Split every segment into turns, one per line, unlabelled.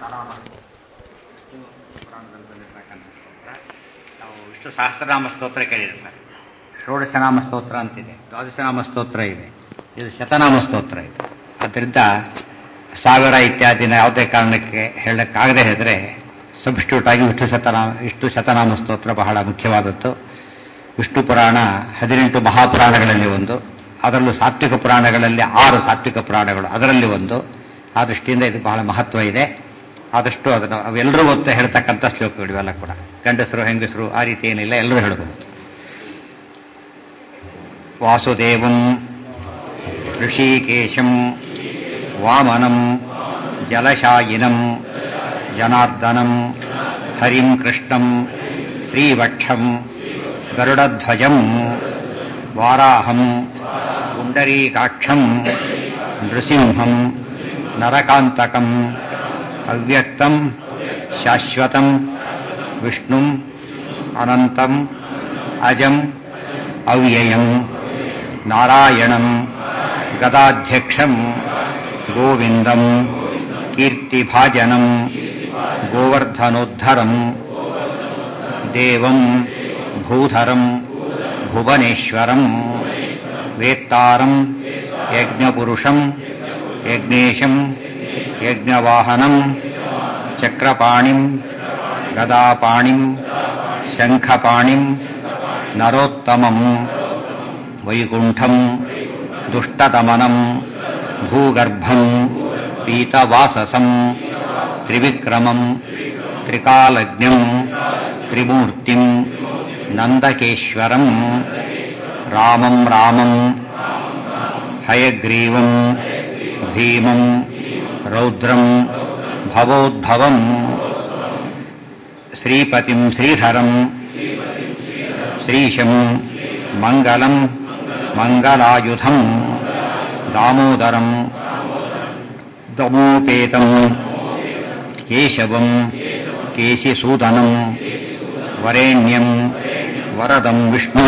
ಶತನಾಮ ವಿಷ್ಣು ಪುರಾಣದಲ್ಲಿ ಬಂದಿರತಕ್ಕಂಥ ಸ್ತೋತ್ರ ನಾವು ವಿಷ್ಣು ಸಹಸ್ರನಾಮ ಸ್ತೋತ್ರ ಕೇಳಿರ್ತಾರೆ ಷೋಡಶನಾಮ ಸ್ತೋತ್ರ ಅಂತಿದೆ ದ್ವಾದಶನಾಮ ಸ್ತೋತ್ರ ಇದೆ ಇದು ಶತನಾಮ ಸ್ತೋತ್ರ ಇದೆ ಆದ್ದರಿಂದ ಸಾವಿರ ಇತ್ಯಾದಿನ ಯಾವುದೇ ಕಾರಣಕ್ಕೆ ಹೇಳಕ್ಕಾಗದೆ ಹೇಳಿದ್ರೆ ಸಬ್ಸ್ಟ್ಯೂಟ್ ಆಗಿ ವಿಷ್ಣು ಶತನಾಮ ವಿಷ್ಣು ಶತನಾಮ ಸ್ತೋತ್ರ ಬಹಳ ಮುಖ್ಯವಾದದ್ದು ವಿಷ್ಣು ಪುರಾಣ ಹದಿನೆಂಟು ಮಹಾಪುರಾಣಗಳಲ್ಲಿ ಒಂದು ಅದರಲ್ಲೂ ಸಾತ್ವಿಕ ಪುರಾಣಗಳಲ್ಲಿ ಆರು ಸಾತ್ವಿಕ ಪುರಾಣಗಳು ಅದರಲ್ಲಿ ಒಂದು ಆ ದೃಷ್ಟಿಯಿಂದ ಇದು ಬಹಳ ಮಹತ್ವ ಇದೆ ಆದಷ್ಟು ಅದನ್ನು ಅವೆಲ್ಲರೂ ಒತ್ತು ಹೇಳ್ತಕ್ಕಂಥ ಶ್ಲೋಕಗಳು ಇವೆಲ್ಲ ಕೂಡ ಗಂಡಸರು ಹೆಂಗಸರು ಆ ರೀತಿ ಏನಿಲ್ಲ ಎಲ್ಲರೂ ಹೇಳಬಹುದು ವಾಸುದೇವಂ ಋಷಿಕೇಶಂ ವಾಮನಂ ಜಲಶಾಯಿನಂ ಜನಾರ್ದನಂ ಹರಿಂ ಕೃಷ್ಣಂ ಶ್ರೀವಕ್ಷಂ ಗರುಡಧ್ವಜಂ ವಾರಾಹಂ ಪುಂಡರೀಕಾಕ್ಷಂ ನೃಸಿಂಹಂ ನರಕಾಂತಕಂ ಅವ್ಯಕ್ತಂ ಶಾಶ್ವತಂ ವಿಷ್ಣುಂ ಅನಂತಂ ಅಜಂ ಅವ್ಯಯಂ ನಾರಾಯಣಂ ಗದಾಧ್ಯಕ್ಷಂ ಗೋವಿಂದಂ ಕೀರ್ತಿಭಾಜನಂ ಗೋವರ್ಧನೋದ್ಧರಂ ದೇವಂ ಭೂಧರಂ ಭುವನೇಶ್ವರಂ ವೇತ್ತಾರಂ ಯಜ್ಞಪುರುಷಂ ಯಜ್ಞೇಶಂ ಯಜ್ಞವಾಹನಂ ಚಕ್ರಪಾಣಿಂ ಗದಾಪಾಣಿಂ ಶಂಖಪಾಣಿಂ ನರೋತ್ತಮಂ ವೈಕುಂಠಂ ದುಷ್ಟದಮನಂ ಭೂಗರ್ಭಂ ಪೀತವಾಸಸಂ ತ್ರಿವಿಕ್ರಮಂ ತ್ರಿಕಾಲಜ್ಞಂ ತ್ರಿಮೂರ್ತಿಂ ನಂದಕೇಶ್ವರಂ ರಾಮಂ ರಾಮಂ ಹಯಗ್ರೀವಂ ಭೀಮಂ ರೌದ್ರಂ ಭವೋದ್ಭವಂ ಶ್ರೀಪತಿಂ ಶ್ರೀಧರಂ ಶ್ರೀಶಂ ಮಂಗಲಂ ಮಂಗಲಾಯುಧಂ ದಾಮೋದರಂ ದಮೋಪೇತಂ ಕೇಶವಂ ಕೇಶಿಸೂದನಂ ವರೇಣ್ಯಂ ವರದಂ ವಿಷ್ಣು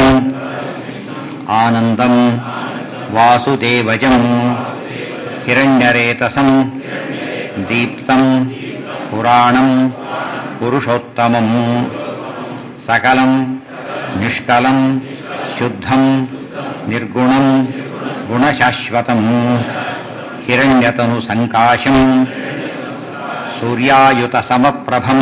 ಆನಂದಂ ವಾಸುದೇವಜಂ ಹಿರಣ್ಯರೇತಸಂ ದೀಪ್ತಂ ಪುರಾಣಂ ಪುರುಷೋತ್ತಮಂ ಸಕಲಂ ನಿಷ್ಕಲಂ ಶುದ್ಧಂ ನಿರ್ಗುಣಂ ಗುಣಶಾಶ್ವತಂ ಹಿರಣ್ಯತನು ಸಂಕಾಶಂ ಸೂರ್ಯಾಯುತ ಸಮಪ್ರಭಂ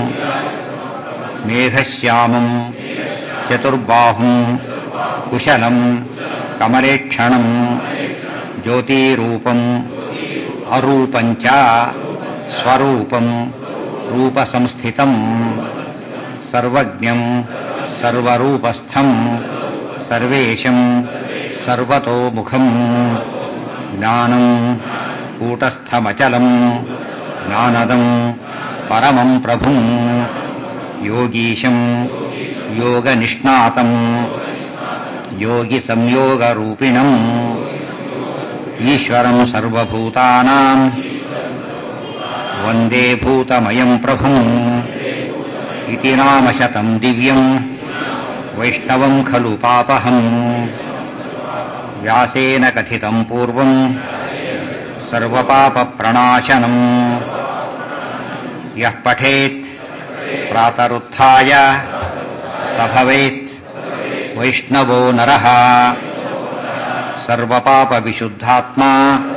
ಮೇಘಶ್ಯಾಮಂ ಚತುರ್ಬಾಹುಂ ಕುಶಲಂ ಕಮಲೇಕ್ಷಣಂ ಜ್ಯೋತಿರೂಪಂ ಅರೂಪಂಚ ಸ್ವರೂಪಂ ರೂಪಸಂಸ್ಥಿತಂ ಸರ್ವಜ್ಞಂ ಸರ್ವರೂಪಸ್ಥಂ ಸರ್ವೇಶಂ ಸರ್ವತೋಮುಖಂ ಜ್ಞಾನಂ ಕೂಟಸ್ಥಮಚಲಂ ಜ್ಞಾನದಂ ಪರಮಂ ಪ್ರಭುಂ ಯೋಗೀಶಂ ಯೋಗನಿಷ್ಣಾತಂ ಯೋಗಿ ಸಂಯೋಗರೂಪಿಣಂ ಈಶ್ವರಂ ಸರ್ವಭೂತಾನಾಂ ವಂದೇ ಭೂತಮಯಂ ಪ್ರಭುಂ ಇತಿ ನಾಮ ಶತಂ ದಿವ್ಯಂ ವೈಷ್ಣವಂ ಖಲು ಪಾಪಹಂ ವ್ಯಾಸೇನ ಕಥಿತಂ ಪೂರ್ವಂ ಸರ್ವಪಾಪಪ್ರಣಾಶನಂ ಯಃ ಪಠೇತ್ ಪ್ರಾತರುತ್ಥಾಯ ಸ ಭವೇತ್ ವೈಷ್ಣವೋ ನರಃ ಸರ್ವಪಾಪವಿಶುದ್ಧಾತ್ಮಾ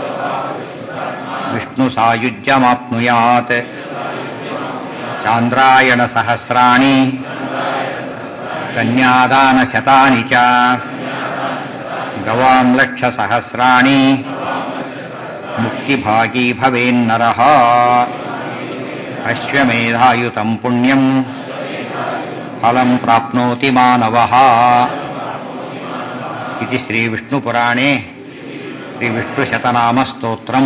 ವಿಷ್ಣು ಸಾಯುಜ್ಯಮಾಪ್ನುಯಾತ್ ಚಾಂದ್ರಾಯಣ ಸಹಸ್ರಾಣಿ ಕನ್ಯಾದಾನ ಶತಾನಿ ಚ ಗವಾಂ ಲಕ್ಷ ಸಹಸ್ರಾಣಿ ಮುಕ್ತಿಭಾಗೀ ಭವೇನ್ನರಃ ಅಶ್ವಮೇಧಾಯುತಂ ಪುಣ್ಯಂ ಫಲಂ ಪ್ರಾಪ್ನೋತಿ ಮಾನವಃ ಇತಿ ಶ್ರೀ ವಿಷ್ಣುಪುರಾಣೆ ಶ್ರೀ ವಿಷ್ಣು ಶತನಾಮ ಸ್ತೋತ್ರಂ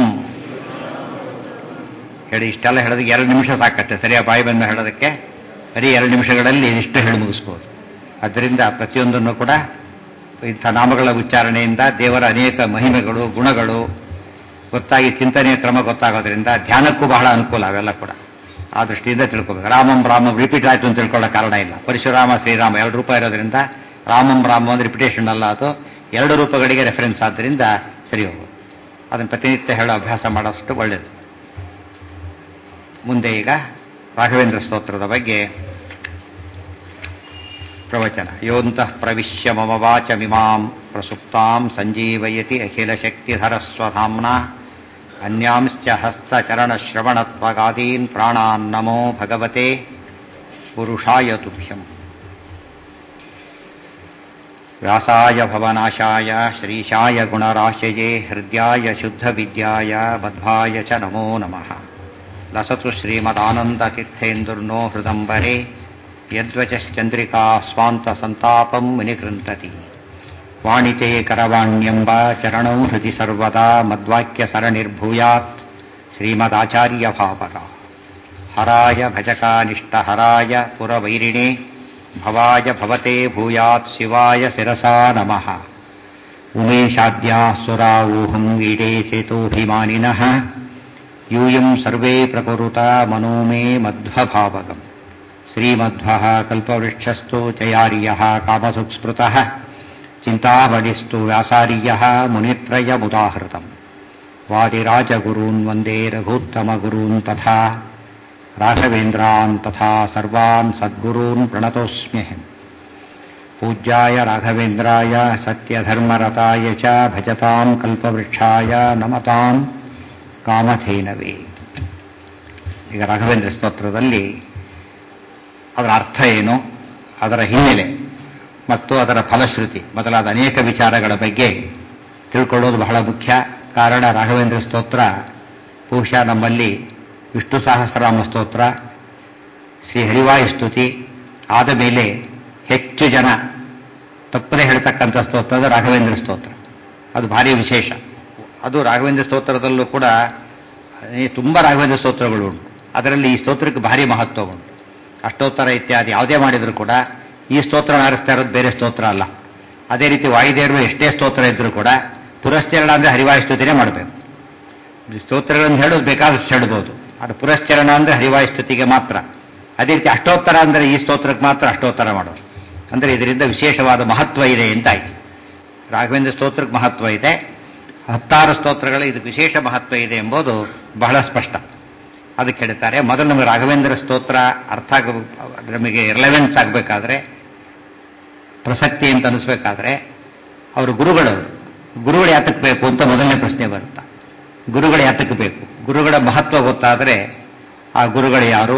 ಹೇಳಿ ಇಷ್ಟೆಲ್ಲ ಹೇಳೋದಕ್ಕೆ ಎರಡು ನಿಮಿಷ ಸಾಕತ್ತೆ ಸರಿಯಾಗಿ ಬಾಯಿ ಬಂದ ಹೇಳೋದಕ್ಕೆ ಬರೀ ಎರಡು ನಿಮಿಷಗಳಲ್ಲಿ ಇಷ್ಟು ಹೇಳಿ ಮುಗಿಸ್ಬೋದು ಅದರಿಂದ ಪ್ರತಿಯೊಂದನ್ನು ಕೂಡ ಇಂಥ ನಾಮಗಳ ಉಚ್ಚಾರಣೆಯಿಂದ ದೇವರ ಅನೇಕ ಮಹಿಮೆಗಳು ಗುಣಗಳು ಗೊತ್ತಾಗಿ ಚಿಂತನೆಯ ಕ್ರಮ ಗೊತ್ತಾಗೋದ್ರಿಂದ ಧ್ಯಾನಕ್ಕೂ ಬಹಳ ಅನುಕೂಲ ಅವೆಲ್ಲ ಕೂಡ ಆ ದೃಷ್ಟಿಯಿಂದ ತಿಳ್ಕೊಬೇಕು ರಾಮಂ ರಾಮ ರಿಪೀಟ್ ಆಯ್ತು ಅಂತ ತಿಳ್ಕೊಳ್ಳೋ ಕಾರಣ ಇಲ್ಲ ಪರಶುರಾಮ ಶ್ರೀರಾಮ ಎರಡು ರೂಪ ಇರೋದ್ರಿಂದ ರಾಮಂ ರಾಮ ಅಂದ್ರೆ ರಿಪಿಟೇಷನ್ ಅಲ್ಲ ಅದು ಎರಡು ರೂಪಗಳಿಗೆ ರೆಫರೆನ್ಸ್ ಆದ್ದರಿಂದ ಸರಿ ಹೋಗೋದು ಅದನ್ನು ಪ್ರತಿನಿತ್ಯ ಹೇಳೋ ಅಭ್ಯಾಸ ಮಾಡೋಷ್ಟು ಒಳ್ಳೆಯದು ಮುಂದೆ ಈಗ ರಾಘವೇಂದ್ರ ಸ್ತೋತ್ರದ ಬಗ್ಗೆ ಪ್ರವಚನ ಯೋಂತಃ ಪ್ರವಿಶ್ಯ ಮಮ ವಾಚಮಿಮಾಂ ಪ್ರಸುಪ್ತಾಂ ಸಂಜೀವಯತಿ ಅಖಿಲಶಕ್ತಿಧರಸ್ವಧಾಮ್ನ ಅನ್ಯಾಂಶ್ಚ ಹಸ್ತಚರಣಶ್ರವಣತ್ವಗಾದೀನ್ ಪ್ರಾಣಾನ್ ನಮೋ ಭಗವತೆ ಪುರುಷಾಯ ತುಭ್ಯಂ ವ್ಯಾಸಾಯ ಭವನಾಶಾಯ ಶ್ರೀಶಾಯ ಗುಣರಾಶಯೇ ಹೃದಯಾಯ ಶುದ್ಧವಿದ್ಯಾಯ ಬದ್ಧಾಯ ಚ ನಮೋ ನಮಃ ಲಸತು ಶ್ರೀಮದಾನಂದತೀರ್ಥೇಂದುರ್ನೋ ಹೃದಂಬರೆ ಯದ್ವಚಶ್ಚಂದ್ರಿಕಾ ಸ್ವಾಂತ ಸಂತಾಪಂ ವಿನಿಕೃಂತತಿ ವಾಣಿತೆ ಕರವಾಣ್ಯಂಬ ಚರಣೌ ಹೃದಿ ಸರ್ವದಾ ಮದ್ವಾಕ್ಯ ಸರಣಿರ್ಭೂಯಾತ್ ಶ್ರೀಮದಾಚಾರ್ಯ ಭಾವಕ ಹರಾಯ ಭಜಕಾನಿಷ್ಠಹರಾಯ ಪುರವೈರಿಣೆ ಭವಾಯ ಭವತೆ ಭೂಯಾತ್ ಶಿವಾಯ ಶಿರಸಾ ನಮಃ ಉಮೇಶಾದ್ಯಾಸುರಾವೂಹಂ ಈಡೇ ಚೇತೋಭಿಮಾನಿನಃ ಯೂಯಂ ಸರ್ವೇ ಪ್ರಕುರುತ ಮನೋ ಮೇ ಮಧ್ವಭಾವಗಂ ಶ್ರೀಮಧ್ವಃ ಕಲ್ಪವೃಕ್ಷಸ್ತು ಚಯಾರ್ಯಃ ಕಾಮಸುಸ್ಮೃತಃ ಚಿಂತಾಮಣಿಸ್ತು ವ್ಯಾಸಾರ್ಯಃ ಮುನಿತ್ರಯಮುದಾಹೃತम् ವಾದಿರಾಜಗುरून् ವಂದೇ ರಘೂತ್ತಮಗುरून् ತಥಾ ರಾಘವೇಂದ್ರಾನ್ ತಥಾ ಸರ್ವಾನ್ ಸದ್ಗುರೂನ್ ಪ್ರಣತೋಸ್ಮ್ಯಹಂ ಪೂಜ್ಯಾಯ ರಾಘವೇಂದ್ರಾಯ ಸತ್ಯಧರ್ಮರತಾಯ ಚ ಭಜತಾಂ ಕಲ್ಪವೃಕ್ಷಾಯ ನಮತಾಂ ಕಾಮಧೇನವೇ ಈಗ ರಾಘವೇಂದ್ರ ಸ್ತೋತ್ರದಲ್ಲಿ ಅದರ ಅರ್ಥ ಏನು ಅದರ ಹಿನ್ನೆಲೆ ಮತ್ತು ಅದರ ಫಲಶ್ರುತಿ ಮೊದಲಾದ ಅನೇಕ ವಿಚಾರಗಳ ಬಗ್ಗೆ ತಿಳ್ಕೊಳ್ಳೋದು ಬಹಳ ಮುಖ್ಯ ಕಾರಣ ರಾಘವೇಂದ್ರ ಸ್ತೋತ್ರ ಬಹುಶಃ ನಮ್ಮಲ್ಲಿ ವಿಷ್ಣು ಸಹಸ್ರನಾಮ ಸ್ತೋತ್ರ ಶ್ರೀ ಹರಿವಾಯು ಸ್ತುತಿ ಆದ ಮೇಲೆ ಹೆಚ್ಚು ಜನ ತಪ್ಪದೆ ಹೇಳ್ತಕ್ಕಂಥ ಸ್ತೋತ್ರದ ರಾಘವೇಂದ್ರ ಸ್ತೋತ್ರ ಅದು ಭಾರಿ ವಿಶೇಷ ಅದು ರಾಘವೇಂದ್ರ ಸ್ತೋತ್ರದಲ್ಲೂ ಕೂಡ ತುಂಬ ರಾಘವೇಂದ್ರ ಸ್ತೋತ್ರಗಳು ಉಂಟು ಅದರಲ್ಲಿ ಈ ಸ್ತೋತ್ರಕ್ಕೆ ಭಾರಿ ಮಹತ್ವ ಉಂಟು ಅಷ್ಟೋತ್ತರ ಇತ್ಯಾದಿ ಯಾವುದೇ ಮಾಡಿದರೂ ಕೂಡ ಈ ಸ್ತೋತ್ರ ಆರಿಸ್ತಾ ಇರೋದು ಬೇರೆ ಸ್ತೋತ್ರ ಅಲ್ಲ ಅದೇ ರೀತಿ ವಾಯುದೇವರು ಎಷ್ಟೇ ಸ್ತೋತ್ರ ಇದ್ರೂ ಕೂಡ ಪುರಶ್ಚರಣ ಅಂದರೆ ಹರಿವಾಯು ಸ್ತುತಿನೇ ಮಾಡಬೇಕು ಸ್ತೋತ್ರಗಳನ್ನು ಹೇಳೋದು ಬೇಕಾದಷ್ಟು ಹೇಳ್ಬೋದು ಅದು ಪುರಶ್ಚರಣ ಅಂದರೆ ಹರಿವಾಯು ಸ್ತುತಿಗೆ ಮಾತ್ರ ಅದೇ ರೀತಿ ಅಷ್ಟೋತ್ತರ ಅಂದರೆ ಈ ಸ್ತೋತ್ರಕ್ಕೆ ಮಾತ್ರ ಅಷ್ಟೋತ್ತರ ಮಾಡೋದು ಅಂದರೆ ಇದರಿಂದ ವಿಶೇಷವಾದ ಮಹತ್ವ ಇದೆ ಅಂತಾಯ್ತು ರಾಘವೇಂದ್ರ ಸ್ತೋತ್ರಕ್ಕೆ ಮಹತ್ವ ಇದೆ ಹತ್ತಾರು ಸ್ತೋತ್ರಗಳು ಇದು ವಿಶೇಷ ಮಹತ್ವ ಇದೆ ಎಂಬುದು ಬಹಳ ಸ್ಪಷ್ಟ ಅದಕ್ಕೆ ಹೇಳ್ತಾರೆ ಮೊದಲು ನಮಗೆ ರಾಘವೇಂದ್ರ ಸ್ತೋತ್ರ ಅರ್ಥ ಆಗ ನಮಗೆ ರಿಲೆವೆನ್ಸ್ ಆಗಬೇಕಾದ್ರೆ ಪ್ರಸಕ್ತಿ ಅಂತ ಅನಿಸ್ಬೇಕಾದ್ರೆ ಅವರು ಗುರುಗಳು ಗುರುಗಳು ಯಾತಕ್ಕೆ ಬೇಕು ಅಂತ ಮೊದಲನೇ ಪ್ರಶ್ನೆ ಬರುತ್ತಾ ಗುರುಗಳು ಯಾತಕ್ಕೆ ಬೇಕು ಗುರುಗಳ ಮಹತ್ವ ಗೊತ್ತಾದರೆ ಆ ಗುರುಗಳು ಯಾರು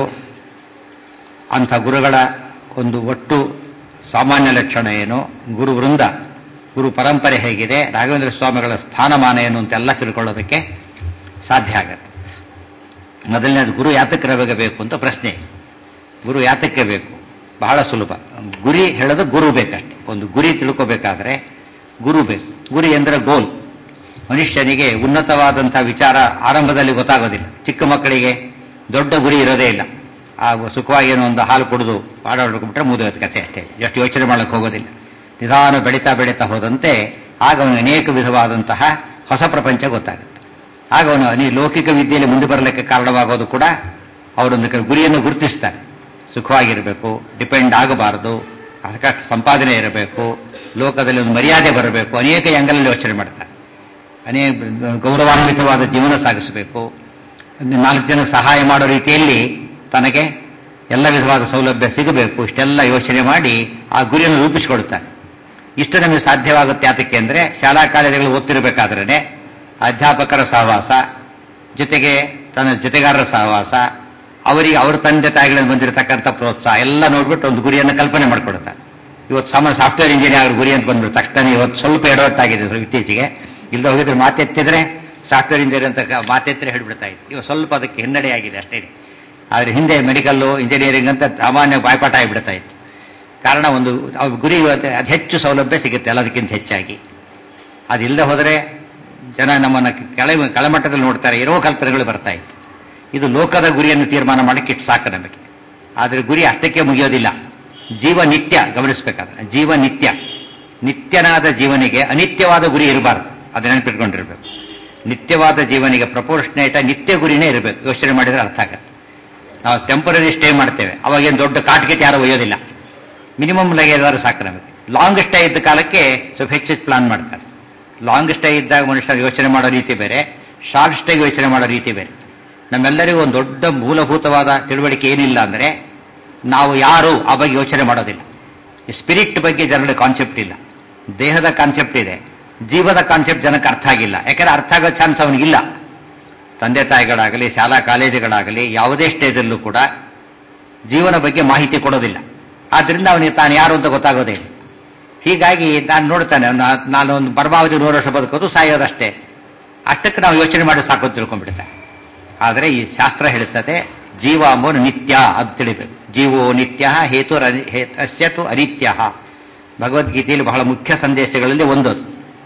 ಅಂಥ ಗುರುಗಳ ಒಂದು ಒಟ್ಟು ಸಾಮಾನ್ಯ ಲಕ್ಷಣ ಏನು ಗುರು ವೃಂದ ಗುರು ಪರಂಪರೆ ಹೇಗಿದೆ ರಾಘವೇಂದ್ರ ಸ್ವಾಮಿಗಳ ಸ್ಥಾನಮಾನ ಏನು ಅಂತೆಲ್ಲ ತಿಳ್ಕೊಳ್ಳೋದಕ್ಕೆ ಸಾಧ್ಯ ಆಗತ್ತೆ ಮೊದಲನೇದು ಗುರು ಯಾತಕ್ಕೆ ಬೇಕು ಅಂತ ಪ್ರಶ್ನೆ ಗುರು ಯಾತಕ್ಕೆ ಬೇಕು ಬಹಳ ಸುಲಭ ಗುರಿ ಹೇಳೋದು ಗುರು ಬೇಕಷ್ಟೆ ಒಂದು ಗುರಿ ತಿಳ್ಕೋಬೇಕಾದ್ರೆ ಗುರು ಬೇಕು ಗುರಿ ಅಂದರೆ ಗೋಲ್ ಮನುಷ್ಯನಿಗೆ ಉನ್ನತವಾದಂಥ ವಿಚಾರ ಆರಂಭದಲ್ಲಿ ಗೊತ್ತಾಗೋದಿಲ್ಲ ಚಿಕ್ಕ ಮಕ್ಕಳಿಗೆ ದೊಡ್ಡ ಗುರಿ ಇರೋದೇ ಇಲ್ಲ ಆ ಸುಖವಾಗಿ ಏನೋ ಒಂದು ಹಾಲು ಕುಡಿದು ಆಡಾಡ್ಬಿಟ್ರೆ ಮುಗಿದೋದು ಕತೆ ಅಷ್ಟೇ ಎಷ್ಟು ಯೋಚನೆ ಮಾಡಕ್ಕೆ ಹೋಗೋದಿಲ್ಲ ನಿಧಾನ ಬೆಳೀತಾ ಬೆಳೀತಾ ಹೋದಂತೆ ಆಗ ಅವನಿಗೆ ಅನೇಕ ವಿಧವಾದಂತಹ ಹೊಸ ಪ್ರಪಂಚ ಗೊತ್ತಾಗುತ್ತೆ ಆಗ ಅವನು ಅನಿ ಲೌಕಿಕ ವಿದ್ಯೆಯಲ್ಲಿ ಮುಂದೆ ಬರಲಿಕ್ಕೆ ಕಾರಣವಾಗೋದು ಕೂಡ ಅವರೊಂದು ಗುರಿಯನ್ನು ಗುರುತಿಸ್ತಾರೆ ಸುಖವಾಗಿರಬೇಕು ಡಿಪೆಂಡ್ ಆಗಬಾರದು ಸಾಕಷ್ಟು ಸಂಪಾದನೆ ಇರಬೇಕು ಲೋಕದಲ್ಲಿ ಒಂದು ಮರ್ಯಾದೆ ಬರಬೇಕು ಅನೇಕ ಆಂಗಲಲ್ಲಿ ಯೋಚನೆ ಮಾಡ್ತಾರೆ ಅನೇಕ ಗೌರವಾನ್ವಿತವಾದ ಜೀವನ ಸಾಗಿಸಬೇಕು ನಾಲ್ಕು ಜನ ಸಹಾಯ ಮಾಡೋ ರೀತಿಯಲ್ಲಿ ತನಗೆ ಎಲ್ಲ ವಿಧವಾದ ಸೌಲಭ್ಯ ಸಿಗಬೇಕು ಇಷ್ಟೆಲ್ಲ ಯೋಚನೆ ಮಾಡಿ ಆ ಗುರಿಯನ್ನು ರೂಪಿಸಿಕೊಳ್ತಾನೆ ಇಷ್ಟು ನಮಗೆ ಸಾಧ್ಯವಾಗುತ್ತೆ ಯಾತಕ್ಕೆ ಅಂದರೆ ಶಾಲಾ ಕಾಲೇಜುಗಳು ಓದ್ತಿರಬೇಕಾದ್ರೇ ಅಧ್ಯಾಪಕರ ಸಹವಾಸ ಜೊತೆಗೆ ತನ್ನ ಜೊತೆಗಾರರ ಸಹವಾಸ ಅವರಿಗೆ ಅವ್ರ ತಂದೆ ತಾಯಿಗಳಿಂದ ಬಂದಿರತಕ್ಕಂಥ ಪ್ರೋತ್ಸಾಹ ಎಲ್ಲ ನೋಡ್ಬಿಟ್ಟು ಒಂದು ಗುರಿಯನ್ನು ಕಲ್ಪನೆ ಮಾಡ್ಕೊಡ್ತಾರೆ ಇವತ್ತು ಸಾಮಾನ್ಯ ಸಾಫ್ಟ್ವೇರ್ ಇಂಜಿನಿಯರ್ ಗುರಿ ಅಂತ ಬಂದ್ರು ತಕ್ಷಣ ಇವತ್ತು ಸ್ವಲ್ಪ ಎಡವಟ್ಟಾಗಿದೆ ಇತ್ತೀಚೆಗೆ ಇಲ್ಲ ಹೋಗಿದ್ರೆ ಮಾತೆತ್ತಿದ್ರೆ ಸಾಫ್ಟ್ವೇರ್ ಇಂಜಿನಿಯರ್ ಅಂತ ಮಾತೆತ್ತರೆ ಹೇಳ್ಬಿಡ್ತಾ ಇತ್ತು ಇವಾಗ ಸ್ವಲ್ಪ ಅದಕ್ಕೆ ಹಿನ್ನಡೆ ಆಗಿದೆ ಅಷ್ಟೇ ಆದರೆ ಹಿಂದೆ ಮೆಡಿಕಲ್ಲು ಇಂಜಿನಿಯರಿಂಗ್ ಅಂತ ಸಾಮಾನ್ಯ ಬಾಯ್ಪಾಠ ಆಗಿಬಿಡ್ತಾ ಇತ್ತು ಕಾರಣ ಒಂದು ಗುರಿ ಅದು ಹೆಚ್ಚು ಸೌಲಭ್ಯ ಸಿಗುತ್ತೆ ಎಲ್ಲದಕ್ಕಿಂತ ಹೆಚ್ಚಾಗಿ ಅದಿಲ್ಲದೆ ಹೋದರೆ ಜನ ನಮ್ಮನ್ನು ಕೆಳ ಕೆಳಮಟ್ಟದಲ್ಲಿ ನೋಡ್ತಾರೆ ಇರೋ ಕಲ್ಪನೆಗಳು ಬರ್ತಾ ಇತ್ತು ಇದು ಲೋಕದ ಗುರಿಯನ್ನು ತೀರ್ಮಾನ ಮಾಡಕ್ಕೆ ಇಟ್ಟು ಸಾಕು ನಮಗೆ ಆದರೆ ಗುರಿ ಅಷ್ಟಕ್ಕೆ ಮುಗಿಯೋದಿಲ್ಲ ಜೀವ ನಿತ್ಯ ಗಮನಿಸಬೇಕಾದ್ರೆ ಜೀವ ನಿತ್ಯ ನಿತ್ಯನಾದ ಜೀವನಿಗೆ ಅನಿತ್ಯವಾದ ಗುರಿ ಇರಬಾರ್ದು ಅದು ನೆನಪಿಟ್ಕೊಂಡಿರ್ಬೇಕು ನಿತ್ಯವಾದ ಜೀವನಿಗೆ ಪ್ರಪೋರ್ಷನೇಟ ನಿತ್ಯ ಗುರಿನೇ ಇರಬೇಕು ಯೋಚನೆ ಮಾಡಿದ್ರೆ ಅರ್ಥ ಆಗತ್ತೆ ನಾವು ಟೆಂಪರರಿ ಸ್ಟೇ ಮಾಡ್ತೇವೆ ಅವಾಗೇನು ದೊಡ್ಡ ಕಾಟ್ಗೆ ಯಾರು ಒಯ್ಯೋದಿಲ್ಲ ಮಿನಿಮಮ್ ಲಗೇಜಾದ್ರೆ ಸಾಕು ನಮಗೆ ಲಾಂಗ್ ಸ್ಟೇ ಇದ್ದ ಕಾಲಕ್ಕೆ ಸ್ವಲ್ಪ ಹೆಚ್ಚು ಪ್ಲಾನ್ ಮಾಡ್ತಾರೆ ಲಾಂಗ್ ಸ್ಟೇ ಇದ್ದಾಗ ಮನುಷ್ಯ ಯೋಚನೆ ಮಾಡೋ ರೀತಿ ಬೇರೆ ಶಾರ್ಟ್ ಸ್ಟೇಗೆ ಯೋಚನೆ ಮಾಡೋ ರೀತಿ ಬೇರೆ ನಮ್ಮೆಲ್ಲರಿಗೂ ಒಂದು ದೊಡ್ಡ ಮೂಲಭೂತವಾದ ತಿಳುವಳಿಕೆ ಏನಿಲ್ಲ ಅಂದರೆ ನಾವು ಯಾರು ಆ ಬಗ್ಗೆ ಯೋಚನೆ ಮಾಡೋದಿಲ್ಲ ಸ್ಪಿರಿಟ್ ಬಗ್ಗೆ ಜನರಿಗೆ ಕಾನ್ಸೆಪ್ಟ್ ಇಲ್ಲ ದೇಹದ ಕಾನ್ಸೆಪ್ಟ್ ಇದೆ ಜೀವದ ಕಾನ್ಸೆಪ್ಟ್ ಜನಕ್ಕೆ ಅರ್ಥ ಆಗಿಲ್ಲ ಯಾಕಂದ್ರೆ ಅರ್ಥ ಆಗೋ ಚಾನ್ಸ್ ಅವನಿಗಿಲ್ಲ ತಂದೆ ತಾಯಿಗಳಾಗಲಿ ಶಾಲಾ ಕಾಲೇಜುಗಳಾಗಲಿ ಯಾವುದೇ ಸ್ಟೇಜಲ್ಲೂ ಕೂಡ ಜೀವನ ಬಗ್ಗೆ ಮಾಹಿತಿ ಕೊಡೋದಿಲ್ಲ ಆದ್ರಿಂದ ಅವನಿಗೆ ತಾನು ಯಾರು ಅಂತ ಗೊತ್ತಾಗೋದೇ ಇಲ್ಲ ಹೀಗಾಗಿ ನಾನು ನೋಡ್ತಾನೆ ನಾ- ನಾನು ಒಂದು ಪರಮಾವಧಿ ನೂರು ವರ್ಷ ಬದುಕೋದು ಸಾಯೋದಷ್ಟೇ ಅಷ್ಟಕ್ಕೆ ನಾವು ಯೋಚನೆ ಮಾಡಿ ಸಾಕು ಅಂತ ತಿಳ್ಕೊಂಡ್ಬಿಡುತ್ತೆ ಆದರೆ ಈ ಶಾಸ್ತ್ರ ಹೇಳುತ್ತದೆ ಜೀವ ಅಂಬೋನು ನಿತ್ಯ ಅದು ತಿಳಿಬೇಕು ಜೀವೋ ನಿತ್ಯ ಹೇತು ಅಸ್ಯತು ಅನಿತ್ಯ ಭಗವದ್ಗೀತೆಯಲ್ಲಿ ಬಹಳ ಮುಖ್ಯ ಸಂದೇಶಗಳಲ್ಲಿ ಒಂದದು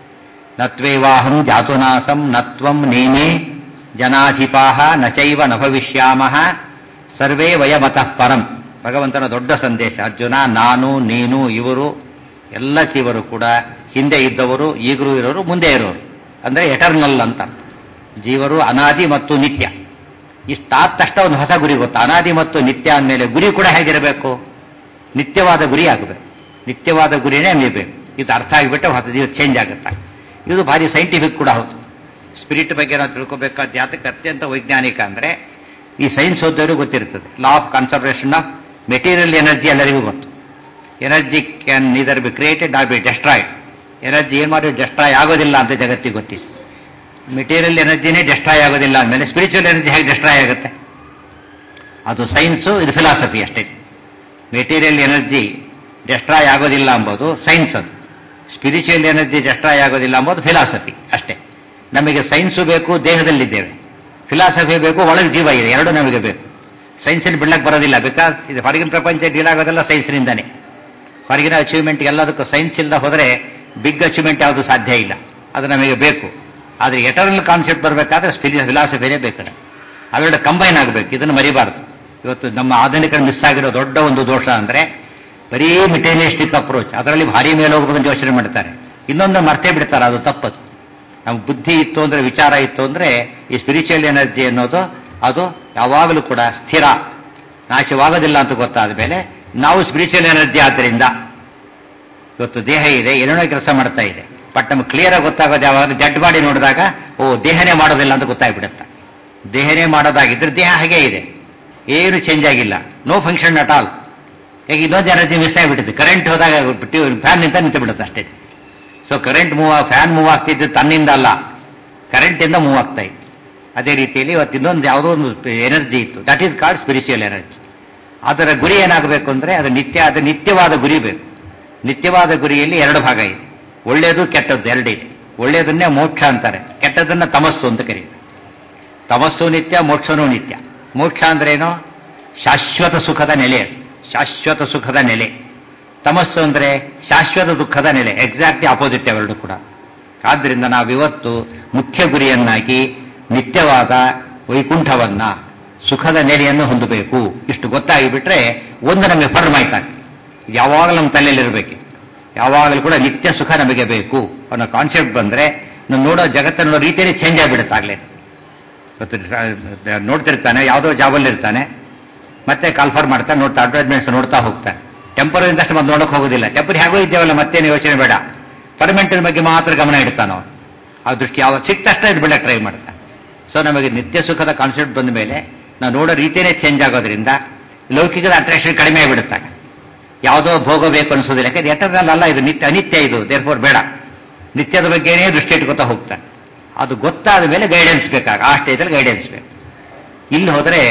ನತ್ವೇವಾಹಂ ಜಾತುನಾಸಂ ನತ್ವಂ ನೇಮೇ ಜನಾಧಿಪಾಹ ನಚೈವ ನ ಭವಿಷ್ಯಾಮಃ ಸರ್ವೇ ವಯಮತಃ ಪರಂ ಭಗವಂತನ ದೊಡ್ಡ ಸಂದೇಶ ಅರ್ಜುನ ನಾನು ನೀನು ಇವರು ಎಲ್ಲ ಜೀವರು ಕೂಡ ಹಿಂದೆ ಇದ್ದವರು ಈಗಲೂ ಇರೋರು ಮುಂದೆ ಇರೋರು ಅಂದ್ರೆ ಎಟರ್ನಲ್ ಅಂತ ಜೀವರು ಅನಾದಿ ಮತ್ತು ನಿತ್ಯ ಇಷ್ಟಾದ ತಕ್ಷಣ ಒಂದು ಹೊಸ ಗುರಿ ಗೊತ್ತಾ ಅನಾದಿ ಮತ್ತು ನಿತ್ಯ ಅಂದಮೇಲೆ ಗುರಿ ಕೂಡ ಹೇಗಿರಬೇಕು ನಿತ್ಯವಾದ ಗುರಿ ಆಗಬೇಕು ನಿತ್ಯವಾದ ಗುರಿನೇ ಮೀಬೇಕು ಇದು ಅರ್ಥ ಆಗಿಬಿಟ್ಟು ಹೊಸ ಜೀವ ಚೇಂಜ್ ಆಗುತ್ತೆ ಇದು ಭಾರಿ ಸೈಂಟಿಫಿಕ್ ಕೂಡ ಹೌದು ಸ್ಪಿರಿಟ್ ಬಗ್ಗೆ ನಾವು ತಿಳ್ಕೊಬೇಕಾದ ಜಾತಕ್ಕೆ ಅತ್ಯಂತ ವೈಜ್ಞಾನಿಕ ಅಂದ್ರೆ ಈ ಸೈನ್ಸ್ ಓದೋರು ಗೊತ್ತಿರ್ತದೆ law of conservation of material energy ಎಲ್ಲರಿಗೂ ಗೊತ್ತು energy can neither be created or be destroyed energy ಏನು ಮಾಡಿ ಡೆಸ್ಟ್ರಾಯ್ ಆಗೋದಿಲ್ಲ ಅಂತ ಜಗತ್ತಿಗೆ ಗೊತ್ತಿದೆ ಮೆಟೀರಿಯಲ್ ಎನರ್ಜಿನೇ ಡೆಸ್ಟ್ರಾಯ್ ಆಗೋದಿಲ್ಲ ಅಂದಮೇಲೆ ಸ್ಪಿರಿಚುವಲ್ ಎನರ್ಜಿ ಹೇಗೆ ಡೆಸ್ಟ್ರಾಯ್ ಆಗುತ್ತೆ ಅದು ಸೈನ್ಸು ಇದು ಫಿಲಾಸಫಿ ಅಷ್ಟೇ ಮೆಟೀರಿಯಲ್ ಎನರ್ಜಿ ಡೆಸ್ಟ್ರಾಯ್ ಆಗೋದಿಲ್ಲ ಅಂಬೋದು ಸೈನ್ಸ್ ಅದು ಸ್ಪಿರಿಚುವಲ್ ಎನರ್ಜಿ ಡೆಸ್ಟ್ರಾಯ್ ಆಗೋದಿಲ್ಲ ಅಂಬೋದು ಫಿಲಾಸಫಿ ಅಷ್ಟೇ ನಮಗೆ ಸೈನ್ಸು ಬೇಕು ದೇಹದಲ್ಲಿದ್ದೇವೆ ಫಿಲಾಸಫಿ ಬೇಕು ಒಳಗೆ ಜೀವ ಇದೆ ಎರಡು ನಮಗೆ ಬೇಕು ಸೈನ್ಸಲ್ಲಿ ಬಿಡ್ಲಕ್ಕೆ ಬರೋದಿಲ್ಲ ಬಿಕಾಸ್ ಇದು ಹೊರಗಿನ ಪ್ರಪಂಚ ಡೀಲ್ ಆಗೋದೆಲ್ಲ ಸೈನ್ಸ್ನಿಂದಾನೆ ಹೊರಗಿನ ಅಚೀವ್ಮೆಂಟ್ ಎಲ್ಲದಕ್ಕೂ ಸೈನ್ಸ್ ಇಲ್ಲದ ಹೋದರೆ ಬಿಗ್ ಅಚೀವ್ಮೆಂಟ್ ಯಾವುದು ಸಾಧ್ಯ ಇಲ್ಲ ಅದು ನಮಗೆ ಬೇಕು ಆದರೆ ಎಟರ್ನಲ್ ಕಾನ್ಸೆಪ್ಟ್ ಬರಬೇಕಾದ್ರೆ ಫಿಲಾಸಫಿನೇ ಬೇಕು ನಮ್ಗೆ. ಅವೆರಡು ಕಂಬೈನ್ ಆಗಬೇಕು ಇದನ್ನು ಮರಿಬಾರ್ದು ಇವತ್ತು ನಮ್ಮ ಆಧುನಿಕ ಮಿಸ್ ಆಗಿರೋ ದೊಡ್ಡ ಒಂದು ದೋಷ ಅಂದ್ರೆ ಬರೀ ಮಿಟೇನಿಯಸ್ಟಿಕ್ ಅಪ್ರೋಚ್ ಅದರಲ್ಲಿ ಭಾರಿ ಮೇಲೆ ಹೋಗ್ಬೇಕಂತ ಯೋಚನೆ ಮಾಡ್ತಾರೆ ಇನ್ನೊಂದು ಮರ್ತೇ ಬಿಡ್ತಾರೆ ಅದು ತಪ್ಪದು ನಮ್ಮ ಬುದ್ಧಿ ಇತ್ತು ಅಂದ್ರೆ ವಿಚಾರ ಇತ್ತು ಅಂದ್ರೆ ಈ ಸ್ಪಿರಿಚುವಲ್ ಎನರ್ಜಿ ಅನ್ನೋದು ಅದು ಯಾವಾಗಲೂ ಕೂಡ ಸ್ಥಿರ ನಾಶವಾಗೋದಿಲ್ಲ ಅಂತ ಗೊತ್ತಾದ ಮೇಲೆ ನಾವು ಸ್ಪಿರಿಚುವಲ್ ಎನರ್ಜಿ ಆದ್ದರಿಂದ ಇವತ್ತು ದೇಹ ಇದೆ ಏನೇನೋ ಕೆಲಸ ಮಾಡ್ತಾ ಇದೆ ಬಟ್ ನಮ್ಗೆ ಕ್ಲಿಯರ್ ಆಗಿ ಗೊತ್ತಾಗೋದು ಯಾವಾಗ ಡೆಡ್ ಬಾಡಿ ನೋಡಿದಾಗ ಓ ದೇಹನೇ ಮಾಡೋದಿಲ್ಲ ಅಂತ ಗೊತ್ತಾಗ್ಬಿಡುತ್ತೆ ದೇಹನೇ ಮಾಡೋದಾಗಿದ್ರೆ ದೇಹ ಹಾಗೇ ಇದೆ ಏನು ಚೇಂಜ್ ಆಗಿಲ್ಲ ನೋ ಫಂಕ್ಷನ್ ಅಟ್ ಆಲ್ ಈಗ ಇನ್ನೊಂದು ಎನರ್ಜಿ ಮಿಸ್ ಆಗಿಬಿಟ್ಟಿದೆ ಕರೆಂಟ್ ಹೋದಾಗ ಫ್ಯಾನ್ ನಿಂತ ನಿಂತು ಬಿಡುತ್ತೆ ಅಷ್ಟೇ so current move fan move ಆಗ್ತಿದ್ದು ತನ್ನಿಂದ ಅಲ್ಲ ಕರೆಂಟ್ ಇಂದ ಮೂವ್ ಆಗ್ತಾ ಇತ್ತು ಅದೇ ರೀತಿಯಲ್ಲಿ ಇವತ್ತು ಇನ್ನೊಂದು ಯಾವುದೋ ಒಂದು ಎನರ್ಜಿ ಇತ್ತು that is called spiritual energy ಅದರ ಗುರಿ ಏನಾಗಬೇಕು ಅಂದ್ರೆ ಅದು ನಿತ್ಯ ಅದು ನಿತ್ಯವಾದ ಗುರಿ ಬೇಕು ನಿತ್ಯವಾದ ಗುರಿಯಲ್ಲಿ ಎರಡು ಭಾಗ ಇದೆ ಒಳ್ಳೆಯದು ಕೆಟ್ಟದ್ದು ಎರಡಿದೆ ಒಳ್ಳೆಯದನ್ನೇ ಮೋಕ್ಷ ಅಂತಾರೆ ಕೆಟ್ಟದನ್ನ ತಮಸ್ಸು ಅಂತ ಕರೀತಾರೆ ತಮಸ್ಸು ನಿತ್ಯ ಮೋಕ್ಷನೂ ನಿತ್ಯ ಮೋಕ್ಷ ಅಂದ್ರೇನು ಶಾಶ್ವತ ಸುಖದ ನೆಲೆ ಅದು ಶಾಶ್ವತ ಸುಖದ ನೆಲೆ ತಮಸ್ಸು ಅಂದ್ರೆ ಶಾಶ್ವತ ದುಃಖದ ನೆಲೆ ಎಕ್ಸಾಕ್ಟ್ಲಿ ಆಪೋಸಿಟ್ ಅವೆರಡು ಕೂಡ ಆದ್ರಿಂದ ನಾವಿವತ್ತು ಮುಖ್ಯ ಗುರಿಯನ್ನಾಗಿ ನಿತ್ಯವಾದ ವೈಕುಂಠವನ್ನ ಸುಖದ ನೆಲೆಯನ್ನು ಹೊಂದಬೇಕು ಇಷ್ಟು ಗೊತ್ತಾಗಿ ಬಿಟ್ರೆ ಒಂದು ನಮಗೆ ಫರ್ಮ್ ಆಯ್ತಾಗ ಯಾವಾಗಲೂ ನಮ್ಮ ತಲೆಯಲ್ಲಿರಬೇಕು ಯಾವಾಗಲೂ ಕೂಡ ನಿತ್ಯ ಸುಖ ನಮಗೆ ಬೇಕು ಅನ್ನೋ ಕಾನ್ಸೆಪ್ಟ್ ಬಂದ್ರೆ ನಾವು ನೋಡೋ ಜಗತ್ತನ್ನು ನೋಡೋ ರೀತಿಯಲ್ಲಿ ಚೇಂಜ್ ಆಗಿಬಿಡುತ್ತಾಗಲೇ ಇವತ್ತು ನೋಡ್ತಿರ್ತಾನೆ ಯಾವುದೋ ಜಾಬಲ್ಲಿ ಇರ್ತಾನೆ ಮತ್ತೆ ಕಾಲ್ಫರ್ ಮಾಡ್ತಾನೆ ನೋಡ್ತಾ ಅಡ್ವರ್ಟೈಸ್ಮೆಂಟ್ಸ್ ನೋಡ್ತಾ ಹೋಗ್ತಾನೆ ಟೆಂಪರ್ ಇಂದಷ್ಟು ಮತ್ತೆ ನೋಡಕ್ ಹೋಗೋದಿಲ್ಲ ಟೆಂಪರ್ ಹೇಗೋ ಇದ್ದೇವಲ್ಲ ಮತ್ತೇನು ಯೋಚನೆ ಬೇಡ ಪರ್ಮನೆಂಟ್ ಬಗ್ಗೆ ಮಾತ್ರ ಗಮನ ಇಡ್ತಾನೋ ಆ ದೃಷ್ಟಿ ಯಾವ ಸಿಕ್ತಷ್ಟೇ ಇದು ಬಿಡಕ್ಕೆ ಟ್ರೈ ಮಾಡ್ತಾನೆ ಸೊ ನಮಗೆ ನಿತ್ಯ ಸುಖದ ಕಾನ್ಸೆಪ್ಟ್ ಬಂದ ಮೇಲೆ ನಾವು ನೋಡೋ ರೀತಿಯೇ ಚೇಂಜ್ ಆಗೋದ್ರಿಂದ ಲೌಕಿಕದ ಅಟ್ರಾಕ್ಷನ್ ಕಡಿಮೆ ಆಗಿಬಿಡುತ್ತಾಗ ಯಾವುದೋ ಭೋಗ ಬೇಕು ಅನ್ಸೋದಿಲ್ಲ ಯಾಕಂದ್ರೆ ಎಟರ್ನಲ್ ಅಲ್ಲ ಇದು ನಿತ್ಯ ಅನಿತ್ಯ ಇದು ದೇರ್ಫೋರ್ ಬೇಡ ನಿತ್ಯದ ಬಗ್ಗೆನೇ ದೃಷ್ಟಿ ಇಟ್ಕೊತಾ ಹೋಗ್ತಾನೆ ಅದು ಗೊತ್ತಾದ ಮೇಲೆ ಗೈಡೆನ್ಸ್ ಬೇಕಾಗ ಆ ಸ್ಟೇಜಲ್ಲಿ ಗೈಡೆನ್ಸ್ ಬೇಕು ಇಲ್ಲಿ ಹೋದರೆ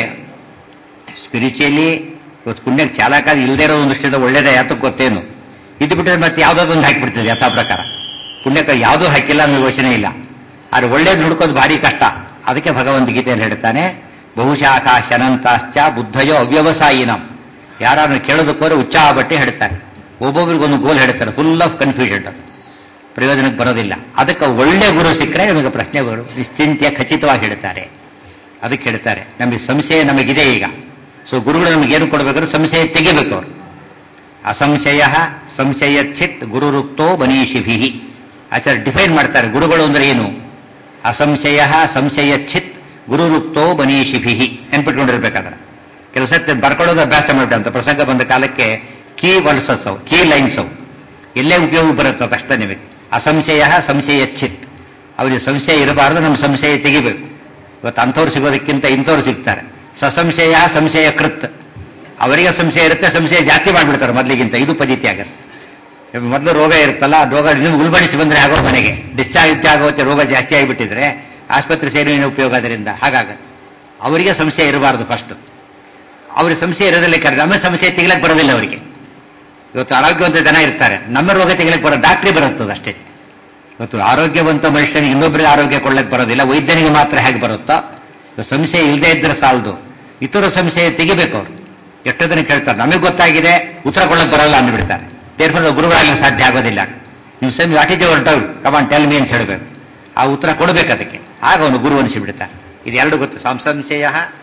ಸ್ಪಿರಿಚುಯಲಿ ಇವತ್ತು ಪುಣ್ಯಕ್ಕೆ ಚಾಲಕ ಇಲ್ಲದೇ ಇರೋ ಒಂದು ದೃಷ್ಟಿಯಿಂದ ಒಳ್ಳೇದೇ ಯಾತಕ್ಕೆ ಗೊತ್ತೇನು ಇದು ಬಿಟ್ಟರೆ ಮತ್ತೆ ಯಾವುದಾದ್ರು ಒಂದು ಹಾಕಿಬಿಡ್ತದೆ ಯಥಾ ಪ್ರಕಾರ ಪುಣ್ಯಕ್ಕೆ ಯಾವುದೂ ಹಾಕಿಲ್ಲ ಅನ್ನೋ ಯೋಚನೆ ಇಲ್ಲ ಆದ್ರೆ ಒಳ್ಳೇದು ಹುಡ್ಕೋದು ಭಾರಿ ಕಷ್ಟ ಅದಕ್ಕೆ ಭಗವಂತ ಗೀತೆಯಲ್ಲಿ ಹೇಳ್ತಾನೆ ಬಹುಶಾಖಾ ಶನಂತಾಶ್ಚ ಬುದ್ಧಯೋ ಅವ್ಯವಸಾಯಿನಂ ಯಾರನ್ನು ಕೇಳೋದಕ್ಕೋರೆ ಉಚ್ಚಾಹ ಬಟ್ಟೆ ಹೇಳ್ತಾರೆ ಒಬ್ಬೊಬ್ರಿಗೊಂದು ಗೋಲ್ ಹೇಳ್ತಾರೆ ಫುಲ್ ಆಫ್ ಕನ್ಫ್ಯೂಷನ್ ಪ್ರಯೋಜನಕ್ಕೆ ಬರೋದಿಲ್ಲ ಅದಕ್ಕೆ ಒಳ್ಳೆ ಗುರು ಸಿಕ್ಕರೆ ನಮಗೆ ಪ್ರಶ್ನೆಗಳು ನಿಶ್ಚಿಂತ್ಯ ಖಚಿತವಾಗಿ ಹೇಳ್ತಾರೆ ಅದಕ್ಕೆ ಹೇಳ್ತಾರೆ ನಮಗೆ ಸಂಶಯ ನಮಗಿದೆ ಈಗ ಸೊ ಗುರುಗಳು ನಮಗೆ ಏನು ಕೊಡಬೇಕಾದ್ರೆ ಸಂಶಯ ತೆಗಿಬೇಕು ಅವರು ಅಸಂಶಯ ಸಂಶಯ ಚಿತ್ ಗುರುರುಕ್ತೋ ಮನೀಷಿಭಿ ಆಚಾರ್ಯ ಡಿಫೈನ್ ಮಾಡ್ತಾರೆ ಗುರುಗಳು ಅಂದ್ರೆ ಏನು ಅಸಂಶಯ ಸಂಶಯ ಚಿತ್ ಗುರುರುಕ್ತೋ ಮನೀಷಿಭಿ ನೆನ್ಪಿಟ್ಕೊಂಡಿರ್ಬೇಕಾದ್ರೆ ಕೆಲವು ಸತ್ಯ ಬರ್ಕೊಳ್ಳೋದು ಅಭ್ಯಾಸ ಮಾಡಿಬಿಟ್ಟಂತ ಪ್ರಸಂಗ ಬಂದ ಕಾಲಕ್ಕೆ ಕೀ ವರ್ಡ್ಸ್ ಅವು ಕೀ ಲೈನ್ಸ್ ಅವು ಎಲ್ಲೇ ಉಪಯೋಗ ಬರುತ್ತೆ ತಕ್ಷಣ ನಿಮಗೆ ಅಸಂಶಯ ಸಂಶಯ ಚಿತ್ ಅವರಿಗೆ ಸಂಶಯ ಇರಬಾರದು ನಮ್ಮ ಸಂಶಯ ತೆಗಿಬೇಕು ಇವತ್ತು ಅಂಥವ್ರು ಸಿಗೋದಕ್ಕಿಂತ ಇಂಥವ್ರು ಸಿಗ್ತಾರೆ ಸಸಂಶಯ ಸಂಶಯ ಕೃತ್ ಅವರಿಗೆ ಸಂಶಯ ಇರುತ್ತೆ ಸಂಶಯ ಜಾಸ್ತಿ ಮಾಡಿಬಿಡ್ತಾರೆ ಮೊದಲಿಗಿಂತ ಇದು ಪದ್ಧತಿ ಆಗುತ್ತೆ ಮೊದಲು ರೋಗ ಇರುತ್ತಲ್ಲ ಆ ರೋಗ ನಿಮ್ಗೆ ಉಲ್ಬಣಿಸಿ ಬಂದ್ರೆ ಆಗೋ ಮನೆಗೆ ಡಿಸ್ಚಾರ್ಜ್ ಆಗೋತ್ತೆ ರೋಗ ಜಾಸ್ತಿ ಆಗಿಬಿಟ್ಟಿದ್ರೆ ಆಸ್ಪತ್ರೆ ಸೇರಿ ಏನು ಉಪಯೋಗ ಅದರಿಂದ ಹಾಗಾಗ ಅವರಿಗೆ ಸಂಶಯ ಇರಬಾರ್ದು ಫಸ್ಟ್ ಅವ್ರಿಗೆ ಸಂಶಯ ಇರೋದಿಲ್ಲ ಕರೆ ನಮ್ಮ ಸಂಶಯ ತೆಗಿಲಕ್ಕೆ ಬರೋದಿಲ್ಲ ಅವರಿಗೆ ಇವತ್ತು ಆರೋಗ್ಯವಂತ ಜನ ಇರ್ತಾರೆ ನಮ್ಮ ರೋಗ ತೆಗಿಲಕ್ಕೆ ಬರೋ ಡಾಕ್ಟ್ರಿ ಬರುತ್ತದೆ ಅಷ್ಟೇ ಇವತ್ತು ಆರೋಗ್ಯವಂತ ಮನುಷ್ಯನಿಗೆ ಇನ್ನೊಬ್ಬರಿಗೆ ಆರೋಗ್ಯ ಕೊಳ್ಳಕ್ಕೆ ಬರೋದಿಲ್ಲ ವೈದ್ಯನಿಗೆ ಮಾತ್ರ ಹೇಗೆ ಬರುತ್ತೋ ಸಂಶಯ ಇಲ್ಲದೆ ಇದ್ರೆ ಸಾಲದು ಇತರ ಸಂಶಯ ತೆಗಿಬೇಕು ಅವರು ಎಷ್ಟೋ ಜನ ಕೇಳ್ತಾರೆ ನಮಗೆ ಗೊತ್ತಾಗಿದೆ ಉತ್ತರ ಕೊಡಕ್ಕೆ ಬರಲ್ಲ ಅಂದ್ಬಿಡ್ತಾರೆ ದೇರ್ಫೋರ್ ಗುರುಗಳಾಗಲಿಕ್ಕೆ ಸಾಧ್ಯ ಆಗೋದಿಲ್ಲ ನೀವು some what is your doubt come on tell me ಅಂತ ಹೇಳಬೇಕು ಆ ಉತ್ತರ ಕೊಡಬೇಕು ಅದಕ್ಕೆ ಆಗ ಅವನು ಗುರು ಅನಿಸಿಬಿಡ್ತಾನೆ ಇದು ಎರಡು ಗೊತ್ತು ಸಂಸಂಶಯ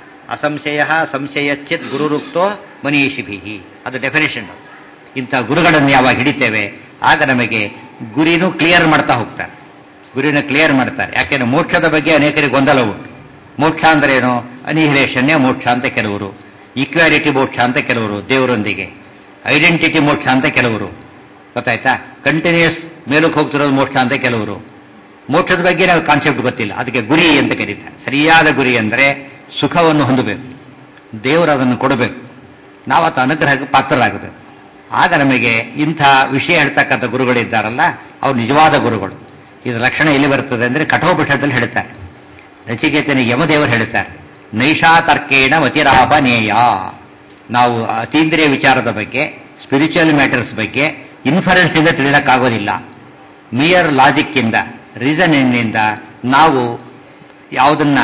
ಅಸಂಶಯ ಸಂಶಯಚ್ಚಿತ್ ಗುರುರುಕ್ತೋ ಮನೀಷಿಭಿ ಅದು ಡೆಫಿನೇಷನ್ ಇಂಥ ಗುರುಗಳನ್ನು ಯಾವಾಗ ಹಿಡಿತೇವೆ ಆಗ ನಮಗೆ ಗುರಿನೂ ಕ್ಲಿಯರ್ ಮಾಡ್ತಾ ಹೋಗ್ತಾರೆ ಗುರಿನ ಕ್ಲಿಯರ್ ಮಾಡ್ತಾರೆ ಯಾಕೆಂದ್ರೆ ಮೋಕ್ಷದ ಬಗ್ಗೆ ಅನೇಕರಿಗೆ ಗೊಂದಲ ಉಂಟು ಮೋಕ್ಷ ಅಂದ್ರೆ ಏನು ಅನಿಹಿಲೇಷನ್ನೇ ಮೋಕ್ಷ ಅಂತ ಕೆಲವರು ಈಕ್ವಾಲಿಟಿ ಮೋಕ್ಷ ಅಂತ ಕೆಲವರು ದೇವರೊಂದಿಗೆ ಐಡೆಂಟಿಟಿ ಮೋಕ್ಷ ಅಂತ ಕೆಲವರು ಗೊತ್ತಾಯ್ತಾ ಕಂಟಿನ್ಯೂಸ್ ಮೇಲಕ್ಕೆ ಹೋಗ್ತಿರೋದು ಮೋಕ್ಷ ಅಂತ ಕೆಲವರು ಮೋಕ್ಷದ ಬಗ್ಗೆ ನಾವು ಕಾನ್ಸೆಪ್ಟ್ ಗೊತ್ತಿಲ್ಲ ಅದಕ್ಕೆ ಗುರಿ ಅಂತ ಕರೀತಾರೆ ಸರಿಯಾದ ಗುರಿ ಅಂದರೆ ಸುಖವನ್ನು ಹೊಂದಬೇಕು ದೇವರು ಅದನ್ನು ಕೊಡಬೇಕು ನಾವು ಆತ ಅನುಗ್ರಹಕ್ಕೆ ಪಾತ್ರರಾಗಬೇಕು ಆಗ ನಮಗೆ ಇಂಥ ವಿಷಯ ಹೇಳ್ತಕ್ಕಂಥ ಗುರುಗಳಿದ್ದಾರಲ್ಲ ಅವ್ರು ನಿಜವಾದ ಗುರುಗಳು ಇದರ ಲಕ್ಷಣ ಎಲ್ಲಿ ಬರ್ತದೆ ಅಂದರೆ ಕಠೋಪನಿಷತ್ತಲ್ಲಿ ಹೇಳ್ತಾರೆ ನಚಿಕೇತನಿಗೆ ಯಮದೇವರು ಹೇಳ್ತಾರೆ ನೈಷಾತರ್ಕೇಣ ಮತಿರಾಪನೇಯ ನಾವು ಅತೀಂದ್ರಿಯ ವಿಚಾರದ ಬಗ್ಗೆ ಸ್ಪಿರಿಚುವಲ್ ಮ್ಯಾಟರ್ಸ್ ಬಗ್ಗೆ ಇನ್ಫರೆನ್ಸ್ ಇಂದ ತಿಳಿಯಕ್ಕಾಗೋದಿಲ್ಲ ಮಿಯರ್ ಲಾಜಿಕ್ ಇಂದ ರೀಸನ್ ಇಂದ ನಾವು ಯಾವುದನ್ನ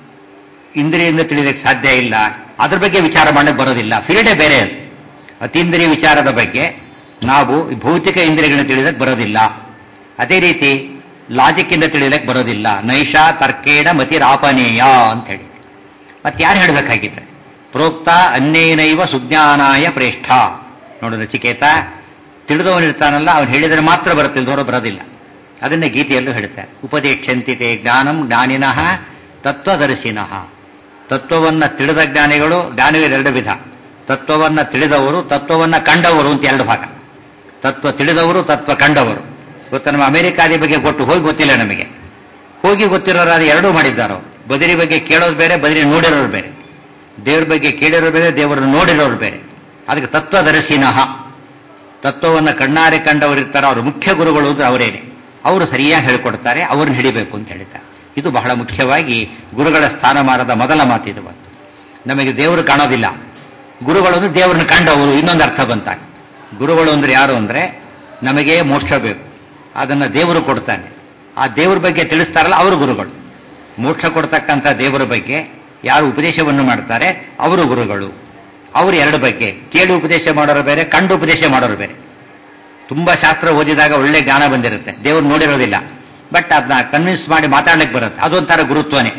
ಇಂದ್ರಿಯಿಂದ ತಿಳಿದಕ್ಕೆ ಸಾಧ್ಯ ಇಲ್ಲ ಅದ್ರ ಬಗ್ಗೆ ವಿಚಾರ ಮಾಡಕ್ಕೆ ಬರೋದಿಲ್ಲ ಫೀಲ್ಡೇ ಬೇರೆ ಅದು ಅತೀಂದ್ರಿಯ ವಿಚಾರದ ಬಗ್ಗೆ ನಾವು ಭೌತಿಕ ಇಂದ್ರಿಯಗಳನ್ನ ತಿಳಿದಕ್ಕೆ ಬರೋದಿಲ್ಲ ಅದೇ ರೀತಿ ಲಾಜಿಕ್ ಇಂದ ತಿಳಿಲಕ್ಕೆ ಬರೋದಿಲ್ಲ ನೈಷಾ ತರ್ಕೇಣ ಮತಿರಾಪನೇಯ ಅಂತ ಹೇಳಿ ಮತ್ತೆ ಯಾರು ಹೇಳಬೇಕಾಗಿದ್ರೆ ಪ್ರೋಕ್ತ ಅನ್ನೇನೈವ ಸುಜ್ಞಾನಾಯ ಪ್ರೇಷ್ಠ ನೋಡು ನಚಿಕೇತ ತಿಳಿದವನಿರ್ತಾನಲ್ಲ ಅವನು ಹೇಳಿದರೆ ಮಾತ್ರ ಬರುತ್ತಿಲ್ದವರು ಬರೋದಿಲ್ಲ ಅದನ್ನ ಗೀತೆಯಲ್ಲೂ ಹೇಳ್ತಾರೆ ಉಪದೇಶಂತಿತೆ ಜ್ಞಾನಂ ಜ್ಞಾನಿನಃ ತತ್ವದರ್ಶಿನಃ ತತ್ವವನ್ನ ತಿಳಿದ ಜ್ಞಾನಿಗಳು ಜ್ಞಾನವಿರೆರಡು ವಿಧ ತತ್ವವನ್ನ ತಿಳಿದವರು ತತ್ವವನ್ನ ಕಂಡವರು ಅಂತ ಎರಡು ಭಾಗ ತತ್ವ ತಿಳಿದವರು ತತ್ವ ಕಂಡವರು ಇವತ್ತು ನಮ್ಮ ಅಮೆರಿಕಾದಿ ಬಗ್ಗೆ ಕೊಟ್ಟು ಹೋಗಿ ಗೊತ್ತಿಲ್ಲ ನಮಗೆ ಹೋಗಿ ಗೊತ್ತಿರೋರು ಅದು ಎರಡೂ ಮಾಡಿದ್ದಾರೋ ಬದರಿ ಬಗ್ಗೆ ಕೇಳೋದು ಬೇರೆ ಬದರಿ ನೋಡಿರೋರು ಬೇರೆ ದೇವ್ರ ಬಗ್ಗೆ ಕೇಳಿರೋರು ಬೇರೆ ದೇವರನ್ನು ನೋಡಿರೋರು ಬೇರೆ ಅದಕ್ಕೆ ತತ್ವದರ್ಶಿನಃ ತತ್ವವನ್ನು ಕಣ್ಣಾರೆ ಕಂಡವರಿರ್ತಾರೆ ಅವರು ಮುಖ್ಯ ಗುರುಗಳು ಅಂದ್ರೆ ಅವರೇನೆ ಅವರು ಸರಿಯಾಗಿ ಹೇಳ್ಕೊಡ್ತಾರೆ ಅವ್ರನ್ನ ಹಿಡಿಬೇಕು ಅಂತ ಹೇಳ್ತಾರೆ ಇದು ಬಹಳ ಮುಖ್ಯವಾಗಿ ಗುರುಗಳ ಸ್ಥಾನಮಾನದ ಮೊದಲ ಮಾತಿದು ಬಂತು ನಮಗೆ ದೇವರು ಕಾಣೋದಿಲ್ಲ ಗುರುಗಳು ಅಂದ್ರೆ ದೇವರನ್ನ ಕಂಡವರು ಇನ್ನೊಂದು ಅರ್ಥ ಬಂತಾಗ ಗುರುಗಳು ಅಂದ್ರೆ ಯಾರು ಅಂದ್ರೆ ನಮಗೆ ಮೋಕ್ಷ ಬೇಕು ಅದನ್ನ ದೇವರು ಕೊಡ್ತಾನೆ ಆ ದೇವರ ಬಗ್ಗೆ ತಿಳಿಸ್ತಾರಲ್ಲ ಅವರು ಗುರುಗಳು ಮೋಕ್ಷ ಕೊಡ್ತಕ್ಕಂಥ ದೇವರ ಬಗ್ಗೆ ಯಾರು ಉಪದೇಶವನ್ನು ಮಾಡ್ತಾರೆ ಅವರು ಗುರುಗಳು ಅವರು ಎರಡು ಬಗ್ಗೆ ಕೇಳಿ ಉಪದೇಶ ಮಾಡೋರು ಬೇರೆ ಕಂಡು ಉಪದೇಶ ಮಾಡೋರು ಬೇರೆ ತುಂಬಾ ಶಾಸ್ತ್ರ ಓದಿದಾಗ ಒಳ್ಳೆ ಜ್ಞಾನ ಬಂದಿರುತ್ತೆ ದೇವರು ನೋಡಿರೋದಿಲ್ಲ ಬಟ್ ಅದನ್ನ ಕನ್ವಿನ್ಸ್ ಮಾಡಿ ಮಾತಾಡ್ಲಿಕ್ಕೆ ಬರುತ್ತೆ ಅದೊಂಥರ ಗುರುತ್ವನೇ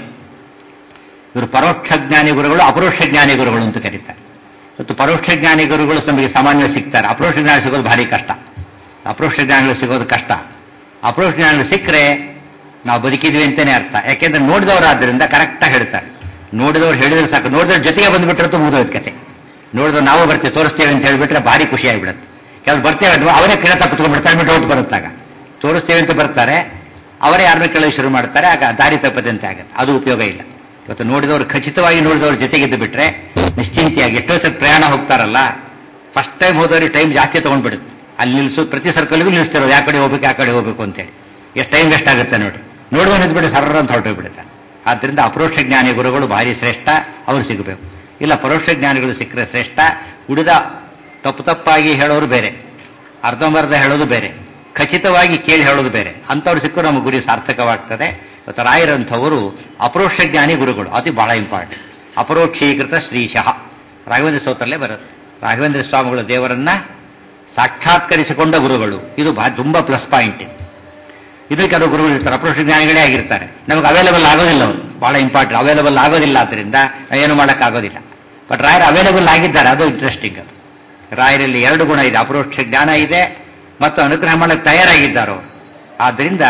ಇವರು ಪರೋಕ್ಷ ಜ್ಞಾನಿ ಗುರುಗಳು ಅಪರೋಕ್ಷ ಜ್ಞಾನಿ ಗುರುಗಳು ಅಂತ ಕರೀತಾರೆ ಮತ್ತು ಪರೋಕ್ಷ ಜ್ಞಾನಿ ಗುರುಗಳು ನಮಗೆ ಸಾಮಾನ್ಯ ಸಿಗ್ತಾರೆ ಅಪರೋಕ್ಷ ಜ್ಞಾನ ಸಿಗೋದು ಭಾರಿ ಕಷ್ಟ ಅಪರೋಕ್ಷ ಜ್ಞಾನಿಗಳು ಸಿಗೋದು ಕಷ್ಟ ಅಪರೋಕ್ಷ ಜ್ಞಾನಿಗಳು ಸಿಕ್ಕರೆ ನಾವು ಬದುಕಿದ್ವಿ ಅಂತಾನೆ ಅರ್ಥ ಯಾಕೆಂದ್ರೆ ನೋಡಿದವರಾದ್ರಿಂದ ಕರೆಕ್ಟಾಗಿ ಹೇಳ್ತಾರೆ ನೋಡಿದವ್ರು ಹೇಳಿದ್ರೆ ಸಾಕು ನೋಡಿದವ್ರ ಜೊತೆಗೆ ಬಂದ್ಬಿಟ್ರೆ ಮುಗಿದೋದ್ ಕತೆ ನೋಡಿದ್ರೆ ನಾವು ಬರ್ತೀವಿ ತೋರಿಸ್ತೇವೆ ಅಂತ ಹೇಳ್ಬಿಟ್ರೆ ಭಾರಿ ಖುಷಿ ಆಗಿಬಿಡುತ್ತೆ ಕೆಲವು ಬರ್ತೇವೆ ಅಂದ್ರೆ ಅವರೇ ಕೇಳ್ತಾ ಕುತ್ಕೊಂಡ್ಬಿಡ್ತಾರೆ ಬಿಟ್ಟು ಹೊಟ್ಟು ಬರುತ್ತಾಗ ತೋರಿಸ್ತೇವೆ ಅಂತ ಬರ್ತಾರೆ ಅವರೇ ಯಾರನ್ನ ಕೇಳೋದು ಶುರು ಮಾಡ್ತಾರೆ ಆಗ ದಾರಿ ತಪ್ಪದಂತೆ ಆಗುತ್ತೆ ಅದು ಉಪಯೋಗ ಇಲ್ಲ ಇವತ್ತು ನೋಡಿದವರು ಖಚಿತವಾಗಿ ನೋಡಿದವ್ರ ಜೊತೆಗಿದ್ದು ಬಿಟ್ರೆ ನಿಶ್ಚಿಂತೆಯಾಗಿ ಎಷ್ಟೋ ಸಲ ಪ್ರಯಾಣ ಹೋಗ್ತಾರಲ್ಲ ಫಸ್ಟ್ ಟೈಮ್ ಹೋದವ್ರಿಗೆ ಟೈಮ್ ಜಾಸ್ತಿ ತಗೊಂಡ್ಬಿಡುತ್ತೆ ಅಲ್ಲಿ ನಿಲ್ಸು ಪ್ರತಿ ಸರ್ಕಲ್ಗೂ ನಿಲ್ಲಿಸ್ತಿರೋದು ಯಾವ ಕಡೆ ಹೋಗ್ಬೇಕು ಆ ಕಡೆ ಹೋಗ್ಬೇಕು ಅಂತೇಳಿ ಎಷ್ಟು ಟೈಮ್ ವೇಸ್ಟ್ ಆಗುತ್ತೆ ನೋಡಿ ನೋಡುವ ನಿಂತ್ಬಿಟ್ಟು ಸರ್ರ ಅಂತ ಹೊರಟೋಗ್ಬಿಡುತ್ತೆ ಆದ್ರಿಂದ ಅಪರೋಕ್ಷ ಜ್ಞಾನಿ ಗುರುಗಳು ಭಾರಿ ಶ್ರೇಷ್ಠ ಅವರು ಸಿಗಬೇಕು ಇಲ್ಲ ಪರೋಕ್ಷ ಜ್ಞಾನಿಗಳು ಸಿಕ್ಕರೆ ಶ್ರೇಷ್ಠ ಉಳಿದ ತಪ್ಪು ತಪ್ಪಾಗಿ ಹೇಳೋರು ಬೇರೆ ಅರ್ಧಂಬರ್ಧ ಹೇಳೋದು ಬೇರೆ ಖಚಿತವಾಗಿ ಕೇಳಿ ಹೇಳೋದು ಬೇರೆ ಅಂಥವ್ರು ಸಿಕ್ಕರು ನಮ್ಮ ಗುರಿ ಸಾರ್ಥಕವಾಗ್ತದೆ ಇವತ್ತು ರಾಯರಂಥವರು ಅಪರೋಕ್ಷ ಜ್ಞಾನಿ ಗುರುಗಳು ಅದು ಬಹಳ ಇಂಪಾರ್ಟೆಂಟ್ ಅಪರೋಕ್ಷೀಕೃತ ಶ್ರೀಶಃ ರಾಘವೇಂದ್ರ ಸ್ತೋತ್ರಲ್ಲೇ ಬರುತ್ತೆ ರಾಘವೇಂದ್ರ ಸ್ವಾಮಿಗಳು ದೇವರನ್ನ ಸಾಕ್ಷಾತ್ಕರಿಸಿಕೊಂಡ ಗುರುಗಳು ಇದು ಬಹಳ ತುಂಬಾ ಪ್ಲಸ್ ಪಾಯಿಂಟ್ ಇದು ಇದು ಕೆಲವು ಗುರುಗಳು ಇರ್ತಾರೆ ಅಪರೋಕ್ಷ ಜ್ಞಾನಿಗಳೇ ಆಗಿರ್ತಾರೆ ನಮಗೆ ಅವೈಲೇಬಲ್ ಆಗೋದಿಲ್ಲ ಅವರು ಬಹಳ ಇಂಪಾರ್ಟೆಂಟ್ ಅವೈಲೇಬಲ್ ಆಗೋದಿಲ್ಲ ಆದ್ರಿಂದ ಏನು ಮಾಡೋಕ್ಕಾಗೋದಿಲ್ಲ ಬಟ್ ರಾಯರು ಅವೈಲೇಬಲ್ ಆಗಿದ್ದಾರೆ ಅದು ಇಂಟ್ರೆಸ್ಟಿಂಗ್ ಅದು ರಾಯರಲ್ಲಿ ಎರಡು ಗುಣ ಇದೆ ಅಪರೋಕ್ಷ ಜ್ಞಾನ ಇದೆ ಮತ್ತು ಅನುಗ್ರಹ ಮಾಡಕ್ಕೆ ತಯಾರಾಗಿದ್ದಾರೆ ಅವರು ಆದ್ದರಿಂದ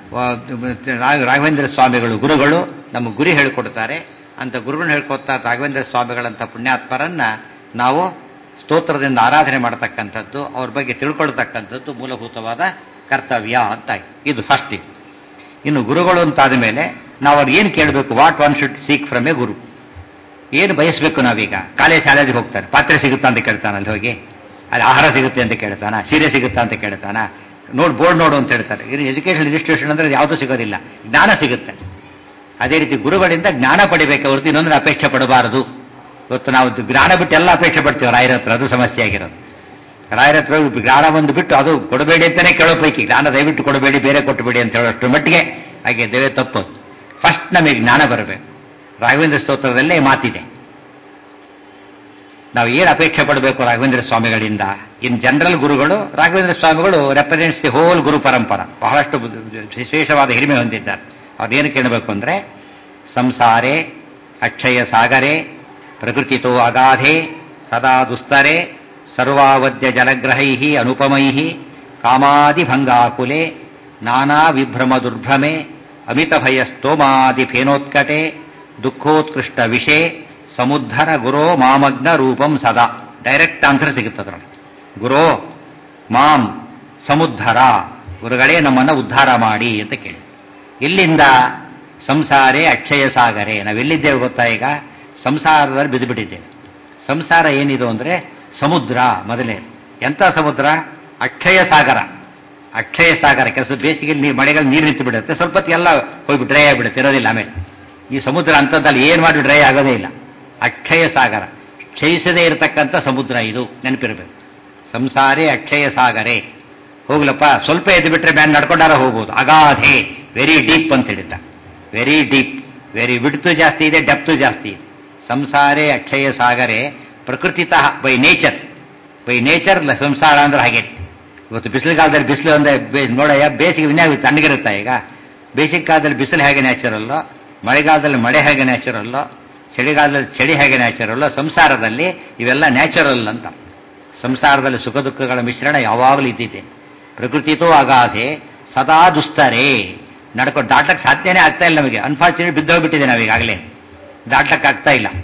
ರಾಘವೇಂದ್ರ ಸ್ವಾಮಿಗಳು ಗುರುಗಳು ನಮ್ಮ ಗುರಿ ಹೇಳಿಕೊಡ್ತಾರೆ ಅಂತ ಗುರುಗಳನ್ನ ಹೇಳ್ಕೊಡ್ತಾ ರಾಘವೇಂದ್ರ ಸ್ವಾಮಿಗಳಂತ ಪುಣ್ಯಾತ್ಮರನ್ನ ನಾವು ಸ್ತೋತ್ರದಿಂದ ಆರಾಧನೆ ಮಾಡತಕ್ಕಂಥದ್ದು ಅವ್ರ ಬಗ್ಗೆ ತಿಳ್ಕೊಳ್ತಕ್ಕಂಥದ್ದು ಮೂಲಭೂತವಾದ ಕರ್ತವ್ಯ ಅಂತ ಇದು ಫಸ್ಟ್ ಇನ್ನು ಗುರುಗಳು ಅಂತಾದ ಮೇಲೆ ನಾವು ಅವ್ರು ಏನು ಕೇಳಬೇಕು what one should seek from a guru ಏನು ಬಯಸಬೇಕು ನಾವೀಗ ಕಾಲೇಜ್ ಶಾಲೆಗೆ ಹೋಗ್ತಾರೆ ಪಾತ್ರೆ ಸಿಗುತ್ತಾ ಅಂತ ಕೇಳ್ತಾನ ಅಲ್ಲಿ ಹೋಗಿ ಅಲ್ಲಿ ಆಹಾರ ಸಿಗುತ್ತೆ ಅಂತ ಕೇಳ್ತಾನ ಸೀರೆ ಸಿಗುತ್ತಾ ಅಂತ ಕೇಳ್ತಾನ ನೋಡ್ ಬೋರ್ಡ್ ನೋಡು ಅಂತ ಹೇಳ್ತಾರೆ ಇದು ಎಜುಕೇಷನ್ ಇನ್ಸ್ಟಿಟ್ಯೂಷನ್ ಅಂದ್ರೆ ಯಾವುದೂ ಸಿಗೋದಿಲ್ಲ ಜ್ಞಾನ ಸಿಗುತ್ತೆ ಅದೇ ರೀತಿ ಗುರುಗಳಿಂದ ಜ್ಞಾನ ಪಡಿಬೇಕು ಹೊರತು ಇನ್ನೊಂದ್ರೆ ಅಪೇಕ್ಷೆ ಪಡಬಾರದು ಇವತ್ತು ನಾವು ಜ್ಞಾನ ಬಿಟ್ಟು ಎಲ್ಲ ಅಪೇಕ್ಷೆ ಪಡ್ತೀವಿ ರಾಯರ ಹತ್ರ ಅದು ಸಮಸ್ಯೆ ಆಗಿರೋದು ರಾಯರ ಹತ್ರ ಜ್ಞಾನ ಒಂದು ಬಿಟ್ಟು ಅದು ಕೊಡಬೇಡಿ ಅಂತಾನೆ ಕೇಳೋ ಪೈಕಿ ಜ್ಞಾನ ದಯವಿಟ್ಟು ಕೊಡಬೇಡಿ ಬೇರೆ ಕೊಟ್ಟಬೇಡಿ ಅಂತ ಹೇಳೋಷ್ಟು ಮಟ್ಟಿಗೆ ಹಾಗೆ ದೇವೇ ತಪ್ಪು ಫಸ್ಟ್ ನಮಗೆ ಜ್ಞಾನ ಬರಬೇಕು ರಾಘವೇಂದ್ರ ಸ್ತೋತ್ರದಲ್ಲೇ ಮಾತಿದೆ ನಾವು ಏನು ಅಪೇಕ್ಷೆ ಪಡಬೇಕು ರಾಘವೇಂದ್ರ ಸ್ವಾಮಿಗಳಿಂದ ಇನ್ ಜನರಲ್ ಗುರುಗಳು ರಾಘವೇಂದ್ರ ಸ್ವಾಮಿಗಳು ರೆಪ್ರೆಸೆಂಟ್ಸ್ ದಿ ಹೋಲ್ ಗುರು ಪರಂಪರ ಬಹಳಷ್ಟು ವಿಶೇಷವಾದ ಹಿರಿಮೆ ಹೊಂದಿದ್ದಾರೆ ಅದೇನು ಕೇಳಬೇಕು ಅಂದ್ರೆ ಸಂಸಾರೆ ಅಕ್ಷಯ ಸಾಗರೆ ಪ್ರಕೃತಿತೋ ಅಗಾಧೆ ಸದಾ ದುಸ್ತರೆ ಸರ್ವಾವದ್ಯ ಜಲಗ್ರಹೈ ಅನುಪಮೈ ಕಾಮಾದಿಭಂಗಾಕುಲೆ ನಾನಾ ವಿಭ್ರಮ ದುರ್ಭ್ರಮೆ ಅಮಿತ ಭಯ ಸ್ತೋಮಾದಿ ಫೇನೋತ್ಕಟೆ ದುಃಖೋತ್ಕೃಷ್ಟ ವಿಷೆ ಸಮುದ್ಧರ ಗುರೋ ಮಾಮಗ್ನ ರೂಪಂ ಸದಾ ಡೈರೆಕ್ಟ್ ಆನ್ಸರ್ ಸಿಗುತ್ತದೆ ಗುರೋ ಮಾಂ ಸಮುದ್ಧರ ಗುರುಗಳೇ ನಮ್ಮನ್ನ ಉದ್ಧಾರ ಮಾಡಿ ಅಂತ ಕೇಳಿ ಎಲ್ಲಿಂದ ಸಂಸಾರೇ ಅಕ್ಷಯ ಸಾಗರೆ ನಾವೆಲ್ಲಿದ್ದೇವೆ ಗೊತ್ತಾ ಈಗ ಸಂಸಾರದಲ್ಲಿ ಬಿದ್ದುಬಿಟ್ಟಿದ್ದೇವೆ ಸಂಸಾರ ಏನಿದು ಅಂದ್ರೆ ಸಮುದ್ರ ಮೊದಲೇ ಎಂಥ ಸಮುದ್ರ ಅಕ್ಷಯ ಸಾಗರ ಅಕ್ಷಯ ಸಾಗರ ಕೆಲಸ ಬೇಸಿಗೆ ನೀರು ಮಳೆಗಳು ನೀರು ನಿಂತು ಬಿಡುತ್ತೆ ಸ್ವಲ್ಪ ಹೊತ್ತಿಗೆ ಎಲ್ಲ ಹೋಗಿ ಡ್ರೈ ಆಗಿಬಿಡುತ್ತೆ ಇರೋದಿಲ್ಲ ಆಮೇಲೆ ಈ ಸಮುದ್ರ ಅಂಥದ್ದಲ್ಲಿ ಏನು ಮಾಡಿ ಡ್ರೈ ಆಗೋದೇ ಇಲ್ಲ ಅಕ್ಷಯ ಸಾಗರ ಕ್ಷಯಿಸದೇ ಇರತಕ್ಕಂಥ ಸಮುದ್ರ ಇದು ನೆನಪಿರಬೇಕು ಸಂಸಾರೇ ಅಕ್ಷಯ ಸಾಗರೆ ಹೋಗ್ಲಪ್ಪ ಸ್ವಲ್ಪ ಎದ್ದು ಬಿಟ್ರೆ ಮ್ಯಾನ್ ನಡ್ಕೊಂಡಾರ ಹೋಗ್ಬೋದು ಅಗಾಧೆ ವೆರಿ ಡೀಪ್ ಅಂತ ಹೇಳಿದ್ದ ವೆರಿ ಡೀಪ್ ವೆರಿ ವಿಡ್ತು ಜಾಸ್ತಿ ಇದೆ ಡೆಪ್ತು ಜಾಸ್ತಿ ಇದೆ ಸಂಸಾರೇ ಅಕ್ಷಯ ಸಾಗರೆ ಪ್ರಕೃತಿತಃ ಬೈ ನೇಚರ್ ಬೈ ನೇಚರ್ ಸಂಸಾರ ಅಂದ್ರೆ ಹಾಗೆ ಇವತ್ತು ಬಿಸಿಲು ಕಾಲದಲ್ಲಿ ಬಿಸಿಲು ಅಂದ್ರೆ ನೋಡಯ್ಯ ಬೇಸಿಗೆ ವಿನ್ಯಾಸ ತಣ್ಣಗಿರುತ್ತಾ ಈಗ ಬೇಸಿಗೆ ಕಾಲದಲ್ಲಿ ಬಿಸಿಲು ಹೇಗೆ ನ್ಯಾಚುರಲ್ಲೋ ಮಳೆಗಾಲದಲ್ಲಿ ಮಳೆ ಹೇಗೆ ನ್ಯಾಚುರಲ್ಲೋ ಚಳಿಗಾಲದಲ್ಲಿ ಚಳಿ ಹೇಗೆ ನ್ಯಾಚುರಲ್ಲೋ ಸಂಸಾರದಲ್ಲಿ ಇವೆಲ್ಲ ನ್ಯಾಚುರಲ್ ಅಂತ ಸಂಸಾರದಲ್ಲಿ ಸುಖ ದುಃಖಗಳ ಮಿಶ್ರಣ ಯಾವಾಗಲೂ ಇದ್ದಿದೆ ಪ್ರಕೃತಿತೋ ಅಗಾಧೆ ಸದಾ ದುಸ್ತರೇ ನಡ್ಕೊಂಡು ದಾಟಕ್ಕೆ ಸಾಧ್ಯನೇ ಆಗ್ತಾ ಇಲ್ಲ ನಮಗೆ ಅನ್ಫಾರ್ಚುನೇಟ್ ಬಿದ್ದೋಗ್ಬಿಟ್ಟಿದೆ ನಾವೀಗಾಗಲೇ ದಾಟಕ್ಕೆ ಆಗ್ತಾ ಇಲ್ಲ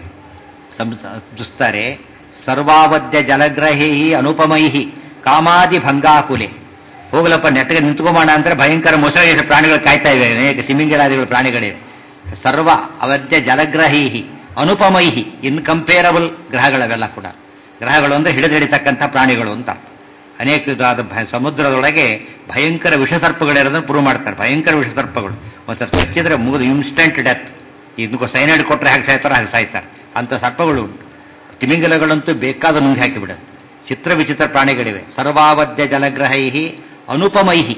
ದುಸ್ತರೆ ಸರ್ವಾವದ್ಯ ಜಲಗ್ರಹಿ ಅನುಪಮೈಹಿ ಕಾಮಾದಿ ಭಂಗಾಕುಲೆ ಹೋಗ್ಲಪ್ಪ ನೆಟ್ಟಗೆ ನಿಂತ್ಕೊಂಬೋಣ ಅಂದ್ರೆ ಭಯಂಕರ ಮೊಸಳೆ ಪ್ರಾಣಿಗಳು ಕಾಯ್ತಾ ಇವೆ ಅನೇಕ ತಿಮಿಂಗಿಲಾದಿಗಳು ಪ್ರಾಣಿಗಳಿವೆ ಸರ್ವ ಅವಧ್ಯ ಜಲಗ್ರಹೀಹಿ ಅನುಪಮೈಹಿ ಇನ್ಕಂಪೇರಬಲ್ ಗ್ರಹಗಳವೆಲ್ಲ ಕೂಡ ಗ್ರಹಗಳು ಅಂದ್ರೆ ಹಿಡಿದು ಹಿಡಿತಕ್ಕಂಥ ಪ್ರಾಣಿಗಳು ಅಂತ ಅನೇಕ ವಿಧವಾದ ಸಮುದ್ರದೊಳಗೆ ಭಯಂಕರ ವಿಷಸರ್ಪಗಳಿರೋದನ್ನು ಪ್ರೂವ್ ಮಾಡ್ತಾರೆ ಭಯಂಕರ ವಿಷಸರ್ಪಗಳು ಒಂದ್ಸಲ ಕಚ್ಚಿದ್ರೆ ಮುಗಿದು ಇನ್ಸ್ಟೆಂಟ್ ಡೆತ್ ಇದಕ್ಕೂ ಸೈನೈಡ್ ಕೊಟ್ಟರೆ ಹಾಗೆ ಸಾಯ್ತಾರೆ ಹಾಗೆ ಸಾಯ್ತಾರೆ ಅಂತ ಸರ್ಪಗಳು ಉಂಟು ತಿಮಿಂಗಲಗಳಂತೂ ಬೇಕಾದ ನುಂಗಿ ಹಾಕಿಬಿಡುತ್ತೆ ಚಿತ್ರ ವಿಚಿತ್ರ ಪ್ರಾಣಿಗಳಿವೆ ಸರ್ವಾವದ್ಯ ಜಲಗ್ರಹೈ ಅನುಪಮೈಹಿ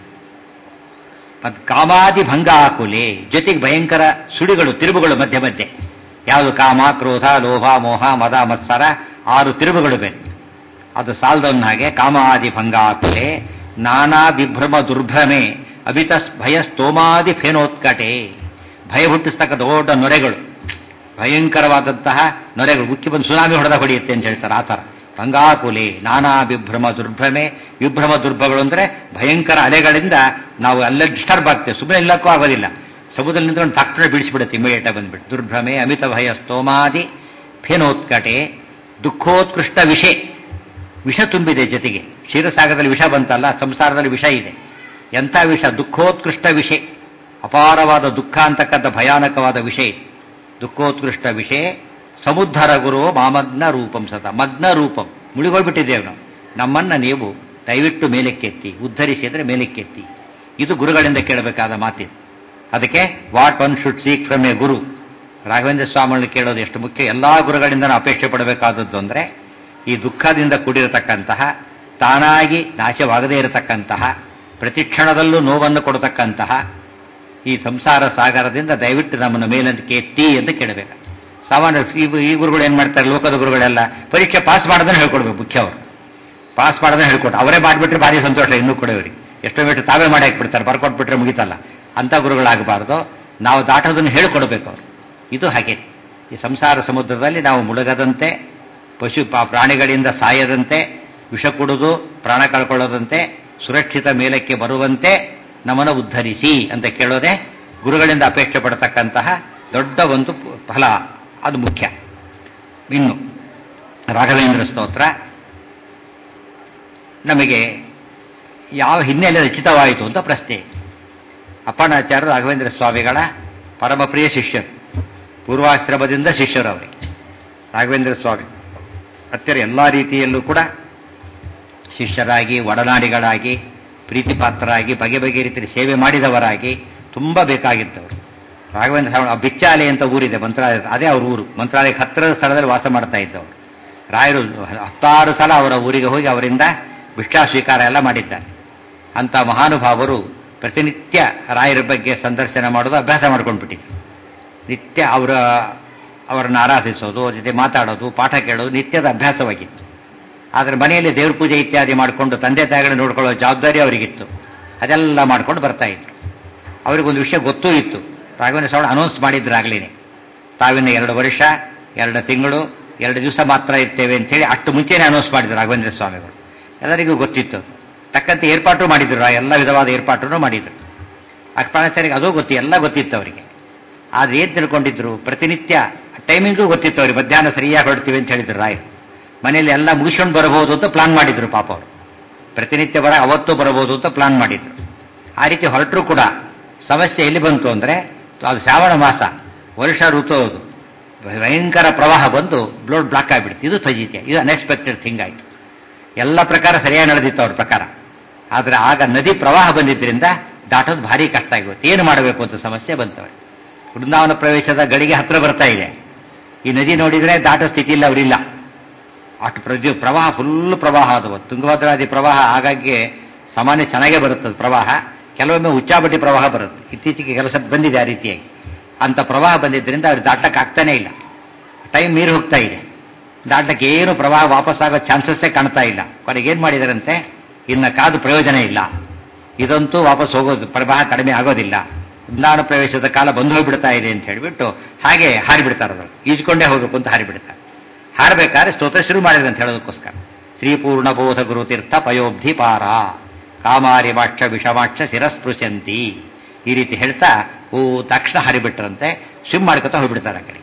ಮತ್ತು ಕಾಮಾದಿ ಭಂಗ ಆಕುಲೆ ಜೊತೆಗೆ ಭಯಂಕರ ಸುಡಿಗಳು ತಿರುವುಗಳು ಮಧ್ಯೆ ಮಧ್ಯೆ ಯಾವುದು ಕಾಮ ಕ್ರೋಧ ಲೋಭ ಮೋಹ ಮದ ಮತ್ಸರ ಆರು ತಿರುವುಗಳು ಬೇಕು ಅದು ಸಾಲದವನ್ನ ಹಾಗೆ ಕಾಮಾದಿ ಭಂಗ ಆಕುಲೆ ನಾನಾ ವಿಭ್ರಮ ದುರ್ಭ್ರಮೆ ಅಭಿತ ಭಯ ಸ್ತೋಮಾದಿ ಫೇನೋತ್ಕಟೆ ಭಯ ಹುಟ್ಟಿಸ್ತಕ್ಕ ದೊಡ್ಡ ನೊರೆಗಳು ಭಯಂಕರವಾದಂತಹ ನೊರೆಗಳು ಉಕ್ಕಿ ಬಂದು ಸುನಾಮಿ ಹೊಡೆದ ಹೊಡೆಯುತ್ತೆ ಅಂತ ಹೇಳ್ತಾರೆ ಆ ಥರ ಭಂಗಾಕುಲೆ ನಾನಾ ವಿಭ್ರಮ ದುರ್ಭ್ರಮೆ ವಿಭ್ರಮ ದುರ್ಭಗಳು ಅಂದ್ರೆ ಭಯಂಕರ ಅಲೆಗಳಿಂದ ನಾವು ಅಲ್ಲೇ ಡಿಸ್ಟರ್ಬ್ ಆಗ್ತೇವೆ ಸುಮ್ಮನೆ ಇಲ್ಲಕ್ಕೂ ಆಗೋದಿಲ್ಲ ಸಮುದ್ರದಲ್ಲಿ ನಿಂತ್ಕೊಂಡು ತಕ್ಷಣ ಬಿಡಿಸ್ಬಿಡುತ್ತೆ ಇಮಿಡಿಯೇಟ್ ಬಂದ್ಬಿಟ್ಟು ದುರ್ಭ್ರಮೆ ಅಮಿತ ಭಯ ಸ್ತೋಮಾದಿ ಫೇನೋತ್ಕಟೆ ದುಃಖೋತ್ಕೃಷ್ಟ ವಿಷ ವಿಷ ತುಂಬಿದೆ ಜೊತೆಗೆ ಕ್ಷೀರಸಾಗರದಲ್ಲಿ ವಿಷ ಬಂತಲ್ಲ ಸಂಸಾರದಲ್ಲಿ ವಿಷ ಇದೆ ಎಂಥ ವಿಷ ದುಃಖೋತ್ಕೃಷ್ಟ ವಿಷ ಅಪಾರವಾದ ದುಃಖ ಅಂತಕ್ಕಂಥ ಭಯಾನಕವಾದ ವಿಷಯ ದುಃಖೋತ್ಕೃಷ್ಟ ವಿಷಯ ಸಮುದ್ಧರ ಗುರು ಮಾಮಗ್ನ ರೂಪಂ ಸತ ಮಗ್ನ ರೂಪಂ ಮುಳುಗೋಗ್ಬಿಟ್ಟಿದ್ದೇವೆ ನಾವು ನಮ್ಮನ್ನ ನೀವು ದಯವಿಟ್ಟು ಮೇಲಕ್ಕೆತ್ತಿ ಉದ್ಧರಿಸಿ ಅಂದ್ರೆ ಮೇಲಕ್ಕೆತ್ತಿ ಇದು ಗುರುಗಳಿಂದ ಕೇಳಬೇಕಾದ ಮಾತಿದೆ ಅದಕ್ಕೆ what one should seek from a guru Raghavendra ಸ್ವಾಮಿಗಳನ್ನ ಕೇಳೋದು ಎಷ್ಟು ಮುಖ್ಯ ಎಲ್ಲಾ ಗುರುಗಳಿಂದ ನಾವು ಅಪೇಕ್ಷೆ ಪಡಬೇಕಾದದ್ದು ಅಂದ್ರೆ ಈ ದುಃಖದಿಂದ ಕೂಡಿರತಕ್ಕಂತಹ ತಾನಾಗಿ ನಾಶವಾಗದೇ ಇರತಕ್ಕಂತಹ ಪ್ರತಿ ಕ್ಷಣದಲ್ಲೂ ನೋವನ್ನು ಕೊಡತಕ್ಕಂತಹ ಈ ಸಂಸಾರ ಸಾಗರದಿಂದ ದಯವಿಟ್ಟು ನಮ್ಮನ್ನು ಮೇಲಂತಕ್ಕೆ ಎತ್ತಿ ಅಂತ ಕೇಳಬೇಕು ಸಾಮಾನ್ಯ ಈ ಗುರುಗಳು ಏನ್ ಮಾಡ್ತಾರೆ ಲೋಕದ ಗುರುಗಳೆಲ್ಲ ಪರೀಕ್ಷೆ ಪಾಸ್ ಮಾಡೋದನ್ನ ಹೇಳ್ಕೊಡ್ಬೇಕು ಮುಖ್ಯ ಅವರು ಪಾಸ್ ಮಾಡೋದನ್ನ ಹೇಳ್ಕೊಟ್ಟು ಅವರೇ ಮಾಡಿಬಿಟ್ರೆ ಭಾರಿ ಸಂತೋಷ ಇನ್ನೂ ಕೂಡ ಇವರಿಗೆ ಎಷ್ಟೋ ಬಿಟ್ಟು ತಾವೇ ಮಾಡಿ ಹಾಕ್ಬಿಡ್ತಾರೆ ಬರ್ಕೊಟ್ಬಿಟ್ರೆ ಮುಗಿತಲ್ಲ ಅಂತ ಗುರುಗಳಾಗಬಾರ್ದು ನಾವು ದಾಟೋದನ್ನು ಹೇಳ್ಕೊಡ್ಬೇಕು ಅವರು ಇದು ಹಾಗೆ ಈ ಸಂಸಾರ ಸಮುದ್ರದಲ್ಲಿ ನಾವು ಮುಳುಗದಂತೆ ಪಶು ಪ್ರಾಣಿಗಳಿಂದ ಸಾಯದಂತೆ ವಿಷ ಕುಡಿದು ಪ್ರಾಣ ಕಳ್ಕೊಳ್ಳೋದಂತೆ ಸುರಕ್ಷಿತ ಮೇಲಕ್ಕೆ ಬರುವಂತೆ ನಮ್ಮನ್ನು ಉದ್ಧರಿಸಿ ಅಂತ ಕೇಳೋದೆ ಗುರುಗಳಿಂದ ಅಪೇಕ್ಷೆ ಪಡತಕ್ಕಂತಹ ದೊಡ್ಡ ಒಂದು ಫಲ ಅದು ಮುಖ್ಯ ಇನ್ನು ರಾಘವೇಂದ್ರ ಸ್ತೋತ್ರ ನಮಗೆ ಯಾವ ಹಿನ್ನೆಲೆ ರಚಿತವಾಯಿತು ಅಂತ ಪ್ರಶ್ನೆ ಅಪ್ಪಣಾಚಾರ್ಯ ರಾಘವೇಂದ್ರ ಸ್ವಾಮಿಗಳ ಪರಮಪ್ರಿಯ ಶಿಷ್ಯರು ಪೂರ್ವಾಶ್ರಮದಿಂದ ಶಿಷ್ಯರು ಅವರಿಗೆ ರಾಘವೇಂದ್ರ ಸ್ವಾಮಿ ಹತ್ತಿರ ಎಲ್ಲ ರೀತಿಯಲ್ಲೂ ಕೂಡ ಶಿಷ್ಯರಾಗಿ ಒಡನಾಡಿಗಳಾಗಿ ಪ್ರೀತಿಪಾತ್ರರಾಗಿ ಬಗೆ ಬಗೆ ರೀತಿಯಲ್ಲಿ ಸೇವೆ ಮಾಡಿದವರಾಗಿ ತುಂಬ ಬೇಕಾಗಿದ್ದವರು ರಾಘವೇಂದ್ರ ಸ್ವಾಮಿ ಬಿಚ್ಚಾಲೆ ಅಂತ ಊರಿದೆ ಮಂತ್ರಾಲಯ ಅದೇ ಅವ್ರ ಊರು ಮಂತ್ರಾಲಯಕ್ಕೆ ಹತ್ತಿರದ ಸ್ಥಳದಲ್ಲಿ ವಾಸ ಮಾಡ್ತಾ ಇದ್ದವರು ರಾಯರು ಹತ್ತಾರು ಸಲ ಅವರ ಊರಿಗೆ ಹೋಗಿ ಅವರಿಂದ ಭಿಕ್ಷಾ ಸ್ವೀಕಾರ ಎಲ್ಲ ಮಾಡಿದ್ದಾರೆ ಅಂತ ಮಹಾನುಭಾವರು ಪ್ರತಿನಿತ್ಯ ರಾಯರ ಬಗ್ಗೆ ಸಂದರ್ಶನ ಮಾಡೋದು ಅಭ್ಯಾಸ ಮಾಡ್ಕೊಂಡ್ಬಿಟ್ಟಿದ್ರು ನಿತ್ಯ ಅವರ ಅವರನ್ನು ಆರಾಧಿಸೋದು ಅವ್ರ ಜೊತೆ ಮಾತಾಡೋದು ಪಾಠ ಕೇಳೋದು ನಿತ್ಯದ ಅಭ್ಯಾಸವಾಗಿತ್ತು ಆದರೆ ಮನೆಯಲ್ಲಿ ದೇವ್ರ ಪೂಜೆ ಇತ್ಯಾದಿ ಮಾಡಿಕೊಂಡು ತಂದೆ ತಾಯಿಗಳನ್ನ ನೋಡ್ಕೊಳ್ಳೋ ಜವಾಬ್ದಾರಿ ಅವರಿಗಿತ್ತು ಅದೆಲ್ಲ ಮಾಡ್ಕೊಂಡು ಬರ್ತಾ ಇದ್ರು ಅವರಿಗೊಂದು ವಿಷಯ ಗೊತ್ತೂ ಇತ್ತು ರಾಘವೇಂದ್ರ ಸ್ವಾಮಿ ಅನೌನ್ಸ್ ಮಾಡಿದ್ರಾಗ್ಲೇನೆ ತಾವಿನ ಎರಡು ವರ್ಷ ಎರಡು ತಿಂಗಳು ಎರಡು ದಿವಸ ಮಾತ್ರ ಇರ್ತೇವೆ ಅಂತೇಳಿ ಅಷ್ಟು ಮುಂಚೆನೇ ಅನೌನ್ಸ್ ಮಾಡಿದ್ರು ರಾಘವೇಂದ್ರ ಸ್ವಾಮಿಗಳು ಎಲ್ಲರಿಗೂ ಗೊತ್ತಿತ್ತು ತಕ್ಕಂತೆ ಏರ್ಪಾಟು ಮಾಡಿದ್ರು ಎಲ್ಲ ವಿಧವಾದ ಏರ್ಪಾಟನ್ನು ಮಾಡಿದ್ರು ಅಕ್ಷಪಾಣಾಚಾರ್ಯಗೆ ಅದು ಗೊತ್ತಿ ಎಲ್ಲ ಗೊತ್ತಿತ್ತು ಅವರಿಗೆ ಆದ್ರೆ ಏನ್ ತಿಳ್ಕೊಂಡಿದ್ರು ಪ್ರತಿನಿತ್ಯ ಟೈಮಿಂಗೂ ಗೊತ್ತಿತ್ತು ಅವ್ರಿಗೆ ಮಧ್ಯಾಹ್ನ ಸರಿಯಾಗಿ ಹೊರಡ್ತೀವಿ ಅಂತ ಹೇಳಿದ್ರು ರಾಯರು ಮನೆಯಲ್ಲಿ ಎಲ್ಲ ಮುಗಿಸ್ಕೊಂಡು ಬರಬಹುದು ಅಂತ ಪ್ಲಾನ್ ಮಾಡಿದ್ರು ಪಾಪ ಅವರು ಪ್ರತಿನಿತ್ಯ ಬರ ಅವತ್ತು ಬರಬಹುದು ಅಂತ ಪ್ಲಾನ್ ಮಾಡಿದ್ರು ಆ ರೀತಿ ಹೊರಟರು ಕೂಡ ಸಮಸ್ಯೆ ಎಲ್ಲಿ ಬಂತು ಅಂದ್ರೆ ಅದು ಶ್ರಾವಣ ಮಾಸ ವರ್ಷ ಋತು ಅದು ಭಯಂಕರ ಪ್ರವಾಹ ಬಂದು ಬ್ಲಡ್ ಬ್ಲಾಕ್ ಆಗಿಬಿಡ್ತು ಇದು ಫಜಿತ್ಯ ಇದು ಅನ್ಎಕ್ಸ್ಪೆಕ್ಟೆಡ್ ಥಿಂಗ್ ಆಯಿತು ಎಲ್ಲ ಪ್ರಕಾರ ಸರಿಯಾಗಿ ನಡೆದಿತ್ತು ಅವ್ರ ಪ್ರಕಾರ ಆದರೆ ಆಗ ನದಿ ಪ್ರವಾಹ ಬಂದಿದ್ದರಿಂದ ದಾಟೋದು ಭಾರಿ ಕಷ್ಟ ಆಗಿತ್ತು ಏನು ಮಾಡಬೇಕು ಅಂತ ಸಮಸ್ಯೆ ಬಂತವೆ ವೃಂದಾವನ ಪ್ರವೇಶದ ಗಡಿಗೆ ಹತ್ರ ಬರ್ತಾ ಇದೆ ಈ ನದಿ ನೋಡಿದ್ರೆ ದಾಟೋ ಸ್ಥಿತಿ ಇಲ್ಲ ಅವರಿಲ್ಲ ಅಷ್ಟು ಪ್ರತಿ ಪ್ರವಾಹ ಫುಲ್ ಪ್ರವಾಹ ಅದು ತುಂಗಭದ್ರಾದಿ ಪ್ರವಾಹ ಆಗಾಗ್ಗೆ ಸಾಮಾನ್ಯ ಚೆನ್ನಾಗೇ ಬರುತ್ತದೆ ಪ್ರವಾಹ ಕೆಲವೊಮ್ಮೆ ಉಚ್ಚಾಬಟ್ಟಿ ಪ್ರವಾಹ ಬರುತ್ತೆ ಇತ್ತೀಚೆಗೆ ಕೆಲಸ ಬಂದಿದೆ ಆ ರೀತಿಯಾಗಿ ಅಂತ ಪ್ರವಾಹ ಬಂದಿದ್ದರಿಂದ ಅವ್ರು ದಾಟಕ್ಕೆ ಆಗ್ತಾನೆ ಇಲ್ಲ ಟೈಮ್ ಮೀರಿ ಹೋಗ್ತಾ ಇದೆ ದಾಟಕ್ಕೆ ಏನು ಪ್ರವಾಹ ವಾಪಸ್ ಆಗೋ ಚಾನ್ಸಸ್ಸೇ ಕಾಣ್ತಾ ಇಲ್ಲ ಕೊನೆಗೆ ಏನ್ ಮಾಡಿದಾರಂತೆ ಇನ್ನ ಕಾದು ಪ್ರಯೋಜನ ಇಲ್ಲ ಇದಂತೂ ವಾಪಸ್ ಹೋಗೋದು ಪ್ರವಾಹ ಕಡಿಮೆ ಆಗೋದಿಲ್ಲ ಉದ್ನಾನ ಪ್ರವೇಶದ ಕಾಲ ಬಂದು ಹೋಗ್ಬಿಡ್ತಾ ಇದೆ ಅಂತ ಹೇಳಿಬಿಟ್ಟು ಹಾಗೆ ಹಾರಿಬಿಡ್ತಾರೆ ಅವರು ಈಜ್ಕೊಂಡೇ ಹೋಗ್ಬೇಕು ಅಂತ ಹಾರಿಬಿಡ್ತಾರೆ ಹಾರಬೇಕಾದ್ರೆ ಸ್ತೋತ್ರ ಶುರು ಮಾಡಿದ್ರೆ ಅಂತ ಹೇಳೋದಕ್ಕೋಸ್ಕರ ಶ್ರೀಪೂರ್ಣ ಬೋಧ ಗುರುತೀರ್ಥ ಪಯೋಬ್ಧಿ ಪಾರ ಕಾಮಾರಿ ಮಾಕ್ಷ ವಿಷಮಾಕ್ಷ ಶಿರಸ್ಪೃಶಂತಿ ಈ ರೀತಿ ಹೇಳ್ತಾ ಓ ತಕ್ಷಣ ಹರಿಬಿಟ್ರಂತೆ ಸ್ವಿಮ್ ಮಾಡ್ಕೊತಾ ಹೋಗ್ಬಿಡ್ತಾರೆ ಆ ಕಡೆ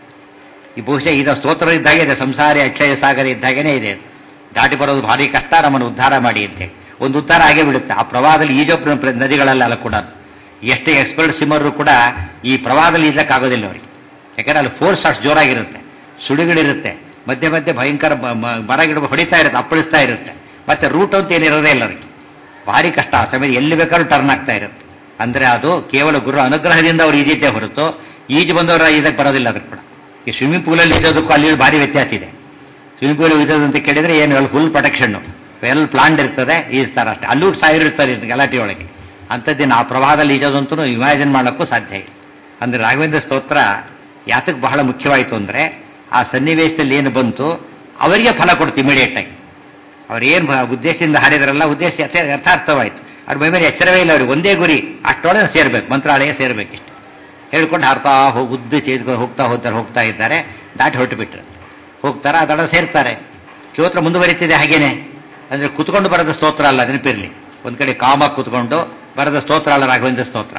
ಈ ಬಹುಶಃ ಇದು ಸ್ತೋತ್ರ ಇದ್ದಾಗೆ ಇದೆ ಸಂಸಾರಿ ಅಕ್ಷಯ ಸಾಗರ ಇದ್ದಾಗೇನೆ ಇದೆ ದಾಟಿ ಬರೋದು ಭಾರಿ ಕಷ್ಟ ನಮ್ಮನ್ನು ಉದ್ಧಾರ ಮಾಡಿ ಅಂತ ಒಂದು ಉದ್ಧಾರ ಆಗೇ ಬಿಡುತ್ತೆ ಆ ಪ್ರವಾಹದಲ್ಲಿ ಈಜೋ ನದಿಗಳಲ್ಲ ಕೂಡ ಎಷ್ಟೇ ಎಕ್ಸ್ಪರ್ಟ್ ಸಿಮ್ಮರು ಕೂಡ ಈ ಪ್ರವಾಹದಲ್ಲಿ ಈಜಕ್ಕಾಗೋದಿಲ್ಲ ಅವರಿಗೆ ಯಾಕಂದ್ರೆ ಅಲ್ಲಿ ಫೋರ್ಸ್ ಅಷ್ಟು ಜೋರಾಗಿರುತ್ತೆ ಸುಳಿಗಳಿರುತ್ತೆ ಮಧ್ಯೆ ಮಧ್ಯೆ ಭಯಂಕರ ಮರ ಗಿಡ ಹೊಡಿತಾ ಇರುತ್ತೆ ಅಪ್ಪಳಿಸ್ತಾ ಇರುತ್ತೆ ಮತ್ತೆ ರೂಟ್ ಅಂತ ಏನಿರೋದೇ ಇಲ್ಲ ಅವರಿಗೆ ಭಾರಿ ಕಷ್ಟ ಆ ಸಮಯ ಎಲ್ಲಿ ಬೇಕಾದ್ರೂ ಟರ್ನ್ ಆಗ್ತಾ ಇರುತ್ತೆ ಅಂದ್ರೆ ಅದು ಕೇವಲ ಗುರು ಅನುಗ್ರಹದಿಂದ ಅವ್ರು ಈಜಿದ್ದೇ ಹೊರತು ಈಜು ಬಂದವರ ಇದಕ್ಕೆ ಬರೋದಿಲ್ಲ ಅದಕ್ಕೆ ಕೂಡ ಈ ಸ್ವಿಮ್ಮಿಂಗ್ ಪೂಲಲ್ಲಿ ಈಜೋದಕ್ಕೂ ಅಲ್ಲಿ ಭಾರಿ ವ್ಯತ್ಯಾಸ ಇದೆ ಸ್ವಿಮ್ಮಿಂಗ್ ಪೂಲ್ ಈಜೋದು ಅಂತ ಕೇಳಿದ್ರೆ ಏನು ಅಲ್ಲಿ ಫುಲ್ ಪ್ರೊಟೆಕ್ಷನ್ ವೆಲ್ ಪ್ಲಾಂಡ್ ಇರ್ತದೆ ಈಜ್ತಾರ ಅಷ್ಟೇ ಅಲ್ಲೂ ಸಾವಿರ ಇರ್ತಾರೆ ಗಲಾಟೆ ಒಳಗೆ ಅಂಥದ್ದೇನು ಆ ಪ್ರವಾಹದಲ್ಲಿ ಈಜೋದಂತೂ ಇಮ್ಯಾಜಿನ್ ಮಾಡೋಕ್ಕೂ ಸಾಧ್ಯ ಇಲ್ಲ ಅಂದ್ರೆ ರಾಘವೇಂದ್ರ ಸ್ತೋತ್ರ ಯಾತಕ್ಕೆ ಬಹಳ ಮುಖ್ಯವಾಯಿತು ಅಂದ್ರೆ ಆ ಸನ್ನಿವೇಶದಲ್ಲಿ ಏನು ಬಂತು ಅವರಿಗೆ ಫಲ ಕೊಡ್ತು ಇಮಿಡಿಯೇಟ್ ಆಗಿ ಅವ್ರೇನು ಉದ್ದೇಶದಿಂದ ಹಾಡಿದ್ರಲ್ಲ ಉದ್ದೇಶ ಯಥಾರ್ಥವಾಯಿತು ಅವ್ರ ಮೈ ಮೇಲೆ ಎಚ್ಚರವೇ ಇಲ್ಲ ಅವ್ರಿಗೆ ಒಂದೇ ಗುರಿ ಅಷ್ಟೊಳಗೆ ಸೇರ್ಬೇಕು ಮಂತ್ರಾಲಯ ಸೇರ್ಬೇಕಿಷ್ಟು ಹೇಳ್ಕೊಂಡು ಹಾರ್ತಾ ಹೋಗಿ ಉದ್ದು ಚೇದ್ಕೊಂಡು ಹೋಗ್ತಾ ಹೋಗ್ತಾರೆ ಹೋಗ್ತಾ ಇದ್ದಾರೆ ದಾಟಿ ಹೊರಟು ಬಿಟ್ರು ಹೋಗ್ತಾರೆ ಆ ದಡ ಸೇರ್ತಾರೆ ಸ್ತೋತ್ರ ಮುಂದುವರಿತಿದೆ ಹಾಗೇನೆ ಅಂದ್ರೆ ಕುತ್ಕೊಂಡು ಬರದ ಸ್ತೋತ್ರ ಅಲ್ಲ ನೆನಪಿರ್ಲಿ ಒಂದ್ ಕಡೆ ಕಾಮ ಕುತ್ಕೊಂಡು ಬರದ ಸ್ತೋತ್ರ ಅಲ್ಲ ರಾಘವೇಂದ್ರ ಸ್ತೋತ್ರ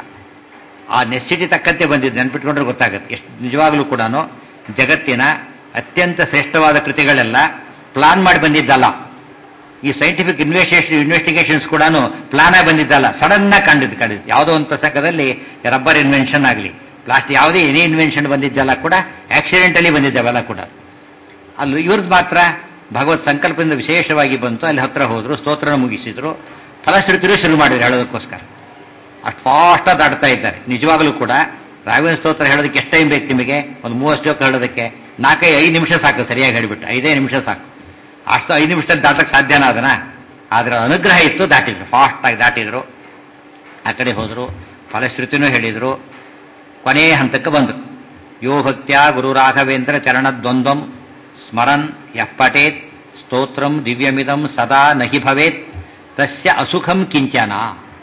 ಆ ನೆಸಿಟಿ ತಕ್ಕಂತೆ ಬಂದಿದ್ದು ನೆನ್ಪಿಟ್ಕೊಂಡ್ರೆ ಗೊತ್ತಾಗುತ್ತೆ ಎಷ್ಟು ನಿಜವಾಗ್ಲೂ ಕೂಡ ಜಗತ್ತಿನ ಅತ್ಯಂತ ಶ್ರೇಷ್ಠವಾದ ಕೃತಿಗಳೆಲ್ಲ ಪ್ಲಾನ್ ಮಾಡಿ ಬಂದಿದ್ದಲ್ಲ ಈ ಸೈಂಟಿಫಿಕ್ ಇನ್ವೆಸ್ಟಿಗೇಷನ್ ಇನ್ವೆಸ್ಟಿಗೇಷನ್ಸ್ ಕೂಡ ಪ್ಲಾನ್ ಆಗಿ ಬಂದಿದ್ದಲ್ಲ ಸಡನ್ ಆಗಿ ಕಂಡಿದ್ದು ಕಂಡಿದ್ದು ಯಾವುದೋ ಒಂದು ಪುಸ್ತಕದಲ್ಲಿ ರಬ್ಬರ್ ಇನ್ವೆನ್ಷನ್ ಆಗಲಿ ಪ್ಲಾಸ್ಟಿಕ್ ಯಾವುದೇ ಎನಿ ಇನ್ವೆನ್ಷನ್ ಬಂದಿದ್ದೆಲ್ಲ ಕೂಡ ಆಕ್ಸಿಡೆಂಟಲಿ ಬಂದಿದ್ದಾವೆಲ್ಲ ಕೂಡ ಅಲ್ಲಿ ಇವ್ರದ್ದು ಮಾತ್ರ ಭಗವತ್ ಸಂಕಲ್ಪದಿಂದ ವಿಶೇಷವಾಗಿ ಬಂತು ಅಲ್ಲಿ ಹತ್ರ ಹೋದ್ರು ಸ್ತೋತ್ರನ ಮುಗಿಸಿದ್ರು ಫಲಶ್ರುತಿರು ಶುರು ಮಾಡಿದ್ರು ಹೇಳೋದಕ್ಕೋಸ್ಕರ ಅಷ್ಟು ಫಾಸ್ಟ್ ದಾಟ್ತಾ ಇದ್ದಾರೆ ನಿಜವಾಗಲೂ ಕೂಡ ರಾಘವೇಂದ್ರ ಸ್ತೋತ್ರ ಹೇಳೋದಕ್ಕೆ ಎಷ್ಟು ಟೈಮ್ ಬೇಕು ನಿಮಗೆ ಒಂದು ಮೂವತ್ತು ಶ್ಲೋಕ ಹೇಳೋದಕ್ಕೆ ನಾಲ್ಕೈ ಐದು ನಿಮಿಷ ಸಾಕು ಸರಿಯಾಗಿ ಹೇಳಿಬಿಟ್ಟು ಐದೇ ನಿಮಿಷ ಸಾಕು ಅಷ್ಟು ಐದು ನಿಮಿಷದಲ್ಲಿ ದಾಟಕ್ಕೆ ಸಾಧ್ಯನಾ ಅದನ್ನ ಆದ್ರೆ ಅನುಗ್ರಹ ಇತ್ತು ದಾಟಿದ್ರು ಫಾಸ್ಟ್ ಆಗಿ ದಾಟಿದ್ರು ಆ ಕಡೆ ಹೋದ್ರು ಫಲಶ್ರುತಿನೂ ಹೇಳಿದ್ರು ಕೊನೆಯ ಹಂತಕ್ಕೆ ಬಂದರು ಯೋ ಭಕ್ತ್ಯ ಗುರು ರಾಘವೇಂದ್ರ ಚರಣದ್ವಂದ್ವಂ ಸ್ಮರನ್ ಯಪ್ಪಟೇತ್ ಸ್ತೋತ್ರಂ ದಿವ್ಯಮಿದಂ ಸದಾ ನಹಿ ಭವೇತ್ ತಸ್ಯ ಅಸುಖಂ ಕಿಂಚನ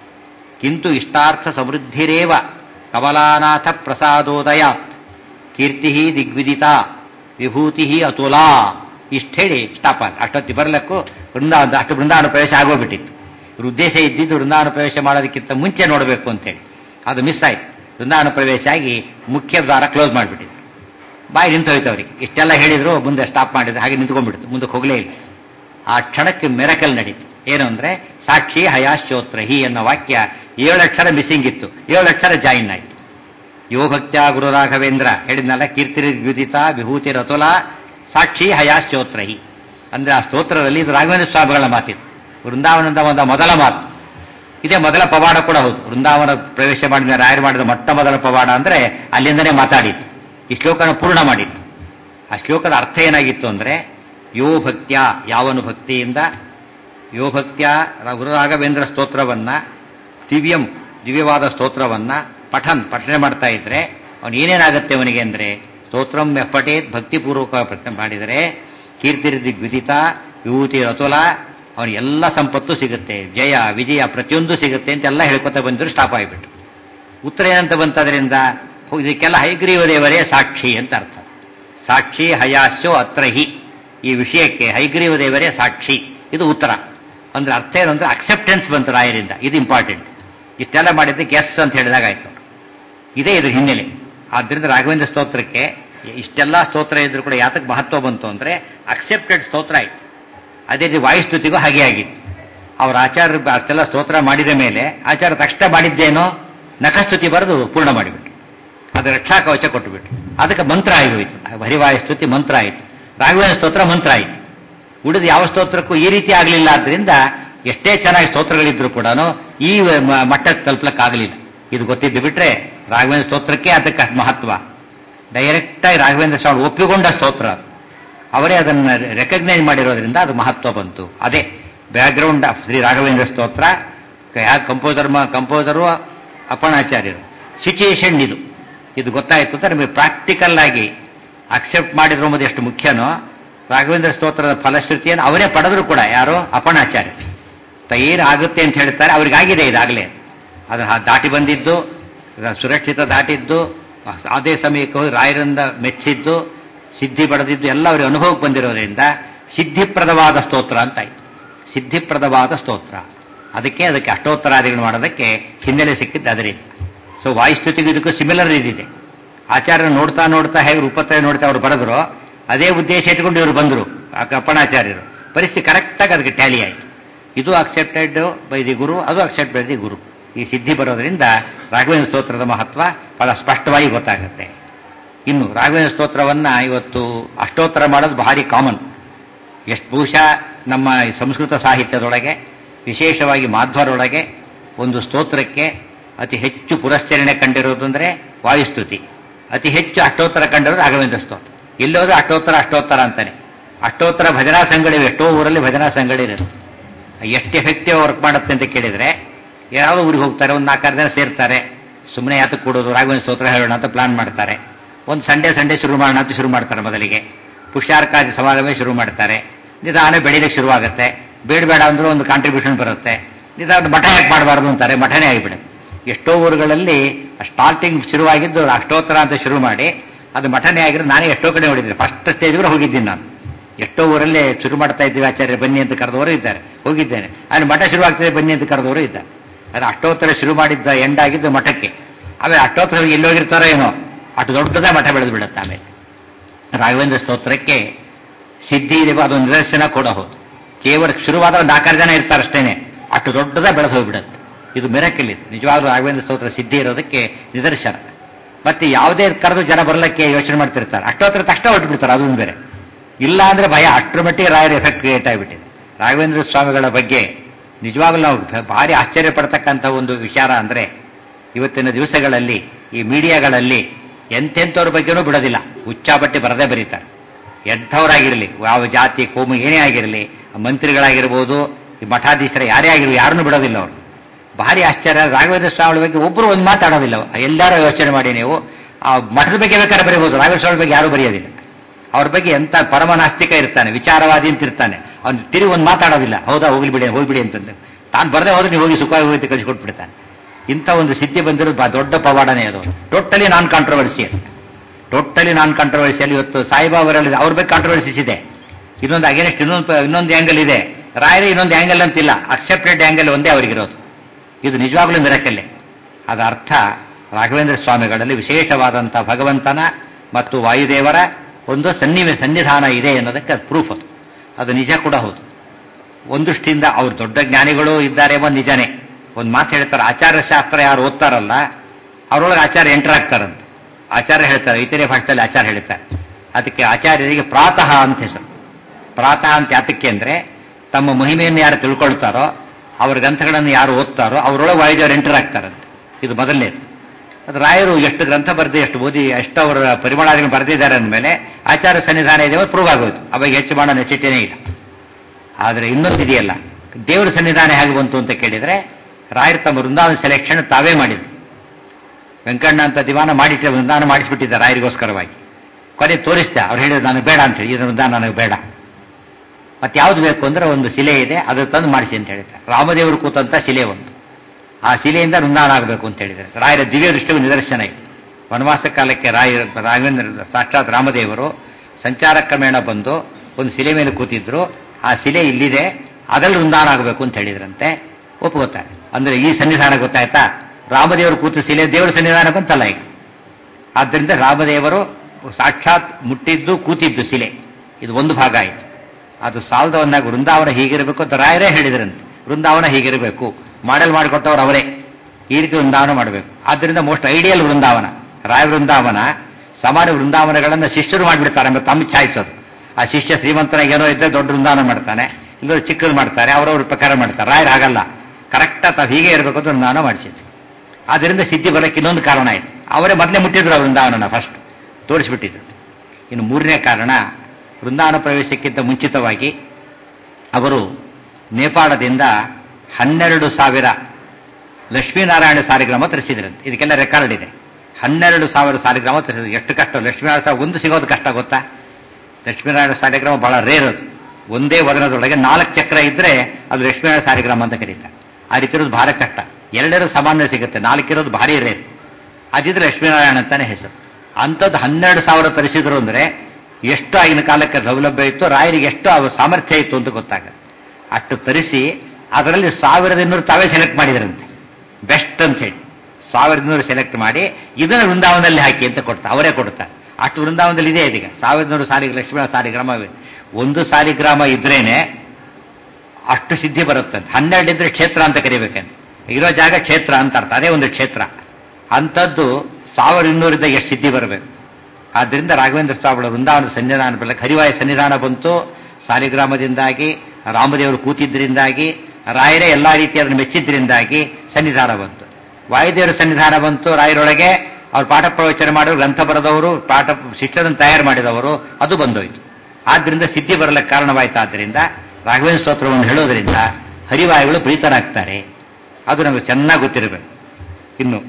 ಕಿಂತು ಇಷ್ಟಾರ್ಥ ಸಮೃದ್ಧಿರೇವ ಕಮಲಾನಾಥ ಪ್ರಸಾದೋದಯಾತ್ ಕೀರ್ತಿ ದಿಗ್ವಿದಿತ ವಿಭೂತಿ ಅತುಲಾ ಇಷ್ಟು ಹೇಳಿ ಸ್ಟಾಪ್ ಆಗ ಅಷ್ಟೊತ್ತಿ ಬರಲಕ್ಕೂ ವೃಂದಾವನ ಅಷ್ಟು ಬೃಂದಾವನ ಪ್ರವೇಶ ಆಗೋಗ್ಬಿಟ್ಟಿತ್ತು ಇವ್ರ ಉದ್ದೇಶ ಇದ್ದಿದ್ದು ವೃಂದಾವನ ಪ್ರವೇಶ ಮಾಡೋದಕ್ಕಿಂತ ಮುಂಚೆ ನೋಡಬೇಕು ಅಂತೇಳಿ ಅದು ಮಿಸ್ ಆಯ್ತು ವೃಂದಾವನ ಪ್ರವೇಶ ಆಗಿ ಮುಖ್ಯ ದ್ವಾರ ಕ್ಲೋಸ್ ಮಾಡಿಬಿಟ್ಟಿದ್ರು ಬಾಯಿ ನಿಂತು ಹೋಯ್ತು ಅವ್ರಿಗೆ ಇಷ್ಟೆಲ್ಲ ಹೇಳಿದ್ರು ಮುಂದೆ ಸ್ಟಾಪ್ ಮಾಡಿದ್ರು ಹಾಗೆ ನಿಂತ್ಕೊಂಡ್ಬಿಡ್ತು ಮುಂದಕ್ಕೆ ಹೋಗಲೇ ಇಲ್ಲ ಆ ಕ್ಷಣಕ್ಕೆ ಮೆರಕಲ್ ನಡೀತು ಏನು ಅಂದ್ರೆ ಸಾಕ್ಷಿ ಹಯಾಶ್ಚೋತ್ರ ಹಿ ಅನ್ನೋ ವಾಕ್ಯ ಏಳು ಅಕ್ಷರ ಮಿಸ್ಸಿಂಗ್ ಇತ್ತು ಏಳು ಅಕ್ಷರ ಜಾಯಿನ್ ಆಯ್ತು ಯೋ ಭಕ್ತ್ಯ ಗುರು ರಾಘವೇಂದ್ರ ಹೇಳಿದ್ನಲ್ಲ ಕೀರ್ತಿರಿ ವಿದಿತ ವಿಭೂತಿ ರತುಲ ಸಾಕ್ಷಿ ಹಯಾ ಸ್ತೋತ್ರಹಿ ಅಂದ್ರೆ ಆ ಸ್ತೋತ್ರದಲ್ಲಿ ಇದು ರಾಘವೇಂದ್ರ ಸ್ವಾಮಿಗಳ ಮಾತಿತ್ತು ವೃಂದಾವನದ ಒಂದು ಮೊದಲ ಮಾತು ಇದೇ ಮೊದಲ ಪವಾಡ ಕೂಡ ಹೌದು ವೃಂದಾವನ ಪ್ರವೇಶ ಮಾಡಿದ ರಾಯರು ಮಾಡಿದ ಮೊಟ್ಟ ಮೊದಲ ಪವಾಡ ಅಂದ್ರೆ ಅಲ್ಲಿಂದನೇ ಮಾತಾಡಿತ್ತು ಈ ಶ್ಲೋಕನ ಪೂರ್ಣ ಮಾಡಿತ್ತು ಆ ಶ್ಲೋಕದ ಅರ್ಥ ಏನಾಗಿತ್ತು ಅಂದ್ರೆ ಯೋ ಭಕ್ತ್ಯ ಯಾವನು ಭಕ್ತಿಯಿಂದ ಯೋ ಭಕ್ತ್ಯ ಗುರು ರಾಘವೇಂದ್ರ ಸ್ತೋತ್ರವನ್ನ ದಿವ್ಯಂ ದಿವ್ಯವಾದ ಸ್ತೋತ್ರವನ್ನ ಪಠನ್ ಪಠನೆ ಮಾಡ್ತಾ ಇದ್ರೆ ಅವನು ಏನೇನಾಗುತ್ತೆ ಅವನಿಗೆ ಅಂದ್ರೆ ಸ್ತೋತ್ರಂ ಪಠೇತ್ ಭಕ್ತಿಪೂರ್ವಕ ಪ್ರಶ್ನೆ ಮಾಡಿದರೆ ಕೀರ್ತಿರಿದಿ ವಿದಿತ ವಿಭೂತಿ ರತುಲ ಅವನ ಎಲ್ಲ ಸಂಪತ್ತು ಸಿಗುತ್ತೆ ಜಯ ವಿಜಯ ಪ್ರತಿಯೊಂದು ಸಿಗುತ್ತೆ ಅಂತೆಲ್ಲ ಹೇಳ್ಕೊತಾ ಬಂದರು ಸ್ಟಾಪ್ ಆಗಿಬಿಟ್ಟು ಉತ್ತರ ಏನಂತ ಬಂತದ್ರಿಂದ ಇದಕ್ಕೆಲ್ಲ ಹೈಗ್ರೀವ ದೇವರೇ ಸಾಕ್ಷಿ ಅಂತ ಅರ್ಥ ಸಾಕ್ಷಿ ಹಯಾಸ್ಯೋ ಅತ್ರಹಿ ಈ ವಿಷಯಕ್ಕೆ ಹೈಗ್ರೀವ ದೇವರೇ ಸಾಕ್ಷಿ ಇದು ಉತ್ತರ ಅಂದ್ರೆ ಅರ್ಥ ಏನು ಅಂದ್ರೆ ಅಕ್ಸೆಪ್ಟೆನ್ಸ್ ಬಂತು ರಾಯರಿಂದ ಇದು ಇಂಪಾರ್ಟೆಂಟ್ ಇಷ್ಟೆಲ್ಲ ಮಾಡಿದ್ದಕ್ಕೆ ಎಸ್ ಅಂತ ಹೇಳಿದಾಗ ಆಯ್ತು ಇದೇ ಇದು ಹಿನ್ನೆಲೆ ಆದ್ರಿಂದ ರಾಘವೇಂದ್ರ ಸ್ತೋತ್ರಕ್ಕೆ ಇಷ್ಟೆಲ್ಲ ಸ್ತೋತ್ರ ಇದ್ರು ಕೂಡ ಯಾತಕ್ಕೆ ಮಹತ್ವ ಬಂತು ಅಂದ್ರೆ ಅಕ್ಸೆಪ್ಟೆಡ್ ಸ್ತೋತ್ರ ಆಯ್ತು ಅದೇ ರೀತಿ ವಾಯುಸ್ತುತಿಗೂ ಹಾಗೆ ಆಗಿತ್ತು ಅವ್ರ ಆಚಾರ್ಯ ಅಷ್ಟೆಲ್ಲ ಸ್ತೋತ್ರ ಮಾಡಿದ ಮೇಲೆ ಆಚಾರ್ಯ ತಕ್ಷಣ ಮಾಡಿದ್ದೇನೋ ನಖಸ್ತುತಿ ಬರೆದು ಪೂರ್ಣ ಮಾಡಿಬಿಟ್ಟು ಅದು ರಕ್ಷಾ ಕವಚ ಕೊಟ್ಟುಬಿಟ್ಟು ಅದಕ್ಕೆ ಮಂತ್ರ ಆಗೋಯ್ತು ಹರಿವಾಯುಸ್ತುತಿ ಮಂತ್ರ ಆಯಿತು ರಾಘವೇಂದ್ರ ಸ್ತೋತ್ರ ಮಂತ್ರ ಆಯಿತು ಉಳಿದ ಯಾವ ಸ್ತೋತ್ರಕ್ಕೂ ಈ ರೀತಿ ಆಗಲಿಲ್ಲ ಆದ್ರಿಂದ ಎಷ್ಟೇ ಚೆನ್ನಾಗಿ ಸ್ತೋತ್ರಗಳಿದ್ರು ಕೂಡ ಈ ಮಟ್ಟಕ್ಕೆ ತಲುಪಲಿಕ್ಕಾಗಲಿಲ್ಲ ಇದು ಗೊತ್ತಿದ್ದು ಬಿಟ್ರೆ ರಾಘವೇಂದ್ರ ಸ್ತೋತ್ರಕ್ಕೆ ಅದಕ್ಕೆ ಮಹತ್ವ ಡೈರೆಕ್ಟ್ ಆಗಿ ರಾಘವೇಂದ್ರ ಸ್ವಾಮಿ ಒಪ್ಪಿಕೊಂಡ ಸ್ತೋತ್ರ ಅವರೇ ಅದನ್ನು ರೆಕಗ್ನೈಸ್ ಮಾಡಿರೋದ್ರಿಂದ ಅದು ಮಹತ್ವ ಬಂತು ಅದೇ ಬ್ಯಾಕ್ಗ್ರೌಂಡ್ ಆಫ್ ಶ್ರೀ ರಾಘವೇಂದ್ರ ಸ್ತೋತ್ರ ಯಾರು ಕಂಪೋಸರ್ ಕಂಪೋಸರು ಅಪ್ಪಣಾಚಾರ್ಯರು ಸಿಚುಯೇಷನ್ ಇದು ಇದು ಗೊತ್ತಾಯ್ತು ಅಂತ ನಮಗೆ ಪ್ರಾಕ್ಟಿಕಲ್ ಆಗಿ ಅಕ್ಸೆಪ್ಟ್ ಮಾಡಿರೋ ಎಂಬುದು ಎಷ್ಟು ಮುಖ್ಯನೋ ರಾಘವೇಂದ್ರ ಸ್ತೋತ್ರದ ಫಲಶ್ರುತಿಯನ್ನು ಅವರೇ ಪಡೆದ್ರು ಕೂಡ ಯಾರೋ ಅಪಣಾಚಾರ್ಯ ಏನು ಆಗುತ್ತೆ ಅಂತ ಹೇಳ್ತಾರೆ ಅವ್ರಿಗಾಗಿದೆ ಇದಾಗಲೇ ಅದನ್ನ ದಾಟಿ ಬಂದಿದ್ದು ಸುರಕ್ಷಿತ ದಾಟಿದ್ದು ಅದೇ ಸಮಯಕ್ಕೆ ಹೋಗಿ ರಾಯರಿಂದ ಮೆಚ್ಚಿದ್ದು ಸಿದ್ಧಿ ಪಡೆದಿದ್ದು ಎಲ್ಲ ಅವರಿಗೆ ಅನುಭವಕ್ಕೆ ಬಂದಿರೋದ್ರಿಂದ ಸಿದ್ಧಿಪ್ರದವಾದ ಸ್ತೋತ್ರ ಅಂತ ಆಯ್ತು ಸಿದ್ಧಿಪ್ರದವಾದ ಸ್ತೋತ್ರ ಅದಕ್ಕೆ ಅದಕ್ಕೆ ಅಷ್ಟೋತ್ತರಾದಿಗಳು ಮಾಡೋದಕ್ಕೆ ಹಿನ್ನೆಲೆ ಸಿಕ್ಕಿದ್ದು ಅದರಿಂದ ಸೊ ವಾಯುಸ್ತುತಿಗೂ ಇದಕ್ಕೂ ಸಿಮಿಲರ್ ಇದಿದೆ ಆಚಾರ್ಯ ನೋಡ್ತಾ ನೋಡ್ತಾ ಹೇಗೆ ರೂಪತ್ರಯ ನೋಡ್ತಾ ಅವ್ರು ಬರೆದ್ರು ಅದೇ ಉದ್ದೇಶ ಇಟ್ಕೊಂಡು ಇವರು ಬಂದರು ಅಪ್ಪಣಾಚಾರ್ಯರು ಪರಿಸ್ಥಿತಿ ಕರೆಕ್ಟಾಗಿ ಅದಕ್ಕೆ ಟ್ಯಾಲಿ ಆಯಿತು ಇದು ಅಕ್ಸೆಪ್ಟೆಡ್ ಬೈ ದಿ ಗುರು ಅದು ಅಕ್ಸೆಪ್ಟ್ ಬೈ ದಿ ಗುರು ಈ ಸಿದ್ಧಿ ಬರೋದ್ರಿಂದ ರಾಘವೇಂದ್ರ ಸ್ತೋತ್ರದ ಮಹತ್ವ ಬಹಳ ಸ್ಪಷ್ಟವಾಗಿ ಗೊತ್ತಾಗುತ್ತೆ ಇನ್ನು ರಾಘವೇಂದ್ರ ಸ್ತೋತ್ರವನ್ನ ಇವತ್ತು ಅಷ್ಟೋತ್ತರ ಮಾಡೋದು ಭಾರಿ ಕಾಮನ್ ಎಷ್ಟು ಬಹುಶಃ ನಮ್ಮ ಸಂಸ್ಕೃತ ಸಾಹಿತ್ಯದೊಳಗೆ ವಿಶೇಷವಾಗಿ ಮಾಧ್ವರೊಳಗೆ ಒಂದು ಸ್ತೋತ್ರಕ್ಕೆ ಅತಿ ಹೆಚ್ಚು ಪುರಸ್ಕರಣೆ ಕಂಡಿರೋದು ಅಂದರೆ ವಾಯುಸ್ತುತಿ ಅತಿ ಹೆಚ್ಚು ಅಷ್ಟೋತ್ತರ ಕಂಡಿರೋದು ರಾಘವೇಂದ್ರ ಸ್ತೋತ್ರ ಎಲ್ಲೋದ್ರೂ ಅಷ್ಟೋತ್ತರ ಅಷ್ಟೋತ್ತರ ಅಂತಾನೆ ಅಷ್ಟೋತ್ತರ ಭಜನಾ ಸಂಘಗಳಿವೆ ಎಷ್ಟೋ ಊರಲ್ಲಿ ಭಜನಾ ಸಂಘಗಳಿರುತ್ತೆ ಎಷ್ಟು ಎಫೆಕ್ಟಿವ್ ವರ್ಕ್ ಮಾಡುತ್ತೆ ಅಂತ ಕೇಳಿದ್ರೆ ಯಾರೋ ಊರಿಗೆ ಹೋಗ್ತಾರೆ ಒಂದು ನಾಲ್ಕಾರು ಜನ ಸೇರ್ತಾರೆ ಸುಮ್ಮನೆ ಯಾತಕ್ಕೆ ಕೊಡೋದು ರಾಘವೇಂದ್ರ ಸ್ತೋತ್ರ ಹೇಳೋಣ ಅಂತ ಪ್ಲಾನ್ ಮಾಡ್ತಾರೆ ಒಂದು ಸಂಡೇ ಸಂಡೇ ಶುರು ಮಾಡೋಣ ಅಂತ ಶುರು ಮಾಡ್ತಾರೆ ಮೊದಲಿಗೆ ಪುಷ್ಯಾರ್ಕಾದಿ ಸಮಾಗಮೇ ಶುರು ಮಾಡ್ತಾರೆ ನಿಧಾನ ಬೆಳೀಲಿಕ್ಕೆ ಶುರುವಾಗುತ್ತೆ ಬೇಡ ಬೇಡ ಅಂದ್ರೂ ಒಂದು ಕಾಂಟ್ರಿಬ್ಯೂಷನ್ ಬರುತ್ತೆ ನಿಧಾನ ಮಠ ಯಾಕೆ ಮಾಡಬಾರ್ದು ಅಂತಾರೆ ಮಠನೇ ಆಗಿಬಿಡುತ್ತೆ ಎಷ್ಟೋ ಊರುಗಳಲ್ಲಿ ಸ್ಟಾರ್ಟಿಂಗ್ ಶುರುವಾಗಿದ್ದು ಅಷ್ಟೋತ್ತರ ಅಂತ ಶುರು ಮಾಡಿ ಅದು ಮಠನೇ ಆಗಿರೋದು ನಾನೇ ಎಷ್ಟೋ ಕಡೆ ನೋಡಿದ್ದೀನಿ ಫಸ್ಟ್ ಸ್ಟೇಜ್ಗೂ ಹೋಗಿದ್ದೀನಿ ನಾನು ಎಷ್ಟೋ ಊರಲ್ಲಿ ಶುರು ಮಾಡ್ತಾ ಇದ್ದೀವಿ ಆಚಾರ್ಯ ಬನ್ನಿ ಅಂತ ಕರೆದವರು ಇದ್ದಾರೆ ಹೋಗಿದ್ದೇನೆ ಅಲ್ಲಿ ಮಠ ಶುರುವಾಗ್ತದೆ ಬನ್ನಿ ಅಂತ ಕರೆದವರು ಇದ್ದಾರೆ ಅದು ಅಷ್ಟೋತ್ತರ ಶುರು ಮಾಡಿದ್ದ ಎಂಡ್ ಆಗಿದ್ದು ಮಠಕ್ಕೆ ಆಮೇಲೆ ಅಷ್ಟೋತ್ತರ ಎಲ್ಲೋಗಿರ್ತಾರೋ ಏನೋ ಅಷ್ಟು ದೊಡ್ಡದೇ ಮಠ ಬೆಳೆದು ಬಿಡುತ್ತೆ ಆಮೇಲೆ ರಾಘವೇಂದ್ರ ಸ್ತೋತ್ರಕ್ಕೆ ಸಿದ್ಧಿ ಇದೆ ಅದು ನಿದರ್ಶನ ಕೂಡ ಹೌದು ಕೇವಲ ಶುರುವಾದ ಒಂದು ನಾಲ್ಕಾರು ಜನ ಇರ್ತಾರೆ ಅಷ್ಟೇನೆ ಅಷ್ಟು ದೊಡ್ಡದೇ ಬೆಳೆದು ಹೋಗ್ಬಿಡುತ್ತೆ ಇದು ಮಿರಕಲ್ ಇದು ನಿಜವಾಗ್ಲೂ ರಾಘವೇಂದ್ರ ಸ್ತೋತ್ರ ಸಿದ್ಧಿ ಇರೋದಕ್ಕೆ ನಿದರ್ಶನ ಮತ್ತೆ ಯಾವುದೇ ಕರೆದು ಜನ ಬರಲಿಕ್ಕೆ ಯೋಚನೆ ಮಾಡ್ತಿರ್ತಾರೆ ಅಷ್ಟೋತ್ತರ ತಕ್ಷಣ ಹೊರಟುಬಿಡ್ತಾರೆ ಅದೊಂದು ಬೇರೆ ಇಲ್ಲ ಅಂದ್ರೆ ಭಯ ಅಷ್ಟರ ಮಟ್ಟಿಗೆ ರಾಯರ ಎಫೆಕ್ಟ್ ಕ್ರಿಯೇಟ್ ಆಗಿಬಿಟ್ಟಿದೆ ರಾಘವೇಂದ್ರ ಸ್ವಾಮಿಗಳ ಬಗ್ಗೆ ನಿಜವಾಗ್ಲೂ ನಾವು ಭಾರಿ ಆಶ್ಚರ್ಯ ಪಡ್ತಕ್ಕಂಥ ಒಂದು ವಿಚಾರ ಅಂದ್ರೆ ಇವತ್ತಿನ ದಿವಸಗಳಲ್ಲಿ ಈ ಮೀಡಿಯಾಗಳಲ್ಲಿ ಎಂತೆಂಥವ್ರ ಬಗ್ಗೆನೂ ಬಿಡೋದಿಲ್ಲ ಹುಚ್ಚಾಬಟ್ಟಿ ಬರದೇ ಬರೀತಾರೆ ಎಂಥವರಾಗಿರಲಿ ಯಾವ ಜಾತಿ ಕೋಮು ಏನೇ ಆಗಿರಲಿ ಮಂತ್ರಿಗಳಾಗಿರ್ಬೋದು ಈ ಮಠಾಧೀಶರ ಯಾರೇ ಆಗಿರಲಿ ಯಾರನ್ನೂ ಬಿಡೋದಿಲ್ಲ ಅವರು ಭಾರಿ ಆಶ್ಚರ್ಯ ರಾಘವೇಂದ್ರ ಸ್ವಾಮಿಗಳ ಬಗ್ಗೆ ಒಬ್ಬರು ಒಂದು ಮಾತಾಡೋದಿಲ್ಲ ಎಲ್ಲರೂ ಯೋಚನೆ ಮಾಡಿ ನೀವು ಆ ಮಠದ ಬಗ್ಗೆ ಬೇಕಾದ್ರೆ ಬರೀಬಹುದು ರಾಘವೇಂದ್ರ ಸ್ವಾಮಿ ಬಗ್ಗೆ ಯಾರೂ ಬರೆಯೋದಿಲ್ಲ ಅವ್ರ ಬಗ್ಗೆ ಎಂತ ಪರಮ ನಾಸ್ತಿಕ ಇರ್ತಾನೆ ವಿಚಾರವಾದಿ ಅಂತ ಇರ್ತಾನೆ ಅವ್ನು ತಿರುಗಿ ಒಂದು ಮಾತಾಡೋದಿಲ್ಲ ಹೌದಾ ಹೋಗ್ಲಿ ಬಿಡಿ ಹೋಗ್ಬಿಡಿ ಅಂತಂದು ತಾನು ಬರದೇ ಹೋದ್ರೆ ನೀವು ಹೋಗಿ ಸುಖವಾಗಿ ಹೋಗಿ ಕಳಿಸಿಕೊಟ್ಬಿಡ್ತಾನೆ ಇಂಥ ಒಂದು ಸಿದ್ಧಿ ಬಂದಿರೋದು ದೊಡ್ಡ ಪವಾಡನೇ ಅದು ಟೋಟಲಿ ನಾನ್ ಕಾಂಟ್ರವರ್ಸಿ ಅದು ಟೋಟಲಿ ನಾನ್ ಕಾಂಟ್ರವರ್ಸಿಯಲ್ಲಿ ಇವತ್ತು ಸಾಯಿಬಾಬರಲ್ಲಿ ಅವ್ರ ಬಗ್ಗೆ ಕಾಂಟ್ರವರ್ಸಿಸ್ ಇದೆ ಇನ್ನೊಂದು ಅಗೇನೆಸ್ಟ್ ಇನ್ನೊಂದು ಇನ್ನೊಂದು ಆಂಗಲ್ ಇದೆ ರಾಯರ ಇನ್ನೊಂದು ಆಂಗಲ್ ಅಂತಿಲ್ಲ ಅಕ್ಸೆಪ್ಟೆಡ್ ಆಂಗಲ್ ಒಂದೇ ಅವರಿಗಿರೋದು ಇದು ನಿಜವಾಗ್ಲೂ ಮಿರಕಲ್ಲೇ ಅದರ ಅರ್ಥ ರಾಘವೇಂದ್ರ ಸ್ವಾಮಿಗಳಲ್ಲಿ ವಿಶೇಷವಾದಂಥ ಭಗವಂತನ ಮತ್ತು ವಾಯುದೇವರ ಒಂದು ಸನ್ನಿವೆ ಸನ್ನಿಧಾನ ಇದೆ ಅನ್ನೋದಕ್ಕೆ ಅದು ಪ್ರೂಫ್ ಅದು ಅದು ನಿಜ ಕೂಡ ಹೌದು ಒಂದೃಷ್ಟಿಯಿಂದ ಅವ್ರು ದೊಡ್ಡ ಜ್ಞಾನಿಗಳು ಇದ್ದಾರೆ ಒಂದು ನಿಜನೇ ಒಂದು ಮಾತು ಹೇಳ್ತಾರೆ ಆಚಾರ್ಯ ಶಾಸ್ತ್ರ ಯಾರು ಓದ್ತಾರಲ್ಲ ಅವರೊಳಗೆ ಆಚಾರ್ಯ ಎಂಟರ್ ಆಗ್ತಾರಂತೆ ಆಚಾರ್ಯ ಹೇಳ್ತಾರೆ ಇತರೆ ಭಾಷೆಯಲ್ಲಿ ಆಚಾರ್ಯ ಹೇಳ್ತಾರೆ ಅದಕ್ಕೆ ಆಚಾರ್ಯರಿಗೆ ಪ್ರಾತಃ ಅಂತ ಹೆಸರು ಪ್ರಾತಃ ಅಂತ ಯಾತಕ್ಕೆ ಅಂದ್ರೆ ತಮ್ಮ ಮಹಿಮೆಯನ್ನು ಯಾರು ತಿಳ್ಕೊಳ್ತಾರೋ ಅವ್ರ ಗ್ರಂಥಗಳನ್ನು ಯಾರು ಓದ್ತಾರೋ ಅವರೊಳಗೆ ವಾಯುದೇವರು ಎಂಟರ್ ಆಗ್ತಾರಂತೆ ಇದು ಮೊದಲನೇದು ಅದು ರಾಯರು ಎಷ್ಟು ಗ್ರಂಥ ಬರೆದು ಎಷ್ಟು ಓದಿ ಎಷ್ಟು ಅವರ ಪರಿಮಳಾದಿಗಳು ಬರೆದಿದ್ದಾರೆ ಅಂದಮೇಲೆ ಆಚಾರ ಸನ್ನಿಧಾನ ಇದೆ ಪ್ರೂವ್ ಆಗೋದು ಅವಾಗ ಹೆಚ್ಚು ಮಾಡೋ ನೆಸಿಟಿನೇ ಇಲ್ಲ ಆದರೆ ಇನ್ನೊಂದು ಇದೆಯಲ್ಲ ದೇವರ ಸನ್ನಿಧಾನ ಹೇಗೆ ಬಂತು ಅಂತ ಕೇಳಿದ್ರೆ ರಾಯರು ತಮ್ಮ ವೃಂದಾವನ ಸೆಲೆಕ್ಷನ್ ತಾವೇ ಮಾಡಿದ್ರು ವೆಂಕಣ್ಣ ಅಂತ ದಿವಾನ ಮಾಡಿಟ್ಟೆ ವೃಂದಾವನ ಮಾಡಿಸ್ಬಿಟ್ಟಿದ್ದ ರಾಯರಿಗೋಸ್ಕರವಾಗಿ ಕೊನೆ ತೋರಿಸ್ದೆ ಅವ್ರು ಹೇಳಿದ್ರು ನನಗೆ ಬೇಡ ಅಂತ ಹೇಳಿ ಇದು ವೃಂದಾವನ ನನಗೆ ಬೇಡ ಮತ್ತೆ ಯಾವ್ದು ಬೇಕು ಅಂದ್ರೆ ಒಂದು ಶಿಲೆ ಇದೆ ಅದು ತಂದು ಮಾಡಿಸಿ ಅಂತ ಹೇಳ್ತಾರೆ ರಾಮದೇವರು ಕೂತಂತ ಶಿಲೆ ಒಂದು ಆ ಶಿಲೆಯಿಂದ ವೃಂದಾವನ ಆಗಬೇಕು ಅಂತ ಹೇಳಿದ್ದಾರೆ ರಾಯರ ದಿವ್ಯ ದೃಷ್ಟಿಗೂ ನಿದರ್ಶನ ಇದೆ ವನವಾಸ ಕಾಲಕ್ಕೆ ರಾಯ ರಾಘವೇಂದ್ರ ಸಾಕ್ಷಾತ್ ರಾಮದೇವರು ಸಂಚಾರ ಕ್ರಮೇಣ ಬಂದು ಒಂದು ಶಿಲೆ ಮೇಲೆ ಕೂತಿದ್ರು ಆ ಶಿಲೆ ಇಲ್ಲಿದೆ ಅದರಲ್ಲಿ ವೃಂದಾವನ ಆಗಬೇಕು ಅಂತ ಹೇಳಿದ್ರಂತೆ ಒಪ್ಕೋತಾರೆ ಅಂದ್ರೆ ಈ ಸನ್ನಿಧಾನ ಗೊತ್ತಾಯ್ತಾ ರಾಮದೇವರು ಕೂತು ಶಿಲೆ ದೇವರ ಸನ್ನಿಧಾನ ಬಂತಲ್ಲ ಈಗ ಆದ್ದರಿಂದ ರಾಮದೇವರು ಸಾಕ್ಷಾತ್ ಮುಟ್ಟಿದ್ದು ಕೂತಿದ್ದು ಶಿಲೆ ಇದು ಒಂದು ಭಾಗ ಆಯಿತು ಅದು ಸಾಲದವನ್ನಾಗಿ ವೃಂದಾವನ ಹೀಗಿರಬೇಕು ಅಂತ ರಾಯರೇ ಹೇಳಿದ್ರಂತೆ ವೃಂದಾವನ ಹೀಗಿರಬೇಕು ಮಾಡೆಲ್ ಮಾಡಿಕೊಟ್ಟವ್ರು ಅವರೇ ಈ ರೀತಿ ವೃಂದಾವನ ಮಾಡಬೇಕು ಆದ್ದರಿಂದ ಮೋಸ್ಟ್ ಐಡಿಯಲ್ ವೃಂದಾವನ ರಾಯ ವೃಂದಾವನ ಸಮಾನ ವೃಂದಾವನಗಳನ್ನು ಶಿಷ್ಯರು ಮಾಡಿಬಿಡ್ತಾರೆ ಅಂದ್ರೆ ತಮ್ಮ ಛಾಯಿಸೋದು ಆ ಶಿಷ್ಯ ಶ್ರೀಮಂತನಾಗ ಏನೋ ಇದ್ದರೆ ದೊಡ್ಡ ವೃಂದಾವನ ಮಾಡ್ತಾನೆ ಇಲ್ಲರೂ ಚಿಕ್ಕದು ಮಾಡ್ತಾರೆ ಅವರವ್ರ ಪ್ರಕಾರ ಮಾಡ್ತಾರೆ ರಾಯರು ಹಾಗಲ್ಲ ಕರೆಕ್ಟ್ ತಾವು ಹೀಗೆ ಇರಬೇಕು ಅಂತ ವೃಂದಾವನ ಮಾಡಿಸಿದ್ರು ಆದ್ದರಿಂದ ಸಿದ್ಧಿ ಬರಕ್ಕೆ ಇನ್ನೊಂದು ಕಾರಣ ಆಯಿತು ಅವರೇ ಮೊದಲೇ ಮುಟ್ಟಿದ್ರು ಆ ವೃಂದಾವನನ ಫಸ್ಟ್ ತೋರಿಸ್ಬಿಟ್ಟಿದ್ರು ಇನ್ನು ಮೂರನೇ ಕಾರಣ ವೃಂದಾವನ ಪ್ರವೇಶಕ್ಕಿಂತ ಮುಂಚಿತವಾಗಿ ಅವರು ನೇಪಾಳದಿಂದ ಹನ್ನೆರಡು ಸಾವಿರ ಲಕ್ಷ್ಮೀನಾರಾಯಣ ಸಾಲಿಗ್ರಾಮ ತರಿಸಿದ್ರಂತೆ ಇದಕ್ಕೆಲ್ಲ ರೆಕಾರ್ಡ್ ಇದೆ ಹನ್ನೆರಡು ಸಾವಿರ ಸಾಲಿಗ್ರಾಮ ತರಿಸಿದ್ರು ಎಷ್ಟು ಕಷ್ಟ ಲಕ್ಷ್ಮೀನಾರಾಯಣ ಸಾಲ ಒಂದು ಸಿಗೋದು ಕಷ್ಟ ಗೊತ್ತಾ ಲಕ್ಷ್ಮೀನಾರಾಯಣ ಸಾಲಿಗ್ರಾಮ ಬಹಳ ರೇರ್ ಅದು ಒಂದೇ ವದನದೊಳಗೆ ನಾಲ್ಕು ಚಕ್ರ ಇದ್ರೆ ಅದು ಲಕ್ಷ್ಮೀನಾರಾಯಣ ಸಾಲಿಗ್ರಾಮ ಅಂತ ಕರೀತಾರೆ ಆ ರೀತಿ ಇರೋದು ಬಹಳ ಕಷ್ಟ ಎರಡೆರಡು ಸಾಮಾನ್ಯ ಸಿಗುತ್ತೆ ನಾಲ್ಕಿರೋದು ಭಾರಿ ರೇರ್ ಅದಿದ್ರೆ ಲಕ್ಷ್ಮೀನಾರಾಯಣ ಅಂತಾನೆ ಹೆಸರು ಅಂಥದ್ದು ಹನ್ನೆರಡು ಸಾವಿರ ತರಿಸಿದ್ರು ಅಂದ್ರೆ ಎಷ್ಟು ಆಗಿನ ಕಾಲಕ್ಕೆ ಸೌಲಭ್ಯ ಇತ್ತು ರಾಯರಿಗೆ ಎಷ್ಟು ಅವ ಸಾಮರ್ಥ್ಯ ಇತ್ತು ಅಂತ ಗೊತ್ತಾಗುತ್ತೆ ಅಷ್ಟು ತರಿಸಿ ಅದರಲ್ಲಿ ಸಾವಿರದ ಇನ್ನೂರು ತಾವೇ ಸೆಲೆಕ್ಟ್ ಮಾಡಿದ್ರಂತೆ ಬೆಸ್ಟ್ ಅಂತ ಹೇಳಿ ಸಾವಿರದ ಇನ್ನೂರು ಸೆಲೆಕ್ಟ್ ಮಾಡಿ ಇದನ್ನ ವೃಂದಾವನದಲ್ಲಿ ಹಾಕಿ ಅಂತ ಕೊಡ್ತಾರೆ ಅವರೇ ಕೊಡ್ತಾರೆ ಅಷ್ಟು ವೃಂದಾವನದಲ್ಲಿ ಇದೆ ಇದೀಗ ಸಾವಿರದ ನೂರು ಸಾಲಿ ಲಕ್ಷ್ಮಣ ಸಾಲಿಗ್ರಾಮ ಇವೆ ಒಂದು ಸಾಲಿಗ್ರಾಮ ಇದ್ರೇನೆ ಅಷ್ಟು ಸಿದ್ಧಿ ಬರುತ್ತಂತೆ ಹನ್ನೆರಡು ಇದ್ರೆ ಕ್ಷೇತ್ರ ಅಂತ ಕರಿಬೇಕಂತ ಇರೋ ಜಾಗ ಕ್ಷೇತ್ರ ಅಂತ ಅರ್ಥ ಅದೇ ಒಂದು ಕ್ಷೇತ್ರ ಅಂಥದ್ದು ಸಾವಿರ ಇನ್ನೂರಿಂದ ಎಷ್ಟು ಸಿದ್ಧಿ ಬರಬೇಕು ಆದ್ದರಿಂದ ರಾಘವೇಂದ್ರ ಸ್ವಾಮಿಗಳ ವೃಂದಾವನ ಸನ್ನಿಧಾನ ಬರಲಿಕ್ಕೆ ಹರಿವಾಯ ಸನ್ನಿಧಾನ ಬಂತು ಸಾಲಿಗ್ರಾಮದಿಂದಾಗಿ ರಾಮದೇವರು ಕೂತಿದ್ದರಿಂದಾಗಿ ರಾಯರೇ ಎಲ್ಲಾ ರೀತಿ ಅದನ್ನು ಮೆಚ್ಚಿದ್ರಿಂದಾಗಿ ಸನ್ನಿಧಾನ ಬಂತು ವಾಯುದೇವರ ಸನ್ನಿಧಾನ ಬಂತು ರಾಯರೊಳಗೆ ಅವ್ರು ಪಾಠ ಪ್ರವಚನ ಮಾಡೋರು ಗ್ರಂಥ ಬರೆದವರು ಪಾಠ ಶಿಷ್ಯರನ್ನು ತಯಾರು ಮಾಡಿದವರು ಅದು ಬಂದೋಯ್ತು ಆದ್ರಿಂದ ಸಿದ್ಧಿ ಬರಲಿಕ್ಕೆ ಕಾರಣವಾಯ್ತು ಆದ್ದರಿಂದ ರಾಘವೇಂದ್ರ ಸ್ತೋತ್ರವನ್ನು ಹೇಳೋದ್ರಿಂದ ಹರಿವಾಯುಗಳು ಪ್ರೀತರಾಗ್ತಾರೆ ಅದು ನಮಗೆ ಚೆನ್ನಾಗಿ ಗೊತ್ತಿರಬೇಕು ಇನ್ನು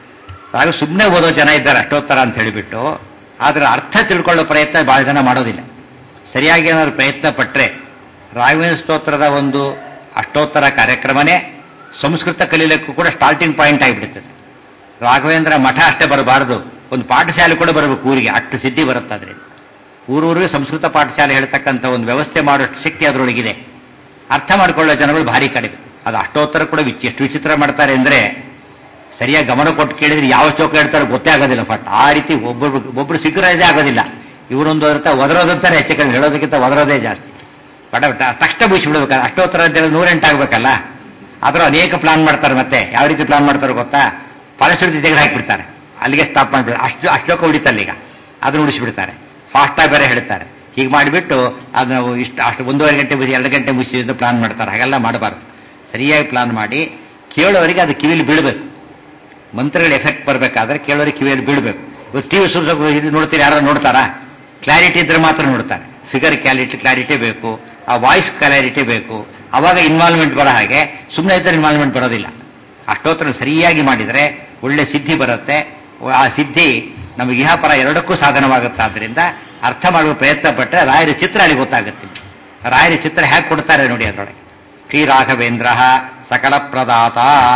ರಾಘ ಸುಮ್ಮನೆ ಓದೋ ಜನ ಇದ್ದಾರೆ ಅಷ್ಟೋತ್ತರ ಅಂತ ಹೇಳಿಬಿಟ್ಟು ಅದರ ಅರ್ಥ ತಿಳ್ಕೊಳ್ಳೋ ಪ್ರಯತ್ನ ಬಹಳ ಜನ ಮಾಡೋದಿಲ್ಲ ಸರಿಯಾಗಿ ಏನಾದ್ರು ಪ್ರಯತ್ನ ಪಟ್ಟರೆ ರಾಘವೇಂದ್ರ ಸ್ತೋತ್ರದ ಒಂದು ಅಷ್ಟೋತ್ತರ ಕಾರ್ಯಕ್ರಮನೇ ಸಂಸ್ಕೃತ ಕಲೀಲಿಕ್ಕೂ ಕೂಡ ಸ್ಟಾರ್ಟಿಂಗ್ ಪಾಯಿಂಟ್ ಆಗಿಬಿಡ್ತದೆ ರಾಘವೇಂದ್ರ ಮಠ ಅಷ್ಟೇ ಬರಬಾರದು ಒಂದು ಪಾಠಶಾಲೆ ಕೂಡ ಬರಬೇಕು ಊರಿಗೆ ಅಷ್ಟು ಸಿದ್ಧಿ ಬರುತ್ತಾದ್ರೆ ಊರೂರಿಗೆ ಸಂಸ್ಕೃತ ಪಾಠಶಾಲೆ ಹೇಳ್ತಕ್ಕಂಥ ಒಂದು ವ್ಯವಸ್ಥೆ ಮಾಡೋಷ್ಟು ಶಕ್ತಿ ಅದರೊಳಗಿದೆ ಅರ್ಥ ಮಾಡ್ಕೊಳ್ಳೋ ಜನಗಳು ಭಾರಿ ಕಡಿಮೆ ಅದು ಅಷ್ಟೋತ್ತರ ಕೂಡ ವಿಚ್ ಎಷ್ಟು ವಿಚಿತ್ರ ಮಾಡ್ತಾರೆ ಅಂದ್ರೆ ಸರಿಯಾಗಿ ಗಮನ ಕೊಟ್ಟು ಕೇಳಿದ್ರೆ ಯಾವ ಚೌಕ ಹೇಳ್ತಾರೋ ಗೊತ್ತೇ ಆಗೋದಿಲ್ಲ ಫಟ್ ಆ ರೀತಿ ಒಬ್ಬರು ಒಬ್ಬರು ಸಿಗ್ಗರದೇ ಆಗೋದಿಲ್ಲ ಇವರೊಂದು ಇರುತ್ತೆ ಒದರೋದಂತಾನೆ ಹೆಚ್ಚು ಕಡಿಮೆ ಹೇಳೋದಕ್ಕಿಂತ ಒದರೋದೇ ಜಾಸ್ತಿ ಬಟ್ ತಕ್ಷಣ ಮುಗಿಸ್ಬಿಡ್ಬೇಕು ಅಷ್ಟೋತ್ತರ ಅಂತ ಹೇಳಿ ನೂರೆಂಟು ಆಗ್ಬೇಕಲ್ಲ ಆದ್ರೂ ಅನೇಕ ಪ್ಲಾನ್ ಮಾಡ್ತಾರೆ ಮತ್ತೆ ಯಾವ ರೀತಿ ಪ್ಲಾನ್ ಮಾಡ್ತಾರೆ ಗೊತ್ತಾ ಫಲಶ್ರುತಿ ತೆಗೆದು ಹಾಕಿಬಿಡ್ತಾರೆ ಅಲ್ಲಿಗೆ ಸ್ಟಾಪ್ ಮಾಡ್ಬಿಡ್ತಾರೆ ಅಷ್ಟು ಅಷ್ಟೋಕ ಉಳಿತಲ್ಲ ಈಗ ಅದನ್ನು ಉಳಿಸ್ಬಿಡ್ತಾರೆ ಫಾಸ್ಟಾಗಿ ಬೇರೆ ಹೇಳ್ತಾರೆ ಹೀಗೆ ಮಾಡಿಬಿಟ್ಟು ಅದನ್ನ ಇಷ್ಟು ಅಷ್ಟು ಒಂದೂವರೆ ಗಂಟೆ ಮುಗಿಸಿ ಎರಡು ಗಂಟೆ ಮುಗಿಸಿ ಅಂತ ಪ್ಲಾನ್ ಮಾಡ್ತಾರೆ ಹಾಗೆಲ್ಲ ಮಾಡಬಾರ್ದು ಸರಿಯಾಗಿ ಪ್ಲಾನ್ ಮಾಡಿ ಕೇಳೋರಿಗೆ ಅದು ಕಿವಿಲಿ ಬೀಳಬೇಕು ಮಂತ್ರಗಳ ಎಫೆಕ್ಟ್ ಬರಬೇಕಾದ್ರೆ ಕೇಳೋರಿಗೆ ಕಿವಿಯಲ್ಲಿ ಬೀಳಬೇಕು ಇವತ್ತು ಟಿವಿ ಸುರ್ಸೋಕೆ ಇದು ನೋಡ್ತೀರಿ ಯಾರು ನೋಡ್ತಾರಾ ಕ್ಲಾರಿಟಿ ಇದ್ರೆ ಮಾತ್ರ ನೋಡ್ತಾರೆ ಫಿಗರ್ ಕ್ಲಾರಿಟಿ ಕ್ಲಾರಿಟಿ ಬೇಕು ಆ ವಾಯ್ಸ್ ಕ್ಲಾರಿಟಿ ಬೇಕು ಅವಾಗ ಇನ್ವಾಲ್ವ್ಮೆಂಟ್ ಬರೋ ಹಾಗೆ ಸುಮ್ಮನೆ ಇದ್ದರೆ ಇನ್ವಾಲ್ವ್ಮೆಂಟ್ ಬರೋದಿಲ್ಲ ಅಷ್ಟೋತ್ತರ ಸರಿಯಾಗಿ ಮಾಡಿದರೆ ಒಳ್ಳೆ ಸಿದ್ಧಿ ಬರುತ್ತೆ ಆ ಸಿದ್ಧಿ ನಮಗೆ ಇಹಾಪರ ಎರಡಕ್ಕೂ ಸಾಧನವಾಗುತ್ತೆ ಆದ್ದರಿಂದ ಅರ್ಥ ಮಾಡುವ ಪ್ರಯತ್ನ ಪಟ್ಟರೆ ರಾಯರ ಚಿತ್ರ ಅಲ್ಲಿ ಗೊತ್ತಾಗುತ್ತೆ ರಾಯರ ಚಿತ್ರ ಹೇಗೆ ಕೊಡ್ತಾರೆ ನೋಡಿ ಅದರೊಳಗೆ ಶ್ರೀ ರಾಘವೇಂದ್ರ ಸಕಲ ಪ್ರದಾತ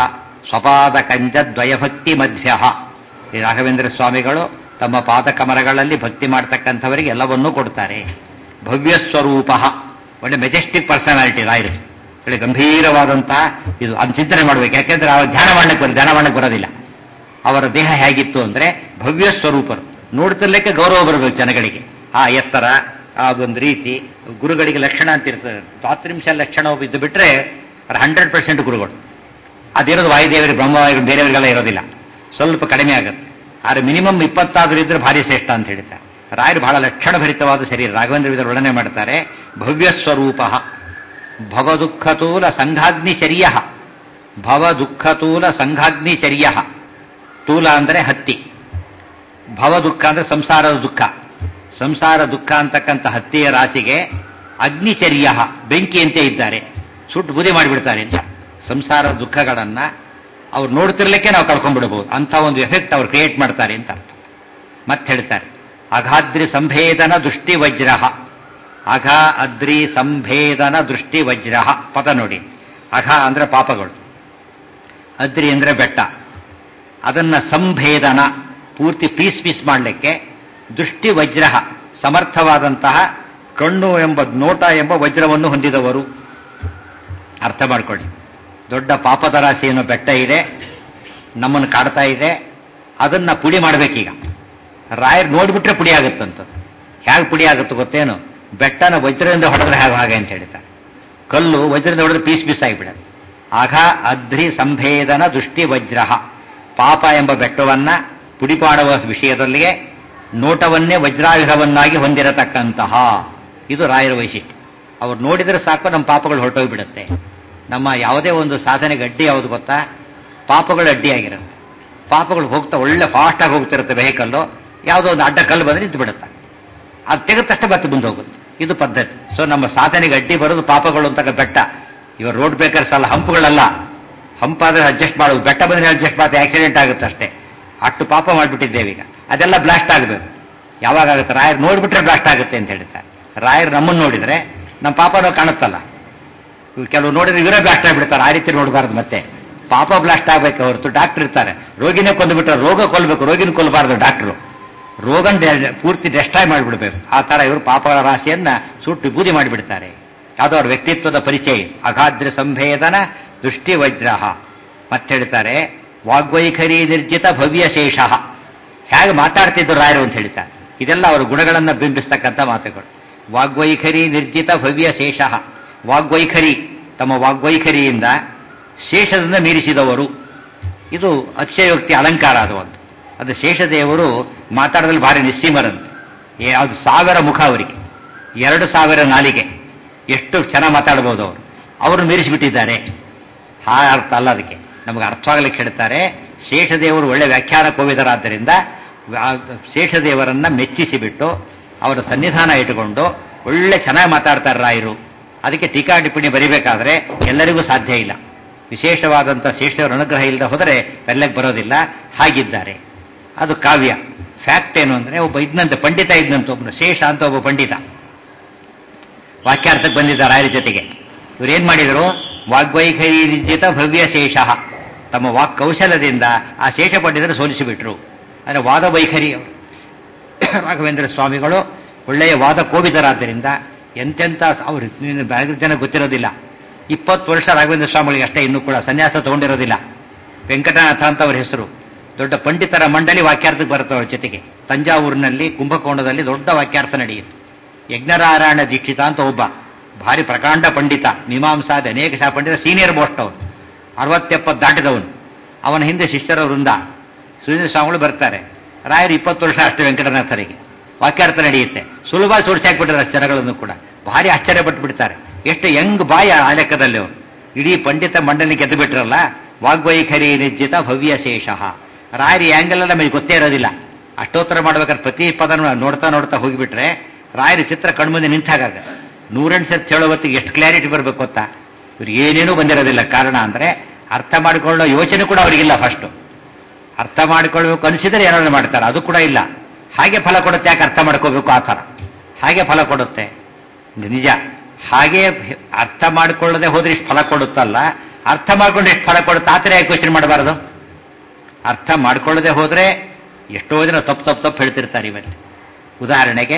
ಸ್ವಪಾದ ಕಂಜ ದ್ವಯಭಕ್ತಿ ಮಧ್ಯ ಶ್ರೀ ರಾಘವೇಂದ್ರ ಸ್ವಾಮಿಗಳು ತಮ್ಮ ಪಾದ ಕಮರಗಳಲ್ಲಿ ಭಕ್ತಿ ಮಾಡ್ತಕ್ಕಂಥವರಿಗೆ ಎಲ್ಲವನ್ನೂ ಕೊಡ್ತಾರೆ ಭವ್ಯ ಸ್ವರೂಪ ಒಳ್ಳೆ ಮೆಜೆಸ್ಟಿಕ್ ಪರ್ಸನಾಲಿಟಿ ರಾಯರು ಒಳ್ಳೆ ಗಂಭೀರವಾದಂತಹ ಇದು ಅದು ಚಿಂತನೆ ಮಾಡ್ಬೇಕು ಯಾಕೆಂದ್ರೆ ಅವ್ರು ಧ್ಯಾನ ಮಾಡಕ್ಕೆ ಬರ ಧ್ಯಾನ ಮಾಡಕ್ಕೆ ಬರೋದಿಲ್ಲ ಅವರ ದೇಹ ಹೇಗಿತ್ತು ಅಂದ್ರೆ ಭವ್ಯ ಸ್ವರೂಪರು ನೋಡ್ತಿರ್ಲಿಕ್ಕೆ ಗೌರವ ಬರಬೇಕು ಜನಗಳಿಗೆ ಆ ಎತ್ತರ ಆ ಒಂದು ರೀತಿ ಗುರುಗಳಿಗೆ ಲಕ್ಷಣ ಅಂತ ಇರ್ತದೆ ದ್ವಾತ್ರಿಂಶ ಲಕ್ಷಣ ಇದ್ದು ಬಿಟ್ರೆ ಹಂಡ್ರೆಡ್ ಪರ್ಸೆಂಟ್ ಗುರುಗಳು ಅದಿರೋದು ವಾಯುದೇವರಿಗೆ ಬ್ರಹ್ಮವಾಯು ಬೇರೆಯವರಿಗೆಲ್ಲ ಇರೋದಿಲ್ಲ ಸ್ವಲ್ಪ ಕಡಿಮೆ ಆಗುತ್ತೆ ಆದ್ರೆ ಮಿನಿಮಮ್ ಇಪ್ಪತ್ತಾದ್ರೂ ಇದ್ರೆ ಭಾರಿ ಶ್ರೇಷ್ಠ ಅಂತ ಹೇಳ್ತಾರೆ ರಾಯರು ಬಹಳ ಲಕ್ಷಣಭರಿತವಾದ ಶರೀರ ರಾಘವೇಂದ್ರ ವಿಧರು ವರ್ಣನೆ ಮಾಡ್ತಾರೆ ಭವ್ಯ ಸ್ವರೂಪ ಭವ ದುಃಖತೂಲ ಸಂಘಾಗ್ನಿಚರ್ಯ ಭವ ದುಃಖತೂಲ ಸಂಘಾಗ್ನಿಚರ್ಯ ತೂಲ ಅಂದ್ರೆ ಹತ್ತಿ ಭವ ದುಃಖ ಅಂದ್ರೆ ಸಂಸಾರದ ದುಃಖ ಸಂಸಾರ ದುಃಖ ಅಂತಕ್ಕಂಥ ಹತ್ತಿಯ ರಾಶಿಗೆ ಅಗ್ನಿಚರ್ಯ ಬೆಂಕಿಯಂತೆ ಇದ್ದಾರೆ ಸುಟ್ಟು ಬುದಿ ಮಾಡಿಬಿಡ್ತಾರೆ ಅಂತ ಸಂಸಾರದ ದುಃಖಗಳನ್ನ ಅವ್ರು ನೋಡ್ತಿರ್ಲಿಕ್ಕೆ ನಾವು ಕಳ್ಕೊಂಡ್ಬಿಡಬಹುದು ಅಂತ ಒಂದು ಎಫೆಕ್ಟ್ ಅವ್ರು ಕ್ರಿಯೇಟ್ ಮಾಡ್ತಾರೆ ಅಂತ ಅರ್ಥ ಮತ್ತೆ ಹೇಳ್ತಾರೆ ಅಘಾದ್ರಿ ಸಂಭೇದನ ದೃಷ್ಟಿ ವಜ್ರ ಅಘ ಅದ್ರಿ ಸಂಭೇದನ ದೃಷ್ಟಿ ವಜ್ರ ಪದ ನೋಡಿ ಅಘ ಅಂದ್ರೆ ಪಾಪಗಳು ಅದ್ರಿ ಅಂದ್ರೆ ಬೆಟ್ಟ ಅದನ್ನ ಸಂಭೇದನ ಪೂರ್ತಿ ಪೀಸ್ ಪೀಸ್ ಮಾಡಲಿಕ್ಕೆ ದೃಷ್ಟಿ ವಜ್ರ ಸಮರ್ಥವಾದಂತಹ ಕಣ್ಣು ಎಂಬ ನೋಟ ಎಂಬ ವಜ್ರವನ್ನು ಹೊಂದಿದವರು ಅರ್ಥ ಮಾಡ್ಕೊಳ್ಳಿ ದೊಡ್ಡ ಪಾಪದ ರಾಶಿ ಏನೋ ಬೆಟ್ಟ ಇದೆ ನಮ್ಮನ್ನು ಕಾಡ್ತಾ ಇದೆ ಅದನ್ನ ಪುಡಿ ಮಾಡ್ಬೇಕೀಗ ರಾಯರ್ ನೋಡ್ಬಿಟ್ರೆ ಪುಡಿ ಆಗುತ್ತಂತದ್ದು ಹೇಗೆ ಪುಡಿ ಆಗುತ್ತೆ ಗೊತ್ತೇನು ಬೆಟ್ಟನ ವಜ್ರದಿಂದ ಹೊಡೆದ್ರೆ ಹೇಗೆ ಹಾಗೆ ಅಂತ ಹೇಳ್ತಾರೆ ಕಲ್ಲು ವಜ್ರದಿಂದ ಹೊಡೆದ್ರೆ ಪೀಸ್ ಪೀಸ್ ಆಗಿಬಿಡತ್ತೆ ಅಘ ಅಧ್ರಿ ಸಂಭೇದನ ದೃಷ್ಟಿ ವಜ್ರ ಪಾಪ ಎಂಬ ಬೆಟ್ಟವನ್ನ ಪುಡಿ ಮಾಡುವ ವಿಷಯದಲ್ಲಿಗೆ ನೋಟವನ್ನೇ ವಜ್ರಾಯುಧವನ್ನಾಗಿ ಹೊಂದಿರತಕ್ಕಂತಹ ಇದು ರಾಯರ ವೈಶಿಷ್ಟ್ಯ ಅವ್ರು ನೋಡಿದ್ರೆ ಸಾಕು ನಮ್ಮ ಪಾಪಗಳು ಹೊರಟೋಗ್ಬಿಡುತ್ತೆ ನಮ್ಮ ಯಾವುದೇ ಒಂದು ಸಾಧನೆಗೆ ಅಡ್ಡಿ ಯಾವುದು ಗೊತ್ತಾ ಪಾಪಗಳು ಅಡ್ಡಿಯಾಗಿರುತ್ತೆ ಪಾಪಗಳು ಹೋಗ್ತಾ ಒಳ್ಳೆ ಫಾಸ್ಟಾಗಿ ಹೋಗ್ತಿರುತ್ತೆ ವೆಹಿಕಲ್ಲು ಯಾವುದೋ ಒಂದು ಅಡ್ಡ ಕಲ್ಲು ಬಂದ್ರೆ ನಿಂತು ಬಿಡುತ್ತೆ ಅದು ತೆಗೆದ ತಕ್ಷಣ ಮತ್ತೆ ಮುಂದೆ ಹೋಗುತ್ತೆ ಇದು ಪದ್ಧತಿ ಸೊ ನಮ್ಮ ಸಾಧನೆಗೆ ಅಡ್ಡಿ ಬರೋದು ಪಾಪಗಳು ಅಂತ ಬೆಟ್ಟ ಇವಾಗ ರೋಡ್ ಬ್ರೇಕರ್ಸ್ ಅಲ್ಲ ಹಂಪುಗಳಲ್ಲ ಹಂಪಾದ್ರೆ ಅಡ್ಜಸ್ಟ್ ಮಾಡೋದು ಬೆಟ್ಟ ಬಂದ್ರೆ ಅಡ್ಜಸ್ಟ್ ಮಾಡಿದ್ರೆ ಆಕ್ಸಿಡೆಂಟ್ ಆಗುತ್ತೆ ಅಷ್ಟೇ ಅಷ್ಟು ಪಾಪ ಮಾಡಿಬಿಟ್ಟಿದ್ದೇವೆ ಈಗ ಅದೆಲ್ಲ ಬ್ಲಾಸ್ಟ್ ಆಗಬೇಕು ಯಾವಾಗ ಆಗುತ್ತೆ ರಾಯರ್ ನೋಡ್ಬಿಟ್ರೆ ಬ್ಲಾಸ್ಟ್ ಆಗುತ್ತೆ ಅಂತ ಹೇಳ್ತಾರೆ ರಾಯರ್ ನಮ್ಮನ್ನು ನೋಡಿದ್ರೆ ನಮ್ಮ ಪಾಪನೂ ಕಾಣುತ್ತಲ್ಲ ಇವ್ರು ಕೆಲವು ನೋಡಿದ್ರೆ ಇವರೇ ಬ್ಲಾಸ್ಟ್ ಆಗಿಬಿಡ್ತಾರೆ ಆ ರೀತಿ ನೋಡಬಾರ್ದು ಮತ್ತೆ ಪಾಪ ಬ್ಲಾಸ್ಟ್ ಆಗ್ಬೇಕು ಹೊರತು ಡಾಕ್ಟರ್ ಇರ್ತಾರೆ ರೋಗಿನೇ ಕೊಂದುಬಿಟ್ರೆ ರೋಗ ಕೊಲ್ಬೇಕು ರೋಗಿನ ಕೊಲ್ಲಬಾರ್ದು ಡಾಕ್ಟ್ರು ರೋಗನ್ ಪೂರ್ತಿ ಡೆಸ್ಟ್ರಾಯ್ ಮಾಡಿಬಿಡ್ಬೇಕು ಆ ತರ ಇವರು ಪಾಪಗಳ ರಾಶಿಯನ್ನ ಸುಟ್ಟು ಬೂದಿ ಮಾಡಿಬಿಡ್ತಾರೆ ಯಾವುದೋ ಅವ್ರ ವ್ಯಕ್ತಿತ್ವದ ಪರಿಚಯ ಅಗಾಧ್ರ ಸಂಭೇದನ ದೃಷ್ಟಿ ವಜ್ರ ಮತ್ತೆ ಹೇಳ್ತಾರೆ ವಾಗ್ವೈಖರಿ ನಿರ್ಜಿತ ಭವ್ಯ ಶೇಷ ಹೇಗೆ ಮಾತಾಡ್ತಿದ್ರು ರಾಯರು ಅಂತ ಹೇಳ್ತಾರೆ ಇದೆಲ್ಲ ಅವರ ಗುಣಗಳನ್ನ ಬಿಂಬಿಸ್ತಕ್ಕಂಥ ಮಾತುಗಳು ವಾಗ್ವೈಖರಿ ನಿರ್ಜಿತ ಭವ್ಯ ಶೇಷ ವಾಗ್ವೈಖರಿ ತಮ್ಮ ವಾಗ್ವೈಖರಿಯಿಂದ ಶೇಷದಿಂದ ಮೀರಿಸಿದವರು ಇದು ಅತಿಶಯೋಕ್ತಿ ಅಲಂಕಾರ ಅದು ಒಂದು ಅದು ಶೇಷದೇವರು ಮಾತಾಡೋದ್ರಲ್ಲಿ ಭಾರಿ ನಿಸ್ಸೀಮರಂತೆ ಅದು ಸಾವಿರ ಮುಖ ಅವರಿಗೆ ಎರಡು ಸಾವಿರ ನಾಲಿಗೆ ಎಷ್ಟು ಚೆನ್ನಾಗಿ ಮಾತಾಡಬಹುದು ಅವರು ಅವ್ರನ್ನ ಮೀರಿಸಿಬಿಟ್ಟಿದ್ದಾರೆ ಹಾ ಅರ್ಥ ಅಲ್ಲ ಅದಕ್ಕೆ ನಮಗೆ ಅರ್ಥವಾಗಲಿಕ್ಕೆ ಹೇಳ್ತಾರೆ ಶೇಷದೇವರು ಒಳ್ಳೆ ವ್ಯಾಖ್ಯಾನ ಕೋವಿದರಾದ್ದರಿಂದ ಶೇಷದೇವರನ್ನ ಮೆಚ್ಚಿಸಿಬಿಟ್ಟು ಅವರ ಸನ್ನಿಧಾನ ಇಟ್ಟುಕೊಂಡು ಒಳ್ಳೆ ಚೆನ್ನಾಗಿ ಮಾತಾಡ್ತಾರೆ ರಾಯರು ಅದಕ್ಕೆ ಟೀಕಾ ಟಿಪ್ಪಣಿ ಬರಿಬೇಕಾದ್ರೆ ಎಲ್ಲರಿಗೂ ಸಾಧ್ಯ ಇಲ್ಲ ವಿಶೇಷವಾದಂಥ ಶೇಷವರ ಅನುಗ್ರಹ ಇಲ್ಲದೆ ಹೋದರೆ ಬೆಲ್ಲಕ್ಕೆ ಬರೋದಿಲ್ಲ ಹಾಗಿದ್ದಾರೆ ಅದು ಕಾವ್ಯ ಫ್ಯಾಕ್ಟ್ ಏನು ಅಂದ್ರೆ ಒಬ್ಬ ಇದ್ನಂತೆ ಪಂಡಿತ ಇದ್ನಂತ ಒಬ್ಬನು ಶೇಷ ಅಂತ ಒಬ್ಬ ಪಂಡಿತ ವಾಕ್ಯಾರ್ಥಕ್ಕೆ ಬಂದಿದ್ದ ರಾಯರ ಜೊತೆಗೆ ಇವ್ರೇನ್ ಮಾಡಿದರು ವಾಗ್ವೈಖರಿಜಿತ ಭವ್ಯ ಶೇಷ ತಮ್ಮ ವಾಕ್ ಕೌಶಲದಿಂದ ಆ ಶೇಷ ಪಂಡಿತರು ಸೋಲಿಸಿಬಿಟ್ರು ಅಂದ್ರೆ ವಾದ ವೈಖರಿ ಅವರು ರಾಘವೇಂದ್ರ ಸ್ವಾಮಿಗಳು ಒಳ್ಳೆಯ ವಾದ ಕೋವಿದರಾದ್ದರಿಂದ ಎಂತೆಂಥ ಅವ್ರು ಬ್ಯಾಗ ಜನ ಗೊತ್ತಿರೋದಿಲ್ಲ ಇಪ್ಪತ್ತು ವರ್ಷ ರಾಘವೇಂದ್ರ ಸ್ವಾಮಿಗಳಿಗೆ ಅಷ್ಟೇ ಇನ್ನೂ ಕೂಡ ಸನ್ಯಾಸ ತಗೊಂಡಿರೋದಿಲ್ಲ ವೆಂಕಟನಾಥ ಅಂತ ಅವ್ರ ಹೆಸರು ದೊಡ್ಡ ಪಂಡಿತರ ಮಂಡಳಿ ವಾಕ್ಯಾರ್ಥಕ್ಕೆ ಬರುತ್ತೆ ಅವ್ರ ಜೊತೆಗೆ ತಂಜಾವೂರಿನಲ್ಲಿ ಕುಂಭಕೋಣದಲ್ಲಿ ದೊಡ್ಡ ವಾಕ್ಯಾರ್ಥ ನಡೆಯಿತು ಯಜ್ಞನಾರಾಯಣ ದೀಕ್ಷಿತ ಅಂತ ಒಬ್ಬ ಭಾರಿ ಪ್ರಕಾಂಡ ಪಂಡಿತ ಮೀಮಾಂಸಾದ ಅನೇಕ ಶಾ ಪಂಡಿತ ಸೀನಿಯರ್ ಮೋಸ್ಟ್ ಅವನು ಅರವತ್ತೆಪ್ಪತ್ತು ದಾಟಿದವನು ಅವನ ಹಿಂದೆ ಶಿಷ್ಯರ ವೃಂದ ಸುರೇಂದ್ರ ಸ್ವಾಮಿಗಳು ಬರ್ತಾರೆ ರಾಯರು ಇಪ್ಪತ್ತು ವರ್ಷ ಅಷ್ಟೇ ವೆಂಕಟನಾಥರಿಗೆ ವಾಕ್ಯಾರ್ಥ ನಡೆಯುತ್ತೆ ಸುಲಭ ಸೋಡಿಸಾಕ್ಬಿಟ್ಟಾರೆ ಜನಗಳನ್ನು ಕೂಡ ಭಾರಿ ಆಶ್ಚರ್ಯ ಪಟ್ಟು ಬಿಡ್ತಾರೆ ಎಷ್ಟು ಯಂಗ್ ಬಾಯ ಆ ಲೆಕ್ಕದಲ್ಲಿ ಅವರು ಇಡೀ ಪಂಡಿತ ಮಂಡಲಿ ಗೆದ್ದು ಬಿಟ್ರಲ್ಲ ವಾಗ್ವೈಖರಿ ನಿಜ್ಜಿತ ಭವ್ಯ ಶೇಷ ರಾಯರಿ ಆಂಗಲ್ ಎಲ್ಲ ನಮಗೆ ಗೊತ್ತೇ ಇರೋದಿಲ್ಲ ಅಷ್ಟೋತ್ತರ ಮಾಡ್ಬೇಕಾದ್ರೆ ಪ್ರತಿ ಪದನ ನೋಡ್ತಾ ನೋಡ್ತಾ ಹೋಗಿಬಿಟ್ರೆ ರಾಯರ ಚಿತ್ರ ಕಣ್ಮುಂದೆ ನಿಂತಾಗ ನೂರೆಂಟು ಸರ್ತಿ ಹೇಳೋ ಹೊತ್ತಿಗೆ ಎಷ್ಟು ಕ್ಲಾರಿಟಿ ಬರಬೇಕು ಗೊತ್ತಾ ಇವ್ರು ಏನೇನೂ ಬಂದಿರೋದಿಲ್ಲ ಕಾರಣ ಅಂದ್ರೆ ಅರ್ಥ ಮಾಡಿಕೊಳ್ಳೋ ಯೋಚನೆ ಕೂಡ ಅವರಿಗಿಲ್ಲ ಫಸ್ಟ್ ಅರ್ಥ ಮಾಡಿಕೊಳ್ಬೇಕು ಅನಿಸಿದರೆ ಏನಾದ್ರು ಮಾಡ್ತಾರೆ ಅದು ಕೂಡ ಇಲ್ಲ ಹಾಗೆ ಫಲ ಕೊಡುತ್ತೆ ಯಾಕೆ ಅರ್ಥ ಮಾಡ್ಕೋಬೇಕು ಆ ಥರ ಹಾಗೆ ಫಲ ಕೊಡುತ್ತೆ ನಿಜ ಹಾಗೆ ಅರ್ಥ ಮಾಡಿಕೊಳ್ಳದೆ ಹೋದ್ರೆ ಇಷ್ಟು ಫಲ ಕೊಡುತ್ತಲ್ಲ ಅರ್ಥ ಮಾಡ್ಕೊಂಡು ಎಷ್ಟು ಫಲ ಕೊಡುತ್ತೆ ಆ ಥರ ಯಾಕೆ ಯೋಚನೆ ಮಾಡಬಾರದು ಅರ್ಥ ಮಾಡ್ಕೊಳ್ಳದೆ ಹೋದ್ರೆ ಎಷ್ಟೋ ಜನ ತಪ್ಪು ತಪ್ಪು ತಪ್ಪು ಹೇಳ್ತಿರ್ತಾರೆ ಇವತ್ತು ಉದಾಹರಣೆಗೆ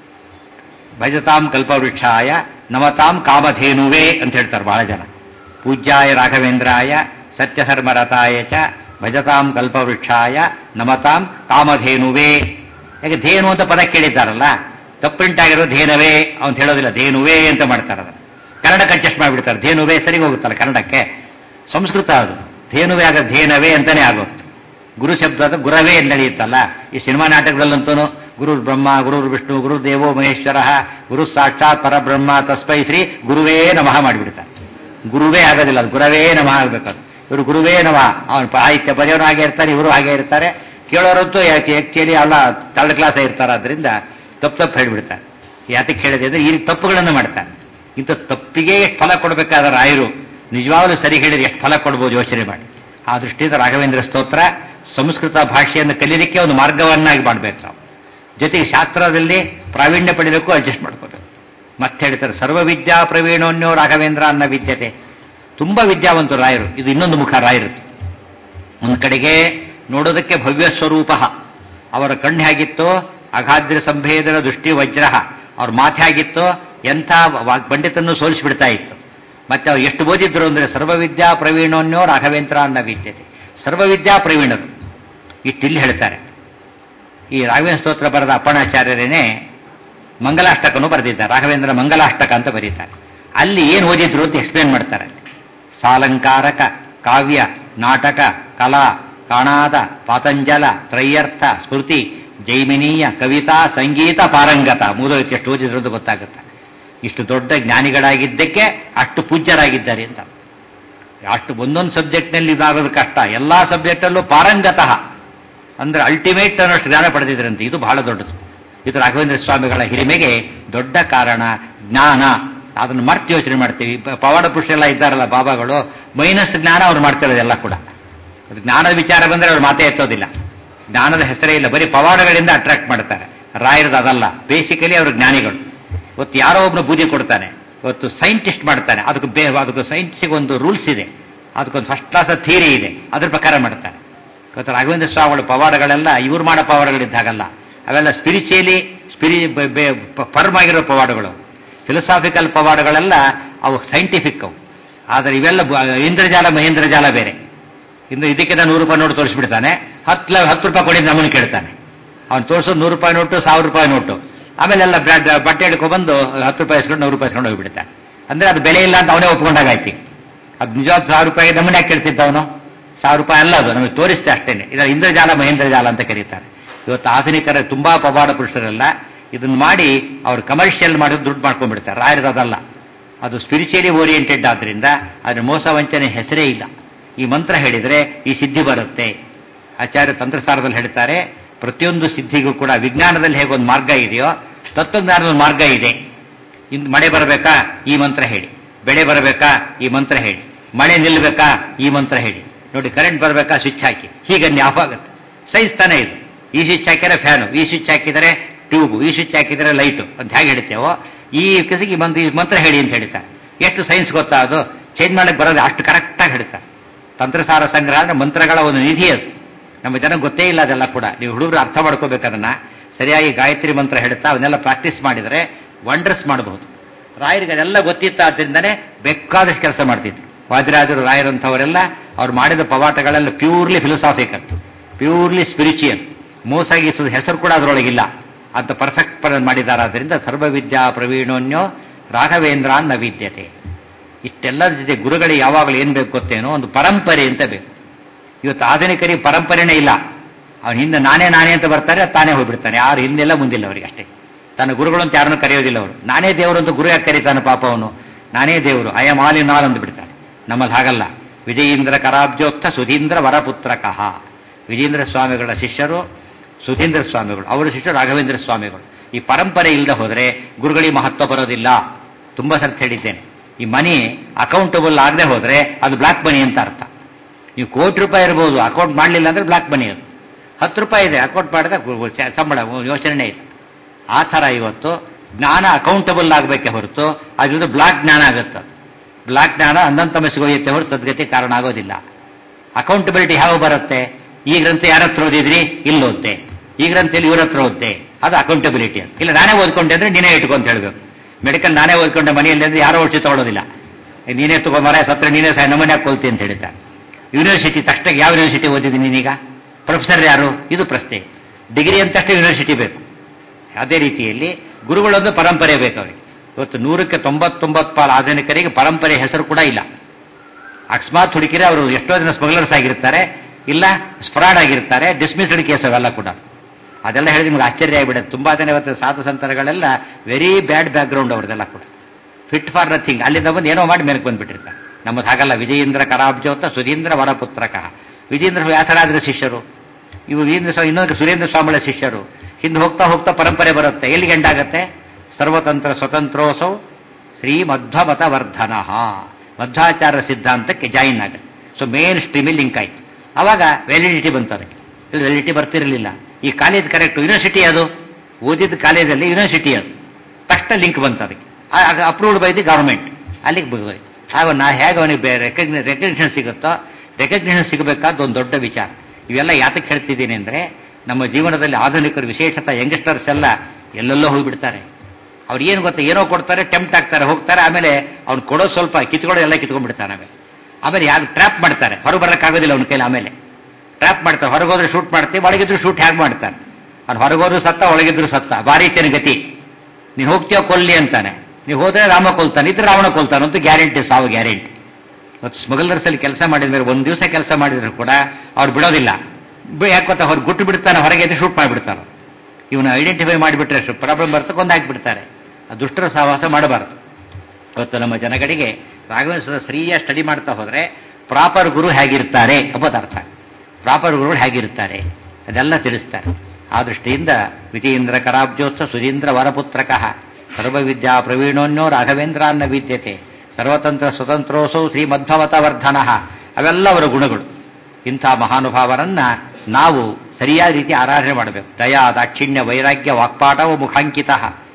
ಭಜತಾಂ ಕಲ್ಪವೃಕ್ಷಾಯ ನಮತಾಂ ಕಾಮಧೇನುವೆ ಅಂತ ಹೇಳ್ತಾರೆ ಬಹಳ ಜನ ಪೂಜ್ಯಾಯ ರಾಘವೇಂದ್ರಾಯ ಸತ್ಯಧರ್ಮರತಾಯ ಚ ಭಜತಾಂ ಕಲ್ಪವೃಕ್ಷಾಯ ನಮತಾಂ ಕಾಮಧೇನುವೆ ಯಾಕೆ ಧೇನು ಅಂತ ಪದ ಕೇಳಿದ್ದಾರಲ್ಲ ತಪ್ಪುಂಟಾಗಿರೋ ಧೇನವೇ ಅಂತ ಹೇಳೋದಿಲ್ಲ ಧೇನುವೆ ಅಂತ ಮಾಡ್ತಾರೆ ಅದನ್ನು ಕನ್ನಡಕ್ಕೆ ಅಡ್ಜಸ್ಟ್ ಮಾಡಿಬಿಡ್ತಾರೆ ಧೇನುವೆ ಸರಿ ಹೋಗುತ್ತಲ್ಲ ಕನ್ನಡಕ್ಕೆ ಸಂಸ್ಕೃತ ಅದು ಧೇನುವೆ ಆಗ ಧೇನವೇ ಅಂತಾನೆ ಆಗೋದು ಗುರು ಶಬ್ದದ ಗುರವೇ ಎಂದು ನಡೆಯುತ್ತಲ್ಲ ಈ ಸಿನಿಮಾ ನಾಟಕದಲ್ಲಂತೂ ಗುರು ಬ್ರಹ್ಮ ಗುರು ವಿಷ್ಣು ಗುರು ದೇವೋ ಮಹೇಶ್ವರ ಗುರು ಸಾಕ್ಷಾತ್ ಪರಬ್ರಹ್ಮ ತಸ್ಮೈ ಶ್ರೀ ಗುರುವೇ ನಮಃ ಮಾಡಿಬಿಡ್ತಾರೆ ಗುರುವೇ ಆಗೋದಿಲ್ಲ ಅದು ಗುರವೇ ನಮಃ ಆಗ್ಬೇಕದು ಇವರು ಗುರುವೇ ನಮಃ ಅವನು ಸಾಹಿತ್ಯ ಬರೆಯೋರು ಹಾಗೆ ಇರ್ತಾರೆ ಇವರು ಹಾಗೆ ಇರ್ತಾರೆ ಕೇಳೋರಂತೂ ಯಾಕೆ ಆಕ್ಚುಲಿ ಅಲ್ಲ ಥರ್ಡ್ ಕ್ಲಾಸ್ ಇರ್ತಾರೆ ಅದರಿಂದ ತಪ್ಪು ತಪ್ಪು ಹೇಳಿಬಿಡ್ತಾರೆ ಯಾತಕ್ಕೆ ಹೇಳಿದೆ ಅಂದ್ರೆ ಈ ತಪ್ಪುಗಳನ್ನು ಮಾಡ್ತಾರೆ ಇಂಥ ತಪ್ಪಿಗೆ ಎಷ್ಟು ಫಲ ಕೊಡಬೇಕಾದ ರಾಯರು ನಿಜವಾಗ್ಲೂ ಸರಿ ಹೇಳಿದ್ರೆ ಎಷ್ಟು ಫಲ ಕೊಡ್ಬೋದು ಯೋಚನೆ ಮಾಡಿ ಆ ದೃಷ್ಟಿಯಿಂದ ರಾಘವೇಂದ್ರ ಸ್ತೋತ್ರ ಸಂಸ್ಕೃತ ಭಾಷೆಯನ್ನು ಕಲೀಲಿಕ್ಕೆ ಒಂದು ಮಾರ್ಗವನ್ನಾಗಿ ಮಾಡಬೇಕು ನಾವು ಜೊತೆಗೆ ಶಾಸ್ತ್ರದಲ್ಲಿ ಪ್ರಾವೀಣ್ಯ ಪಡೆಯಬೇಕು ಅಡ್ಜಸ್ಟ್ ಮಾಡ್ಕೋಬೇಕು ಮತ್ತೆ ಹೇಳ್ತಾರೆ ಸರ್ವ ವಿದ್ಯಾ ಪ್ರವೀಣೋನ್ಯೋ ರಾಘವೇಂದ್ರ ಅನ್ನ ವಿದ್ಯತೆ ತುಂಬಾ ವಿದ್ಯಾವಂತರು ರಾಯರು ಇದು ಇನ್ನೊಂದು ಮುಖ ರಾಯರು ಒಂದು ಕಡೆಗೆ ನೋಡೋದಕ್ಕೆ ಭವ್ಯ ಸ್ವರೂಪ ಅವರ ಕಣ್ಣು ಹೇಗಿತ್ತು ಅಗಾಧ್ಯ ಸಂಭೇದನ ದೃಷ್ಟಿ ವಜ್ರ ಅವ್ರ ಮಾತೆ ಆಗಿತ್ತು ಎಂಥ ವಾ- ಪಂಡಿತನ್ನು ಸೋಲಿಸಿಬಿಡ್ತಾ ಇತ್ತು ಮತ್ತೆ ಅವ್ರು ಎಷ್ಟು ಓದಿದ್ರು ಅಂದ್ರೆ ಸರ್ವವಿದ್ಯಾ ಪ್ರವೀಣೋನ್ಯೋ ರಾಘವೇಂದ್ರ ಅನ್ನ ವಿದ್ಯತೆ ಸರ್ವವಿದ್ಯಾ ಪ್ರವೀಣರು ಇಟ್ಟಿಲ್ಲಿ ಹೇಳ್ತಾರೆ ಈ ರಾಘವೇಂದ್ರ ಸ್ತೋತ್ರ ಬರೆದ ಅಪ್ಪಣಾಚಾರ್ಯರೇನೆ ಮಂಗಲಾಷ್ಟಕನು ಬರೆದಿದ್ದಾರೆ ರಾಘವೇಂದ್ರ ಮಂಗಲಾಷ್ಟಕ ಅಂತ ಬರೀತಾರೆ ಅಲ್ಲಿ ಏನು ಓದಿದ್ರು ಅಂತ ಎಕ್ಸ್ಪ್ಲೇನ್ ಮಾಡ್ತಾರೆ ಸಾಲಂಕಾರಕ ಕಾವ್ಯ ನಾಟಕ ಕಲಾ ಕಾಣಾದ ಪಾತಂಜಲ ತ್ರಯ್ಯರ್ಥ ಸ್ಮೃತಿ ಜೈಮಿನೀಯ ಕವಿತಾ ಸಂಗೀತ ಪಾರಂಗತ ಮೂರು ಎಷ್ಟು ಓದಿದ್ರು ಅಂತ ಗೊತ್ತಾಗುತ್ತೆ ಇಷ್ಟು ದೊಡ್ಡ ಜ್ಞಾನಿಗಳಾಗಿದ್ದಕ್ಕೆ ಅಷ್ಟು ಪೂಜ್ಯರಾಗಿದ್ದಾರೆ ಅಂತ ಅಷ್ಟು ಒಂದೊಂದು ಸಬ್ಜೆಕ್ಟ್ನಲ್ಲಿ ಇದಾಗೋದು ಕಷ್ಟ ಎಲ್ಲಾ ಸಬ್ಜೆಕ್ಟಲ್ಲೂ ಪಾರಂಗತಃ ಅಂದ್ರೆ ಅಲ್ಟಿಮೇಟ್ ಅನ್ನೋಷ್ಟು ಜ್ಞಾನ ಪಡೆದಿದ್ರಂತೆ ಇದು ಬಹಳ ದೊಡ್ಡದು ಇದು ರಾಘವೇಂದ್ರ ಸ್ವಾಮಿಗಳ ಹಿರಿಮೆಗೆ ದೊಡ್ಡ ಕಾರಣ ಜ್ಞಾನ ಅದನ್ನು ಮರ್ತು ಯೋಚನೆ ಮಾಡ್ತೀವಿ ಪ- ಪವಾಡ ಪುರುಷ ಎಲ್ಲ ಇದ್ದಾರಲ್ಲ ಬಾಬಾಗಳು ಮೈನಸ್ ಜ್ಞಾನ ಅವ್ರು ಮಾಡ್ತಿರೋದೆಲ್ಲ ಕೂಡ ಅದು ಜ್ಞಾನದ ವಿಚಾರ ಬಂದ್ರೆ ಅವ್ರು ಮಾತೇ ಎತ್ತೋದಿಲ್ಲ ಜ್ಞಾನದ ಹೆಸರೇ ಇಲ್ಲ ಬರೀ ಪವಾಡಗಳಿಂದ ಅಟ್ರಾಕ್ಟ್ ಮಾಡ್ತಾರೆ ರಾಯರದು ಅದಲ್ಲ ಬೇಸಿಕಲಿ ಅವರು ಜ್ಞಾನಿಗಳು ಇವತ್ತು ಯಾರೋ ಒಬ್ರು ಬೂದಿ ಕೊಡ್ತಾನೆ ಇವತ್ತು ಸೈಂಟಿಸ್ಟ್ ಮಾಡ್ತಾನೆ ಅದಕ್ಕೆ ಬೇ ಅದಕ್ಕೆ ಸೈನ್ಸಿಗೆ ಒಂದು ರೂಲ್ಸ್ ಇದೆ ಅದಕ್ಕೊಂದು ಫಸ್ಟ್ ಕ್ಲಾಸ್ ಥಿಯರಿ ಇದೆ ಅದ್ರ ಪ್ರಕಾರ ಮಾಡ್ತಾರೆ ಇವತ್ತು ರಾಘವೇಂದ್ರ ಸ್ವಾಮಿಗಳ ಪವಾಡಗಳೆಲ್ಲ ಇವ್ರು ಮಾಡೋ ಪವಾಡಗಳಿದ್ದಾಗಲ್ಲ ಅವೆಲ್ಲ ಸ್ಪಿರಿಚುಯಲಿ ಸ್ಪಿರಿ ಫರ್ಮ್ ಆಗಿರೋ ಪವಾಡಗಳು ಫಿಲಸಾಫಿಕಲ್ ಪವಾಡಗಳೆಲ್ಲ ಅವು ಸೈಂಟಿಫಿಕ್ ಅವು ಆದರೆ ಇವೆಲ್ಲ ಬ- ಇಂದ್ರಜಾಲ ಮಹೇಂದ್ರಜಾಲ ಬೇರೆ ಇನ್ನು ಇದಕ್ಕಿಂತ ನೂರು ರೂಪಾಯಿ ನೋಟು ತೋರಿಸ್ಬಿಡ್ತಾನೆ ಹತ್ತು ಲ- ಹತ್ತು ರೂಪಾಯಿ ಕೊಡಿ ನಮ್ಮನ್ನು ಕೇಳ್ತಾನೆ ಅವ್ನು ತೋರಿಸೋದು ನೂರು ರೂಪಾಯಿ ನೋಟು ಸಾವಿರ ರೂಪಾಯಿ ನೋಟು ಆಮೇಲೆಲ್ಲ ಬ್ರ್ಯಾಂಡ್ ಬಟ್ಟೆ ಹಿಡ್ಕೊಂಡ್ಬಂದು ಹತ್ತು ರೂಪಾಯಿ ಇಸ್ಕೊಂಡು ನೂರು ರೂಪಾಯಿ ಇಸ್ಕೊಂಡು ಹೋಗ್ಬಿಡ್ತಾನೆ ಅಂದ್ರೆ ಅದು ಬೆಲೆ ಇಲ್ಲ ಅಂತ ಅವನೇ ಒಪ್ಕೊಂಡಾಗಾಯ್ತಿ ಅದು ನಿಜವಾದ ಸಾವಿರ ರೂಪಾಯಿ ನಮ್ಮನ್ನ ಯಾಕೆ ಕೇಳ್ತಿದ್ದ ಅವನು ಸಾವಿರ ರೂಪಾಯಿ ಅಲ್ಲ ಅದು ನಮಗೆ ತೋರಿಸ್ತೆ ಅಷ್ಟೇನೆ ಇದರ ಇಂದ್ರಜಾಲ ಮಹೇಂದ್ರಜಾಲ ಅಂತ ಕರೀತಾರೆ ಇವತ್ತು ಆಧುನಿಕರ ತುಂಬಾ ಪವಾಡ ಪುರುಷರೆಲ್ಲ ಇದನ್ನ ಮಾಡಿ ಅವ್ರು ಕಮರ್ಷಿಯಲ್ ಮಾಡಿ ದುಡ್ಡು ಮಾಡ್ಕೊಂಡ್ಬಿಡ್ತಾರೆ ರಾಯರದಲ್ಲ ಅದು ಸ್ಪಿರಿಚುಯಲಿ ಓರಿಯೆಂಟೆಡ್ ಆದ್ರಿಂದ ಅದ್ರ ಮೋಸ ವಂಚನೆ ಹೆಸರೇ ಇಲ್ಲ ಈ ಮಂತ್ರ ಹೇಳಿದ್ರೆ ಈ ಸಿದ್ಧಿ ಬರುತ್ತೆ ಆಚಾರ್ಯ ತಂತ್ರಸಾರದಲ್ಲಿ ಹೇಳ್ತಾರೆ ಪ್ರತಿಯೊಂದು ಸಿದ್ಧಿಗೂ ಕೂಡ ವಿಜ್ಞಾನದಲ್ಲಿ ಹೇಗೆ ಒಂದು ಮಾರ್ಗ ಇದೆಯೋ ತತ್ವಜ್ಞಾನದ ಒಂದು ಮಾರ್ಗ ಇದೆ ಇಂದು ಮಳೆ ಬರಬೇಕಾ ಈ ಮಂತ್ರ ಹೇಳಿ ಬೆಳೆ ಬರಬೇಕಾ ಈ ಮಂತ್ರ ಹೇಳಿ ಮಳೆ ನಿಲ್ಲಬೇಕಾ ಈ ಮಂತ್ರ ಹೇಳಿ ನೋಡಿ ಕರೆಂಟ್ ಬರಬೇಕಾ ಸ್ವಿಚ್ ಹಾಕಿ ಹೀಗೆ ಆಫ್ ಆಗುತ್ತೆ ಸೈನ್ಸ್ ತಾನೇ ಇದು ಈ ಸ್ವಿಚ್ ಹಾಕಿದ್ರೆ ಫ್ಯಾನು ಈ ಸ್ವಿಚ್ ಹಾಕಿದರೆ ಟ್ಯೂಬು ಈ ಸ್ವಿಚ್ ಹಾಕಿದರೆ ಲೈಟು ಅಂತ ಹೇಗೆ ಹೇಳ್ತೇವೋ ಈ ಕೆಸಿಗೆ ಈ ಮಂತ್ರ ಈ ಮಂತ್ರ ಹೇಳಿ ಅಂತ ಹೇಳ್ತಾರೆ ಎಷ್ಟು ಸೈನ್ಸ್ ಗೊತ್ತಾ ಅದು ಚೇಂಜ್ ಮಾಡಕ್ಕೆ ಬರೋದು ಅಷ್ಟು ಕರೆಕ್ಟಾಗಿ ಹೇಳ್ತಾರೆ ತಂತ್ರಸಾರ ಸಂಗ್ರಹ ಅಂದ್ರೆ ಮಂತ್ರಗಳ ಒಂದು ನಿಧಿ ಅದು ನಮ್ಮ ಜನ ಗೊತ್ತೇ ಇಲ್ಲ ಅದೆಲ್ಲ ಕೂಡ ನೀವು ಹುಡುಗರು ಅರ್ಥ ಮಾಡ್ಕೋಬೇಕು ಅದನ್ನ ಸರಿಯಾಗಿ ಗಾಯತ್ರಿ ಮಂತ್ರ ಹೇಳ್ತಾ ಅವನ್ನೆಲ್ಲ ಪ್ರಾಕ್ಟೀಸ್ ಮಾಡಿದರೆ ವಂಡರ್ಸ್ ಮಾಡಬಹುದು ರಾಯರಿಗೆ ಅದೆಲ್ಲ ಗೊತ್ತಿತ್ತಾದ್ರಿಂದನೇ ಬೇಕಾದಷ್ಟು ಕೆಲಸ ಮಾಡ್ತಿದ್ರು ವಾದಿರಾಜರು ರಾಯರಂಥವರೆಲ್ಲ ಅವ್ರು ಮಾಡಿದ ಪವಾಟಗಳೆಲ್ಲ ಪ್ಯೂರ್ಲಿ ಫಿಲಸಾಫಿಕಲ್ ಪ್ಯೂರ್ಲಿ ಸ್ಪಿರಿಚುಯಲ್ ಮೋಸಗಿಸದ ಹೆಸರು ಕೂಡ ಅದರೊಳಗಿಲ್ಲ ಅಂತ ಪರ್ಫೆಕ್ಟ್ ಮಾಡಿದಾರಾದ್ರಿಂದ ಸರ್ವವಿದ್ಯಾ ಪ್ರವೀಣೋನ್ಯೋ ರಾಘವೇಂದ್ರ ನ ವಿದ್ಯತೆ ಇಷ್ಟೆಲ್ಲರ ಜೊತೆ ಗುರುಗಳಿಗೆ ಯಾವಾಗಲೂ ಏನ್ ಬೇಕು ಗೊತ್ತೇನೋ ಒಂದು ಪರಂಪರೆ ಅಂತ ಬೇಕು ಇವತ್ತು ಆಧುನಿಕರಿಗೆ ಪರಂಪರೆನೇ ಇಲ್ಲ ಅವನು ಹಿಂದೆ ನಾನೇ ನಾನೇ ಅಂತ ಬರ್ತಾರೆ ತಾನೇ ಹೋಗ್ಬಿಡ್ತಾನೆ ಯಾರು ಹಿಂದೆಲ್ಲ ಮುಂದಿಲ್ಲ ಅವರಿಗೆ ಅಷ್ಟೇ ತನ್ನ ಗುರುಗಳು ಅಂತ ಯಾರನ್ನು ಕರೆಯೋದಿಲ್ಲ ಅವರು ನಾನೇ ದೇವರು ಅಂತ ಗುರು ಯಾಕೆ ಕರೀತಾನೆ ಪಾಪ ಅವನು ನಾನೇ ದೇವರು I am all in all ಅಂತ ಬಿಡ್ತಾನೆ ನಮ್ಮಲ್ಲಿ ಹಾಗಲ್ಲ ವಿಜಯೀಂದ್ರ ಕರಾಬ್ಜೋಕ್ತ ಸುಧೀಂದ್ರ ವರಪುತ್ರಕಃ ವಿಜೇಂದ್ರ ಸ್ವಾಮಿಗಳ ಶಿಷ್ಯರು ಸುಧೀಂದ್ರ ಸ್ವಾಮಿಗಳು ಅವರ ಶಿಷ್ಯರು ರಾಘವೇಂದ್ರ ಸ್ವಾಮಿಗಳು ಈ ಪರಂಪರೆ ಇಲ್ಲದೆ ಹೋದರೆ ಗುರುಗಳಿಗೆ ಮಹತ್ವ ಬರೋದಿಲ್ಲ ತುಂಬಾ ಸರ್ತಿ ಹೇಳಿದ್ದೇನೆ ಈ ಮನಿ ಅಕೌಂಟಬಲ್ ಆಗದೆ ಹೋದ್ರೆ ಅದು ಬ್ಲಾಕ್ ಮನಿ ಅಂತ ಅರ್ಥ ನೀವು ಕೋಟಿ ರೂಪಾಯಿ ಇರ್ಬೋದು ಅಕೌಂಟ್ ಮಾಡಲಿಲ್ಲ ಅಂದ್ರೆ ಬ್ಲಾಕ್ ಮನಿ ಅದು ಹತ್ತು ರೂಪಾಯಿ ಇದೆ ಅಕೌಂಟ್ ಮಾಡಿದ ಸಂಬಳ ಯೋಚನೆ ಇಲ್ಲ ಆ ಥರ ಇವತ್ತು ಜ್ಞಾನ ಅಕೌಂಟಬಲ್ ಆಗಬೇಕೆ ಹೊರತು ಅದ್ರಿಂದ ಬ್ಲಾಕ್ ಜ್ಞಾನ ಆಗುತ್ತೆ ಬ್ಲಾಕ್ ಜ್ಞಾನ ಅಂದಂತಮಸ್ಸಿಗೆ ಹೋಗುತ್ತೆ ಹೊರತು ಸದ್ಗತಿ ಕಾರಣ ಆಗೋದಿಲ್ಲ ಅಕೌಂಟಬಿಲಿಟಿ ಯಾವ ಬರುತ್ತೆ ಈ ಗ್ರಂಥ ಯಾರ ಹತ್ರ ಓದಿದ್ರಿ ಇಲ್ಲಿ ಓದ್ದೆ ಈ ಗ್ರಂಥದಲ್ಲಿ ಇವ್ರ ಹತ್ರ ಓದ್ದೆ ಅದು ಅಕೌಂಟಬಿಲಿಟಿ ಅಂತ ಇಲ್ಲ ನಾನೇ ಓದ್ಕೊಂಡೆ ಅಂದ್ರೆ ನೀನೇ ಇಟ್ಕೊ ಅಂತ ಹೇಳ್ಬೇಕು ಮೆಡಿಕಲ್ ನಾನೇ ಓದ್ಕೊಂಡೆ ಮನೆಯಲ್ಲಿ ಅಂದ್ರೆ ಯಾರೋ ಔಷಧಿ ತಗೊಳ್ಳೋದಿಲ್ಲ ನೀನೇ ತಗೋ ಮರ ಸತ್ರ ನೀನೇ ಸಹ ನಮ್ಮನೆ ಹಾಕೊಳ್ತಿ ಅಂತ ಹೇಳ್ತಾರೆ ಯೂನಿವರ್ಸಿಟಿ ತಕ್ಷಣ ಯಾವ ಯೂನಿವರ್ಸಿಟಿ ಓದಿದ್ದೀನಿ ನೀನೀಗ ಪ್ರೊಫೆಸರ್ ಯಾರು ಇದು ಪ್ರಶ್ನೆ ಡಿಗ್ರಿ ಅಂತಷ್ಟೇ ಯೂನಿವರ್ಸಿಟಿ ಬೇಕು ಅದೇ ರೀತಿಯಲ್ಲಿ ಗುರುಗಳೊಂದು ಪರಂಪರೆ ಬೇಕು ಅವರಿಗೆ ಇವತ್ತು ನೂರಕ್ಕೆ ತೊಂಬತ್ತೊಂಬತ್ತು ಪಾಲು ಆಧುನಿಕರಿಗೆ ಪರಂಪರೆ ಹೆಸರು ಕೂಡ ಇಲ್ಲ ಅಕಸ್ಮಾತ್ ಹುಡುಕಿರೆ ಅವರು ಎಷ್ಟೋ ಜನ ಸ್ಮಗ್ಲರ್ಸ್ ಆಗಿರ್ತಾರೆ ಇಲ್ಲ ಸ್ಫ್ರಾಡ್ ಆಗಿರ್ತಾರೆ ಡಿಸ್ಮಿಸ್ಡ್ ಕೇಸ್ ಅವೆಲ್ಲ ಕೂಡ ಅದೆಲ್ಲ ಹೇಳಿ ನಿಮ್ಗೆ ಆಶ್ಚರ್ಯ ಆಗಿಬಿಡುತ್ತೆ ತುಂಬಾ ಜನ ಇವತ್ತು ಸಾಧು ಸಂತರಗಳೆಲ್ಲ ವೆರಿ ಬ್ಯಾಡ್ ಬ್ಯಾಕ್ ಗ್ರೌಂಡ್ ಅವ್ರದ್ದೆಲ್ಲ ಕೂಡ ಫಿಟ್ ಫಾರ್ ನಥಿಂಗ್ ಅಲ್ಲಿಂದ ಬಂದು ಏನೋ ಮಾಡಿ ಮೇಲಕ್ಕೆ ಬಂದ್ಬಿಟ್ಟಿರ್ತಾರೆ ನಮ್ಮದು ಹಾಗಲ್ಲ ವಿಜಯೇಂದ್ರ ಕರಾಬ್ಜೋತ ಸುಧೀಂದ್ರ ವರಪುತ್ರಕಃ ವಿಜೇಂದ್ರ ವ್ಯಾಸರಾದ್ರ ಶಿಷ್ಯರು ಇವು ವೀರೇಂದ್ರ ಸ್ವಾಮಿ ಇನ್ನೊಂದು ಸುರೇಂದ್ರ ಸ್ವಾಮಿಗಳ ಶಿಷ್ಯರು ಹಿಂದೆ ಹೋಗ್ತಾ ಹೋಗ್ತಾ ಪರಂಪರೆ ಬರುತ್ತೆ ಎಲ್ಲಿ ಗಂಡಾಗತ್ತೆ ಸರ್ವತಂತ್ರ ಸ್ವತಂತ್ರೋಸೌ ಶ್ರೀ ಮಧ್ವಮತ ವರ್ಧನ ಮಧ್ವಾಚಾರ್ಯ ಸಿದ್ಧಾಂತಕ್ಕೆ ಜಾಯಿನ್ ಆಗುತ್ತೆ ಸೊ ಮೇನ್ ಸ್ಟ್ರೀಮಲ್ಲಿ ಲಿಂಕ್ ಆಯ್ತು ಅವಾಗ ವ್ಯಾಲಿಡಿಟಿ ಬಂತದೆ ಇಲ್ಲಿ ವ್ಯಾಲಿಡಿಟಿ ಬರ್ತಿರಲಿಲ್ಲ ಈ ಕಾಲೇಜ್ ಕರೆಕ್ಟ್ ಯೂನಿವರ್ಸಿಟಿ ಅದು ಓದಿದ ಕಾಲೇಜಲ್ಲಿ ಯೂನಿವರ್ಸಿಟಿ ಅದು ತಕ್ಷಣ ಲಿಂಕ್ ಬಂತು ಅದಕ್ಕೆ ಅಪ್ರೂವ್ಡ್ ಬೈ ದಿ ಗವರ್ಮೆಂಟ್ ಅಲ್ಲಿಗೆ ಹೋಯ್ತು ಆಗ ನಾ ಹೇಗೆ ಅವನಿಗೆ ರೆಕಗ್ನಿ ರೆಕಗ್ನಿಷನ್ ಸಿಗುತ್ತೋ ರೆಕಗ್ನಿಷನ್ ಸಿಗಬೇಕಾದ ಒಂದು ದೊಡ್ಡ ವಿಚಾರ ಇವೆಲ್ಲ ಯಾತಕ್ಕೆ ಹೇಳ್ತಿದ್ದೀನಿ ಅಂದ್ರೆ ನಮ್ಮ ಜೀವನದಲ್ಲಿ ಆಧುನಿಕರು ವಿಶೇಷತ ಯಂಗ್ಸ್ಟರ್ಸ್ ಎಲ್ಲ ಎಲ್ಲೆಲ್ಲೋ ಹೋಗಿಬಿಡ್ತಾರೆ ಅವ್ರು ಏನು ಗೊತ್ತಾ ಏನೋ ಕೊಡ್ತಾರೆ ಟೆಂಪ್ಟ್ ಆಗ್ತಾರೆ ಹೋಗ್ತಾರೆ ಆಮೇಲೆ ಅವ್ನು ಕೊಡೋ ಸ್ವಲ್ಪ ಕಿತ್ಕೊಳ್ಳೋ ಎಲ್ಲ ಕಿತ್ಕೊಂಡ್ಬಿಡ್ತಾನೆ ಆಮೇಲೆ ಆಮೇಲೆ ಯಾರು ಟ್ರ್ಯಾಪ್ ಮಾಡ್ತಾರೆ ಹೊರಗೆ ಬರೋಕ್ಕಾಗೋದಿಲ್ಲ ಅವ್ನ ಕೈಲಿ ಆಮೇಲೆ ಟ್ರ್ಯಾಪ್ ಮಾಡ್ತಾರೆ ಹೊರಗೋದ್ರೆ ಶೂಟ್ ಮಾಡ್ತೀವಿ ಒಳಗಿದ್ರು ಶೂಟ್ ಹೇಗೆ ಮಾಡ್ತಾನೆ ಅವ್ನು ಹೊರಗೋದ್ರು ಸತ್ತ ಒಳಗಿದ್ರು ಸತ್ತ ಭಾರಿ ಗತಿ ನೀನು ಹೋಗ್ತೀಯೋ ಕೊಲ್ಲಿ ಅಂತಾನೆ ನೀವು ಹೋದ್ರೆ ರಾಮ ಕೊಲ್ತಾನೆ ಇದ್ರೆ ರಾವಣ ಕೊಲ್ತಾನೆ ಅಂತ ಗ್ಯಾರಂಟಿ ಸಾವು ಗ್ಯಾರಂಟಿ ಇವತ್ತು ಸ್ಮಗಲರ್ಸಲ್ಲಿ ಕೆಲಸ ಮಾಡಿದ ಮೇಲೆ ಒಂದು ದಿವಸ ಕೆಲಸ ಮಾಡಿದ್ರು ಕೂಡ ಅವ್ರು ಬಿಡೋದಿಲ್ಲ ಯಾಕೆ ಗೊತ್ತಾ ಅವ್ರು ಗುಟ್ಟು ಬಿಡ್ತಾನೆ ಹೊರಗೆ ಎದ್ದು ಶೂಟ್ ಮಾಡಿಬಿಡ್ತಾನೆ ಇವನು ಐಡೆಂಟಿಫೈ ಮಾಡಿಬಿಟ್ರೆ ಪ್ರಾಬ್ಲಮ್ ಬರ್ತಾ ಕೊಂದಾಕ್ಬಿಡ್ತಾರೆ ಆ ದುಷ್ಟರ ಸಹವಾಸ ಮಾಡಬಾರದು ಇವತ್ತು ನಮ್ಮ ಜನಗಳಿಗೆ ರಾಘವೇಂದ್ರ ಸರಿಯಾಗಿ ಸ್ಟಡಿ ಮಾಡ್ತಾ ಹೋದ್ರೆ ಪ್ರಾಪರ್ ಗುರು ಹೇಗಿರ್ತಾರೆ ಎಂಬುದು ಅರ್ಥ ಪ್ರಾಪರ್ ಗುರುಗಳು ಹೇಗಿರ್ತಾರೆ ಅದೆಲ್ಲ ತಿಳಿಸ್ತಾರೆ ಆ ದೃಷ್ಟಿಯಿಂದ ವಿಜಯೇಂದ್ರ ಕರಾಬ್ಜೋತ್ಸವ ಸುಧೀಂದ್ರ ವರಪುತ್ರಕಃ ಸರ್ವವಿದ್ಯಾ ಪ್ರವೀಣೋನ್ಯೋ ರಾಘವೇಂದ್ರಾನ್ನ ವಿದ್ಯತೆ ಸರ್ವತಂತ್ರ ಸ್ವತಂತ್ರೋಸೌ ಶ್ರೀ ಮಧ್ವಮತ ವರ್ಧನ ಅವೆಲ್ಲ ಅವರ ಗುಣಗಳು ಇಂಥ ಮಹಾನುಭಾವರನ್ನ ನಾವು ಸರಿಯಾದ ರೀತಿ ಆರಾಧನೆ ಮಾಡಬೇಕು ದಯಾ ದಾಕ್ಷಿಣ್ಯ ವೈರಾಗ್ಯ ವಾಕ್ಪಾಟವು ಮುಖಾಂಕಿತ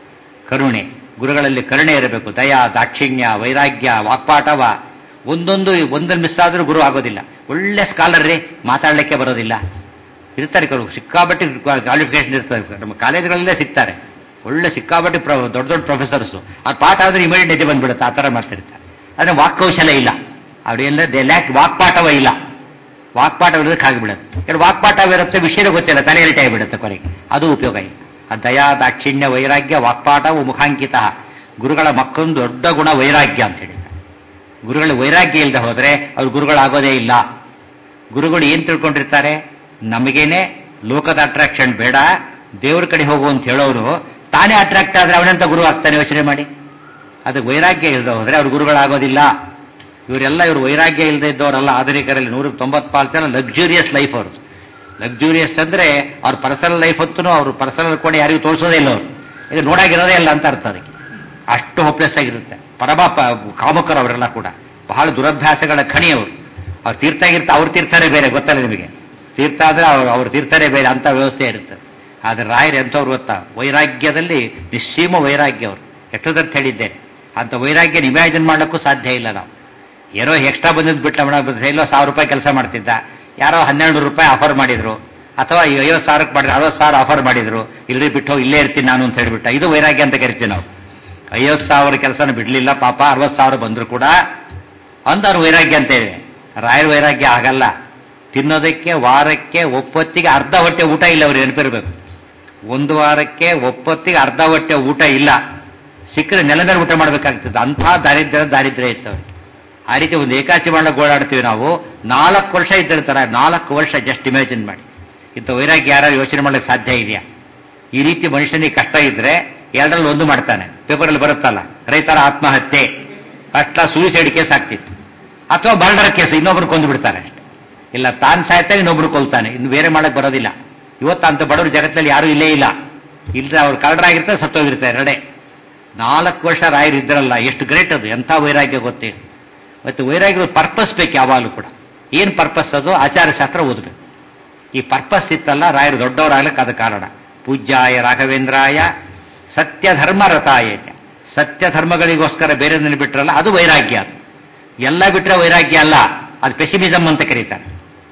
ಕರುಣೆ ಗುರುಗಳಲ್ಲಿ ಕರುಣೆ ಇರಬೇಕು ದಯಾ ದಾಕ್ಷಿಣ್ಯ ವೈರಾಗ್ಯ ವಾಕ್ಪಾಟವ ಒಂದೊಂದು ಒಂದೊಂದು ಮಿಸ್ ಆದ್ರೂ ಗುರು ಆಗೋದಿಲ್ಲ ಒಳ್ಳೆ ಸ್ಕಾಲರ್ ರೇ ಮಾತಾಡಲಿಕ್ಕೆ ಬರೋದಿಲ್ಲ ಇರ್ತಾರೆ ಕರು ಸಿಕ್ಕಾಬಟ್ಟೆ ಕ್ವಾಲಿಫಿಕೇಶನ್ ಇರ್ತಾರೆ ನಮ್ಮ ಕಾಲೇಜುಗಳಲ್ಲೇ ಸಿಗ್ತಾರೆ ಒಳ್ಳೆ ಸಿಕ್ಕಾಬಟ್ಟೆ ದೊಡ್ಡ ದೊಡ್ಡ ಪ್ರೊಫೆಸರ್ಸ್ ಆ ಪಾಠ ಆದ್ರೆ ಇಮಿಡಿಯೇಟ್ ನಿಜೆ ಬಂದ್ಬಿಡುತ್ತೆ ಆ ಥರ ಮಾಡ್ತಿರ್ತಾರೆ ಆದ್ರೆ ವಾಕ್ಕೌಶಲ್ಯ ಇಲ್ಲ ಅವ್ರೆಲ್ಲ ದೇ ಲ್ಯಾಕ್ ವಾಕ್ಪಾಠವ ಇಲ್ಲ ವಾಕ್ಪಾಠ ಇರೋದಕ್ಕೆ ಆಗಿಬಿಡುತ್ತೆ ಕೆಲವು ವಾಕ್ಪಾಠವಿರುತ್ತೆ ವಿಷಯ ಗೊತ್ತಿಲ್ಲ ತಲೆಯಲ್ಲಿ ಆಗಿಬಿಡುತ್ತೆ ಕೊನೆಗೆ ಅದು ಉಪಯೋಗ ಇಲ್ಲ ಆ ದಯಾ ದಾಕ್ಷಿಣ್ಯ ವೈರಾಗ್ಯ ವಾಕ್ಪಾಠವು ಮುಖಾಂಕಿತ ಗುರುಗಳ ಮಕ್ಕಳೊಂದು ದೊಡ್ಡ ಗುಣ ವೈರಾಗ್ಯ ಅಂತ ಹೇಳಿದ್ದಾರೆ ಗುರುಗಳ ವೈರಾಗ್ಯ ಇಲ್ಲದೆ ಹೋದ್ರೆ ಅವ್ರು ಗುರುಗಳಾಗೋದೇ ಇಲ್ಲ ಗುರುಗಳು ಏನ್ ತಿಳ್ಕೊಂಡಿರ್ತಾರೆ ನಮಗೇನೆ ಲೋಕದ ಅಟ್ರಾಕ್ಷನ್ ಬೇಡ ದೇವ್ರ ಕಡೆ ಹೋಗು ಅಂತ ಹೇಳೋರು ತಾನೇ ಅಟ್ರಾಕ್ಟ್ ಆದ್ರೆ ಅವನಂತ ಗುರು ಆಗ್ತಾನೆ ಯೋಚನೆ ಮಾಡಿ ಅದಕ್ಕೆ ವೈರಾಗ್ಯ ಇಲ್ಲದೆ ಹೋದ್ರೆ ಅವ್ರು ಗುರುಗಳಾಗೋದಿಲ್ಲ ಇವರೆಲ್ಲ ಇವರು ವೈರಾಗ್ಯ ಇಲ್ಲದೆ ಇದ್ದವರಲ್ಲ ಆಧುನಿಕರಲ್ಲಿ ನೂರ ತೊಂಬತ್ಪಾಲು ಜನ ಲಕ್ಸುರಿಯಸ್ ಲೈಫ್ ಅವ್ರದ್ದು ಲಕ್ಸುರಿಯಸ್ ಅಂದ್ರೆ ಅವ್ರ ಪರ್ಸನಲ್ ಲೈಫ್ ಹೊತ್ತು ಅವ್ರ ಪರ್ಸನಲ್ ಕೂಡ ಯಾರಿಗೂ ತೋರಿಸೋದೇ ಇಲ್ಲ ಅವರು ಇದು ನೋಡಾಗಿರೋದೇ ಇಲ್ಲ ಅಂತ ಅರ್ಥ ಅದಕ್ಕೆ ಅಷ್ಟು ಹೋಪ್ಲೆಸ್ ಆಗಿರುತ್ತೆ ಪರಮ ಕಾಮಕರು ಅವರೆಲ್ಲ ಕೂಡ ಬಹಳ ದುರಭ್ಯಾಸಗಳ ಖಣಿ ಅವರು ಅವ್ರು ತೀರ್ಥ ಗಿರ್ತ ಅವ್ರ ತೀರ್ಥನೇ ಬೇರೆ ಗೊತ್ತಲ್ಲ ನಿಮಗೆ ತೀರ್ಥ ಆದ್ರೆ ಅವ್ರು ಅವ್ರ ತೀರ್ಥನೇ ಬೇರೆ ಅಂತ ವ್ಯವಸ್ಥೆ ಇರುತ್ತೆ ಆದ್ರೆ ರಾಯರು ಎಂಥವ್ರು ಗೊತ್ತಾ ವೈರಾಗ್ಯದಲ್ಲಿ ನಿಸ್ಸೀಮ ವೈರಾಗ್ಯ ಅವರು ಎಷ್ಟೊತ್ತಂತ ಹೇಳಿದ್ದೇನೆ ಅಂತ ವೈರಾಗ್ಯ ಇಮ್ಯಾಜಿನ್ ಮಾಡಲಿಕ್ಕೂ ಸಾಧ್ಯ ಇಲ್ಲ ನಾವು ಏನೋ ಎಕ್ಸ್ಟ್ರಾ ಬಂದಿದ್ದು ಬಿಟ್ಟು ಅವನ ಎಲ್ಲೋ ಸಾವಿರ ರೂಪಾಯಿ ಕೆಲಸ ಮಾಡ್ತಿದ್ದ ಯಾರೋ ಹನ್ನೆರಡು ರೂಪಾಯಿ ಆಫರ್ ಮಾಡಿದ್ರು ಅಥವಾ ಐವತ್ತು ಸಾವಿರಕ್ಕೆ ಮಾಡಿದ್ರು ಅರವತ್ತು ಸಾವಿರ ಆಫರ್ ಮಾಡಿದ್ರು ಇಲ್ಲರಿ ಬಿಟ್ಟು ಇಲ್ಲೇ ಇರ್ತೀನಿ ನಾನು ಅಂತ ಹೇಳ್ಬಿಟ್ಟ ಇದು ವೈರಾಗ್ಯ ಅಂತ ಕರಿತೀವಿ ನಾವು ಐವತ್ತು ಸಾವಿರ ಕೆಲಸನ ಬಿಡ್ಲಿಲ್ಲ ಪಾಪ ಅರವತ್ತು ಸಾವಿರ ಬಂದ್ರು ಕೂಡ ಅಂದವ್ರ ವೈರಾಗ್ಯ ಅಂತ ಇದೆ ರಾಯರ ವೈರಾಗ್ಯ ಆಗಲ್ಲ ತಿನ್ನೋದಕ್ಕೆ ವಾರಕ್ಕೆ ಒಪ್ಪತ್ತಿಗೆ ಅರ್ಧ ಹೊಟ್ಟೆ ಊಟ ಇಲ್ಲ ಅವ್ರು ನೆನಪಿರ್ಬೇಕು ಒಂದು ವಾರಕ್ಕೆ ಒಪ್ಪತ್ತಿಗೆ ಅರ್ಧ ಹೊಟ್ಟೆ ಊಟ ಇಲ್ಲ ಸಿಕ್ಕರೆ ನೆಲ ಮೇಲೆ ಊಟ ಮಾಡ್ಬೇಕಾಗ್ತದೆ ಅಂಥ ದಾರಿದ್ರ್ಯ ದಾರಿದ್ರ್ಯ ಇತ್ತು ಅವ್ರಿಗೆ ಆ ರೀತಿ ಒಂದು ಏಕಾಚಿ ಮಾಡಕ್ಕೆ ಓಡಾಡ್ತೀವಿ ನಾವು ನಾಲ್ಕು ವರ್ಷ ಇದ್ದಿರ್ತಾರೆ ನಾಲ್ಕು ವರ್ಷ ಜಸ್ಟ್ ಇಮ್ಯಾಜಿನ್ ಮಾಡಿ ಇಂಥ ವೈರಾಗ್ಯ ಯಾರು ಯೋಚನೆ ಮಾಡಲಿಕ್ಕೆ ಸಾಧ್ಯ ಇದೆಯಾ ಈ ರೀತಿ ಮನುಷ್ಯನಿಗೆ ಕಷ್ಟ ಇದ್ರೆ ಎರಡರಲ್ಲಿ ಒಂದು ಮಾಡ್ತಾನೆ ಪೇಪರಲ್ಲಿ ಬರುತ್ತಲ್ಲ ರೈತರ ಆತ್ಮಹತ್ಯೆ ಕಷ್ಟ ಸೂಸೈಡ್ ಕೇಸ್ ಆಗ್ತಿತ್ತು ಅಥವಾ ಮರ್ಡರ್ ಕೇಸ್ ಇನ್ನೊಬ್ರು ಕೊಂದು ಬಿಡ್ತಾನೆ ಇಲ್ಲ ತಾನು ಸಾಯ್ತಾನೆ ಇನ್ನೊಬ್ರು ಕೊಲ್ತಾನೆ ಇನ್ನು ಬೇರೆ ಮಾಡಕ್ ಬರೋದಿಲ್ಲ ಇವತ್ತು ಅಂತ ಬಡವರು ಜಗತ್ತಲ್ಲಿ ಯಾರೂ ಇಲ್ಲೇ ಇಲ್ಲ ಇಲ್ಲದೆ ಅವ್ರು ಕಳ್ಳರಾಗಿರ್ತಾರೆ ಸತ್ತೋಗಿರ್ತಾರೆ ಎರಡೇ ನಾಲ್ಕು ವರ್ಷ ರಾಯರು ಇದ್ರಲ್ಲ ಎಷ್ಟು ಗ್ರೇಟ್ ಅದು ಎಂಥ ವೈರಾಗ್ಯ ಗೊತ್ತೇ ಮತ್ತು ವೈರಾಗ್ಯದ ಪರ್ಪಸ್ ಬೇಕು ಯಾವಾಗಲೂ ಕೂಡ ಏನು ಪರ್ಪಸ್ ಅದು ಆಚಾರಶಾಸ್ತ್ರ ಓದಬೇಕು ಈ ಪರ್ಪಸ್ ಇತ್ತಲ್ಲ ರಾಯರು ದೊಡ್ಡವರಾಗ್ಲಿಕ್ಕೆ ಅದು ಕಾರಣ ಪೂಜ್ಯಾಯ ರಾಘವೇಂದ್ರಾಯ ಸತ್ಯ ಧರ್ಮ ರಥಾಯ ಸತ್ಯ ಧರ್ಮಗಳಿಗೋಸ್ಕರ ಬೇರೆ ಬಿಟ್ರಲ್ಲ ಅದು ವೈರಾಗ್ಯ ಅದು ಎಲ್ಲ ಬಿಟ್ರೆ ವೈರಾಗ್ಯ ಅಲ್ಲ ಅದು ಪೆಸಿಮಿಸಮ್ ಅಂತ ಕರೀತಾರೆ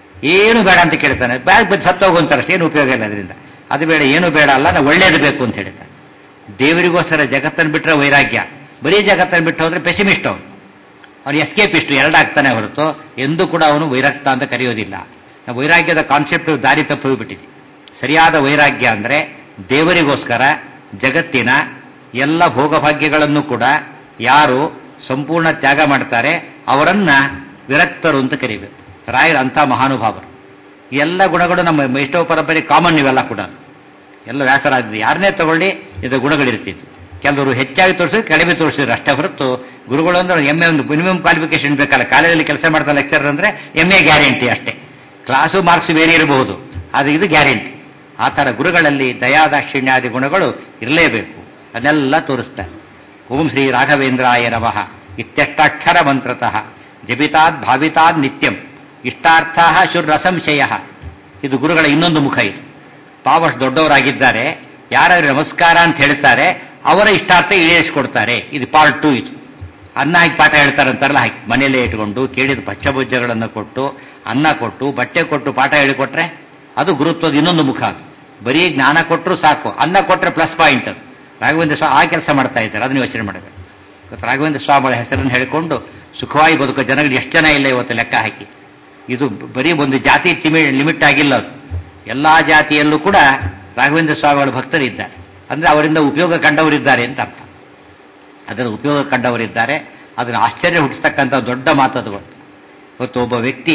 ಏನು ಬೇಡ ಅಂತ ಕೇಳ್ತಾನೆ ಬ್ಯಾಗ್ ಬಂದು ಸತ್ತೋಗುವಂತಾರೆ ಏನು ಉಪಯೋಗ ಇಲ್ಲ ಅದರಿಂದ ಅದು ಬೇಡ ಏನು ಬೇಡ ಅಲ್ಲ ನಾವು ಒಳ್ಳೇದು ಬೇಕು ಅಂತ ಹೇಳ್ತಾನೆ ದೇವರಿಗೋಸ್ಕರ ಜಗತ್ತನ್ನು ಬಿಟ್ಟರೆ ವೈರಾಗ್ಯ ಬರೀ ಜಗತ್ತನ್ನು ಬಿಟ್ಟು ಹೋದ್ರೆ ಪೆಸಿಮಿಸ್ಟ್ ಅವನು ಅವನು ಎಸ್ಕೇಪಿಸ್ಟ್ ಎರಡಾಗ್ತಾನೆ ಹೊರತು ಎಂದೂ ಕೂಡ ಅವನು ವೈರಕ್ತ ಅಂತ ಕರೆಯೋದಿಲ್ಲ ನಾವು ವೈರಾಗ್ಯದ ಕಾನ್ಸೆಪ್ಟ್ ದಾರಿ ತಪ್ಪಿ ಹೋಗ್ಬಿಟ್ಟಿದೆ ಸರಿಯಾದ ವೈರಾಗ್ಯ ಅಂದ್ರೆ ದೇವರಿಗೋಸ್ಕರ ಜಗತ್ತಿನ ಎಲ್ಲ ಭೋಗಭಾಗ್ಯಗಳನ್ನು ಕೂಡ ಯಾರು ಸಂಪೂರ್ಣ ತ್ಯಾಗ ಮಾಡ್ತಾರೆ ಅವರನ್ನ ವಿರಕ್ತರು ಅಂತ ಕರಿಬೇಕು ರಾಯರು ಅಂಥ ಮಹಾನುಭಾವರು ಈ ಎಲ್ಲ ಗುಣಗಳು ನಮ್ಮ ವೈಷ್ಣವ ಪರಂಪರೆ ಕಾಮನ್ ಇವೆಲ್ಲ ಕೂಡ ಎಲ್ಲ ವ್ಯಾಸರಾಜ ಯಾರನ್ನೇ ತಗೊಳ್ಳಿ ಇದು ಗುಣಗಳಿರ್ತಿತ್ತು ಕೆಲವರು ಹೆಚ್ಚಾಗಿ ತೋರಿಸಿದ್ರು ಕಡಿಮೆ ತೋರಿಸಿದ್ರು ಅಷ್ಟೇ ಹೊರತು ಗುರುಗಳು ಅಂದ್ರೆ ಎಮ್ ಎ ಒಂದು ಮಿನಿಮಮ್ ಕ್ವಾಲಿಫಿಕೇಶನ್ ಬೇಕಲ್ಲ ಕಾಲೇಜಲ್ಲಿ ಕೆಲಸ ಮಾಡ್ತಾ ಲೆಕ್ಚರ್ ಅಂದ್ರೆ ಎಮ್ ಎ ಗ್ಯಾರಂಟಿ ಅಷ್ಟೇ ಕ್ಲಾಸು ಮಾರ್ಕ್ಸ್ ಬೇರೆ ಇರಬಹುದು ಆದರೆ ಇದು ಗ್ಯಾರಂಟಿ ಆ ಥರ ಗುರುಗಳಲ್ಲಿ ದಯಾದಾಕ್ಷಿಣ್ಯಾದಿ ಗುಣಗಳು ಇರಲೇಬೇಕು ಅದನ್ನೆಲ್ಲ ತೋರಿಸ್ತಾರೆ ಓಂ ಶ್ರೀ ರಾಘವೇಂದ್ರಾಯ ನಮಃ ಇತ್ಯಷ್ಟಾಕ್ಷರ ಮಂತ್ರತಃ ಜಪಿತಾದ್ ಭಾವಿತಾದ್ ನಿತ್ಯಂ ಇಷ್ಟಾರ್ಥ ಶುರ್ರಸಂಶಯ ಇದು ಗುರುಗಳ ಇನ್ನೊಂದು ಮುಖ ಇದು ಪಾವಷ್ಟು ದೊಡ್ಡವರಾಗಿದ್ದಾರೆ ಯಾರಾದ್ರೂ ನಮಸ್ಕಾರ ಅಂತ ಹೇಳ್ತಾರೆ ಅವರ ಇಷ್ಟಾರ್ಥ ಈಡೇರಿಸಿಕೊಡ್ತಾರೆ ಇದು ಪಾರ್ಟ್ ಟು ಇದು ಅನ್ನ ಹಾಕಿ ಪಾಠ ಹೇಳ್ತಾರೆ ಅಂತಾರಲ್ಲ ಹಾಕಿ ಮನೆಯಲ್ಲೇ ಇಟ್ಕೊಂಡು ಕೇಳಿದ ಪಚ್ಚಭುಜ್ಯಗಳನ್ನು ಕೊಟ್ಟು ಅನ್ನ ಕೊಟ್ಟು ಬಟ್ಟೆ ಕೊಟ್ಟು ಪಾಠ ಹೇಳಿಕೊಟ್ರೆ ಅದು ಗುರುತ್ವದ ಇನ್ನೊಂದು ಮುಖ ಅದು ಬರೀ ಜ್ಞಾನ ಕೊಟ್ಟರು ಸಾಕು ಅನ್ನ ಕೊಟ್ಟರೆ ಪ್ಲಸ್ ಪಾಯಿಂಟ್ ಅದು ರಾಘವೇಂದ್ರ ಸ್ವಾಮಿ ಆ ಕೆಲಸ ಮಾಡ್ತಾ ಇದ್ದಾರೆ ಅದನ್ನು ಯೋಚನೆ ಮಾಡಬೇಕು ಇವತ್ತು ರಾಘವೇಂದ್ರ ಸ್ವಾಮಿಗಳ ಹೆಸರನ್ನು ಹೇಳಿಕೊಂಡು ಸುಖವಾಗಿ ಬದುಕೋ ಜನಗಳು ಎಷ್ಟು ಜನ ಇಲ್ಲ ಇವತ್ತು ಲೆಕ್ಕ ಹಾಕಿ ಇದು ಬರೀ ಒಂದು ಜಾತಿ ಲಿಮಿಟ್ ಆಗಿಲ್ಲ ಅದು ಎಲ್ಲಾ ಜಾತಿಯಲ್ಲೂ ಕೂಡ ರಾಘವೇಂದ್ರ ಸ್ವಾಮಿಗಳ ಭಕ್ತರಿದ್ದಾರೆ ಅಂದ್ರೆ ಅವರಿಂದ ಉಪಯೋಗ ಕಂಡವರಿದ್ದಾರೆ ಅಂತ ಅರ್ಥ ಅದರ ಉಪಯೋಗ ಕಂಡವರಿದ್ದಾರೆ ಅದನ್ನು ಆಶ್ಚರ್ಯ ಹುಟ್ಟಿಸ್ತಕ್ಕಂಥ ದೊಡ್ಡ ಮಾತದು ಇವತ್ತು ಒಬ್ಬ ವ್ಯಕ್ತಿ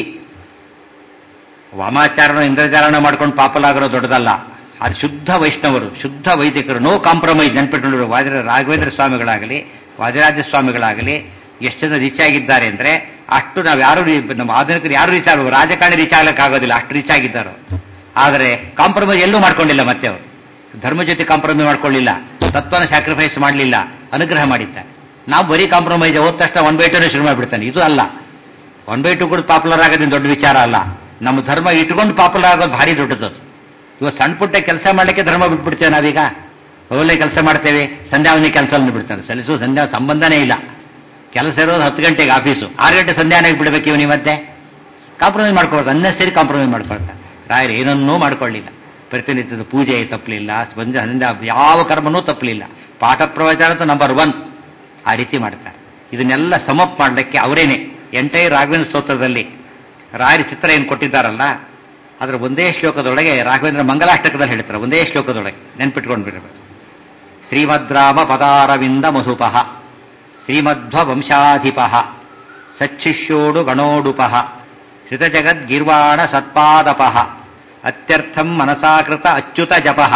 ವಾಮಾಚಾರಣ ಇಂದ್ರಚಾರಣ ಮಾಡ್ಕೊಂಡು ಪಾಪಲಾಗಿರೋ ದೊಡ್ಡದಲ್ಲ ಅದು ಶುದ್ಧ ವೈಷ್ಣವರು ಶುದ್ಧ ವೈದಿಕರು ನೋ ಕಾಂಪ್ರಮೈಸ್ ನೆನ್ಪಿಟ್ಕೊಂಡಿರೋ ವಾದಿರ ರಾಘವೇಂದ್ರ ಸ್ವಾಮಿಗಳಾಗಲಿ ವಾದಿರಾಜ ಸ್ವಾಮಿಗಳಾಗಲಿ ಎಷ್ಟು ಜನ ರೀಚ್ ಆಗಿದ್ದಾರೆ ಅಂದ್ರೆ ಅಷ್ಟು ನಾವು ಯಾರು ನಮ್ಮ ಆಧುನಿಕರು ಯಾರು ರೀಚ್ ಆಗಬೇಕು ರಾಜಕಾರಣಿ ರೀಚ್ ಆಗ್ಲಿಕ್ಕಾಗೋದಿಲ್ಲ ಅಷ್ಟು ರೀಚ್ ಆಗಿದ್ದಾರೆ ಆದರೆ ಕಾಂಪ್ರಮೈಸ್ ಎಲ್ಲೂ ಮಾಡ್ಕೊಂಡಿಲ್ಲ ಮತ್ತೆ ಅವರು ಧರ್ಮ ಜೊತೆ ಕಾಂಪ್ರಮೈಸ್ ಮಾಡ್ಕೊಳ್ಳಿಲ್ಲ ತತ್ವನ ಸ್ಯಾಕ್ರಿಫೈಸ್ ಮಾಡಲಿಲ್ಲ ಅನುಗ್ರಹ ಮಾಡಿದ್ದಾರೆ ನಾವು ಬರೀ ಕಾಂಪ್ರಮೈಸ್ ಹೋದ ತಕ್ಷಣ ಒನ್ ಬೈ ಟೂನೇ ಶುರು ಮಾಡಿಬಿಡ್ತಾನೆ ಇದು ಅಲ್ಲ ಒನ್ ಬೈ ಟು ಕೂಡ ಪಾಪ್ಯುಲರ್ ಆಗೋದೇನು ದೊಡ್ಡ ವಿಚಾರ ಅಲ್ಲ ನಮ್ಮ ಧರ್ಮ ಇಟ್ಕೊಂಡು ಪಾಪ್ಯುಲರ್ ಆಗೋದು ಭಾರಿ ದೊಡ್ಡದು ಇವತ್ತು ಸಣ್ಣ ಪುಟ್ಟ ಕೆಲಸ ಮಾಡಲಿಕ್ಕೆ ಧರ್ಮ ಬಿಟ್ಬಿಡ್ತೇವೆ ನಾವೀಗ ಒಳ್ಳೆ ಕೆಲಸ ಮಾಡ್ತೇವೆ ಸಂಧ್ಯಾವನಿ ಕೆಲಸ ಬಿಡ್ತಾರೆ ಸಲ್ಲಿಸು ಸಂಧ್ಯಾ ಸಂಬಂಧನೇ ಇಲ್ಲ ಕೆಲಸ ಇರೋದು ಹತ್ತು ಗಂಟೆಗೆ ಆಫೀಸು ಆರು ಗಂಟೆ ಸಂಧ್ಯಾನಾಗಿ ಬಿಡಬೇಕು ಇವನಿ ಮತ್ತೆ ಕಾಂಪ್ರಮೈಸ್ ಮಾಡ್ಕೊಳ್ತಾರೆ ಅನ್ನೆಸರಿ ಕಾಂಪ್ರಮೈಸ್ ಮಾಡ್ಕೊಳ್ತಾರೆ ರಾಯರು ಏನನ್ನೂ ಮಾಡ್ಕೊಳ್ಳಿಲ್ಲ ಪ್ರತಿನಿತ್ಯದ ಪೂಜೆ ತಪ್ಪಲಿಲ್ಲ ಬಂದ ಸಂಧ್ಯಾ ಯಾವ ಕರ್ಮನೂ ತಪ್ಪಲಿಲ್ಲ ಪಾಠ ಪ್ರವಚನ ಅಂತೂ ನಂಬರ್ ಒನ್ ಆ ರೀತಿ ಮಾಡ್ತಾರೆ ಇದನ್ನೆಲ್ಲ ಸಮಪ್ ಮಾಡಲಿಕ್ಕೆ ಅವರೇನೆ ಎಂಟೈ ರಾಘವೇಂದ್ರ ಸ್ತೋತ್ರದಲ್ಲಿ ರಾಯರ ಚಿತ್ರ ಏನು ಕೊಟ್ಟಿದ್ದಾರಲ್ಲ ಅದರ ಒಂದೇ ಶ್ಲೋಕದೊಳಗೆ ರಾಘವೇಂದ್ರ ಮಂಗಲಾಷ್ಟಕದಲ್ಲಿ ಹೇಳ್ತಾರೆ ಒಂದೇ ಶ್ಲೋಕದೊಳಗೆ ನೆನ್ಪಿಟ್ಕೊಂಡು ಬಿಡಬೇಕು ಶ್ರೀಮದ್ರಾಮ ಪದಾರವಿಂದ ಮಧುಪಃ ಶ್ರೀಮಧ್ವ ವಂಶಾಧಿಪಃ ಸಚ್ಚಿಷ್ಯೋಡು ಗಣೋಡುಪಃ ಶ್ರಿತಜಗದ್ಗಿರ್ವಾಣ ಸತ್ಪಾದಪಃ ಅತ್ಯರ್ಥಂ ಮನಸಾಕೃತ ಅಚ್ಯುತ ಜಪಃ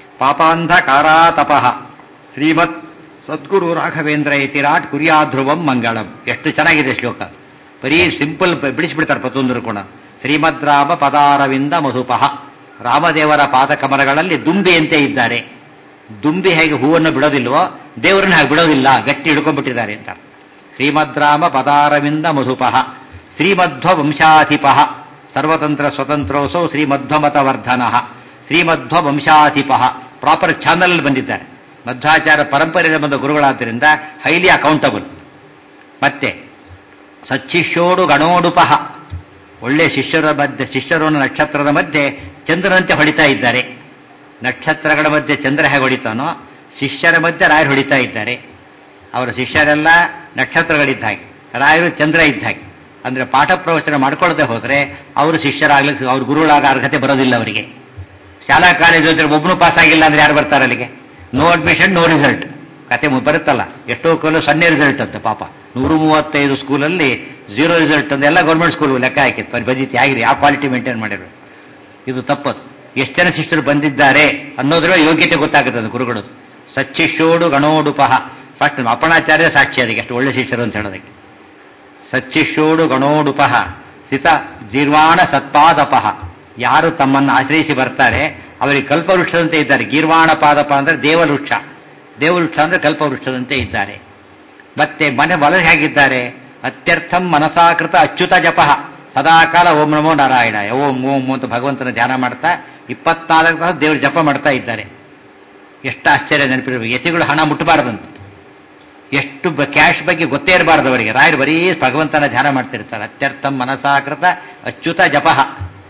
ಪಾಪಾಂಧಕಾರಾತಪಃ ಶ್ರೀಮತ್ ಸದ್ಗುರು ರಾಘವೇಂದ್ರ ಯತಿರಾಟ್ ಕುರ್ಯಾಧ್ರುವಂ ಮಂಗಳಂ ಎಷ್ಟು ಚೆನ್ನಾಗಿದೆ ಶ್ಲೋಕ ಬರೀ ಸಿಂಪಲ್ ಬಿಡಿಸ್ಬಿಡ್ತಾರೆ ಪ್ರತಿಯೊಂದರು ಕೂಡ ಶ್ರೀಮದ್ರಾಮ ಪದಾರವಿಂದ ಮಧುಪಃ ರಾಮದೇವರ ಪಾದಕಮಲಗಳಲ್ಲಿ ದುಂಬಿಯಂತೆ ಇದ್ದಾರೆ ದುಂಬಿ ಹೇಗೆ ಹೂವನ್ನು ಬಿಡೋದಿಲ್ವೋ ದೇವರನ್ನ ಹಾಗೆ ಬಿಡೋದಿಲ್ಲ ಗಟ್ಟಿ ಹಿಡ್ಕೊಂಡ್ಬಿಟ್ಟಿದ್ದಾರೆ ಅಂತ ಶ್ರೀಮದ್ರಾಮ ಪದಾರವಿಂದ ಮಧುಪಃ ಶ್ರೀಮಧ್ವ ವಂಶಾಧಿಪಃ ಸರ್ವತಂತ್ರ ಸ್ವತಂತ್ರೋಸೌ ಶ್ರೀಮಧ್ವಮತವರ್ಧನ ಶ್ರೀಮಧ್ವ ವಂಶಾಧಿಪಃ ಪ್ರಾಪರ್ ಚಾನಲ್ ಬಂದಿದ್ದಾರೆ ಮಧ್ವಾಚಾರ ಪರಂಪರೆಯಿಂದ ಬಂದ ಗುರುಗಳಾದ್ದರಿಂದ ಹೈಲಿ ಅಕೌಂಟಬಲ್ ಮತ್ತೆ ಸಚ್ಚಿಷ್ಯೋಡು ಗಣೋಡುಪಃ ಒಳ್ಳೆ ಶಿಷ್ಯರ ಮಧ್ಯೆ ಶಿಷ್ಯರು ನಕ್ಷತ್ರದ ಮಧ್ಯೆ ಚಂದ್ರನಂತೆ ಹೊಡಿತಾ ಇದ್ದಾರೆ ನಕ್ಷತ್ರಗಳ ಮಧ್ಯೆ ಚಂದ್ರ ಹೇಗೆ ಹೊಡಿತಾನೋ ಶಿಷ್ಯರ ಮಧ್ಯೆ ರಾಯರು ಹೊಡಿತಾ ಇದ್ದಾರೆ ಅವರ ಶಿಷ್ಯರೆಲ್ಲ ನಕ್ಷತ್ರಗಳಿದ್ದ ಹಾಗೆ ರಾಯರು ಚಂದ್ರ ಇದ್ದ ಹಾಗೆ ಅಂದ್ರೆ ಪಾಠ ಪ್ರವಚನ ಮಾಡ್ಕೊಳ್ಳದೆ ಹೋದ್ರೆ ಅವರು ಶಿಷ್ಯರಾಗ್ಲಿಕ್ಕೆ ಅವ್ರ ಗುರುಗಳಾಗ ಅರ್ಹತೆ ಬರೋದಿಲ್ಲ ಅವರಿಗೆ ಶಾಲಾ ಕಾಲೇಜು ಅಂದ್ರೆ ಒಬ್ಬನು ಪಾಸ್ ಆಗಿಲ್ಲ ಅಂದ್ರೆ ಯಾರು ಬರ್ತಾರೆ ಅಲ್ಲಿಗೆ ನೋ ಅಡ್ಮಿಷನ್ ನೋ ರಿಸಲ್ಟ್ ಕತೆ ಬರುತ್ತಲ್ಲ ಎಷ್ಟೋ ಕಲು ಸೊನ್ನೆ ರಿಸಲ್ಟ್ ಅಂತ ಪಾಪ ನೂರು ಮೂವತ್ತೈದು ಸ್ಕೂಲಲ್ಲಿ ಝೀರೋ ರಿಸಲ್ಟ್ ಅಂತ ಎಲ್ಲ ಗೌರ್ಮೆಂಟ್ ಸ್ಕೂಲ್ ಲೆಕ್ಕ ಹಾಕಿತ್ತು ಬಜಿತಿ ಆಗಿರಿ ಯಾವ ಕ್ವಾಲಿಟಿ ಮೇಂಟೈನ್ ಮಾಡಿದ್ರು ಇದು ತಪ್ಪದು ಎಷ್ಟು ಜನ ಶಿಷ್ಯರು ಬಂದಿದ್ದಾರೆ ಅನ್ನೋದ್ರ ಯೋಗ್ಯತೆ ಗೊತ್ತಾಗುತ್ತದೆ ಗುರುಗಳು ಸಚ್ಚಿಷ್ಯೋಡು ಗಣೋಡುಪಹ ಫಸ್ಟ್ ಅಪಣಾಚಾರ್ಯ ಸಾಕ್ಷಿ ಅದಕ್ಕೆ ಎಷ್ಟು ಒಳ್ಳೆ ಶಿಷ್ಯರು ಅಂತ ಹೇಳೋದಕ್ಕೆ ಸಚ್ಚಿಷ್ಯೋಡು ಗಣೋಡುಪಹ ಸಿತ ಜೀರ್ವಾಣ ಸತ್ಪಾದಪಹ ಯಾರು ತಮ್ಮನ್ನು ಆಶ್ರಯಿಸಿ ಬರ್ತಾರೆ ಅವರಿಗೆ ಕಲ್ಪವೃಕ್ಷದಂತೆ ಇದ್ದಾರೆ ಗೀರ್ವಾಣ ಪಾದಪ ಅಂದ್ರೆ ದೇವವೃಕ್ಷ ದೇವವೃಕ್ಷ ಅಂದ್ರೆ ಕಲ್ಪವೃಕ್ಷದಂತೆ ಇದ್ದಾರೆ ಮತ್ತೆ ಮನೆ ಒಳಗೆ ಹೇಗಿದ್ದಾರೆ ಅತ್ಯರ್ಥಂ ಮನಸಾಕೃತ ಅಚ್ಯುತ ಜಪಃ ಸದಾಕಾಲ ಓಂ ನಮೋ ನಾರಾಯಣ ಓಂ ಓಂ ಅಂತ ಭಗವಂತನ ಧ್ಯಾನ ಮಾಡ್ತಾ ಇಪ್ಪತ್ನಾಲ್ಕು ತಾಸು ದೇವರು ಜಪ ಮಾಡ್ತಾ ಇದ್ದಾರೆ ಎಷ್ಟು ಆಶ್ಚರ್ಯ ನೆನಪಿರಬೇಕು ಯತಿಗಳು ಹಣ ಮುಟ್ಟಬಾರದಂತ ಎಷ್ಟು ಕ್ಯಾಶ್ ಬಗ್ಗೆ ಗೊತ್ತೇ ಇರಬಾರ್ದು ಅವರಿಗೆ ರಾಯರು ಬರೀ ಭಗವಂತನ ಧ್ಯಾನ ಮಾಡ್ತಿರ್ತಾರೆ ಅತ್ಯರ್ಥಂ ಮನಸಾಕೃತ ಅಚ್ಯುತ ಜಪಃ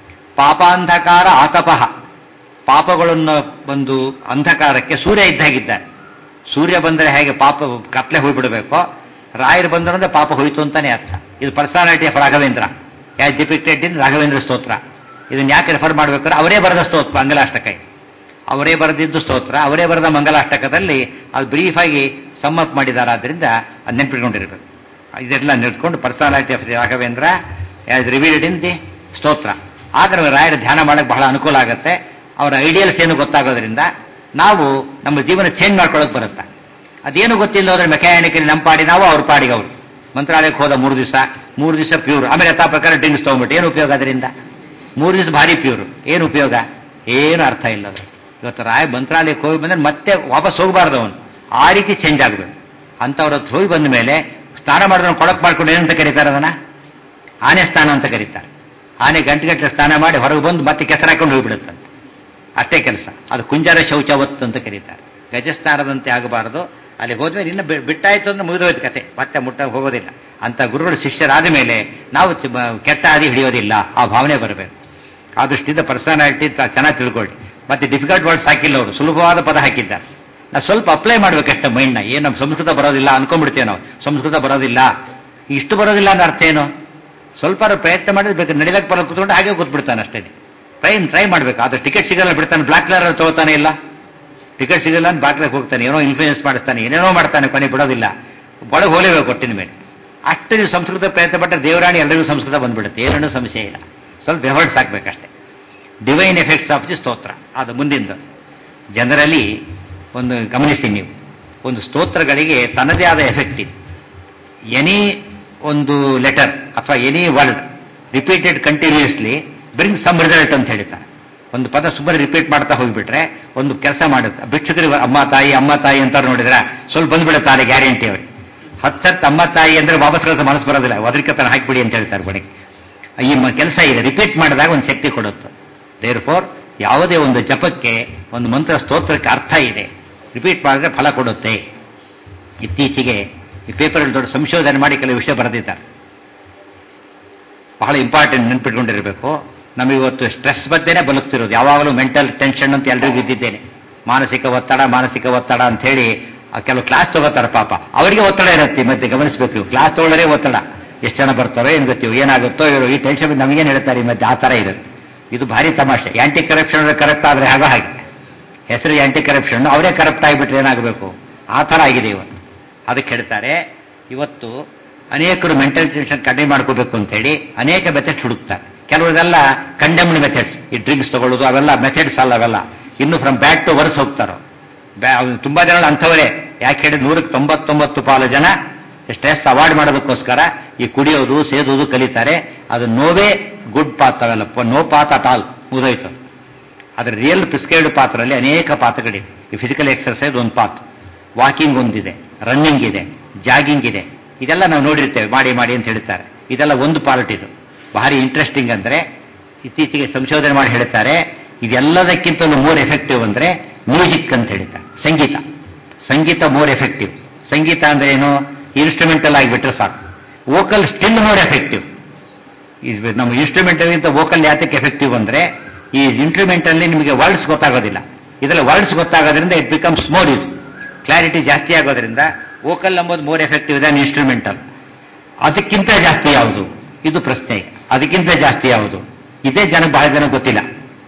ಪಾಪಾಂಧಕಾರ ಆತಪಃ ಪಾಪಗಳನ್ನು ಒಂದು ಅಂಧಕಾರಕ್ಕೆ ಸೂರ್ಯ ಇದ್ದಾಗಿದ್ದಾರೆ ಸೂರ್ಯ ಬಂದರೆ ಹೇಗೆ ಪಾಪ ಕತ್ಲೆ ಹೋಗ್ಬಿಡಬೇಕೋ ರಾಯರು ಬಂದ್ರೆ ಪಾಪ ಹೋಯ್ತು ಅಂತಾನೆ ಅರ್ಥ ಇದು personality of Raghavendra as depicted in Raghavendra stotra ಇದನ್ನ ಯಾಕೆ ರೆಫರ್ ಮಾಡ್ಬೇಕಾದ್ರೆ ಅವರೇ ಬರೆದ ಸ್ತೋತ್ರ ಮಂಗಲಾಷ್ಟಕ ಅವರೇ ಬರೆದಿದ್ದು ಸ್ತೋತ್ರ ಅವರೇ ಬರೆದ ಮಂಗಲಾಷ್ಟಕದಲ್ಲಿ ಅದು ಬ್ರೀಫ್ ಆಗಿ ಸಮ್ ಅಪ್ ಮಾಡಿದ್ದಾರೆ ಆದ್ರಿಂದ ಅದು ನೆನ್ಪಿಟ್ಕೊಂಡಿರ್ಬೇಕು ಇದೆಲ್ಲ ನೆಡ್ಕೊಂಡು personality of Raghavendra as revealed in the stotra ಆಗ ನಮಗೆ ರಾಯರ ಧ್ಯಾನ ಮಾಡಕ್ಕೆ ಬಹಳ ಅನುಕೂಲ ಆಗುತ್ತೆ ಅವರ ಐಡಿಯಲ್ಸ್ ಏನು ಗೊತ್ತಾಗೋದ್ರಿಂದ ನಾವು ನಮ್ಮ ಜೀವನ ಚೇಂಜ್ ಮಾಡ್ಕೊಳ್ಳೋಕೆ ಬರುತ್ತೆ ಅದೇನು ಗೊತ್ತಿಲ್ಲ ಹೋದ್ರೆ ಮೆಕ್ಯಾನಿಕಲಿ ನಮ್ಮ ಪಾಡಿ ನಾವು ಅವ್ರ ಪಾಡಿಗೆ ಅವರು ಮಂತ್ರಾಲಯಕ್ಕೆ ಹೋದ ಮೂರು ದಿವಸ ಮೂರು ದಿವಸ ಪ್ಯೂರ್ ಆಮೇಲೆ ಯಥಾ ಪ್ರಕಾರ ಡ್ರಿಂಕ್ಸ್ ತಗೊಂಡ್ಬಿಟ್ಟು ಏನು ಉಪಯೋಗ ಅದರಿಂದ ಮೂರು ದಿವಸ ಭಾರಿ ಪ್ಯೂರ್ ಏನು ಉಪಯೋಗ ಏನು ಅರ್ಥ ಇಲ್ಲ ಅದು ಇವತ್ತು ರಾಯ ಮಂತ್ರಾಲಯಕ್ಕೆ ಹೋಗಿ ಬಂದ್ರೆ ಮತ್ತೆ ವಾಪಸ್ ಹೋಗಬಾರ್ದು ಅವನು ಆ ರೀತಿ ಚೇಂಜ್ ಆಗಬೇಕು ಅಂಥವ್ರ ಹತ್ರ ಹೋಗಿ ಬಂದ ಮೇಲೆ ಸ್ನಾನ ಮಾಡಿದವನು ಕೊಳಕ್ ಮಾಡ್ಕೊಂಡು ಏನಂತ ಕರೀತಾರೆ ಅದನ್ನ ಆನೆ ಸ್ನಾನ ಅಂತ ಕರೀತಾರೆ ಆನೆ ಗಂಟೆ ಗಂಟೆ ಸ್ನಾನ ಮಾಡಿ ಹೊರಗೆ ಬಂದು ಮತ್ತೆ ಕೆಸರು ಹಾಕೊಂಡು ಹೋಗ್ಬಿಡುತ್ತಂತೆ ಅಷ್ಟೇ ಕೆಲಸ ಅದು ಕುಂಜಾರ ಶೌಚವತ್ ಅಂತ ಕರೀತಾರೆ ಗಜಸ್ನಾನದಂತೆ ಆಗಬಾರದು ಅಲ್ಲಿ ಹೋದ್ಮೇಲೆ ಇನ್ನು ಬಿ- ಬಿಟ್ಟಾಯ್ತು ಅಂದ್ರೆ ಮುಗಿದೋಯ್ತು ಕತೆ ಮತ್ತೆ ಮುಟ್ಟ ಹೋಗೋದಿಲ್ಲ ಅಂತ ಗುರುಗಳು ಶಿಷ್ಯರಾದ ಮೇಲೆ ನಾವು ಚ- ಬ- ಕೆಟ್ಟ ಹಾದಿ ಹಿಡಿಯೋದಿಲ್ಲ ಆ ಭಾವನೆ ಬರಬೇಕು ಆ ದೃಷ್ಟಿಯಿಂದ ಪರ್ಸನಾಲಿಟಿ ಚೆನ್ನಾಗಿ ತಿಳ್ಕೊಳ್ಳಿ ಮತ್ತೆ ಡಿಫಿಕಲ್ಟ್ ವರ್ಡ್ಸ್ ಹಾಕಿಲ್ಲ ಅವರು ಸುಲಭವಾದ ಪದ ಹಾಕಿದ್ದಾರೆ ನಾವು ಸ್ವಲ್ಪ ಅಪ್ಲೈ ಮಾಡ್ಬೇಕಷ್ಟೇ ಮೈಂಡ್ನ ಏನು ನಮ್ಮ ಸಂಸ್ಕೃತ ಬರೋದಿಲ್ಲ ಅನ್ಕೊಂಡ್ಬಿಡ್ತೇವೆ ನಾವು ಸಂಸ್ಕೃತ ಬರೋದಿಲ್ಲ ಇಷ್ಟು ಬರೋದಿಲ್ಲ ಅಂದ್ರೆ ಅರ್ಥ ಏನು ಸ್ವಲ್ಪ ಪ್ರಯತ್ನ ಮಾಡಿದ್ರೆ ಬೇಕು ನಡಿಲಕ್ಕೆ ಬರೋದು ಕೂತ್ಕೊಂಡು ಹಾಗೆ ಕೂತ್ಬಿಡ್ತಾನೆ ಅಷ್ಟೇ ಟ್ರೈ ಟ್ರೈ ಮಾಡ್ಬೇಕು ಆದ್ರೆ ಟಿಕೆಟ್ ಸಿಗಲ್ಲ ಬಿಡ್ತಾನೆ ಬ್ಲಾಕ್ ಕಲರ್ ತಗೋತಾನೆ ಇಲ್ಲ ಟಿಕೆಟ್ ಸಿಗಲ್ಲ ಅಂತ ಬಾಕ್ಲಾಗ ಹೋಗ್ತಾನೆ ಏನೋ ಇನ್ಫ್ಲೂಯೆನ್ಸ್ ಮಾಡಿಸ್ತಾನೆ ಏನೇನೋ ಮಾಡ್ತಾನೆ ಕೊನೆ ಬಿಡೋದಿಲ್ಲ ಒಳಗೆ ಹೋಲೇಬೇಕು ಒಟ್ಟಿನ ಮೇಲೆ ಅಷ್ಟು ನೀವು ಸಂಸ್ಕೃತ ಪ್ರಯತ್ನ ಪಟ್ಟರೆ ದೇವರಾಣಿ ಎಲ್ಲರಿಗೂ ಸಂಸ್ಕೃತ ಬಂದ್ಬಿಡುತ್ತೆ ಏನೂ ಸಮಸ್ಯೆ ಇಲ್ಲ ಸ್ವಲ್ಪ ಎಫರ್ಟ್ಸ್ ಹಾಕ್ಬೇಕಷ್ಟೇ divine effects of the stotra ಅದು ಮುಂದಿಂದ ಜನರಲಿ ಒಂದು ಗಮನಿಸಿ ನೀವು ಒಂದು ಸ್ತೋತ್ರಗಳಿಗೆ ತನ್ನದೇ ಆದ ಎಫೆಕ್ಟ್ ಇದೆ ಎನಿ ಒಂದು ಲೆಟರ್ ಅಥವಾ any word repeated continuously bring some result ಅಂತ ಹೇಳ್ತಾರೆ ಒಂದು ಪದ ಸುಮ್ಮನೆ ರಿಪೀಟ್ ಮಾಡ್ತಾ ಹೋಗ್ಬಿಟ್ರೆ ಒಂದು ಕೆಲಸ ಮಾಡುತ್ತೆ ಭಿಕ್ಷುಕರಿಗೆ ಅಮ್ಮ ತಾಯಿ ಅಮ್ಮ ತಾಯಿ ಅಂತ ನೋಡಿದ್ರೆ ಸ್ವಲ್ಪ ಬಂದ್ಬಿಡುತ್ತೆ ಅದೇ ಗ್ಯಾರಂಟಿ ಅವ್ರಿಗೆ ಹತ್ತು ಹತ್ತು ಅಮ್ಮ ತಾಯಿ ಅಂದ್ರೆ ವಾಪಸ್ ಕಳಿಸ ಮನಸ್ಸು ಬರೋದಿಲ್ಲ ಒದರಿಕತನ ಹಾಕ್ಬಿಡಿ ಅಂತ ಹೇಳ್ತಾರೆ ಕೊನೆಗೆ ಈ ಕೆಲಸ ಇದೆ ರಿಪೀಟ್ ಮಾಡಿದಾಗ ಒಂದು ಶಕ್ತಿ ಕೊಡುತ್ತೆ ದೇರ್ ಫೋರ್ ಯಾವುದೇ ಒಂದು ಜಪಕ್ಕೆ ಒಂದು ಮಂತ್ರ ಸ್ತೋತ್ರಕ್ಕೆ ಅರ್ಥ ಇದೆ ರಿಪೀಟ್ ಮಾಡಿದ್ರೆ ಫಲ ಕೊಡುತ್ತೆ ಇತ್ತೀಚೆಗೆ ಈ ಪೇಪರಲ್ಲಿ ದೊಡ್ಡ ಸಂಶೋಧನೆ ಮಾಡಿ ಕೆಲವು ವಿಷಯ ಬರೆದಿದ್ದಾರೆ ಬಹಳ ಇಂಪಾರ್ಟೆಂಟ್ ನೆನ್ಪಿಟ್ಕೊಂಡಿರಬೇಕು ನಮಗಿವತ್ತು ಸ್ಟ್ರೆಸ್ ಬಗ್ಗೆನೇ ಬಲುಕ್ತಿರೋದು ಯಾವಾಗಲೂ ಮೆಂಟಲ್ ಟೆನ್ಷನ್ ಅಂತ ಎಲ್ರಿಗೂ ಇದ್ದಿದ್ದೇನೆ ಮಾನಸಿಕ ಒತ್ತಡ ಮಾನಸಿಕ ಒತ್ತಡ ಅಂತ ಹೇಳಿ ಆ ಕೆಲವು ಕ್ಲಾಸ್ ತಗೋತಾರೆ ಪಾಪ ಅವರಿಗೆ ಒತ್ತಡ ಇರುತ್ತೆ ಈ ಮಧ್ಯೆ ಗಮನಿಸಬೇಕು ಕ್ಲಾಸ್ ತಗೊಳ್ಳೋದೇ ಒತ್ತಡ ಎಷ್ಟು ಜನ ಬರ್ತಾರೋ ಏನು ಗೊತ್ತೀವಿ ಏನಾಗುತ್ತೋ ಇವರು ಈ ಟೆನ್ಷನ್ ನಮಗೇನು ಹೇಳ್ತಾರೆ ಈ ಮಧ್ಯೆ ಆ ಥರ ಇರುತ್ತೆ ಇದು ಭಾರಿ ತಮಾಷೆ ಆಂಟಿ ಕರಪ್ಷನ್ ಕರೆಕ್ಟ್ ಆದ್ರೆ ಆಗ ಹಾಗೆ ಹೆಸರು ಆಂಟಿ ಕರಪ್ಷನ್ ಅವರೇ ಕರಪ್ಟ್ ಆಗಿಬಿಟ್ರೆ ಏನಾಗಬೇಕು ಆ ಥರ ಆಗಿದೆ ಇವತ್ತು ಅದಕ್ಕೆ ಹೇಳ್ತಾರೆ ಇವತ್ತು ಅನೇಕರು ಮೆಂಟಲ್ ಟೆನ್ಷನ್ ಕಡಿಮೆ ಮಾಡ್ಕೋಬೇಕು ಅಂತ ಹೇಳಿ ಅನೇಕ ಮೆಥಡ್ಸ್ ಹುಡುಕ್ತಾರೆ ಕೆಲವರೆಲ್ಲ ಕಂಡೆಮ್ಡ್ ಮೆಥಡ್ಸ್ ಈ ಡ್ರಿಂಕ್ಸ್ ತಗೊಳ್ಳೋದು ಅವೆಲ್ಲ ಮೆಥಡ್ಸ್ ಅಲ್ಲ ಅವೆಲ್ಲ ಇನ್ನು ಫ್ರಮ್ ಬ್ಯಾಕ್ ಟು ವರ್ಸ್ ಹೋಗ್ತಾರೋ ಬ್ಯಾ- ಅವ್ನು ತುಂಬಾ ಜನ ಅಂಥವರೇ ಯಾಕೆ ಹೇಳಿ ನೂರಕ್ಕೆ ತೊಂಬತ್ತೊಂಬತ್ತು ಪಾಲು ಜನ ಸ್ಟ್ರೆಸ್ ಅವಾಯ್ಡ್ ಮಾಡೋದಕ್ಕೋಸ್ಕರ ಈ ಕುಡಿಯೋದು ಸೇದೋದು ಕಲಿತಾರೆ ಅದು ನೋವೇ ಗುಡ್ ಪಾತ್ ಅವೆಲ್ಲ ನೋ ಪಾತ್ ಅಟ್ ಆಲ್ ಮುಗಿದೋಯ್ತು ಅದರ ರಿಯಲ್ ಪ್ರಿಸ್ಕ್ರೈಬ್ಡ್ ಪಾತ್ರಲ್ಲಿ ಅನೇಕ ಪಾತ್ರಗಳಿವೆ ಈ ಫಿಸಿಕಲ್ ಎಕ್ಸರ್ಸೈಸ್ ಒಂದು ಪಾತ್ ವಾಕಿಂಗ್ ಒಂದಿದೆ ರನ್ನಿಂಗ್ ಇದೆ ಜಾಗಿಂಗ್ ಇದೆ ಇದೆಲ್ಲ ನಾವು ನೋಡಿರ್ತೇವೆ ಮಾಡಿ ಮಾಡಿ ಅಂತ ಹೇಳ್ತಾರೆ ಇದೆಲ್ಲ ಒಂದು ಪಾರ್ಟ್ ಇದು ಭಾರಿ ಇಂಟ್ರೆಸ್ಟಿಂಗ್ ಅಂದ್ರೆ ಇತ್ತೀಚೆಗೆ ಸಂಶೋಧನೆ ಮಾಡಿ ಹೇಳ್ತಾರೆ ಇದೆಲ್ಲದಕ್ಕಿಂತ ಮೋರ್ ಎಫೆಕ್ಟಿವ್ ಅಂದ್ರೆ ಮ್ಯೂಸಿಕ್ ಅಂತ ಹೇಳ್ತಾರೆ ಸಂಗೀತ ಸಂಗೀತ ಮೋರ್ ಎಫೆಕ್ಟಿವ್ ಸಂಗೀತ ಅಂದ್ರೆ ಏನು ಇನ್ಸ್ಟ್ರೂಮೆಂಟಲ್ ಆಗಿಬಿಟ್ರೆ ಸಾಕು ವೋಕಲ್ ಸ್ಟಿಲ್ ಮೋರ್ ಎಫೆಕ್ಟಿವ್ ಇದು ನಮ್ಮ ಇನ್ಸ್ಟ್ರೂಮೆಂಟಲ್ ಗಿಂತ ವೋಕಲ್ ಯಾತಕ್ಕೆ ಎಫೆಕ್ಟಿವ್ ಅಂದ್ರೆ ಈ ಇನ್ಸ್ಟ್ರೂಮೆಂಟ್ ಅಲ್ಲಿ ನಿಮಗೆ ವರ್ಡ್ಸ್ ಗೊತ್ತಾಗೋದಿಲ್ಲ ಇದರಲ್ಲಿ ವರ್ಡ್ಸ್ ಗೊತ್ತಾಗೋದ್ರಿಂದ ಇಟ್ ಬಿಕಮ್ಸ್ ಮೋರ್ ಇದು ಕ್ಲಾರಿಟಿ ಜಾಸ್ತಿ ಆಗೋದ್ರಿಂದ ವೋಕಲ್ ಎಂಬುದು ಮೋರ್ ಎಫೆಕ್ಟಿವ್ ದನ್ ಇನ್ಸ್ಟ್ರೂಮೆಂಟಲ್ ಅದಕ್ಕಿಂತ ಜಾಸ್ತಿ ಯಾವುದು ಇದು ಪ್ರಶ್ನೆ ಅದಕ್ಕಿಂತ ಜಾಸ್ತಿ ಯಾವುದು ಇದೇ ಜನ ಬಹಳ ಜನ ಗೊತ್ತಿಲ್ಲ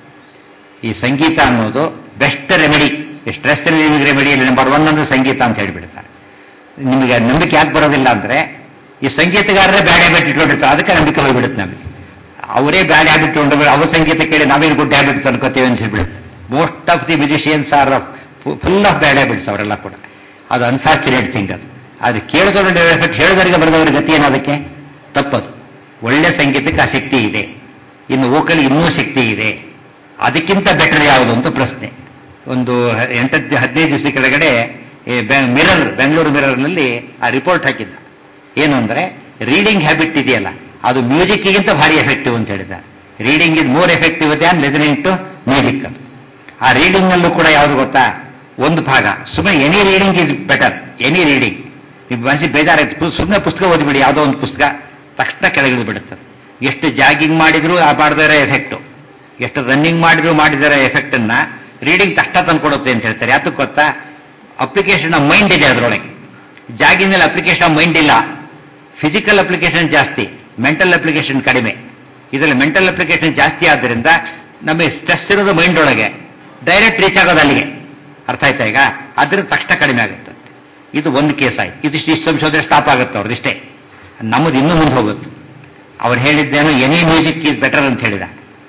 ಈ ಸಂಗೀತ ಅನ್ನೋದು best remedy stress relieving remedy number one ಅಂದ್ರೆ ಸಂಗೀತ ಅಂತ ಹೇಳಿಬಿಡ್ತಾರೆ ನಿಮಗೆ ನಂಬಿಕೆ ಯಾಕೆ ಬರೋದಿಲ್ಲ ಅಂದ್ರೆ ಈ ಸಂಗೀತಗಾರರೇ ಬ್ಯಾಡ್ ಹ್ಯಾಬಿಟ್ ಇಟ್ಕೊಂಡಿರ್ತಾರೆ ಅದಕ್ಕೆ ನಂಬಿಕೆ ಹೋಗ್ಬಿಡುತ್ತೆ ನಮಗೆ ಅವರೇ ಬ್ಯಾಡ್ ಹ್ಯಾಬಿಟ್ ಇಟ್ಕೊಂಡು ಅವ್ರ ಸಂಗೀತ ಕೇಳಿ ನಾವೇನು ಗುಡ್ ಹ್ಯಾಬಿಟ್ಸ್ ಅನ್ಕೋತೀವಿ ಅಂತ ಹೇಳ್ಬಿಡುತ್ತೆ most of the musicians are full of bad habits ಅವರೆಲ್ಲ ಕೂಡ ಅದು ಅನ್ಫಾರ್ಚುನೇಟ್ ಥಿಂಗ್ ಅದು ಅದು ಕೇಳಿದವರು ಎಫೆಕ್ಟ್ ಹೇಳಿದವರಿಗೆ ಬರೆದವರ ಗತಿ ಏನು ಅದಕ್ಕೆ ತಪ್ಪದು ಒಳ್ಳೆ ಸಂಗೀತಕ್ಕೆ ಆ ಶಕ್ತಿ ಇದೆ ಇನ್ನು ವೋಕಲ್ ಇನ್ನೂ ಶಕ್ತಿ ಇದೆ ಅದಕ್ಕಿಂತ ಬೆಟರ್ ಯಾವುದು ಅಂತ ಪ್ರಶ್ನೆ ಒಂದು ಹ- ಎಂಟತ್ತು ಹದಿನೈದು ದಿವಸ ಕೆಳಗಡೆ ಮಿರರ್ ಬೆಂಗಳೂರು ಮಿರರ್ನಲ್ಲಿ ಆ ರಿಪೋರ್ಟ್ ಹಾಕಿದ್ದ ಏನು ಅಂದ್ರೆ ರೀಡಿಂಗ್ ಹ್ಯಾಬಿಟ್ ಇದೆಯಲ್ಲ ಅದು ಮ್ಯೂಸಿಕ್ಗಿಂತ ಭಾರಿ ಎಫೆಕ್ಟಿವ್ ಅಂತ ಹೇಳಿದ್ದಾರೆ reading is more effective than listening to music ಆ ರೀಡಿಂಗ್ ನಲ್ಲೂ ಕೂಡ ಯಾವುದು ಗೊತ್ತಾ ಒಂದು ಭಾಗ ಸುಮ್ಮನೆ any reading is better any reading ನಿಮ್ಮ ಮನಸ್ಸಿಗೆ ಬೇಜಾರಾಯ್ತು ಸುಮ್ಮನೆ ಪುಸ್ತಕ ಓದಿಬಿಡಿ ಯಾವುದೋ ಒಂದು ಪುಸ್ತಕ ತಕ್ಷಣ ಕೆಳಗಿಳಿದು ಬಿಡುತ್ತೆ ಎಷ್ಟು ಜಾಗಿಂಗ್ ಮಾಡಿದ್ರು ಆ ಮಾಡಿದರೆ ಎಫೆಕ್ಟು ಎಷ್ಟು ರನ್ನಿಂಗ್ ಮಾಡಿದ್ರು ಮಾಡಿದರೆ ಎಫೆಕ್ಟ್ ಅನ್ನ ರೀಡಿಂಗ್ ತಕ್ಷಣ ತಂದ್ಕೊಡುತ್ತೆ ಅಂತ ಹೇಳ್ತಾರೆ ಯಾತಕ್ಕೆ ಗೊತ್ತಾ ಅಪ್ಲಿಕೇಶನ್ ಮೈಂಡ್ ಇದೆ ಅದರೊಳಗೆ ಜಾಗಿಂಗ್ನಲ್ಲಿ ಅಪ್ಲಿಕೇಶನ್ ಆಫ್ ಮೈಂಡ್ ಇಲ್ಲ ಫಿಸಿಕಲ್ ಅಪ್ಲಿಕೇಶನ್ ಜಾಸ್ತಿ ಮೆಂಟಲ್ ಅಪ್ಲಿಕೇಶನ್ ಕಡಿಮೆ ಇದರಲ್ಲಿ ಮೆಂಟಲ್ ಅಪ್ಲಿಕೇಶನ್ ಜಾಸ್ತಿ ಆದ್ದರಿಂದ ನಮಗೆ ಸ್ಟ್ರೆಸ್ ಇರೋದು ಮೈಂಡ್ ಒಳಗೆ ಡೈರೆಕ್ಟ್ ರೀಚ್ ಆಗೋದು ಅಲ್ಲಿಗೆ ಅರ್ಥ ಆಯ್ತಾ ಈಗ ಅದ್ರ ತಕ್ಷಣ ಕಡಿಮೆ ಆಗುತ್ತೆ ಇದು ಒಂದು ಕೇಸ್ ಆಯ್ತು ಇದಿಷ್ಟು ಇಷ್ಟು ಸಂಶೋಧನೆ ಸ್ಟಾಪ್ ಆಗುತ್ತೆ ಅವ್ರದ್ದು ನಮ್ಮದು ಇನ್ನೂ ಮುಂದೆ ಹೋಗುತ್ತೆ ಅವ್ರು ಹೇಳಿದ್ದೇನು ಎನಿ ಮ್ಯೂಸಿಕ್ ಈಸ್ ಬೆಟರ್ ಅಂತ ಹೇಳಿದ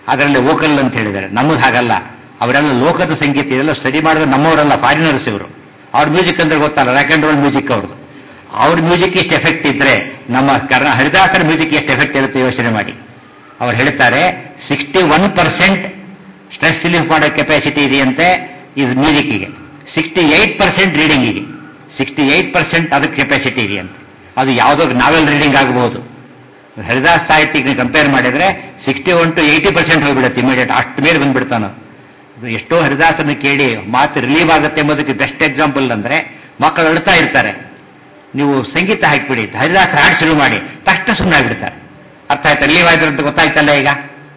ಅದರಲ್ಲಿ ವೋಕಲ್ ಅಂತ ಹೇಳಿದ್ದಾರೆ ನಮ್ಮದು ಹಾಗಲ್ಲ ಅವರೆಲ್ಲ ಲೋಕದ ಸಂಗೀತ ಇದೆಲ್ಲ ಸ್ಟಡಿ ಮಾಡಿದ್ರೆ ನಮ್ಮವರೆಲ್ಲ ಫಾರಿನರ್ಸ್ ಇವರು ಅವ್ರ ಮ್ಯೂಸಿಕ್ ಅಂದ್ರೆ ಗೊತ್ತಲ್ಲ ರ್ಯಾಕ್ ಅಂಡ್ ರೋಲ್ ಮ್ಯೂಸಿಕ್ ಅವ್ರದ್ದು ಅವ್ರ ಮ್ಯೂಸಿಕ್ ಎಷ್ಟು ಎಫೆಕ್ಟ್ ಇದ್ರೆ ನಮ್ಮ ಕರ್ನ ಹರಿದಾಸರ ಮ್ಯೂಸಿಕ್ ಎಷ್ಟು ಎಫೆಕ್ಟ್ ಇರುತ್ತೆ ಯೋಚನೆ ಮಾಡಿ ಅವ್ರು ಹೇಳ್ತಾರೆ sixty one percent stress relief ಮಾಡೋ ಕೆಪಾಸಿಟಿ ಇದೆಯಂತೆ ಇದು ಮ್ಯೂಸಿಕ್ಕಿಗೆ ಸಿಕ್ಸ್ಟಿ ಏಟ್ ಪರ್ಸೆಂಟ್ ರೀಡಿಂಗಿಗೆ ಸಿಕ್ಸ್ಟಿ ಏಟ್ ಪರ್ಸೆಂಟ್ ಅದಕ್ಕೆ ಕೆಪಾಸಿಟಿ ಇದೆಯಂತೆ ಅದು ಯಾವುದೋ ನಾವೆಲ್ ರೀಡಿಂಗ್ ಆಗಬಹುದು ಹರಿದಾಸ್ ಸಾಹಿತ್ಯಕ್ಕೆ ಕಂಪೇರ್ ಮಾಡಿದ್ರೆ sixty one to eighty percent ಹೋಗ್ಬಿಡುತ್ತೆ ಇಮಿಡಿಯೇಟ್ ಅಷ್ಟು ಮೇಲೆ ಬಂದ್ಬಿಡ್ತಾನ ಎಷ್ಟೋ ಹರಿದಾಸನ ಕೇಳಿ ಮಾತು ರಿಲೀವ್ ಆಗುತ್ತೆ ಎಂಬುದಕ್ಕೆ ಬೆಸ್ಟ್ ಎಕ್ಸಾಂಪಲ್ ಅಂದ್ರೆ ಮಕ್ಕಳು ಅಳ್ತಾ ಇರ್ತಾರೆ ನೀವು ಸಂಗೀತ ಹಾಕಿಬಿಡಿ ಹರಿದಾಸ ಹಾಡು ಶುರು ಮಾಡಿ ತಕ್ಷಣ ಸುಮ್ಮನೆ ಆಗ್ಬಿಡ್ತಾರೆ ಅರ್ಥ ಆಯ್ತಾ ರಿಲೀವ್ ಆಯ್ತು ಅಂತ ಗೊತ್ತಾಯ್ತಲ್ಲ ಈಗ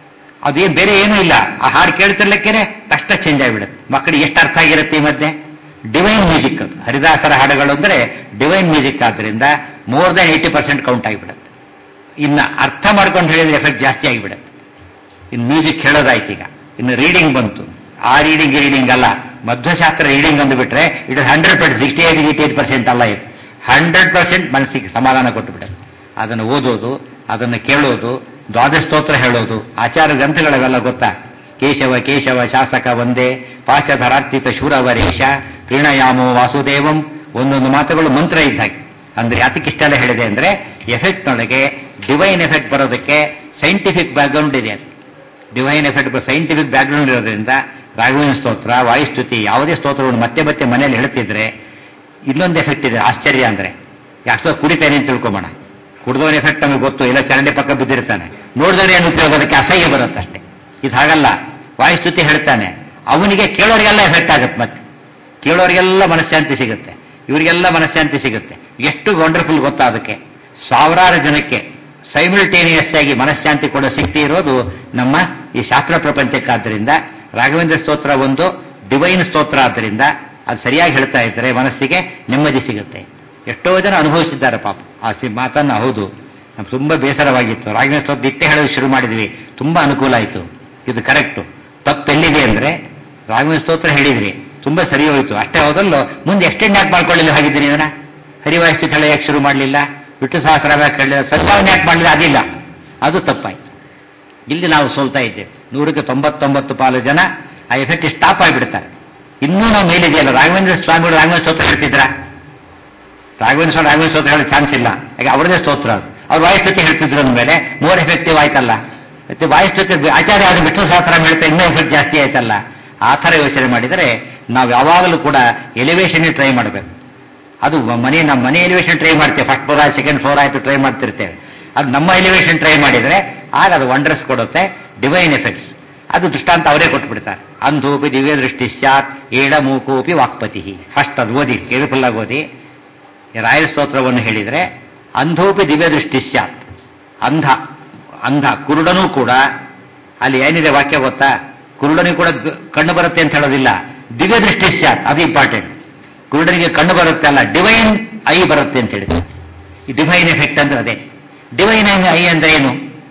ಅದೇನ್ ಬೇರೆ ಏನೂ ಇಲ್ಲ ಆ ಹಾಡು ಕೇಳ್ತಿರ್ಲಿಕ್ಕೇನೆ ತಕ್ಷಣ ಚೇಂಜ್ ಆಗಿಬಿಡುತ್ತೆ ಮಕ್ಕಳಿಗೆ ಎಷ್ಟು ಅರ್ಥ ಆಗಿರುತ್ತೆ ಈ ಮಧ್ಯೆ ಡಿವೈನ್ ಮ್ಯೂಸಿಕ್ ಅದು ಹರಿದಾಸರ ಹಾಡುಗಳು ಅಂದ್ರೆ ಡಿವೈನ್ ಮ್ಯೂಸಿಕ್ ಆದ್ರಿಂದ more than eighty percent count ಆಗಿಬಿಡುತ್ತೆ ಇನ್ನು ಅರ್ಥ ಮಾಡ್ಕೊಂಡು ಹೇಳಿದ್ರೆ ಎಫೆಕ್ಟ್ ಜಾಸ್ತಿ ಆಗಿಬಿಡುತ್ತೆ ಇನ್ನು ಮ್ಯೂಸಿಕ್ ಹೇಳೋದಾಯ್ತು ಈಗ ಇನ್ನು ರೀಡಿಂಗ್ ಬಂತು ಆ ರೀಡಿಂಗ್ ರೀಡಿಂಗ್ ಅಲ್ಲ ಮಧ್ವಶಾಸ್ತ್ರ ರೀಡಿಂಗ್ ಅಂದುಬಿಟ್ರೆ it is hundred percent sixty eight eight eight percent ಅಲ್ಲ ಇದು ಹಂಡ್ರೆಡ್ ಪರ್ಸೆಂಟ್ ಮನಸ್ಸಿಗೆ ಸಮಾಧಾನ ಕೊಟ್ಟುಬಿಡುತ್ತೆ ಅದನ್ನು ಓದೋದು ಅದನ್ನು ಕೇಳೋದು ದ್ವಾದಶ ಸ್ತೋತ್ರ ಹೇಳೋದು ಆಚಾರ ಗ್ರಂಥಗಳವೆಲ್ಲ ಗೊತ್ತಾ ಕೇಶವ ಕೇಶವ ಶಾಸಕ ಒಂದೇ ಪಾಶಧರಾರ್ಚಿತ ಶೂರವರೇಶ ಕ್ರೀಣಯಾಮೋ ವಾಸುದೇವಂ ಒಂದೊಂದು ಮಾತುಗಳು ಮಂತ್ರ ಇದ್ದಾಗೆ ಅಂದ್ರೆ ಯಾತಕ್ಕಿಷ್ಟೆಲ್ಲ ಹೇಳಿದೆ ಅಂದ್ರೆ ಎಫೆಕ್ಟ್ ನೊಳಗೆ ಡಿವೈನ್ ಎಫೆಕ್ಟ್ ಬರೋದಕ್ಕೆ ಸೈಂಟಿಫಿಕ್ ಬ್ಯಾಕ್ಗ್ರೌಂಡ್ ಇದೆ ಡಿವೈನ್ ಎಫೆಕ್ಟ್ ಸೈಂಟಿಫಿಕ್ ಬ್ಯಾಕ್ಗ್ರೌಂಡ್ ಇರೋದ್ರಿಂದ ರಾಘವೇಂದ್ರ ಸ್ತೋತ್ರ ವಾಯುಸ್ತುತಿ ಯಾವುದೇ ಸ್ತೋತ್ರವನ್ನು ಮತ್ತೆ ಮತ್ತೆ ಮನೆಯಲ್ಲಿ ಹೇಳ್ತಿದ್ರೆ ಇನ್ನೊಂದು ಎಫೆಕ್ಟ್ ಇದೆ ಆಶ್ಚರ್ಯ ಅಂದ್ರೆ ಯಾಕೋ ಕುಡಿತೇನೆ ಅಂತ ತಿಳ್ಕೊಂಬೋಣ ಕುಡಿದವನ ಎಫೆಕ್ಟ್ ನಮಗೆ ಗೊತ್ತು ಇಲ್ಲ ಚರಂಡಿ ಪಕ್ಕ ಬಿದ್ದಿರ್ತಾನೆ ನೋಡಿದ್ರೆ ಏನು ಉಪಯೋಗ ಅದಕ್ಕೆ ಅಸಹ್ಯ ಬರುತ್ತೆ ಅಷ್ಟೇ ಇದು ಹಾಗಲ್ಲ ವಾಯುಸ್ತುತಿ ಹೇಳ್ತಾನೆ ಅವನಿಗೆ ಕೇಳೋರಿಗೆಲ್ಲ ಎಫೆಕ್ಟ್ ಆಗುತ್ತೆ ಮತ್ತೆ ಕೇಳೋರಿಗೆಲ್ಲ ಮನಃಶಾಂತಿ ಸಿಗುತ್ತೆ ಇವರಿಗೆಲ್ಲ ಮನಃಶಾಂತಿ ಸಿಗುತ್ತೆ ಎಷ್ಟು ವಂಡರ್ಫುಲ್ ಗೊತ್ತಾ ಅದಕ್ಕೆ ಸಾವಿರಾರು ಜನಕ್ಕೆ ಸೈಮಿಲ್ಟೇನಿಯಸ್ ಆಗಿ ಮನಃಶಾಂತಿ ಕೊಡೋ ಶಕ್ತಿ ಇರೋದು ನಮ್ಮ ಈ ಶಾಸ್ತ್ರ ಪ್ರಪಂಚಕ್ಕಾದ್ದರಿಂದ ರಾಘವೇಂದ್ರ ಸ್ತೋತ್ರ ಒಂದು ಡಿವೈನ್ ಸ್ತೋತ್ರ ಆದ್ದರಿಂದ ಅದು ಸರಿಯಾಗಿ ಹೇಳ್ತಾ ಇದ್ರೆ ಮನಸ್ಸಿಗೆ ನೆಮ್ಮದಿ ಸಿಗುತ್ತೆ ಎಷ್ಟೋ ಜನ ಅನುಭವಿಸಿದ್ದಾರೆ ಪಾಪ ಆ ಸಿ- ಮಾತನ್ನ ಹೌದು ನಮ್ಗೆ ತುಂಬಾ ಬೇಸರವಾಗಿತ್ತು ರಾಘವೇಂದ್ರ ಸ್ತೋತ್ರ ಇಟ್ಟೆ ಹೇಳೋದು ಶುರು ಮಾಡಿದ್ವಿ ತುಂಬಾ ಅನುಕೂಲ ಆಯಿತು ಇದು ಕರೆಕ್ಟು ತಪ್ಪೆಲ್ಲಿದೆ ಅಂದ್ರೆ ರಾಘವೇಂದ್ರ ಸ್ತೋತ್ರ ಹೇಳಿದ್ರಿ ತುಂಬಾ ಸರಿ ಹೋಯ್ತು ಅಷ್ಟೇ ಹೋದಲ್ಲೋ ಮುಂದೆ ಎಕ್ಸ್ಟೆಂಡ್ ಯಾಕೆ ಮಾಡ್ಕೊಳ್ಳಿಲ್ಲ ಹಾಗಿದ್ದೀನಿ ಇದನ್ನ ಹರಿವಾಯಿಸ್ತು ಹೇಳ ಯಾಕೆ ಶುರು ಮಾಡಲಿಲ್ಲ ವಿಟ್ಟು ಸಹಸ್ರ ಯಾಕೆ ಹೇಳಿಲ್ಲ ಸಂಧಾವನೆ ಯಾಕೆ ಮಾಡಲಿಲ್ಲ ಅದಿಲ್ಲ ಅದು ತಪ್ಪಾಯ್ತು ಇಲ್ಲಿ ನಾವು ಸೋಲ್ತಾ ಇದ್ದೇವೆ ನೂರಕ್ಕೆ ತೊಂಬತ್ತೊಂಬತ್ತು ಪಾಲು ಜನ ಆ ಎಫೆಕ್ಟ್ ಸ್ಟಾಪ್ ಆಗಿಬಿಡ್ತಾರೆ ಇನ್ನೂ ನಾವು ಮೇಲಿದೆಯಲ್ಲ ರಾಘವೇಂದ್ರ ಸ್ವಾಮಿಗಳು ರಾಘವೇಂದ್ರ ಸ್ತೋತ್ರ ಹೇಳ್ತಿದ್ರ ರಾಘವೇಂದ್ರ ಸ್ವಾಮಿ ರಾಘವೇಂದ್ರ ಸ್ತೋತ್ರ ಹೇಳೋ ಚಾನ್ಸ್ ಇಲ್ಲ ಯಾಕೆ ಅವ್ರದೇ ಸ್ತೋತ್ರ ಅದು ಅವ್ರು ವಾಯುಸ್ತುತಿ ಹೇಳ್ತಿದ್ರು ಅಂದಮೇಲೆ ಮೋರ್ ಎಫೆಕ್ಟಿವ್ ಆಯ್ತಲ್ಲ ಮತ್ತೆ ವಾಯುಸ್ತುತಿ ಆಚಾರ್ಯ ಆದ ವಿಷ್ಣು ಸಹಸ್ರ ಹೇಳ್ತಾ ಇನ್ನೂ ಎಫೆಕ್ಟ್ ಜಾಸ್ತಿ ಆಯ್ತಲ್ಲ ಆ ಥರ ಯೋಚನೆ ಮಾಡಿದರೆ ನಾವು ಯಾವಾಗಲೂ ಕೂಡ ಎಲಿವೇಶನ್ ಟ್ರೈ ಮಾಡಬೇಕು ಅದು ಮನೆ ನಮ್ಮ ಮನೆ ಎಲಿವೇಶನ್ ಟ್ರೈ ಮಾಡ್ತೇವೆ ಫಸ್ಟ್ ಫ್ಲೋರ್ ಆಯ್ತು ಸೆಕೆಂಡ್ ಫ್ಲೋರ್ ಆಯ್ತು ಟ್ರೈ ಮಾಡ್ತಿರ್ತೇವೆ ಅದು ನಮ್ಮ ಎಲಿವೇಶನ್ ಟ್ರೈ ಮಾಡಿದ್ರೆ ಆಗ ಅದು ವಂಡರ್ಸ್ ಕೊಡುತ್ತೆ ಡಿವೈನ್ ಎಫೆಕ್ಟ್ಸ್ ಅದು ದೃಷ್ಟಾಂತ ಅವರೇ ಕೊಟ್ಬಿಡ್ತಾರೆ ಅಂಧೋಪಿ ದಿವ್ಯ ದೃಷ್ಟಿ ಸ್ಯಾತ್ ಏಡ ಮೂಕೋಪಿ ವಾಕ್ಪತಿ ಫಸ್ಟ್ ಅದು ಓದಿ ಕೇಳಿಫುಲ್ ಆಗಿ ಓದಿ ರಾಯರ ಸ್ತೋತ್ರವನ್ನು ಹೇಳಿದ್ರೆ ಅಂಧೋಪಿ ದಿವ್ಯ ದೃಷ್ಟಿ ಸ್ಯಾತ್ ಅಂಧ ಅಂಧ ಕುರುಡನೂ ಕೂಡ ಅಲ್ಲಿ ಏನಿದೆ ವಾಕ್ಯ ಗೊತ್ತಾ ಕುರುಡನಿಗೆ ಕೂಡ ಗ- ಕಣ್ಣು ಬರುತ್ತೆ ಅಂತ ಹೇಳೋದಿಲ್ಲ ದಿವ್ಯ ದೃಷ್ಟಿ ಸ್ಯಾತ್ ಅದು ಇಂಪಾರ್ಟೆಂಟ್ ಕುರುಡನಿಗೆ ಕಣ್ಣು ಬರುತ್ತೆ ಅಲ್ಲ ಡಿವೈನ್ ಐ ಬರುತ್ತೆ ಅಂತ ಹೇಳಿದ್ದಾರೆ ಈ ಡಿವೈನ್ ಎಫೆಕ್ಟ್ ಅಂದ್ರೆ ಅದೇ ಡಿವೈನ್ ಐ ಅಂದ್ರೆ ಏನು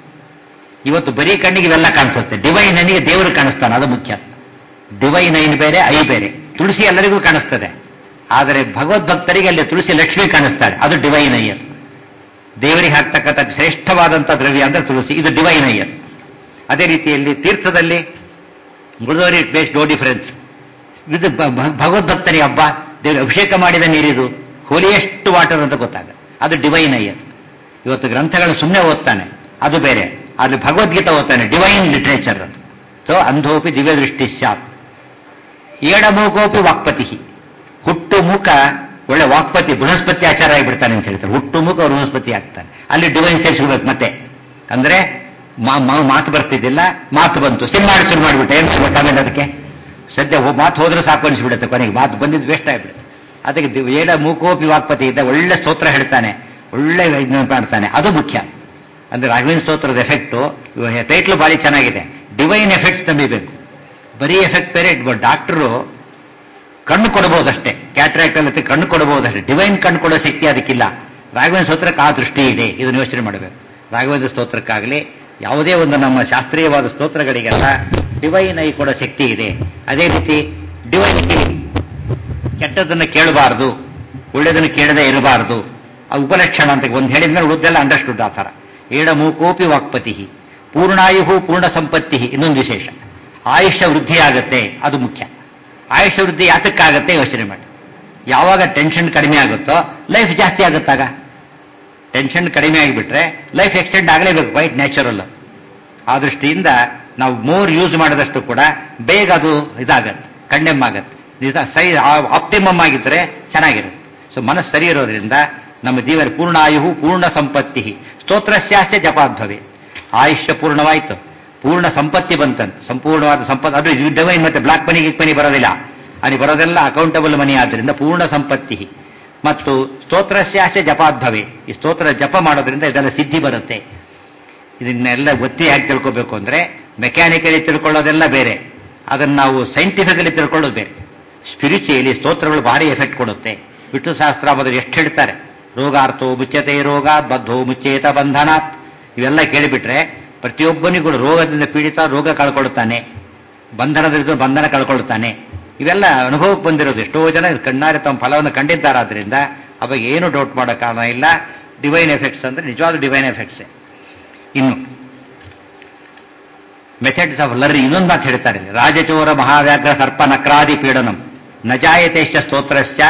ಇವತ್ತು ಬರೀ ಕಣ್ಣಿಗೆ ಇವೆಲ್ಲ ಕಾಣಿಸುತ್ತೆ ಡಿವೈನ್ ಐನಿಗೆ ದೇವರು ಕಾಣಿಸ್ತಾನೆ ಅದು ಮುಖ್ಯ ಡಿವೈನ್ ಐನ್ ಬೇರೆ ಐ ಬೇರೆ ತುಳಸಿ ಎಲ್ಲರಿಗೂ ಕಾಣಿಸ್ತದೆ ಆದರೆ ಭಗವದ್ಭಕ್ತರಿಗೆ ಅಲ್ಲಿ ತುಳಸಿ ಲಕ್ಷ್ಮಿ ಕಾಣಿಸ್ತಾಳೆ ಅದು ಡಿವೈನ್ ಐ ಅದು ದೇವರಿಗೆ ಹಾಕ್ತಕ್ಕಂಥ ಶ್ರೇಷ್ಠವಾದಂಥ ದ್ರವ್ಯ ಅಂದ್ರೆ ತುಳಸಿ ಇದು ಡಿವೈನ್ ಐ ಅದು ಅದೇ ರೀತಿಯಲ್ಲಿ ತೀರ್ಥದಲ್ಲಿ ಗುರುದವರಿ ಬೇಸ್ ನೋ ಡಿಫರೆನ್ಸ್ ಇದು ಭ- ಭ- ಭಗವದ್ಭಕ್ತರಿಗೆ ಹಬ್ಬ ದೇವರು ಅಭಿಷೇಕ ಮಾಡಿದ ನೀರಿದು ಹೋಲಿಯೆಸ್ಟ್ ವಾಟರ್ ಅಂತ ಗೊತ್ತಾಗ ಅದು ಡಿವೈನ್ ಐ ಅದು ಇವತ್ತು ಗ್ರಂಥಗಳನ್ನು ಸುಮ್ಮನೆ ಓದ್ತಾನೆ ಅದು ಬೇರೆ ಅಲ್ಲಿ ಭಗವದ್ಗೀತಾ ಓದ್ತಾನೆ ಡಿವೈನ್ ಲಿಟ್ರೇಚರ್ ಅದು ಸೊ ಅಂಧೋಪಿ ದಿವ್ಯ ದೃಷ್ಟಿ ಸ್ಯಾತ್ ಏಡಮೂಕೋಪಿ ವಾಕ್ಪತಿ ಹುಟ್ಟು ಮುಖ ಒಳ್ಳೆ ವಾಕ್ಪತಿ ಬೃಹಸ್ಪತಿ ಆಚಾರ ಆಗಿಬಿಡ್ತಾನೆ ಅಂತ ಹೇಳ್ತಾರೆ ಹುಟ್ಟು ಮುಖ ಬೃಹಸ್ಪತಿ ಆಗ್ತಾನೆ ಅಲ್ಲಿ ಡಿವೈನ್ ಸೇರಿಸ್ಬೇಕು ಮತ್ತೆ ಅಂದ್ರೆ ಮಾ- ಮಾ- ಮಾತು ಬರ್ತಿದ್ದಿಲ್ಲ ಮಾತು ಬಂತು ಸಿನಿಮಾ ಮಾಡಿ ಶುರು ಮಾಡಿಬಿಟ್ಟೆ ಏನ್ ಮಾಡ್ಬೇಕು ಆಮೇಲೆ ಅದಕ್ಕೆ ಸದ್ಯ ಹೋ- ಮಾತು ಹೋದ್ರೆ ಸಾಕು ಅನಿಸ್ಬಿಡುತ್ತೆ ಕೊನೆಗೆ ಮಾತು ಬಂದಿದ್ದು ವೇಸ್ಟ್ ಆಗಿಬಿಡುತ್ತೆ ಅದಕ್ಕೆ ದಿವ್- ಏಡ ಮೂಕೋಪಿ ವಾಕ್ಪತಿ ಇದ್ದ ಒಳ್ಳೆ ಸ್ತೋತ್ರ ಹೇಳ್ತಾನೆ ಒಳ್ಳೆ ಇದನ್ನ ಮಾಡ್ತಾನೆ ಅದು ಮುಖ್ಯ ಅಂದ್ರೆ ರಾಘವೇಂದ್ರ ಸ್ತೋತ್ರದ ಎಫೆಕ್ಟು ಟೈಟ್ಲು ಭಾರಿ ಚೆನ್ನಾಗಿದೆ ಡಿವೈನ್ ಎಫೆಕ್ಟ್ಸ್ ನಂಬಿಬೇಕು ಬರೀ ಎಫೆಕ್ಟ್ ಬೇರೆ ಡಾಕ್ಟರು ಕಣ್ಣು ಕೊಡಬಹುದಷ್ಟೇ ಕ್ಯಾಟ್ರಾಕ್ಟ್ ಅಲ್ಲಿ ಕಣ್ಣು ಕೊಡಬಹುದಷ್ಟೇ ಡಿವೈನ್ ಕಣ್ಣು ಕೊಡೋ ಶಕ್ತಿ ಅದಕ್ಕಿಲ್ಲ ರಾಘವೇಂದ್ರ ಸ್ತೋತ್ರಕ್ಕೆ ಆ ದೃಷ್ಟಿ ಇದೆ ಇದನ್ನು ಯೋಚನೆ ಮಾಡಬೇಕು ರಾಘವೇಂದ್ರ ಸ್ತೋತ್ರಕ್ಕಾಗಲಿ ಯಾವುದೇ ಒಂದು ನಮ್ಮ ಶಾಸ್ತ್ರೀಯವಾದ ಸ್ತೋತ್ರಗಳಿಗೆಲ್ಲ ಡಿವೈನ್ ಐ ಕೊಡೋ ಶಕ್ತಿ ಇದೆ ಅದೇ ರೀತಿ ಡಿವೈನ್ ಕಿಲಿಂಗ್ ಕೆಟ್ಟದನ್ನು ಕೇಳಬಾರದು ಒಳ್ಳೆಯದನ್ನು ಕೇಳದೆ ಇರಬಾರದು ಆ ಉಪಲಕ್ಷಣ ಅಂತ ಒಂದು ಹೇಳಿದ್ಮೇಲೆ ಉಳಿದೆಲ್ಲ ಅಂಡರ್ಸ್ಟುಡ್ ಆ ಥರ ಏಡ ಮೂಕೋಪಿ ವಾಕ್ಪತಿ ಪೂರ್ಣಾಯು ಪೂರ್ಣ ಸಂಪತ್ತಿ ಇನ್ನೊಂದು ವಿಶೇಷ ಆಯುಷ್ಯ ವೃದ್ಧಿ ಆಗುತ್ತೆ ಅದು ಮುಖ್ಯ ಆಯುಷ್ಯ ವೃದ್ಧಿ ಯಾತಕ್ಕಾಗತ್ತೆ ಯೋಚನೆ ಮಾಡಿ ಯಾವಾಗ ಟೆನ್ಷನ್ ಕಡಿಮೆ ಆಗುತ್ತೋ ಲೈಫ್ ಜಾಸ್ತಿ ಆಗುತ್ತಾಗ ಟೆನ್ಷನ್ ಕಡಿಮೆ ಆಗಿಬಿಟ್ರೆ ಲೈಫ್ ಎಕ್ಸ್ಟೆಂಡ್ ಆಗಲೇಬೇಕು ವೈಟ್ ನ್ಯಾಚುರಲ್ ಆ ದೃಷ್ಟಿಯಿಂದ ನಾವು ಮೋರ್ ಯೂಸ್ ಮಾಡಿದಷ್ಟು ಕೂಡ ಬೇಗ ಅದು ಇದಾಗತ್ತೆ ಕಂಡೆಮ್ ಆಗತ್ತೆ ನಿಜ ಸೈ ಆಪ್ಟಿಮಮ್ ಆಗಿದ್ರೆ ಚೆನ್ನಾಗಿರುತ್ತೆ ಸೊ ಮನಸ್ಸು ಸರಿ ಇರೋದ್ರಿಂದ ನಮ್ಮ ಜೀವನ ಪೂರ್ಣ ಆಯು ಪೂರ್ಣ ಸಂಪತ್ತಿ ಸ್ತೋತ್ರಸ್ಯಾಸ್ಯ ಜಪಾಧ್ವವೆ ಆಯುಷ್ಯ ಪೂರ್ಣವಾಯಿತು ಪೂರ್ಣ ಸಂಪತ್ತಿ ಬಂತಂತೆ ಸಂಪೂರ್ಣವಾದ ಸಂಪತ್ತು ಅದು ಡಿವೈನ್ ಮತ್ತೆ ಬ್ಲಾಕ್ ಮನಿ ಗಿಕ್ ಮನಿ ಬರೋದಿಲ್ಲ ಅಲ್ಲಿ ಬರೋದೆಲ್ಲ ಅಕೌಂಟಬಲ್ ಮನಿ ಆದ್ದರಿಂದ ಪೂರ್ಣ ಸಂಪತ್ತಿ ಮತ್ತು ಸ್ತೋತ್ರಸ್ಯಾಸ್ಯ ಜಪಾಧ್ವವೆ ಈ ಸ್ತೋತ್ರ ಜಪ ಮಾಡೋದ್ರಿಂದ ಇದೆಲ್ಲ ಸಿದ್ಧಿ ಬರುತ್ತೆ ಇದನ್ನೆಲ್ಲ ಒತ್ತಿ ಯಾಕೆ ತಿಳ್ಕೋಬೇಕು ಅಂದ್ರೆ ಮೆಕ್ಯಾನಿಕಲಿ ತಿಳ್ಕೊಳ್ಳೋದೆಲ್ಲ ಬೇರೆ ಅದನ್ನು ನಾವು ಸೈಂಟಿಫಿಕಲಿ ತಿಳ್ಕೊಳ್ಳೋದು ಬೇರೆ ಸ್ಪಿರಿಚುಯಲಿ ಸ್ತೋತ್ರಗಳು ಭಾರಿ ಎಫೆಕ್ಟ್ ಕೊಡುತ್ತೆ ವಿಷ್ಣು ಸಹಸ್ರಾಮದಲ್ಲಿ ಎಷ್ಟು ಹೇಳ್ತಾರೆ ರೋಗಾರ್ಥೋ ಮುಚ್ಚತೆ ರೋಗ ಬದ್ಧೋ ಮುಚ್ಚೇತ ಬಂಧನಾತ್ ಇವೆಲ್ಲ ಕೇಳಿಬಿಟ್ರೆ ಪ್ರತಿಯೊಬ್ಬನಿಗೂ ರೋಗದಿಂದ ಪೀಡಿತ ರೋಗ ಕಳ್ಕೊಳ್ತಾನೆ ಬಂಧನದಿಂದ ಬಂಧನ ಕಳ್ಕೊಳ್ತಾನೆ ಇವೆಲ್ಲ ಅನುಭವಕ್ಕೆ ಬಂದಿರೋದು ಎಷ್ಟೋ ಜನ ಕಣ್ಣಾರೆ ತಮ್ಮ ಫಲವನ್ನು ಕಂಡಿದ್ದಾರಾದ್ರಿಂದ ಅವಾಗ ಏನು ಡೌಟ್ ಮಾಡೋ ಕಾರಣ ಇಲ್ಲ ಡಿವೈನ್ ಎಫೆಕ್ಟ್ಸ್ ಅಂದ್ರೆ ನಿಜವಾದ ಡಿವೈನ್ ಎಫೆಕ್ಟ್ಸೇ ಇನ್ನು ಮೆಥಡ್ಸ್ ಆಫ್ ಲರ್ನಿಂಗ್ ಇನ್ನೊಂದು ಮಾತು ಹೇಳ್ತಾರೆ ರಾಜಚೋರ ಮಹಾವ್ಯಾಘ್ರ ಸರ್ಪ ನಕ್ರಾದಿ ಪೀಡನಂ ನಜಾಯತೇಶ ಸ್ತೋತ್ರಸ್ಯ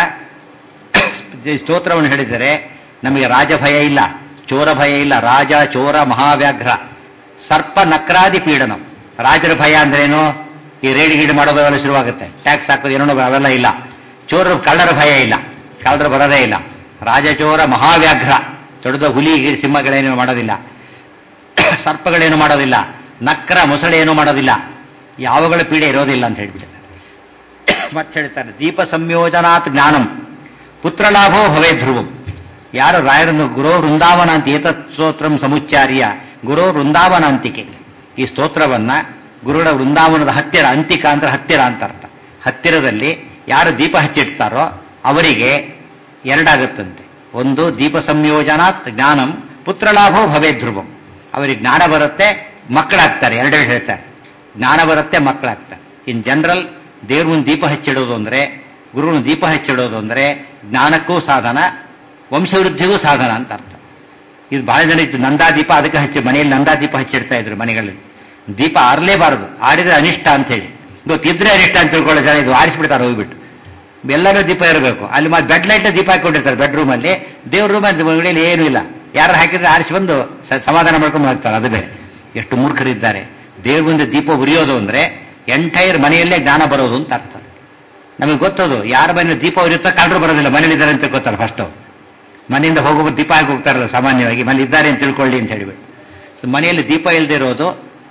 ಸ್ತೋತ್ರವನ್ನು ಹೇಳಿದರೆ ನಮಗೆ ರಾಜಭಯ ಇಲ್ಲ ಚೋರ ಭಯ ಇಲ್ಲ ರಾಜ ಚೋರ ಮಹಾವ್ಯಾಘ್ರ ಸರ್ಪ ನಕ್ರಾದಿ ಪೀಡನಂ ರಾಜರ ಭಯ ಅಂದ್ರೇನು ಈ ರೇಡಿ ಗೀಡಿ ಮಾಡೋದು ಅವೆಲ್ಲ ಶುರುವಾಗುತ್ತೆ ಟ್ಯಾಕ್ಸ್ ಹಾಕೋದು ಏನೋ ಅವೆಲ್ಲ ಇಲ್ಲ ಚೋರ ಕಳ್ಳರ ಭಯ ಇಲ್ಲ ಕಳ್ಳರು ಬರೋದೇ ಇಲ್ಲ ರಾಜಚೋರ ಮಹಾವ್ಯಾಘ್ರ ದೊಡ್ಡದ ಹುಲಿ ಗಿರಿ ಸಿಂಹಗಳೇನು ಮಾಡೋದಿಲ್ಲ ಸರ್ಪಗಳೇನು ಮಾಡೋದಿಲ್ಲ ನಕ್ರ ಮೊಸಳೆಯನ್ನು ಮಾಡೋದಿಲ್ಲ ಯಾವಗಳ ಪೀಡೆ ಇರೋದಿಲ್ಲ ಅಂತ ಹೇಳ್ಬಿಟ್ಟಿದ್ದಾರೆ ಮತ್ತೆ ಹೇಳ್ತಾರೆ ದೀಪ ಸಂಯೋಜನಾತ್ ಜ್ಞಾನಂ ಪುತ್ರಲಾಭೋ ಭವೇ ಧ್ರುವಂ ಯಾರು ರಾಯರನ್ನು ಗುರೋ ವೃಂದಾವನ ಅಂತ ಏತತ್ ಸ್ತೋತ್ರಂ ಸಮುಚ್ಚಾರ್ಯ ಗುರೋ ವೃಂದಾವನ ಅಂತಿಕೆ ಈ ಸ್ತೋತ್ರವನ್ನ ಗುರುಗಳ ವೃಂದಾವನದ ಹತ್ತಿರ ಅಂತಿಕ ಅಂದ್ರೆ ಹತ್ತಿರ ಅಂತ ಅರ್ಥ ಹತ್ತಿರದಲ್ಲಿ ಯಾರು ದೀಪ ಹಚ್ಚಿಡ್ತಾರೋ ಅವರಿಗೆ ಎರಡಾಗುತ್ತಂತೆ ಒಂದು ದೀಪ ಸಂಯೋಜನಾತ್ ಜ್ಞಾನಂ ಪುತ್ರಲಾಭೋ ಭವೇ ಧ್ರುವಂ ಅವರಿಗೆ ಜ್ಞಾನ ಬರುತ್ತೆ ಮಕ್ಕಳಾಗ್ತಾರೆ ಎರಡೆರಡು ಹೇಳ್ತಾರೆ ಜ್ಞಾನ ಬರುತ್ತೆ ಮಕ್ಕಳಾಗ್ತಾರೆ ಇನ್ ಜನರಲ್ ದೇವ್ರ ಮುಂದೆ ದೀಪ ಹಚ್ಚಿಡೋದು ಅಂದ್ರೆ ಗುರುವಿನ ದೀಪ ಹಚ್ಚಿಡೋದು ಅಂದ್ರೆ ಜ್ಞಾನಕ್ಕೂ ಸಾಧನ ವಂಶವೃದ್ಧಿಗೂ ಸಾಧನ ಅಂತ ಅರ್ಥ ಇದು ಬಹಳ ಜನ ಇತ್ತು ನಂದಾದೀಪ ಅದಕ್ಕೆ ಹಚ್ಚಿ ಮನೆಯಲ್ಲಿ ನಂದಾದೀಪ ಹಚ್ಚಿಡ್ತಾ ಇದ್ರು ಮನೆಗಳಲ್ಲಿ ದೀಪ ಆರಲೇಬಾರದು ಆರಿದ್ರೆ ಅನಿಷ್ಟ ಅಂತ ಹೇಳಿ ಗೊತ್ತಿದ್ರೆ ಅನಿಷ್ಟ ಅಂತ ತಿಳ್ಕೊಳ್ಳೋ ಜನ ಇದು ಆರಿಸ್ಬಿಡ್ತಾರೆ ಹೋಗ್ಬಿಟ್ಟು ಎಲ್ಲರೂ ದೀಪ ಇರಬೇಕು ಅಲ್ಲಿ ಮತ್ತೆ ಬೆಡ್ ಲೈಟ್ ದೀಪ ಹಾಕೊಂಡಿರ್ತಾರೆ ಬೆಡ್ರೂಮ್ ಅಲ್ಲಿ ದೇವ್ರ ರೂಮ್ ಮನೆಯಲ್ಲಿ ಏನೂ ಇಲ್ಲ ಯಾರು ಹಾಕಿದ್ರೆ ಆರಿಸಿ ಬಂದು ಸಮಾಧಾನ ಮಾಡ್ಕೊಂಡು ಹೋಗ್ತಾರೆ ಅದು ಬೇರೆ ಎಷ್ಟು ಮೂರ್ಖರಿದ್ದಾರೆ ದೇವ್ರ ಮುಂದೆ ದೀಪ ಉರಿಯೋದು ಅಂದ್ರೆ ಎಂಟೈರ್ ಮನೆಯಲ್ಲೇ ಜ್ಞಾನ ಬರೋದು ಅಂತ ಅರ್ಥ ನಮಗೆ ಗೊತ್ತದು ಯಾರ ಮನೆಯಲ್ಲಿ ದೀಪ ಉರಿಯುತ್ತೋ ಕಳ್ಳರು ಬರೋದಿಲ್ಲ ಮನೇಲಿದ್ದಾರೆ ಅಂತ ಗೊತ್ತಲ್ಲ ಫಸ್ಟ್ ಮನೆಯಿಂದ ಹೋಗುವ ದೀಪ ಹಾಕಿ ಹೋಗ್ತಾರಲ್ಲ ಸಾಮಾನ್ಯವಾಗಿ ಮನೆ ಇದ್ದಾರೆ ಅಂತ ತಿಳ್ಕೊಳ್ಳಿ ಅಂತ ಹೇಳಿಬಿಟ್ಟು ಸೊ ಮನೆಯಲ್ಲಿ ದೀಪ ಇಲ್ಲದೆ ಇರೋದು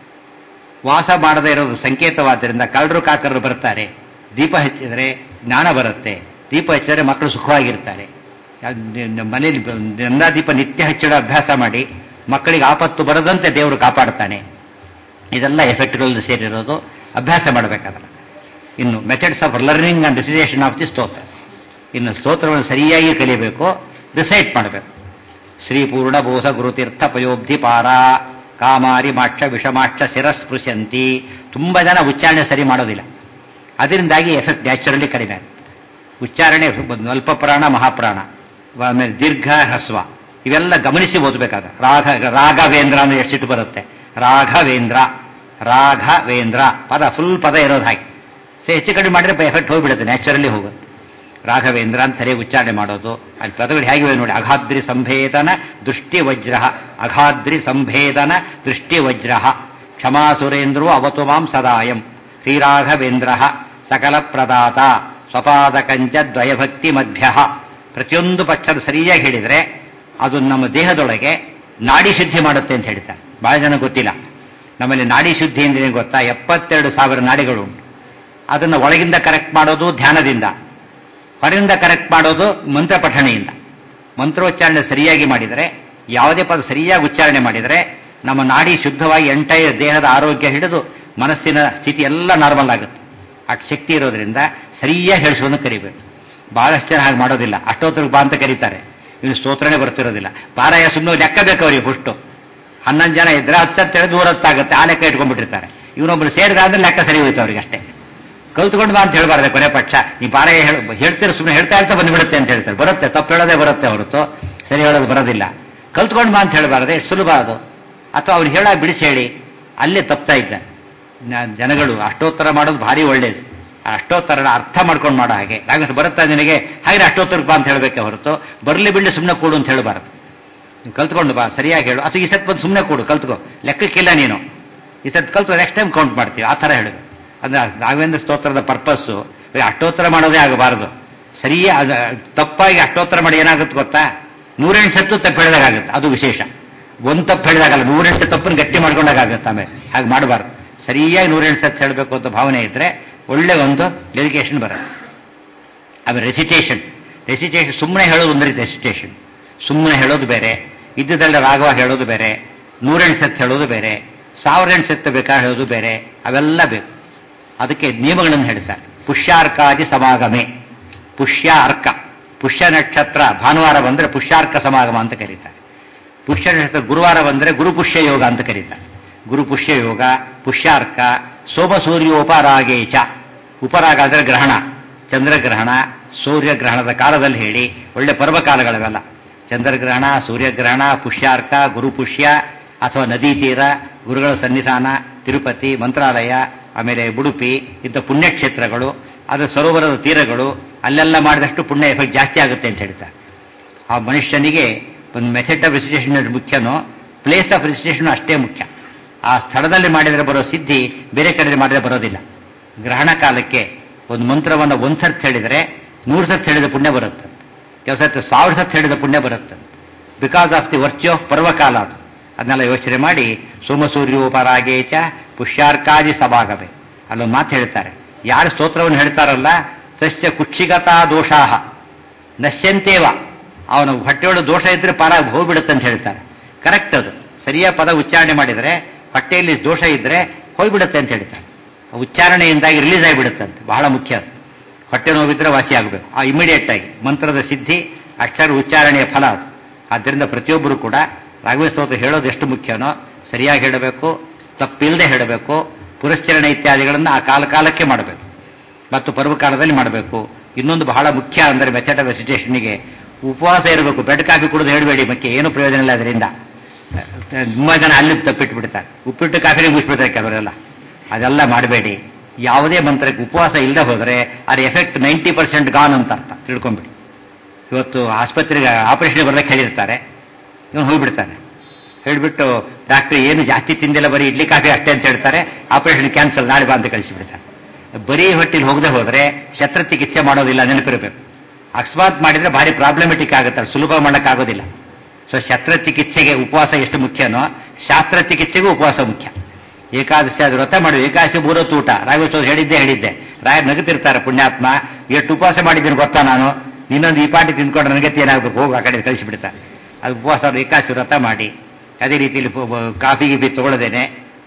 ವಾಸ ಮಾಡದೇ ಇರೋದು ಸಂಕೇತವಾದ್ದರಿಂದ ಕಳ್ಳರು ಕಾಕರರು ಬರ್ತಾರೆ ದೀಪ ಹಚ್ಚಿದರೆ ಜ್ಞಾನ ಬರುತ್ತೆ ದೀಪ ಹಚ್ಚಿದರೆ ಮಕ್ಕಳು ಸುಖವಾಗಿರ್ತಾರೆ ಮನೆಯಲ್ಲಿ ನಂದಾ ದೀಪ ನಿತ್ಯ ಹಚ್ಚಿಡೋ ಅಭ್ಯಾಸ ಮಾಡಿ ಮಕ್ಕಳಿಗೆ ಆಪತ್ತು ಬರದಂತೆ ದೇವರು ಕಾಪಾಡ್ತಾನೆ ಇದೆಲ್ಲ ಎಫೆಕ್ಟ್ಗಳು ಸೇರಿರೋದು ಅಭ್ಯಾಸ ಮಾಡಬೇಕಾದ್ರೆ ಇನ್ನು methods of learning and recitation of the stotra ಇನ್ನು ಸ್ತೋತ್ರವನ್ನು ಸರಿಯಾಗಿ ಕಲಿಯಬೇಕು ರಿಸೈಟ್ ಮಾಡಬೇಕು ಶ್ರೀ ಪೂರ್ಣಬೋಧ ಗುರುತೀರ್ಥ ಪಯೋಬ್ಧಿ ಪಾರ ಕಾಮಾರಿ ಮಾಕ್ಷ ವಿಷಮಾಕ್ಷ ಶಿರಸ್ಪೃಶಂತಿ ತುಂಬ ಜನ ಉಚ್ಚಾರಣೆ ಸರಿ ಮಾಡೋದಿಲ್ಲ ಅದರಿಂದಾಗಿ ಎಫೆಕ್ಟ್ ನ್ಯಾಚುರಲಿ ಕಡಿಮೆ ಆಗುತ್ತೆ ಉಚ್ಚಾರಣೆ ಅಲ್ಪ ಪ್ರಾಣ ಮಹಾಪ್ರಾಣ ಆಮೇಲೆ ದೀರ್ಘ ಹಸ್ವ ಇವೆಲ್ಲ ಗಮನಿಸಿ ಓದಬೇಕಾದ ರಾಘ ರಾಘವೇಂದ್ರ ಅಂದ್ರೆ ಎಷ್ಟಿಟ್ಟು ಬರುತ್ತೆ ರಾಘವೇಂದ್ರ ರಾಘವೇಂದ್ರ ಪದ ಫುಲ್ ಪದ ಇರೋದು ಹಾಗೆ ಸೊ ಹೆಚ್ಚು ಕಡಿಮೆ ಮಾಡಿದ್ರೆ ಎಫೆಕ್ಟ್ ಹೋಗ್ಬಿಡುತ್ತೆ ನ್ಯಾಚುರಲಿ ಹೋಗುತ್ತೆ ರಾಘವೇಂದ್ರ ಅಂತ ಸರಿಯಾಗಿ ಉಚ್ಚಾರಣೆ ಮಾಡೋದು ಅಲ್ಲಿ ಪದಗಳು ಹೇಗಿವೆ ನೋಡಿ ಅಘಾದ್ರಿ ಸಂಭೇದನ ದೃಷ್ಟಿ ವಜ್ರ ಅಘಾದ್ರಿ ಸಂಭೇದನ ದೃಷ್ಟಿ ವಜ್ರ ಕ್ಷಮಾ ಸುರೇಂದ್ರೋ ಅವತು ಮಾಂ ಸದಾಯಂ ಶ್ರೀರಾಘವೇಂದ್ರ ಸಕಲ ಪ್ರದಾತ ಸ್ವಪಾದಕಂಚ ದ್ವಯಭಕ್ತಿ ಮಧ್ಯ ಪ್ರತಿಯೊಂದು ಪಕ್ಷದ ಸರಿಯಾಗಿ ಹೇಳಿದ್ರೆ ಅದು ನಮ್ಮ ದೇಹದೊಳಗೆ ನಾಡಿ ಶುದ್ಧಿ ಮಾಡುತ್ತೆ ಅಂತ ಹೇಳ್ತಾರೆ ಬಹಳ ಜನ ಗೊತ್ತಿಲ್ಲ ನಮ್ಮಲ್ಲಿ ನಾಡಿ ಶುದ್ಧಿ ಅಂದ್ರೆ ಗೊತ್ತಾ ಎಪ್ಪತ್ತೆರಡು ಸಾವಿರ ನಾಡಿಗಳು ಉಂಟು ಅದನ್ನು ಒಳಗಿಂದ ಕರೆಕ್ಟ್ ಮಾಡೋದು ಧ್ಯಾನದಿಂದ ಹೊರಗಿಂದ ಕರೆಕ್ಟ್ ಮಾಡೋದು ಮಂತ್ರ ಪಠಣೆಯಿಂದ ಮಂತ್ರೋಚ್ಚಾರಣೆ ಸರಿಯಾಗಿ ಮಾಡಿದರೆ ಯಾವುದೇ ಪದ ಸರಿಯಾಗಿ ಉಚ್ಚಾರಣೆ ಮಾಡಿದರೆ ನಮ್ಮ ನಾಡಿ ಶುದ್ಧವಾಗಿ ಎಂಟೈರ್ ದೇಹದ ಆರೋಗ್ಯ ಹಿಡಿದು ಮನಸ್ಸಿನ ಸ್ಥಿತಿ ಎಲ್ಲ ನಾರ್ಮಲ್ ಆಗುತ್ತೆ ಅಷ್ಟು ಶಕ್ತಿ ಇರೋದ್ರಿಂದ ಸರಿಯಾಗಿ ಹೇಳಿಸೋದನ್ನು ಕರಿಬೇಕು ಬಹಳಷ್ಟು ಜನ ಹಾಗೆ ಮಾಡೋದಿಲ್ಲ ಅಷ್ಟೋತ್ತರಿಗೆ ಬಾ ಅಂತ ಕರೀತಾರೆ ಇನ್ನು ಸ್ತೋತ್ರನೇ ಬರ್ತಿರೋದಿಲ್ಲ ಪಾರಾಯ ಸುಮ್ಮನೆ ಲೆಕ್ಕ ಬೇಕು ಅವರಿಗೆ ಫುಷ್ಟು ಹನ್ನೊಂದು ಜನ ಇದ್ರೆ ಹತ್ತತ್ತೇಳಿ ದೂರ ಹೊತ್ತಾಗುತ್ತೆ ಆ ಲೆಕ್ಕ ಇಟ್ಕೊಂಡ್ಬಿಟ್ಟಿರ್ತಾರೆ ಇವನೊಬ್ರು ಸೇರಿದಾದ್ರೆ ಲೆಕ್ಕ ಸರಿ ಹೋಯ್ತು ಅವ್ರಿಗೆ ಅಷ್ಟೇ ಕಲ್ತ್ಕೊಂಡು ಬಾ ಅಂತ ಹೇಳ್ಬಾರ್ದೆ ಕೊನೆ ಪಕ್ಷ ನೀ ಪಾರಾಯ ಹೇಳ್ತೀರ ಸುಮ್ಮನೆ ಹೇಳ್ತಾ ಇರ್ತಾ ಬಂದ್ಬಿಡುತ್ತೆ ಅಂತ ಹೇಳ್ತಾರೆ ಬರುತ್ತೆ ತಪ್ಪು ಹೇಳೋದೇ ಬರುತ್ತೆ ಹೊರತು ಸರಿ ಹೇಳೋದು ಬರೋದಿಲ್ಲ ಕಲ್ತ್ಕೊಂಡು ಬಾ ಅಂತ ಹೇಳ್ಬಾರ್ದೆ ಸುಲಭ ಅದು ಅಥವಾ ಅವ್ರು ಹೇಳ ಬಿಡಿಸಿ ಹೇಳಿ ಅಲ್ಲೇ ತಪ್ತಾ ಇದ್ದಾರೆ ನ- ಜನಗಳು ಅಷ್ಟೋತ್ತರ ಮಾಡೋದು ಭಾರಿ ಒಳ್ಳೇದು ಆ ಅಷ್ಟೋತ್ತರನ ಅರ್ಥ ಮಾಡ್ಕೊಂಡು ಮಾಡೋ ಹಾಗೆ ಹಾಗೆ ಬರುತ್ತಾ ನಿನಗೆ ಹಾಗೆ ಅಷ್ಟೋತ್ತರಕ್ಕೆ ಬಾ ಅಂತ ಹೇಳಬೇಕೆ ಹೊರತು ಬರಲಿ ಬಿಡಲಿ ಸುಮ್ಮನೆ ಕೊಡು ಅಂತ ಹೇಳಬಾರದು ನೀನು ಕಲ್ತ್ಕೊಂಡು ಬಾ ಸರಿಯಾಗಿ ಹೇಳು ಅಥವಾ ಈ ಸತ್ ಬಂದು ಸುಮ್ಮನೆ ಕೊಡು ಕಲ್ತ್ಕೋ ಲೆಕ್ಕಕ್ಕಿಲ್ಲ ನೀನು ಈ ಸತ್ ಕಲ್ತು ನೆಕ್ಸ್ಟ್ ಟೈಮ್ ಕೌಂಟ್ ಮಾಡ್ತೀವಿ ಆ ಥರ ಹೇಳು ಅಂದ್ರೆ ರಾಘವೇಂದ್ರ ಸ್ತೋತ್ರದ ಪರ್ಪಸ್ಸು ಅಷ್ಟೋತ್ತರ ಮಾಡೋದೇ ಆಗಬಾರದು ಸರಿಯೇ ಅದು ತಪ್ಪಾಗಿ ಅಷ್ಟೋತ್ತರ ಮಾಡಿ ಏನಾಗುತ್ತೆ ಗೊತ್ತಾ ನೂರೆಂಟು ಸತ್ತು ತಪ್ಪು ಹೇಳಿದಾಗುತ್ತೆ ಅದು ವಿಶೇಷ ಒಂದು ತಪ್ಪು ಹೇಳಿದಾಗಲ್ಲ ನೂರೆಂಟು ತಪ್ಪನ್ನು ಗಟ್ಟಿ ಮಾಡ್ಕೊಂಡಾಗುತ್ತೆ ಆಮೇಲೆ ಹಾಗೆ ಮಾಡಬಾರ್ದು ಸರಿಯಾಗಿ ನೂರೆಂಟು ಸತ್ತು ಹೇಳಬೇಕು ಅಂತ ಭಾವನೆ ಇದ್ರೆ ಒಳ್ಳೆ ಒಂದು ಡೆಡಿಕೇಶನ್ ಬರುತ್ತೆ ಆಮೇಲೆ ರೆಸಿಟೇಷನ್ ರೆಸಿಟೇಷನ್ ಸುಮ್ಮನೆ ಹೇಳೋದು ಒಂದು ರೀತಿ ರೆಸಿಟೇಷನ್ ಸುಮ್ಮನೆ ಹೇಳೋದು ಬೇರೆ ಇದ್ದದಲ್ಲ ರಾಘವ ಹೇಳೋದು ಬೇರೆ ನೂರೆಂಟು ಸತ್ತು ಹೇಳೋದು ಬೇರೆ ಸಾವಿರ ಎಂಟು ಸತ್ತು ಬೇಕಾ ಹೇಳೋದು ಬೇರೆ ಅವೆಲ್ಲ ಬೇಕು ಅದಕ್ಕೆ ನಿಯಮಗಳನ್ನು ಹೇಳ್ತಾರೆ ಪುಷ್ಯಾರ್ಕಾದಿ ಸಮಾಗಮೆ ಪುಷ್ಯ ಅರ್ಕ ಪುಷ್ಯ ನಕ್ಷತ್ರ ಭಾನುವಾರ ಬಂದರೆ ಪುಷ್ಯಾರ್ಕ ಸಮಾಗಮ ಅಂತ ಕರೀತಾರೆ ಪುಷ್ಯ ನಕ್ಷತ್ರ ಗುರುವಾರ ಬಂದರೆ ಗುರುಪುಷ್ಯ ಯೋಗ ಅಂತ ಕರೀತಾರೆ ಗುರುಪುಷ್ಯ ಯೋಗ ಪುಷ್ಯಾರ್ಕ ಸೋಮ ಸೂರ್ಯೋಪರಾಗೇಚ ಉಪರಾಗ ಅಂದರೆ ಗ್ರಹಣ ಚಂದ್ರಗ್ರಹಣ ಸೂರ್ಯಗ್ರಹಣದ ಕಾಲದಲ್ಲಿ ಹೇಳಿ ಒಳ್ಳೆ ಪರ್ವಕಾಲಗಳವೆಲ್ಲ ಚಂದ್ರಗ್ರಹಣ ಸೂರ್ಯಗ್ರಹಣ ಪುಷ್ಯಾರ್ಕ ಗುರುಪುಷ್ಯ ಅಥವಾ ನದಿ ತೀರ ಗುರುಗಳ ಸನ್ನಿಧಾನ ತಿರುಪತಿ ಮಂತ್ರಾಲಯ ಆಮೇಲೆ ಉಡುಪಿ ಇಂಥ ಪುಣ್ಯಕ್ಷೇತ್ರಗಳು ಅದರ ಸರೋವರದ ತೀರಗಳು ಅಲ್ಲೆಲ್ಲ ಮಾಡಿದಷ್ಟು ಪುಣ್ಯ ಎಫೆಕ್ಟ್ ಜಾಸ್ತಿ ಆಗುತ್ತೆ ಅಂತ ಹೇಳ್ತಾರೆ ಆ ಮನುಷ್ಯನಿಗೆ ಒಂದು ಮೆಥಡ್ ಆಫ್ ರಿಜಿಸ್ಟ್ರೇಷನ್ ಮುಖ್ಯನೋ ಪ್ಲೇಸ್ ಆಫ್ ರಿಜಿಸ್ಟ್ರೇಷನ್ ಅಷ್ಟೇ ಮುಖ್ಯ ಆ ಸ್ಥಳದಲ್ಲಿ ಮಾಡಿದರೆ ಬರೋ ಸಿದ್ಧಿ ಬೇರೆ ಕಡೆ ಮಾಡಿದರೆ ಬರೋದಿಲ್ಲ ಗ್ರಹಣ ಕಾಲಕ್ಕೆ ಒಂದು ಮಂತ್ರವನ್ನು ಒಂದು ಸರ್ತಿ ಹೇಳಿದರೆ ನೂರು ಸರ್ತಿ ಹೇಳಿದ ಪುಣ್ಯ ಬರುತ್ತೆ ಕೆಲವು ಸರ್ತಿ ಸಾವಿರ ಸರ್ತಿ ಹೇಳಿದ ಪುಣ್ಯ ಬರುತ್ತೆ because of the virtue of ಪರ್ವಕಾಲ ಅದು ಅದನ್ನೆಲ್ಲ ಯೋಚನೆ ಮಾಡಿ ಸೋಮಸೂರ್ಯೋಪರಾಗೇಚ ಪುಷ್ಯಾರ್ಕಾದಿ ಸಭಾಗಮೆ ಅಲ್ಲೊಂದು ಮಾತು ಹೇಳ್ತಾರೆ ಯಾರು ಸ್ತೋತ್ರವನ್ನು ಹೇಳ್ತಾರಲ್ಲ ತಸ್ಯ ಕುಕ್ಷಿಗತಾ ದೋಷಾಹ ನಶ್ಯಂತೇವ ಅವನ ಹೊಟ್ಟೆಯೊಳಗೆ ದೋಷ ಇದ್ರೆ ಪಾರ ಹೋಗ್ಬಿಡುತ್ತೆ ಅಂತ ಹೇಳ್ತಾರೆ ಕರೆಕ್ಟ್ ಅದು ಸರಿಯಾದ ಪದ ಉಚ್ಚಾರಣೆ ಮಾಡಿದರೆ ಹೊಟ್ಟೆಯಲ್ಲಿ ದೋಷ ಇದ್ರೆ ಹೋಗ್ಬಿಡುತ್ತೆ ಅಂತ ಹೇಳ್ತಾರೆ ಆ ಉಚ್ಚಾರಣೆಯಿಂದಾಗಿ ರಿಲೀಸ್ ಆಗಿಬಿಡುತ್ತಂತೆ ಬಹಳ ಮುಖ್ಯ ಅದು ಹೊಟ್ಟೆ ನೋವಿದ್ರೆ ವಾಸಿ ಆಗಬೇಕು ಆ ಇಮಿಡಿಯೇಟ್ ಆಗಿ ಮಂತ್ರದ ಸಿದ್ಧಿ ಅಕ್ಷರ ಉಚ್ಚಾರಣೆಯ ಫಲ ಅದು ಆದ್ದರಿಂದ ಪ್ರತಿಯೊಬ್ಬರು ಕೂಡ ರಾಘವೇಂದ್ರ ಸ್ತೋತ್ರ ಹೇಳೋದು ಎಷ್ಟು ಮುಖ್ಯನೋ ಸರಿಯಾಗಿ ಹೇಳಬೇಕು ತಪ್ಪಿಲ್ಲದೆ ಹೇಳಬೇಕು ಪುರಸ್ಚರಣೆ ಇತ್ಯಾದಿಗಳನ್ನು ಆ ಕಾಲ ಕಾಲಕ್ಕೆ ಮಾಡಬೇಕು ಮತ್ತು ಪರ್ವಕಾಲದಲ್ಲಿ ಮಾಡಬೇಕು ಇನ್ನೊಂದು ಬಹಳ ಮುಖ್ಯ ಅಂದರೆ ಮೆಥಡ್ ಆಫ್ ರೆಸಿಟೇಷನ್ಗೆ ಉಪವಾಸ ಇರಬೇಕು ಬೆಡ್ ಕಾಫಿ ಕುಡಿದು ಹೇಳಬೇಡಿ ಮತ್ತೆ ಏನು ಪ್ರಯೋಜನ ಇಲ್ಲ ಅದರಿಂದ ತುಂಬಾ ಜನ ಅಲ್ಲಿ ತಪ್ಪಿಟ್ಟು ಬಿಡ್ತಾರೆ ಉಪ್ಪಿಟ್ಟು ಕಾಫಿನೇ ಮುಗಿಸ್ಬಿಡ್ತಾರೆ ಕೆಲವರೆಲ್ಲ ಅದೆಲ್ಲ ಮಾಡಬೇಡಿ ಯಾವುದೇ ಮಂತ್ರಕ್ಕೆ ಉಪವಾಸ ಇಲ್ಲದೆ ಹೋದರೆ ಅದ್ರ ಎಫೆಕ್ಟ್ ನೈಂಟಿ ಪರ್ಸೆಂಟ್ ಗಾನ್ ಅಂತ ಅರ್ಥ ತಿಳ್ಕೊಂಬಿಡಿ ಇವತ್ತು ಆಸ್ಪತ್ರೆಗೆ ಆಪರೇಷನ್ ಬರ್ಲಿಕ್ಕೆ ಹೇಳಿರ್ತಾರೆ ಇವನು ಹೋಗ್ಬಿಡ್ತಾನೆ ಹೇಳಿಬಿಟ್ಟು ಡಾಕ್ಟರ್ ಏನು ಜಾಸ್ತಿ ತಿಂದಿಲ್ಲ ಬರೀ ಇಡ್ಲಿ ಕಾಫಿ ಅಷ್ಟೇ ಅಂತ ಹೇಳ್ತಾರೆ ಆಪರೇಷನ್ ಕ್ಯಾನ್ಸಲ್ ನಾಳೆ ಬಾ ಅಂತ ಕಳಿಸಿಬಿಡ್ತಾರೆ ಬರೀ ಹೊಟ್ಟಿಲಿ ಹೋಗದೆ ಹೋದರೆ ಶಸ್ತ್ರಚಿಕಿತ್ಸೆ ಮಾಡೋದಿಲ್ಲ ನೆನಪಿರಬೇಕು ಅಕಸ್ಮಾತ್ ಮಾಡಿದ್ರೆ ಭಾರಿ ಪ್ರಾಬ್ಲಮೆಟಿಕ್ ಆಗುತ್ತೆ ಸುಲಭ ಮಾಡೋಕ್ಕಾಗೋದಿಲ್ಲ ಸೊ ಶಸ್ತ್ರಚಿಕಿತ್ಸೆಗೆ ಉಪವಾಸ ಎಷ್ಟು ಮುಖ್ಯನೋ ಶಾಸ್ತ್ರ ಚಿಕಿತ್ಸೆಗೂ ಉಪವಾಸ ಮುಖ್ಯ ಏಕಾದಶಿ ಅದು ವ್ರತ ಮಾಡಿ ಏಕಾದಶಿ ಮೂರೊತ್ತು ಊಟ ರಾಘವೇಶ್ವರ ಹೇಳಿದ್ದೆ ಹೇಳಿದ್ದೆ ರಾಯ ನಗುತ್ತಿರ್ತಾರೆ ಪುಣ್ಯಾತ್ಮ ಎಷ್ಟು ಉಪವಾಸ ಮಾಡಿದ್ದೀನಿ ಗೊತ್ತಾ ನಾನು ಇನ್ನೊಂದು ಈ ಪಾಟಿ ತಿಂದ್ಕೊಂಡು ನನಗೆ ಏನಾಗಬೇಕು ಹೋಗು ಆ ಕಡೆ ಕಳಿಸಿಬಿಡ್ತಾರೆ ಅದು ಉಪವಾಸ ಅವ್ರು ಏಕಾದಶಿ ವ್ರತ ಮಾಡಿ ಅದೇ ರೀತಿಯಲ್ಲಿ ಕಾಫಿ ಗಿಫಿ ತಗೊಳ್ಳದೇನೆ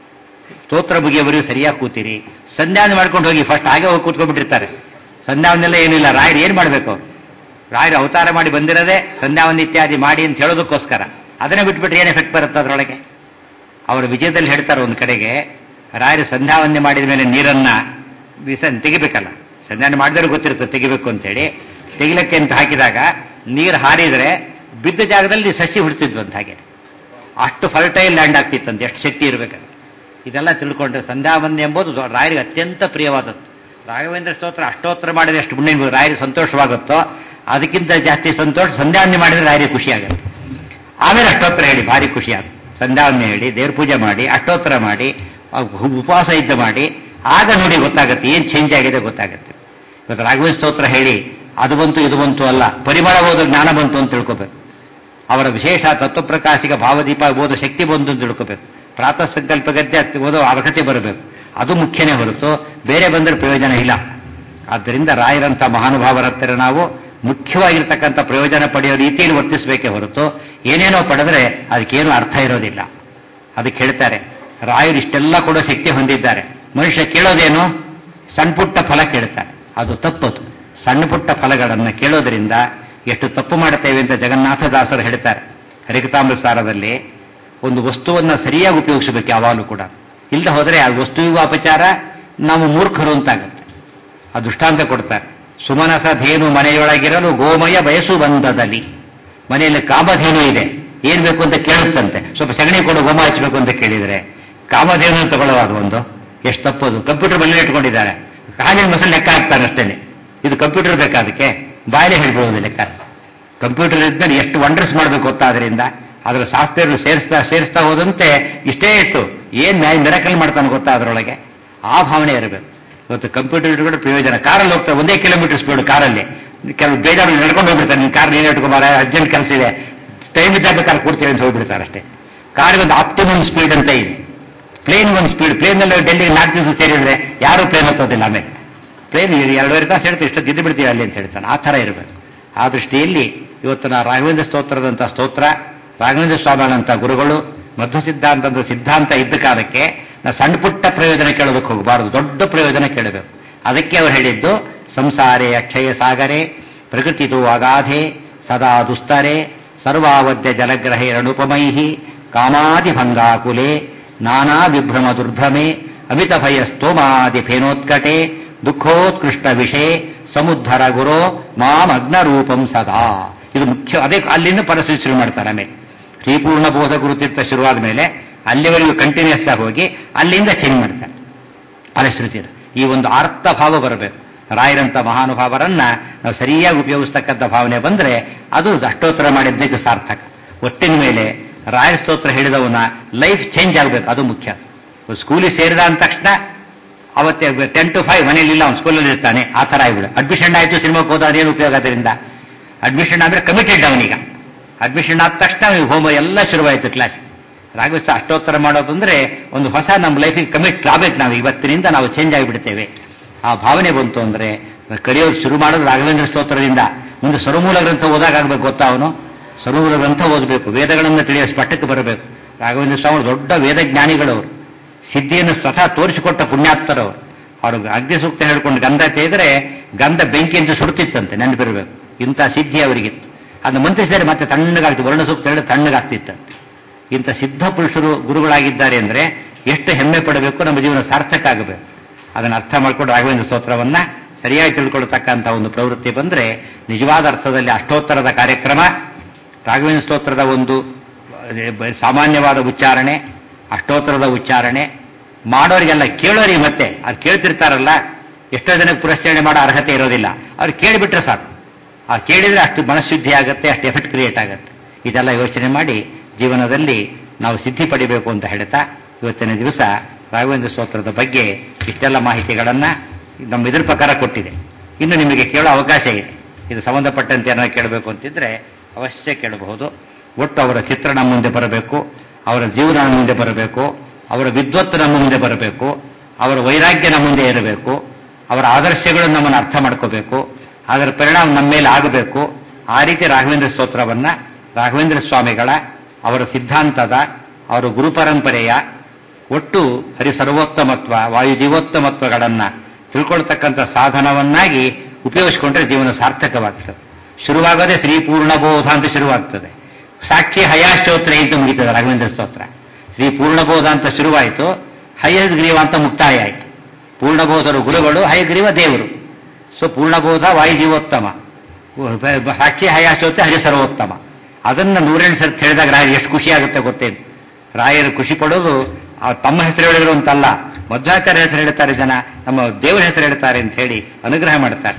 ಸ್ತೋತ್ರ ಮುಗಿಯವರೆಗೂ ಸರಿಯಾಗಿ ಕೂತೀರಿ ಸಂಧ್ಯಾವನೆ ಮಾಡ್ಕೊಂಡು ಹೋಗಿ ಫಸ್ಟ್ ಹಾಗೆ ಹೋಗಿ ಕೂತ್ಕೊಂಡ್ಬಿಟ್ಟಿರ್ತಾರೆ ಸಂಧ್ಯಾವನೆಲ್ಲ ಏನಿಲ್ಲ ರಾಯರು ಏನ್ ಮಾಡಬೇಕು ರಾಯರು ಅವತಾರ ಮಾಡಿ ಬಂದಿರೋದೇ ಸಂಧ್ಯಾವನೆ ಇತ್ಯಾದಿ ಮಾಡಿ ಅಂತ ಹೇಳೋದಕ್ಕೋಸ್ಕರ ಅದನ್ನೇ ಬಿಟ್ಬಿಟ್ರೆ ಏನು ಎಫೆಕ್ಟ್ ಬರುತ್ತೆ ಅದರೊಳಗೆ ಅವರು ವಿಜಯದಲ್ಲಿ ಹೇಳ್ತಾರೆ ಒಂದು ಕಡೆಗೆ ರಾಯರು ಸಂಧ್ಯಾವಂದನೆ ಮಾಡಿದ ಮೇಲೆ ನೀರನ್ನ ಬಿಸ ತೆಗಿಬೇಕಲ್ಲ ಸಂಧ್ಯಾವನೆ ಮಾಡಿದ್ರೆ ಗೊತ್ತಿರುತ್ತೆ ತೆಗಿಬೇಕು ಅಂತೇಳಿ ತೆಗಿಲಕ್ಕೆ ಅಂತ ಹಾಕಿದಾಗ ನೀರು ಹಾರಿದ್ರೆ ಬಿದ್ದ ಜಾಗದಲ್ಲಿ ಸಸಿ ಹುಡ್ತಿದ್ವು ಅಂತ ಹಾಗೆ ಅಷ್ಟು ಫರ್ಟೈಲ್ ಲ್ಯಾಂಡ್ ಆಗ್ತಿತ್ತಂತೆ ಎಷ್ಟು ಶಕ್ತಿ ಇರಬೇಕಂತ ಇದೆಲ್ಲ ತಿಳ್ಕೊಂಡ್ರೆ ಸಂಧ್ಯಾವಂದನೆ ಎಂಬುದು ದೊ- ರಾಯರಿಗೆ ಅತ್ಯಂತ ಪ್ರಿಯವಾದದ್ದು ರಾಘವೇಂದ್ರ ಸ್ತೋತ್ರ ಅಷ್ಟೋತ್ತರ ಮಾಡಿದ್ರೆ ಎಷ್ಟು ಪುಣ್ಯ ರಾಯರಿಗೆ ಸಂತೋಷವಾಗುತ್ತೋ ಅದಕ್ಕಿಂತ ಜಾಸ್ತಿ ಸಂತೋಷ ಸಂಧ್ಯಾವಂದನೆ ಮಾಡಿದ್ರೆ ರಾಯರಿಗೆ ಖುಷಿ ಆಗುತ್ತೆ ಆಮೇಲೆ ಅಷ್ಟೋತ್ತರ ಹೇಳಿ ಭಾರಿ ಖುಷಿ ಆಗುತ್ತೆ ಸಂಧ್ಯಾವಂದನೆ ಹೇಳಿ ದೇವ್ರ ಪೂಜೆ ಮಾಡಿ ಅಷ್ಟೋತ್ತರ ಮಾಡಿ ಆ ಉ- ಉಪವಾಸ ಇದ್ದ ಮಾಡಿ ಆಗ ನೋಡಿ ಗೊತ್ತಾಗುತ್ತೆ ಏನ್ ಚೇಂಜ್ ಆಗಿದೆ ಗೊತ್ತಾಗುತ್ತೆ ಇವತ್ತು ರಾಘವೇಂದ್ರ ಸ್ತೋತ್ರ ಹೇಳಿ ಅದು ಬಂತು ಇದು ಬಂತು ಅಲ್ಲ ಪರಿಮಳ ಓದೋ ಜ್ಞಾನ ಬಂತು ಅಂತ ತಿಳ್ಕೋಬೇಕು ಅವರ ವಿಶೇಷ ತತ್ವಪ್ರಕಾಶಿಕ ಭಾವದೀಪ ಓದೋ ಶಕ್ತಿ ಬಂತು ಅಂತ ತಿಳ್ಕೋಬೇಕು ಪ್ರಾತಃ ಸಂಕಲ್ಪ ಗದ್ಯ ಓದೋ ಅರ್ಹತೆ ಬರಬೇಕು ಅದು ಮುಖ್ಯನೇ ಹೊರತು ಬೇರೆ ಬಂದರೆ ಪ್ರಯೋಜನ ಇಲ್ಲ ಆದ್ದರಿಂದ ರಾಯರಂತ ಮಹಾನುಭಾವರ ಹತ್ತಿರ ನಾವು ಮುಖ್ಯವಾಗಿರ್ತಕ್ಕಂಥ ಪ್ರಯೋಜನ ಪಡೆಯೋ ರೀತಿಯಲ್ಲಿ ವರ್ತಿಸಬೇಕೇ ಹೊರತು ಏನೇನೋ ಪಡೆದ್ರೆ ಅದಕ್ಕೇನು ಅರ್ಥ ಇರೋದಿಲ್ಲ ಅದಕ್ಕೆ ಹೇಳ್ತಾರೆ ರಾಯರು ಇಷ್ಟೆಲ್ಲ ಕೊಡೋ ಶಕ್ತಿ ಹೊಂದಿದ್ದಾರೆ ಮನುಷ್ಯ ಕೇಳೋದೇನು ಸಣ್ಣ ಪುಟ್ಟ ಫಲ ಕೇಳ್ತಾರೆ ಅದು ತಪ್ಪದು ಸಣ್ಣ ಪುಟ್ಟ ಫಲಗಳನ್ನು ಕೇಳೋದ್ರಿಂದ ಎಷ್ಟು ತಪ್ಪು ಮಾಡುತ್ತೇವೆ ಅಂತ ಜಗನ್ನಾಥದಾಸರು ಹೇಳ್ತಾರೆ ಹರಿಕತಾಮೃತ ಸಾರದಲ್ಲಿ ಒಂದು ವಸ್ತುವನ್ನ ಸರಿಯಾಗಿ ಉಪಯೋಗಿಸಬೇಕು ಯಾವಾಗಲೂ ಕೂಡ ಇಲ್ಲದೆ ಹೋದರೆ ಆ ವಸ್ತುವಿಗೂ ಅಪಚಾರ ನಾವು ಮೂರ್ಖರು ಅಂತಾಗುತ್ತೆ ಆ ದೃಷ್ಟಾಂತ ಕೊಡ್ತಾರೆ ಸುಮನಸ ಧೇನು ಮನೆಯೊಳಗಿರಲು ಗೋಮಯ ಬಯಸು ಬಂದದಲ್ಲಿ ಮನೆಯಲ್ಲಿ ಕಾಮಧೇನು ಇದೆ ಏನ್ ಬೇಕು ಅಂತ ಕೇಳುತ್ತಂತೆ ಸ್ವಲ್ಪ ಸಗಣಿ ಕೊಡು ಗೋಮ ಹಚ್ಚಬೇಕು ಅಂತ ಕೇಳಿದ್ರೆ ಕಾಮಧೇನು ತಗೊಳ್ಳೋದು ಒಂದು ಎಷ್ಟು ತಪ್ಪದು ಕಂಪ್ಯೂಟರ್ ಮನೇಲಿ ಇಟ್ಕೊಂಡಿದ್ದಾರೆ ಹಾಲಿನ ಮೊಸರು ಲೆಕ್ಕ ಹಾಕ್ತಾನೆ ಅಷ್ಟೇನೆ ಇದು ಕಂಪ್ಯೂಟರ್ ಬೇಕಾ ಅದಕ್ಕೆ ಬಾಯಲ್ಲಿ ಹೇಳ್ಬೋದು ಲೆಕ್ಕ ಕಂಪ್ಯೂಟರ್ ಇದ್ದಲ್ಲಿ ಎಷ್ಟು ವಂಡರ್ಸ್ ಮಾಡಬೇಕು ಗೊತ್ತಾ ಅದರಿಂದ ಅದರ ಸಾಫ್ಟ್ವೇರ್ ಸೇರಿಸ್ತಾ ಸೇರಿಸ್ತಾ ಹೋದಂತೆ ಇಷ್ಟೇ ಇತ್ತು ಏನ್ ನ್ಯಾಯ ಮಿರಕಲ್ ಮಾಡ್ತಾನೆ ಗೊತ್ತಾ ಅದರೊಳಗೆ ಆ ಭಾವನೆ ಇರಬೇಕು ಇವತ್ತು ಕಂಪ್ಯೂಟರ್ ಇಟ್ಕೊಂಡು ಪ್ರಯೋಜನ ಕಾರಲ್ಲಿ ಹೋಗ್ತಾರೆ ಒಂದೇ ಕಿಲೋಮೀಟರ್ ಸ್ಪೀಡ್ ಕಾರಲ್ಲಿ ಕೆಲವು ಬೇಜಾರು ನಡ್ಕೊಂಡು ಹೋಗ್ಬಿಡ್ತಾರೆ ನಿನ್ ಕಾರ್ ನೀನು ಇಟ್ಕೊಂಬಾರ ಅರ್ಜೆಂಟ್ ಕೆಲಸ ಇದೆ ಟೈಮ್ ಇದ್ದಾಗ ಕಾರ್ ಕೊಡ್ತೀವಿ ಅಂತ ಹೋಗ್ಬಿಡ್ತಾರೆ ಅಷ್ಟೇ ಕಾರಿಗೆ ಒಂದು ಆಪ್ಟಿಮಮ್ ಸ್ಪೀಡ್ ಅಂತ ಇದೆ ಪ್ಲೇನ್ ಒಂದು ಸ್ಪೀಡ್ ಪ್ಲೇನ್ ನಲ್ಲಿ ಡೆಲ್ಲಿಗೆ ನಾಲ್ಕು ದಿವಸ ಸೇರಿದ್ರೆ ಯಾರು ಪ್ಲೇನ್ ಹತ್ತೋದಿಲ್ಲ ಆಮೇಲೆ ಪ್ಲೇನ್ ಎರಡೂವರೆ ತಾಸು ಹೇಳ್ತೀವಿ ಇಷ್ಟು ಗೆದ್ದು ಬಿಡ್ತೀವಿ ಅಲ್ಲಿ ಅಂತ ಹೇಳ್ತಾನೆ ಆ ಥರ ಇರಬೇಕು ಆ ದೃಷ್ಟಿಯಲ್ಲಿ ಇವತ್ತು ನಾ ರಾಘವೇಂದ್ರ ಸ್ತೋತ್ರದಂತ ಸ್ತೋತ್ರ ರಾಘವೇಂದ್ರ ಸ್ವಾಮಿಗಳಂತ ಗುರುಗಳು ಮಧ್ವ ಸಿದ್ಧಾಂತ ಅಂತ ಸಿದ್ಧಾಂತ ಇದ್ದ ಕಾಲಕ್ಕೆ ನಾ ಸಣ್ಣ ಪುಟ್ಟ ಪ್ರಯೋಜನ ಕೇಳೋದಕ್ಕೆ ಹೋಗಬಾರದು ದೊಡ್ಡ ಪ್ರಯೋಜನ ಕೇಳಬೇಕು ಅದಕ್ಕೆ ಅವರು ಹೇಳಿದ್ದು ಸಂಸಾರೇ ಅಕ್ಷಯ ಸಾಗರೆ ಪ್ರಕೃತಿದು ಅಗಾಧೆ ಸದಾ ದುಸ್ತರೆ ಸರ್ವಾವದ್ಯ ಜಲಗ್ರಹೇ ಅನುಪಮೈಹಿ ಕಾಮಾದಿಭಂಗಾಕುಲೆ ನಾನಾ ವಿಭ್ರಮ ದುರ್ಭ್ರಮೆ ಅಮಿತ ಭಯ ಸ್ತೋಮಾದಿ ಫೇನೋತ್ಕಟೆ ದುಃಖೋತ್ಕೃಷ್ಟ ವಿಷಯ ಸಮುದ್ಧರ ಗುರೋ ಮಾಮಗ್ನ ರೂಪಂ ಸದಾ ಇದು ಮುಖ್ಯ ಅದೇ ಅಲ್ಲಿಂದ ಪರಸ್ಪರ ಶುರು ಮಾಡ್ತಾರೆ ಆಮೇಲೆ ಶ್ರೀಪೂರ್ಣ ಬೋಧ ಗುರುತಿರ್ತ ಶುರುವಾದ ಮೇಲೆ ಅಲ್ಲಿವರೆಗೂ ಕಂಟಿನ್ಯೂಸ್ ಆಗಿ ಹೋಗಿ ಅಲ್ಲಿಂದ ಚೇಂಜ್ ಮಾಡ್ತಾರೆ ಫಲಶ್ರುತಿರು ಈ ಒಂದು ಅರ್ಥ ಭಾವ ಬರಬೇಕು ರಾಯರಂತ ಮಹಾನುಭಾವರನ್ನ ನಾವು ಸರಿಯಾಗಿ ಉಪಯೋಗಿಸ್ತಕ್ಕಂಥ ಭಾವನೆ ಬಂದ್ರೆ ಅದು ಅಷ್ಟೋತ್ತರ ಮಾಡಿದ್ದಕ್ಕೆ ಸಾರ್ಥಕ ಒಟ್ಟಿನ ಮೇಲೆ ರಾಯರ ಸ್ತೋತ್ರ ಹೇಳಿದವನ ಲೈಫ್ ಚೇಂಜ್ ಆಗಬೇಕು ಅದು ಮುಖ್ಯ ಸ್ಕೂಲಿಗೆ ಸೇರಿದ ಅಂದ ತಕ್ಷಣ ಅವತ್ತೇ ಟೆನ್ ಟು ಫೈವ್ ಮನೇಲಿ ಇಲ್ಲ ಅವ್ನು ಸ್ಕೂಲಲ್ಲಿ ಇರ್ತಾನೆ ಆ ಥರ ಆಗ್ಬಿಡು ಅಡ್ಮಿಷನ್ ಆಯ್ತು ಸಿನಿಮಾಕ್ಕೆ ಹೋದ ಅದೇನು ಉಪಯೋಗ ಅದರಿಂದ ಅಡ್ಮಿಷನ್ ಅಂದ್ರೆ ಕಮಿಟೆಡ್ ಅವನೀಗ ಅಡ್ಮಿಷನ್ ಆದ ತಕ್ಷಣ ಅವನಿಗೆ ಹೋಮ ಎಲ್ಲ ಶುರುವಾಯಿತು ಕ್ಲಾಸ್ ರಾಘವೇಶ್ವರ ಅಷ್ಟೋತ್ತರ ಮಾಡೋದಂದ್ರೆ ಒಂದು ಹೊಸ ನಮ್ಮ ಲೈಫಿಗೆ ಕಮಿಟ್ ಆಗ್ಬೇಕು ನಾವು ಇವತ್ತಿನಿಂದ ನಾವು ಚೇಂಜ್ ಆಗಿಬಿಡ್ತೇವೆ ಆ ಭಾವನೆ ಬಂತು ಅಂದ್ರೆ ಕಲಿಯೋದು ಶುರು ಮಾಡೋದು ರಾಘವೇಂದ್ರ ಸ್ತೋತ್ರದಿಂದ ಮುಂದೆ ಸ್ವರಮೂಲ ಗ್ರಂಥ ಓದಾಗಬೇಕು ಗೊತ್ತಾ ಅವನು ಸ್ವರಮೂಲ ಗ್ರಂಥ ಓದಬೇಕು ವೇದಗಳನ್ನು ತಿಳಿಯೋ ಸ್ಪಷ್ಟಕ್ಕೆ ಬರಬೇಕು ರಾಘವೇಂದ್ರ ಸ್ವಾಮಿ ದೊಡ್ಡ ವೇದ ಜ್ಞಾನಿಗಳವರು ಸಿದ್ಧಿಯನ್ನು ಸ್ವತಃ ತೋರಿಸಿಕೊಟ್ಟ ಪುಣ್ಯಾತ್ಮರವರು ಅವರು ಅಗ್ನಿ ಸೂಕ್ತ ಹೇಳ್ಕೊಂಡು ಗಂಧ ತೆಗೆದ್ರೆ ಗಂಧ ಬೆಂಕಿಯಿಂದ ಸುಡುತ್ತಿತ್ತಂತೆ ನೆನಪಿರಬೇಕು ಇಂಥ ಸಿದ್ಧಿ ಅವರಿಗಿತ್ತು ಅದನ್ನು ಮಂತ್ರಿಸಿದರೆ ಮತ್ತೆ ತಣ್ಣಗಾಗ್ತಿತ್ತು ವರ್ಣ ಸೂಕ್ತ ಹೇಳಿದ್ರೆ ತಣ್ಣಗಾಗ್ತಿತ್ತಂತೆ ಇಂಥ ಸಿದ್ಧ ಪುರುಷರು ಗುರುಗಳಾಗಿದ್ದಾರೆ ಅಂದ್ರೆ ಎಷ್ಟು ಹೆಮ್ಮೆ ಪಡಬೇಕು ನಮ್ಮ ಜೀವನ ಸಾರ್ಥಕ ಆಗಬೇಕು ಅದನ್ನು ಅರ್ಥ ಮಾಡಿಕೊಂಡು ರಾಘವೇಂದ್ರ ಸ್ತೋತ್ರವನ್ನ ಸರಿಯಾಗಿ ತಿಳ್ಕೊಳ್ತಕ್ಕಂಥ ಒಂದು ಪ್ರವೃತ್ತಿ ಬಂದ್ರೆ ನಿಜವಾದ ಅರ್ಥದಲ್ಲಿ ಅಷ್ಟೋತ್ತರದ ಕಾರ್ಯಕ್ರಮ ರಾಘವೇಂದ್ರ ಸ್ತೋತ್ರದ ಒಂದು ಸಾಮಾನ್ಯವಾದ ಉಚ್ಚಾರಣೆ ಅಷ್ಟೋತ್ತರದ ಉಚ್ಚಾರಣೆ ಮಾಡೋರಿಗೆಲ್ಲ ಕೇಳೋರಿಗೆ ಮತ್ತೆ ಅವ್ರು ಕೇಳ್ತಿರ್ತಾರಲ್ಲ ಎಷ್ಟೋ ಜನಕ್ಕೆ ಪುರಸ್ಕರಣೆ ಮಾಡೋ ಅರ್ಹತೆ ಇರೋದಿಲ್ಲ ಅವ್ರು ಕೇಳಿಬಿಟ್ರೆ ಸಾಕು ಆ ಕೇಳಿದ್ರೆ ಅಷ್ಟು ಮನಃಶುದ್ಧಿ ಆಗುತ್ತೆ ಅಷ್ಟು ಎಫೆಕ್ಟ್ ಕ್ರಿಯೇಟ್ ಆಗುತ್ತೆ ಇದೆಲ್ಲ ಯೋಚನೆ ಮಾಡಿ ಜೀವನದಲ್ಲಿ ನಾವು ಸಿದ್ಧಿ ಪಡಿಬೇಕು ಅಂತ ಹೇಳ್ತಾ ಇವತ್ತಿನ ದಿವಸ ರಾಘವೇಂದ್ರ ಸ್ತೋತ್ರದ ಬಗ್ಗೆ ಇಷ್ಟೆಲ್ಲ ಮಾಹಿತಿಗಳನ್ನ ನಮ್ಮ ಇದ್ರ ಪ್ರಕಾರ ಕೊಟ್ಟಿದೆ ಇನ್ನು ನಿಮಗೆ ಕೇಳೋ ಅವಕಾಶ ಇದೆ ಇದು ಸಂಬಂಧಪಟ್ಟಂತೆ ಏನಾದ್ರು ಕೇಳಬೇಕು ಅಂತಿದ್ರೆ ಅವಶ್ಯ ಕೇಳಬಹುದು ಒಟ್ಟು ಅವರ ಚಿತ್ರ ನಮ್ಮ ಮುಂದೆ ಬರಬೇಕು ಅವರ ಜೀವನ ನಮ್ಮ ಮುಂದೆ ಬರಬೇಕು ಅವರ ವಿದ್ವತ್ತು ನಮ್ಮ ಮುಂದೆ ಬರಬೇಕು ಅವರ ವೈರಾಗ್ಯ ನಮ್ಮ ಮುಂದೆ ಇರಬೇಕು ಅವರ ಆದರ್ಶಗಳು ನಮ್ಮನ್ನು ಅರ್ಥ ಮಾಡ್ಕೋಬೇಕು ಅದರ ಪರಿಣಾಮ ನಮ್ಮ ಮೇಲೆ ಆಗಬೇಕು ಆ ರೀತಿ ರಾಘವೇಂದ್ರ ಸ್ತೋತ್ರವನ್ನ ರಾಘವೇಂದ್ರ ಸ್ವಾಮಿಗಳ ಅವರ ಸಿದ್ಧಾಂತದ ಅವರ ಗುರು ಪರಂಪರೆಯ ಒಟ್ಟು ಹರಿ ಸರ್ವೋತ್ತಮತ್ವ ವಾಯು ಜೀವೋತ್ತಮತ್ವಗಳನ್ನ ತಿಳ್ಕೊಳ್ತಕ್ಕಂಥ ಸಾಧನವನ್ನಾಗಿ ಉಪಯೋಗಿಸಿಕೊಂಡ್ರೆ ಜೀವನ ಸಾರ್ಥಕವಾಗ್ತದೆ ಶುರುವಾಗದೆ ಶ್ರೀ ಪೂರ್ಣಬೋಧ ಅಂತ ಶುರುವಾಗ್ತದೆ ಸಾಕ್ಷಿ ಹಯಾಶ್ಚೋತ್ರ ಅಂತ ಮುಗಿತದೆ ರಾಘವೇಂದ್ರ ಸ್ತೋತ್ರ ಶ್ರೀ ಪೂರ್ಣಬೋಧ ಅಂತ ಶುರುವಾಯಿತು ಹಯಗ್ರೀವ ಅಂತ ಮುಕ್ತಾಯ ಆಯಿತು ಪೂರ್ಣಬೋಧರು ಗುರುಗಳು ಹಯಗ್ರೀವ ದೇವರು ಸೊ ಪೂರ್ಣಬೋಧ ವಾಯುಜೀವೋತ್ತಮ ಸಾಕ್ಷಿ ಹಯಾಶ್ಚೋತ್ರ ಹರಿ ಸರ್ವೋತ್ತಮ ಅದನ್ನ ನೂರೆಂಟು ಸರ್ತಿ ಹೇಳಿದಾಗ ರಾಯರು ಎಷ್ಟು ಖುಷಿ ಆಗುತ್ತೆ ಗೊತ್ತೇನು ರಾಯರು ಖುಷಿ ಪಡೋದು ತಮ್ಮ ಹೆಸರು ಹೇಳಿದ್ರು ಅಂತಲ್ಲ ಮಧ್ವಾಚಾರ್ಯ ಹೆಸರು ಹೇಳ್ತಾರೆ ಜನ ನಮ್ಮ ದೇವರ ಹೆಸರು ಹೇಳ್ತಾರೆ ಅಂತ ಹೇಳಿ ಅನುಗ್ರಹ ಮಾಡ್ತಾರೆ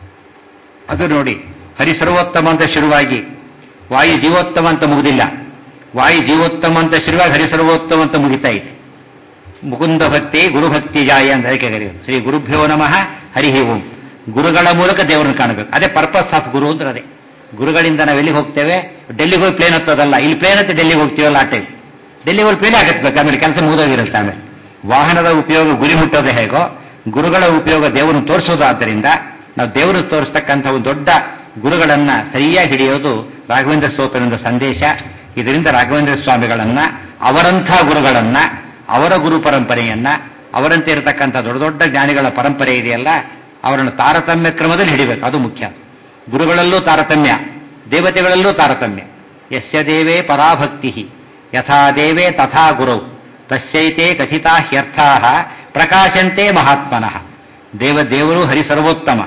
ಅದು ನೋಡಿ ಹರಿ ಸರ್ವೋತ್ತಮ ಅಂತ ಶುರುವಾಗಿ ವಾಯು ಜೀವೋತ್ತಮ ಅಂತ ಮುಗುದಿಲ್ಲ ವಾಯು ಜೀವೋತ್ತಮ ಅಂತ ಶುರುವಾಗಿ ಹರಿ ಸರ್ವೋತ್ತಮ ಅಂತ ಮುಗಿತಾ ಇದೆ ಮುಕುಂದ ಭಕ್ತಿ ಗುರುಭಕ್ತಿ ಜಾಯ ಅಂತ ಅದಕ್ಕೆ ಕರೆಯೋದು ಶ್ರೀ ಗುರುಭ್ಯೋ ನಮಃ ಹರಿ ಓಂ ಗುರುಗಳ ಮೂಲಕ ದೇವರನ್ನು ಕಾಣಬೇಕು ಅದೇ ಪರ್ಪಸ್ ಆಫ್ ಗುರು ಅಂದ್ರೆ ಅದೇ ಗುರುಗಳಿಂದ ನಾವು ಎಲ್ಲಿಗೆ ಹೋಗ್ತೇವೆ ಡೆಲ್ಲಿಗೆ ಹೋಗಿ ಪ್ಲೇನ್ ಹತ್ತೋದಲ್ಲ ಇಲ್ಲಿ ಪ್ಲೇನ್ ಹತ್ತಿ ಡೆಲ್ಲಿಗೆ ಹೋಗ್ತೀವಲ್ಲ ಆ ಟೈಮ್ ಡೆಲ್ಲಿಗೆ ಹೋಗಿ ಪ್ಲೇನ್ ಆಗತ್ಬೇಕು ಆಮೇಲೆ ಕೆಲಸ ಮುಗಿದೋಗಿರುತ್ತೆ ಆಮೇಲೆ ವಾಹನದ ಉಪಯೋಗ ಗುರಿ ಮುಟ್ಟೋದು ಹೇಗೋ ಗುರುಗಳ ಉಪಯೋಗ ದೇವರನ್ನು ತೋರಿಸೋದು ಆದ್ದರಿಂದ ನಾವು ದೇವರು ತೋರಿಸ್ತಕ್ಕಂಥ ಒಂದು ದೊಡ್ಡ ಗುರುಗಳನ್ನ ಸರಿಯಾಗಿ ಹಿಡಿಯೋದು ರಾಘವೇಂದ್ರ ಸ್ತೋತ್ರದಿಂದ ಸಂದೇಶ ಇದರಿಂದ ರಾಘವೇಂದ್ರ ಸ್ವಾಮಿಗಳನ್ನ ಅವರಂಥ ಗುರುಗಳನ್ನ ಅವರ ಗುರು ಪರಂಪರೆಯನ್ನ ಅವರಂತೆ ಇರತಕ್ಕಂಥ ದೊಡ್ಡ ದೊಡ್ಡ ಜ್ಞಾನಿಗಳ ಪರಂಪರೆ ಇದೆಯಲ್ಲ ಅವರನ್ನು ತಾರತಮ್ಯ ಕ್ರಮದಲ್ಲಿ ಹಿಡಿಬೇಕು ಅದು ಮುಖ್ಯ ಗುರುಗಳಲ್ಲೂ ತಾರತಮ್ಯ ದೇವತೆಗಳಲ್ಲೂ ತಾರತಮ್ಯ ಯಸ್ಯ ದೇವೇ ಪರಾಭಕ್ತಿ ಯಥಾ ದೇವೇ ತಥಾ ಗುರು ತಸ್ಯೈತೆ ಕಥಿತಾ ಹ್ಯರ್ಥಾ ಪ್ರಕಾಶಂತೆ ಮಹಾತ್ಮನಃ ದೇವ ದೇವರು ಹರಿ ಸರ್ವೋತ್ತಮ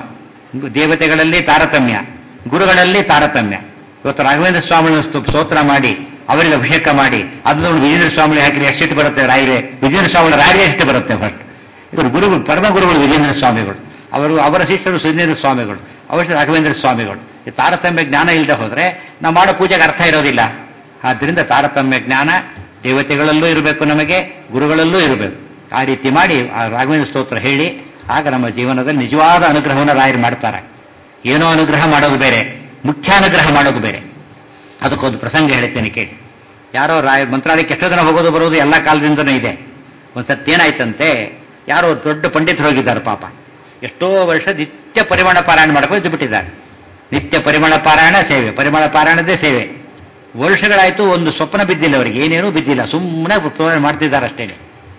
ದೇವತೆಗಳಲ್ಲಿ ತಾರತಮ್ಯ ಗುರುಗಳಲ್ಲಿ ತಾರತಮ್ಯ ಇವತ್ತು ರಾಘವೇಂದ್ರ ಸ್ವಾಮಿಗಳ ಸ್ತೋತ್ರ ಮಾಡಿ ಅವರಿಗೆ ಅಭಿಷೇಕ ಮಾಡಿ ಅದನ್ನ ಒಂದು ವಿಜೇಂದ್ರ ಸ್ವಾಮಿ ಹಾಕಿದ್ರೆ ಎಷ್ಟು ಬರುತ್ತೆ ರಾಯರೇ ವಿಜೇಂದ್ರ ಸ್ವಾಮಿ ರಾಯರೇ ಎಷ್ಟು ಬರುತ್ತೆ ಫಸ್ಟ್ ಇವರು ಗುರುಗಳು ಪರಮ ಗುರುಗಳು ವಿಜೇಂದ್ರ ಸ್ವಾಮಿಗಳು ಅವರು ಅವರ ಶಿಷ್ಯರು ಸುಧೀಂದ್ರ ಸ್ವಾಮಿಗಳು ಅವರ ರಾಘವೇಂದ್ರ ಸ್ವಾಮಿಗಳು ಈ ತಾರತಮ್ಯ ಜ್ಞಾನ ಇಲ್ಲದೆ ಹೋದ್ರೆ ನಾವು ಮಾಡೋ ಪೂಜೆಗೆ ಅರ್ಥ ಇರೋದಿಲ್ಲ ಆದ್ದರಿಂದ ತಾರತಮ್ಯ ಜ್ಞಾನ ದೇವತೆಗಳಲ್ಲೂ ಇರಬೇಕು ನಮಗೆ ಗುರುಗಳಲ್ಲೂ ಇರಬೇಕು ಆ ರೀತಿ ಮಾಡಿ ಆ ರಾಘವೇಂದ್ರ ಸ್ತೋತ್ರ ಹೇಳಿ ಆಗ ನಮ್ಮ ಜೀವನದಲ್ಲಿ ನಿಜವಾದ ಅನುಗ್ರಹವನ್ನು ರಾಯರು ಮಾಡ್ತಾರೆ ಏನೋ ಅನುಗ್ರಹ ಮಾಡೋದು ಬೇರೆ ಮುಖ್ಯ ಅನುಗ್ರಹ ಮಾಡೋದು ಬೇರೆ ಅದಕ್ಕೊಂದು ಪ್ರಸಂಗ ಹೇಳ್ತೇನೆ ಕೇಳಿ ಯಾರೋ ರಾಯ ಮಂತ್ರಾಲಯಕ್ಕೆ ಎಷ್ಟೋ ಜನ ಹೋಗೋದು ಬರೋದು ಎಲ್ಲ ಕಾಲದಿಂದನೇ ಇದೆ ಒಂದ್ಸತಿ ಏನಾಯ್ತಂತೆ ಯಾರೋ ದೊಡ್ಡ ಪಂಡಿತರು ಹೋಗಿದ್ದಾರೆ ಪಾಪ ಎಷ್ಟೋ ವರ್ಷ ನಿತ್ಯ ಪರಿಮಾಣ ಪಾರಾಯಣ ಮಾಡ್ಕೊಂಡು ಬಿಟ್ಟಿದ್ದಾರೆ ನಿತ್ಯ ಪರಿಮಳ ಪಾರಾಯಣ ಸೇವೆ ಪರಿಮಳ ಪಾರಾಯಣದೇ ಸೇವೆ ವರ್ಷಗಳಾಯ್ತು ಒಂದು ಸ್ವಪ್ನ ಬಿದ್ದಿಲ್ಲ ಅವರಿಗೆ ಏನೇನೂ ಬಿದ್ದಿಲ್ಲ ಸುಮ್ಮನೆ ಮಾಡ್ತಿದ್ದಾರೆ ಅಷ್ಟೇನೆ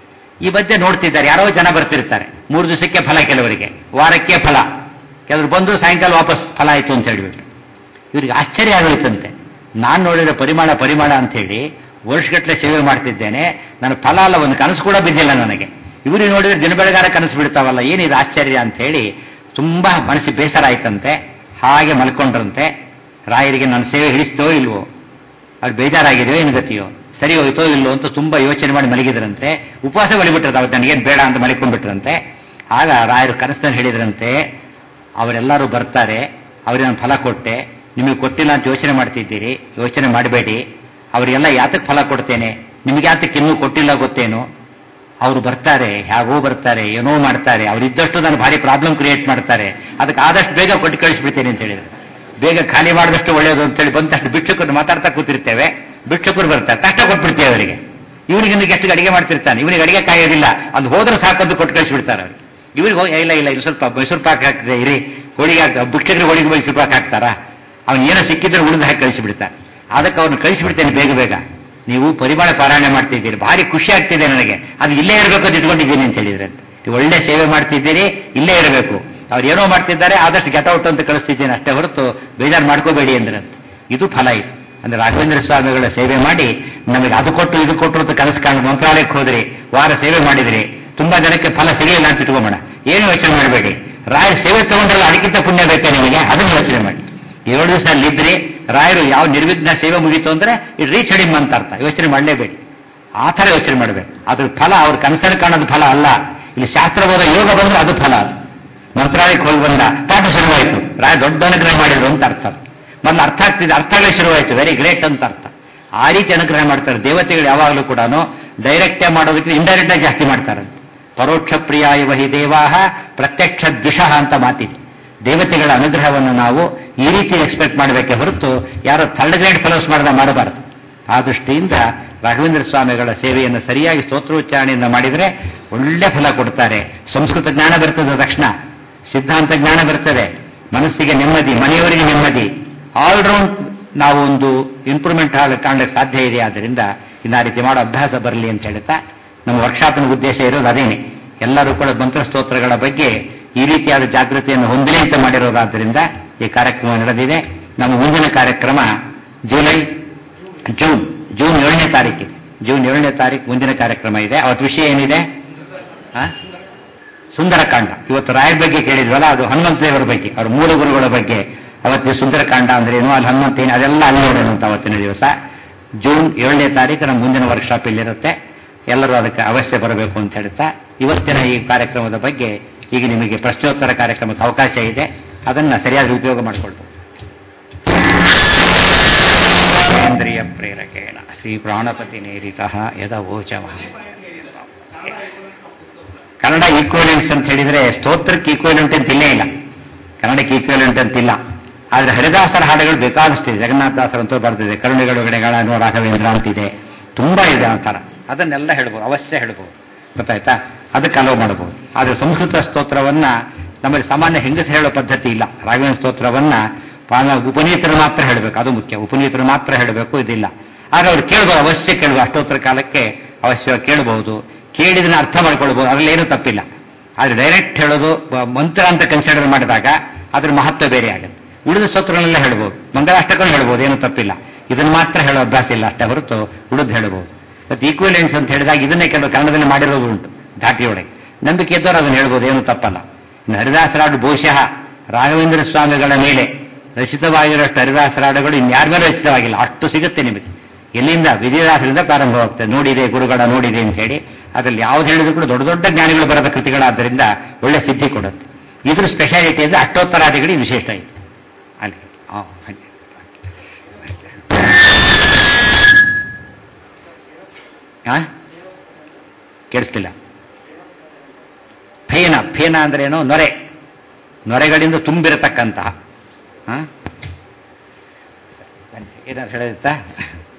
ಈ ಮಧ್ಯೆ ನೋಡ್ತಿದ್ದಾರೆ ಯಾರೋ ಜನ ಬರ್ತಿರ್ತಾರೆ ಮೂರು ದಿವಸಕ್ಕೆ ಫಲ ಕೆಲವರಿಗೆ ವಾರಕ್ಕೆ ಫಲ ಕೆಲವರು ಬಂದು ಸಾಯಂಕಾಲ ವಾಪಸ್ ಫಲ ಆಯ್ತು ಅಂತ ಹೇಳ್ಬಿಟ್ಟು ಇವರಿಗೆ ಆಶ್ಚರ್ಯ ಆಗೋಯ್ತಂತೆ ನಾನು ನೋಡಿರೋ ಪರಿಮಾಣ ಪರಿಮಾಣ ಅಂತ ಹೇಳಿ ವರ್ಷಗಟ್ಟಲೆ ಸೇವೆ ಮಾಡ್ತಿದ್ದೇನೆ ನನ್ನ ಫಲ ಅಲ್ಲ ಒಂದು ಕನಸು ಕೂಡ ಬಿದ್ದಿಲ್ಲ ನನಗೆ ಇವ್ರಿಗೆ ನೋಡಿದ್ರೆ ದಿನ ಬೆಳಗಾರ ಕನಸು ಬಿಡ್ತಾವಲ್ಲ ಏನಿದು ಆಶ್ಚರ್ಯ ಅಂತ ಹೇಳಿ ತುಂಬಾ ಮನಸ್ಸಿಗೆ ಬೇಸರ ಆಯ್ತಂತೆ ಹಾಗೆ ಮಲ್ಕೊಂಡ್ರಂತೆ ರಾಯರಿಗೆ ನನ್ನ ಸೇವೆ ಹಿಡಿಸ್ತೋ ಇಲ್ವೋ ಅವ್ರು ಬೇಜಾರಾಗಿದೆಯೋ ಏನು ಗತಿಯೋ ಸರಿ ಹೋಯ್ತೋ ಇಲ್ಲೋ ಅಂತ ತುಂಬಾ ಯೋಚನೆ ಮಾಡಿ ಮಲಗಿದ್ರಂತೆ ಉಪವಾಸ ಬಳಿಬಿಟ್ರದ ಅವತ್ತು ನನಗೇನು ಬೇಡ ಅಂತ ಮಲಿಕೊಂಡ್ಬಿಟ್ರಂತೆ ಆಗ ರಾಯರು ಕನಸಲ್ಲಿ ಹೇಳಿದ್ರಂತೆ ಅವರೆಲ್ಲರೂ ಬರ್ತಾರೆ ಅವರಿಗೆ ನಾನು ಫಲ ಕೊಟ್ಟೆ ನಿಮಗೆ ಕೊಟ್ಟಿಲ್ಲ ಅಂತ ಯೋಚನೆ ಮಾಡ್ತಿದ್ದೀರಿ ಯೋಚನೆ ಮಾಡಬೇಡಿ ಅವರಿಗೆಲ್ಲ ಯಾತಕ್ಕೆ ಫಲ ಕೊಡ್ತೇನೆ ನಿಮಗೆ ಯಾತಕ್ಕೆ ಇನ್ನೂ ಕೊಟ್ಟಿಲ್ಲ ಗೊತ್ತೇನು ಅವರು ಬರ್ತಾರೆ ಹೇಗೋ ಬರ್ತಾರೆ ಏನೋ ಮಾಡ್ತಾರೆ ಅವರಿದ್ದಷ್ಟು ನಾನು ಭಾರಿ ಪ್ರಾಬ್ಲಮ್ ಕ್ರಿಯೇಟ್ ಮಾಡ್ತಾರೆ ಅದಕ್ಕೆ ಆದಷ್ಟು ಬೇಗ ಕೊಟ್ಟು ಕಳಿಸ್ಬಿಡ್ತೇನೆ ಅಂತ ಹೇಳಿದ್ರು ಬೇಗ ಖಾಲಿ ಮಾಡಿದಷ್ಟು ಒಳ್ಳೆಯದು ಅಂತೇಳಿ ಬಂದಷ್ಟು ಭಿಕ್ಷುಕರು ಮಾತಾಡ್ತಾ ಕೂತಿರ್ತೇವೆ ಭಿಕ್ಷುಕರು ಬರ್ತಾರೆ ಕಷ್ಟ ಕೊಟ್ಬಿಡ್ತೇವೆ ಅವರಿಗೆ ಇವನಿಗೆ ಎಷ್ಟು ಅಡಿಗೆ ಮಾಡ್ತಿರ್ತಾನೆ ಇವನಿಗೆ ಅಡಿಗೆ ಕಾಯೋದಿಲ್ಲ ಅಲ್ಲಿ ಹೋದ್ರೆ ಸಾಕಂತ ಕೊಟ್ಟು ಕಳಿಸ್ಬಿಡ್ತಾರೆ ಅವ್ರಿಗೆ ಇವ್ರಿಗೆ ಹೋಗಿ ಇಲ್ಲ ಇಲ್ಲ ಇಲ್ಲಿ ಸ್ವಲ್ಪ ಮೈಸೂರು ಪಾಕ್ ಹಾಕ್ತದೆ ಇರಿ ಹೋಳಿಗೆ ಹಾಕ್ತಾರೆ ಭಿಕ್ಷಕರು ಹೋಳಿಗೆ ಮೈಸೂರು ಪಾಕ್ ಹಾಕ್ತಾರಾ ಅವ್ನು ಏನೋ ಸಿಕ್ಕಿದ್ರೆ ಉಳಿದು ಹಾಕಿ ಕಳಿಸಿಬಿಡ್ತಾರೆ ಅದಕ್ಕೆ ಅವ್ರನ್ನ ಕಳಿಸಿಬಿಡ್ತೇನೆ ಬೇಗ ಬೇಗ ನೀವು ಪರಿಮಾಣ ಪಾರಾಯಣ ಮಾಡ್ತಿದ್ದೀರಿ ಭಾರಿ ಖುಷಿ ಆಗ್ತಿದೆ ನನಗೆ ಅದು ಇಲ್ಲೇ ಇರಬೇಕು ಅಂತ ಇಟ್ಕೊಂಡಿದ್ದೀನಿ ಅಂತ ಹೇಳಿದ್ರೆ ನೀವು ಒಳ್ಳೆ ಸೇವೆ ಮಾಡ್ತಿದ್ದೀರಿ ಇಲ್ಲೇ ಇರಬೇಕು ಅವ್ರು ಏನೋ ಮಾಡ್ತಿದ್ದಾರೆ ಆದಷ್ಟು ಗೆಟೌಟ್ ಅಂತ ಕಳಿಸ್ತಿದ್ದೇನೆ ಅಷ್ಟೇ ಹೊರತು ಬೇಜಾರು ಮಾಡ್ಕೋಬೇಡಿ ಅಂದ್ರೆ ಇದು ಫಲ ಇದು ಅಂದ್ರೆ ರಾಘವೇಂದ್ರ ಸ್ವಾಮಿಗಳ ಸೇವೆ ಮಾಡಿ ನಮಗೆ ಅದು ಕೊಟ್ಟು ಇದು ಕೊಟ್ಟು ಅಂತ ಕನಸು ಕಾಣ ಮಂತ್ರಾಲಯಕ್ಕೆ ಹೋದ್ರಿ ವಾರ ಸೇವೆ ಮಾಡಿದ್ರಿ ತುಂಬಾ ಜನಕ್ಕೆ ಫಲ ಸಿಗಲಿಲ್ಲ ಅಂತ ಇಟ್ಕೊಂಬೋಣ ಏನು ಯೋಚನೆ ಮಾಡಬೇಡಿ ರಾಯರ ಸೇವೆ ತಗೊಂಡ್ರಲ್ಲ ಅದಕ್ಕಿಂತ ಪುಣ್ಯ ಬೇಕಾ ನಿಮಗೆ ಅದನ್ನು ಯೋಚನೆ ಮಾಡಿ ಏಳು ದಿವಸ ಅಲ್ಲಿದ್ರಿ ರಾಯರು ಯಾವ ನಿರ್ವಿಘ್ನ ಸೇವೆ ಮುಗೀತು ಅಂದ್ರೆ ಇದು ರೀಚ್ ಹಿಡಿಮ್ ಅಂತ ಅರ್ಥ ಯೋಚನೆ ಮಾಡಲೇಬೇಡಿ ಆ ಥರ ಯೋಚನೆ ಮಾಡಬೇಕು ಅದ್ರ ಫಲ ಅವ್ರ ಕನಸನ್ನು ಕಾಣೋದು ಫಲ ಅಲ್ಲ ಇಲ್ಲಿ ಶಾಸ್ತ್ರಬೋಧ ಯೋಗ ಬಂದ್ರೆ ಅದು ಫಲ ಅದು ಮಂತ್ರಾಲಯಕ್ಕೆ ಹೋಗಿ ಬಂದ ಪಾಠ ಶುರುವಾಯಿತು ರಾಯ ದೊಡ್ಡ ಅನುಗ್ರಹ ಮಾಡಿದ್ರು ಅಂತ ಅರ್ಥ ಮೊದಲು ಅರ್ಥ ಆಗ್ತಿದೆ ಅರ್ಥಗಳೇ ಶುರುವಾಯಿತು ವೆರಿ ಗ್ರೇಟ್ ಅಂತ ಅರ್ಥ ಆ ರೀತಿ ಅನುಗ್ರಹ ಮಾಡ್ತಾರೆ ದೇವತೆಗಳು ಯಾವಾಗಲೂ ಕೂಡ ಡೈರೆಕ್ಟೇ ಮಾಡೋದಕ್ಕೆ ಇಂಡೈರೆಕ್ಟ್ ಆಗಿ ಜಾಸ್ತಿ ಮಾಡ್ತಾರೆ ಪರೋಕ್ಷ ಪ್ರಿಯಾಯ ವಹಿ ದೇವಾಹ ಪ್ರತ್ಯಕ್ಷ ದ್ವಿಷಃ ಅಂತ ಮಾತಿದೆ ದೇವತೆಗಳ ಅನುಗ್ರಹವನ್ನು ನಾವು ಈ ರೀತಿ ಎಕ್ಸ್ಪೆಕ್ಟ್ ಮಾಡಬೇಕೆ ಹೊರತು ಯಾರೋ ಥರ್ಡ್ ಗ್ರೇಡ್ ಫೆಲೋಸ್ ಮಾಡದ ಮಾಡಬಾರದು ಆ ದೃಷ್ಟಿಯಿಂದ ರಾಘವೇಂದ್ರ ಸ್ವಾಮಿಗಳ ಸೇವೆಯನ್ನು ಸರಿಯಾಗಿ ಸ್ತೋತ್ರೋಚ್ಚಾರಣೆಯಿಂದ ಮಾಡಿದರೆ ಒಳ್ಳೆ ಫಲ ಕೊಡ್ತಾರೆ ಸಂಸ್ಕೃತ ಜ್ಞಾನ ಬರ್ತದೆ ತಕ್ಷಣ ಸಿದ್ಧಾಂತ ಜ್ಞಾನ ಬರ್ತದೆ ಮನಸ್ಸಿಗೆ ನೆಮ್ಮದಿ ಮನೆಯವರಿಗೆ ನೆಮ್ಮದಿ ಆಲ್ರೌಂಡ್ ನಾವು ಒಂದು ಇಂಪ್ರೂವ್ಮೆಂಟ್ ಕಾಣಲಿಕ್ಕೆ ಸಾಧ್ಯ ಇದೆ ಆದ್ದರಿಂದ ಇನ್ನು ಆ ರೀತಿ ಮಾಡೋ ಅಭ್ಯಾಸ ಬರಲಿ ಅಂತ ಹೇಳ್ತಾ ನಮ್ಮ ವರ್ಕ್ಶಾಪ್ನ ಉದ್ದೇಶ ಇರೋದು ಅದೇನೆ ಎಲ್ಲರೂ ಕೂಡ ಮಂತ್ರಸ್ತೋತ್ರಗಳ ಬಗ್ಗೆ ಈ ರೀತಿಯಾದ ಜಾಗೃತಿಯನ್ನು ಹೊಂದಲಿ ಅಂತ ಮಾಡಿರೋದಾದ್ದರಿಂದ ಈ ಕಾರ್ಯಕ್ರಮ ನಡೆದಿದೆ ನಮ್ಮ ಮುಂದಿನ ಕಾರ್ಯಕ್ರಮ ಜುಲೈ ಜೂನ್ ಜೂನ್ ಏಳನೇ ತಾರೀಕಿದೆ ಜೂನ್ ಏಳನೇ ತಾರೀಕು ಮುಂದಿನ ಕಾರ್ಯಕ್ರಮ ಇದೆ ಅವತ್ತು ವಿಷಯ ಏನಿದೆ ಆ? ಸುಂದರಕಾಂಡ ಇವತ್ತು ರಾಯರ ಬಗ್ಗೆ ಕೇಳಿದ್ವಲ್ಲ ಅದು ಹನುಮಂತ ದೇವರ ಬಗ್ಗೆ ಅವ್ರ ಮೂಲ ಗುರುಗಳ ಬಗ್ಗೆ ಅವತ್ತಿನ ಸುಂದರಕಾಂಡ ಅಂದ್ರೆ ಏನು ಅಲ್ಲಿ ಹನುಮಂತ ಏನು ಅದೆಲ್ಲ ಅಲ್ಲಿ ನೋಡೋಣ ಅಂತ ಅವತ್ತಿನ ದಿವಸ ಜೂನ್ ಏಳನೇ ತಾರೀಕು ನಮ್ಮ ಮುಂದಿನ ವರ್ಕ್ಶಾಪ್ ಇಲ್ಲಿರುತ್ತೆ ಎಲ್ಲರೂ ಅದಕ್ಕೆ ಅವಶ್ಯ ಬರಬೇಕು ಅಂತ ಹೇಳ್ತಾ ಇವತ್ತಿನ ಈ ಕಾರ್ಯಕ್ರಮದ ಬಗ್ಗೆ ಈಗ ನಿಮಗೆ ಪ್ರಶ್ನೋತ್ತರ ಕಾರ್ಯಕ್ರಮಕ್ಕೆ ಅವಕಾಶ ಇದೆ ಅದನ್ನ ಸರಿಯಾದ ಉಪಯೋಗ ಮಾಡಿಕೊಳ್ಬೋದು ಇಂದ್ರಿಯ ಪ್ರೇರಕೇಣ ಶ್ರೀ ಪ್ರಾಣಪತಿ ನೇರಿತ ಯದ ಓಚಮ ಕನ್ನಡ ಈಕ್ವಲೆಂಟ್ಸ್ ಅಂತ ಹೇಳಿದ್ರೆ ಸ್ತೋತ್ರಕ್ಕೆ ಈಕ್ವಲೆಂಟ್ ಅಂತ ಇಲ್ಲೇ ಇಲ್ಲ ಕನ್ನಡಕ್ಕೆ ಈಕ್ವಲೆಂಟ್ ಅಂತಿಲ್ಲ ಆದ್ರೆ ಹರಿದಾಸರ ಹಾಡುಗಳು ಬೇಕಾದಷ್ಟಿದೆ ಜಗನ್ನಾಥದಾಸರ ಅಂತೂ ಬರ್ತಿದೆ ಕರುಣೆಗಳು ಗಣೆಗಳ ರಾಘವೇಂದ್ರ ಅಂತಿದೆ ತುಂಬಾ ಇದೆ ಆ ಥರ ಅದನ್ನೆಲ್ಲ ಹೇಳ್ಬೋದು ಅವಶ್ಯ ಹೇಳ್ಬೋದು ಗೊತ್ತಾಯ್ತಾ ಅದಕ್ಕೆ ಅಲೋ ಮಾಡಬಹುದು ಆದ್ರೆ ಸಂಸ್ಕೃತ ಸ್ತೋತ್ರವನ್ನ ನಮ್ಮಲ್ಲಿ ಸಾಮಾನ್ಯ ಹೆಂಗಸ ಹೇಳೋ ಪದ್ಧತಿ ಇಲ್ಲ ರಾಘವೇಂದ್ರ ಸ್ತೋತ್ರವನ್ನ ಪಾನ ಉಪನೀತರು ಮಾತ್ರ ಹೇಳಬೇಕು ಅದು ಮುಖ್ಯ ಉಪನೀತರು ಮಾತ್ರ ಹೇಳಬೇಕು ಇದಿಲ್ಲ ಆಗ ಅವ್ರು ಕೇಳ್ಬೋದು ಅವಶ್ಯ ಕೇಳುವ ಅಷ್ಟೋತ್ತರ ಕಾಲಕ್ಕೆ ಅವಶ್ಯವಾಗಿ ಕೇಳಬಹುದು ಕೇಳಿದ್ರೆ ಅರ್ಥ ಮಾಡ್ಕೊಳ್ಬಹುದು ಅದ್ರಲ್ಲಿ ಏನೂ ತಪ್ಪಿಲ್ಲ ಆದ್ರೆ ಡೈರೆಕ್ಟ್ ಹೇಳೋದು ಬ- ಮಂತ್ರ ಅಂತ ಕನ್ಸಿಡರ್ ಮಾಡಿದಾಗ ಅದ್ರ ಮಹತ್ವ ಬೇರೆ ಆಗುತ್ತೆ ಉಳಿದ ಸ್ತೋತ್ರಗಳನ್ನೆಲ್ಲ ಹೇಳ್ಬೋದು ಮಂಗಲಾಷ್ಟಕಗಳು ಹೇಳ್ಬೋದು ಏನೂ ತಪ್ಪಿಲ್ಲ ಇದನ್ನ ಮಾತ್ರ ಹೇಳೋ ಅಭ್ಯಾಸ ಇಲ್ಲ ಅಷ್ಟೇ ಹೊರತು ಉಳಿದು ಹೇಳ್ಬೋದು ಮತ್ತೆ ಈಕ್ವಲೆನ್ಸ್ ಅಂತ ಹೇಳಿದಾಗ ಇದನ್ನೇ ಕೆಲವು ಕನ್ನಡದಲ್ಲಿ ಮಾಡಿರೋದು ಉಂಟು ಧಾಟಿಯೊಳಗೆ ನಂಬಿಕೆ ಇದ್ದವರು ಅದನ್ನು ಹೇಳ್ಬೋದು ಏನು ತಪ್ಪಲ್ಲ ಇನ್ನು ಹರಿದಾಸರಾಡು ಬಹುಶಃ ರಾಘವೇಂದ್ರ ಸ್ವಾಮಿಗಳ ಮೇಲೆ ರಚಿತವಾಗಿರೋಷ್ಟು ಹರಿದಾಸರಾಡುಗಳು ಇನ್ಯಾರ ಮೇಲೆ ರಚಿತವಾಗಿಲ್ಲ ಅಷ್ಟು ಸಿಗುತ್ತೆ ನಿಮಗೆ ಎಲ್ಲಿಂದ ವಿಜಯದಾಸರಿಂದ ಪ್ರಾರಂಭವಾಗ್ತದೆ ನೋಡಿದೆ ಗುರುಗಳ ನೋಡಿದೆ ಅಂತ ಹೇಳಿ ಅದ್ರಲ್ಲಿ ಯಾವ್ದು ಹೇಳಿದ್ರು ಕೂಡ ದೊಡ್ಡ ದೊಡ್ಡ ಜ್ಞಾನಿಗಳು ಬರೆದ ಕೃತಿಗಳಾದ್ದರಿಂದ ಒಳ್ಳೆ ಸಿದ್ಧಿ ಕೊಡುತ್ತೆ ಇದ್ರ ಸ್ಪೆಷಾಲಿಟಿ ಅಂದ್ರೆ ಅಷ್ಟೋತ್ತರಾದಿಗಳಿಗೆ ವಿಶೇಷ ಇದೆ ಅಲ್ಲಿ ಆ, ಹಾಗೆ. ಆ? ಕೇಳಿಸ್ತಿಲ್ಲ ಫೇನ ಫೇನ ಅಂದ್ರೆ ಏನು ನೊರೆ ನೊರೆಗಳಿಂದ ತುಂಬಿರತಕ್ಕಂತಹ ಏನಾದ್ರು ಹೇಳಿರುತ್ತಾ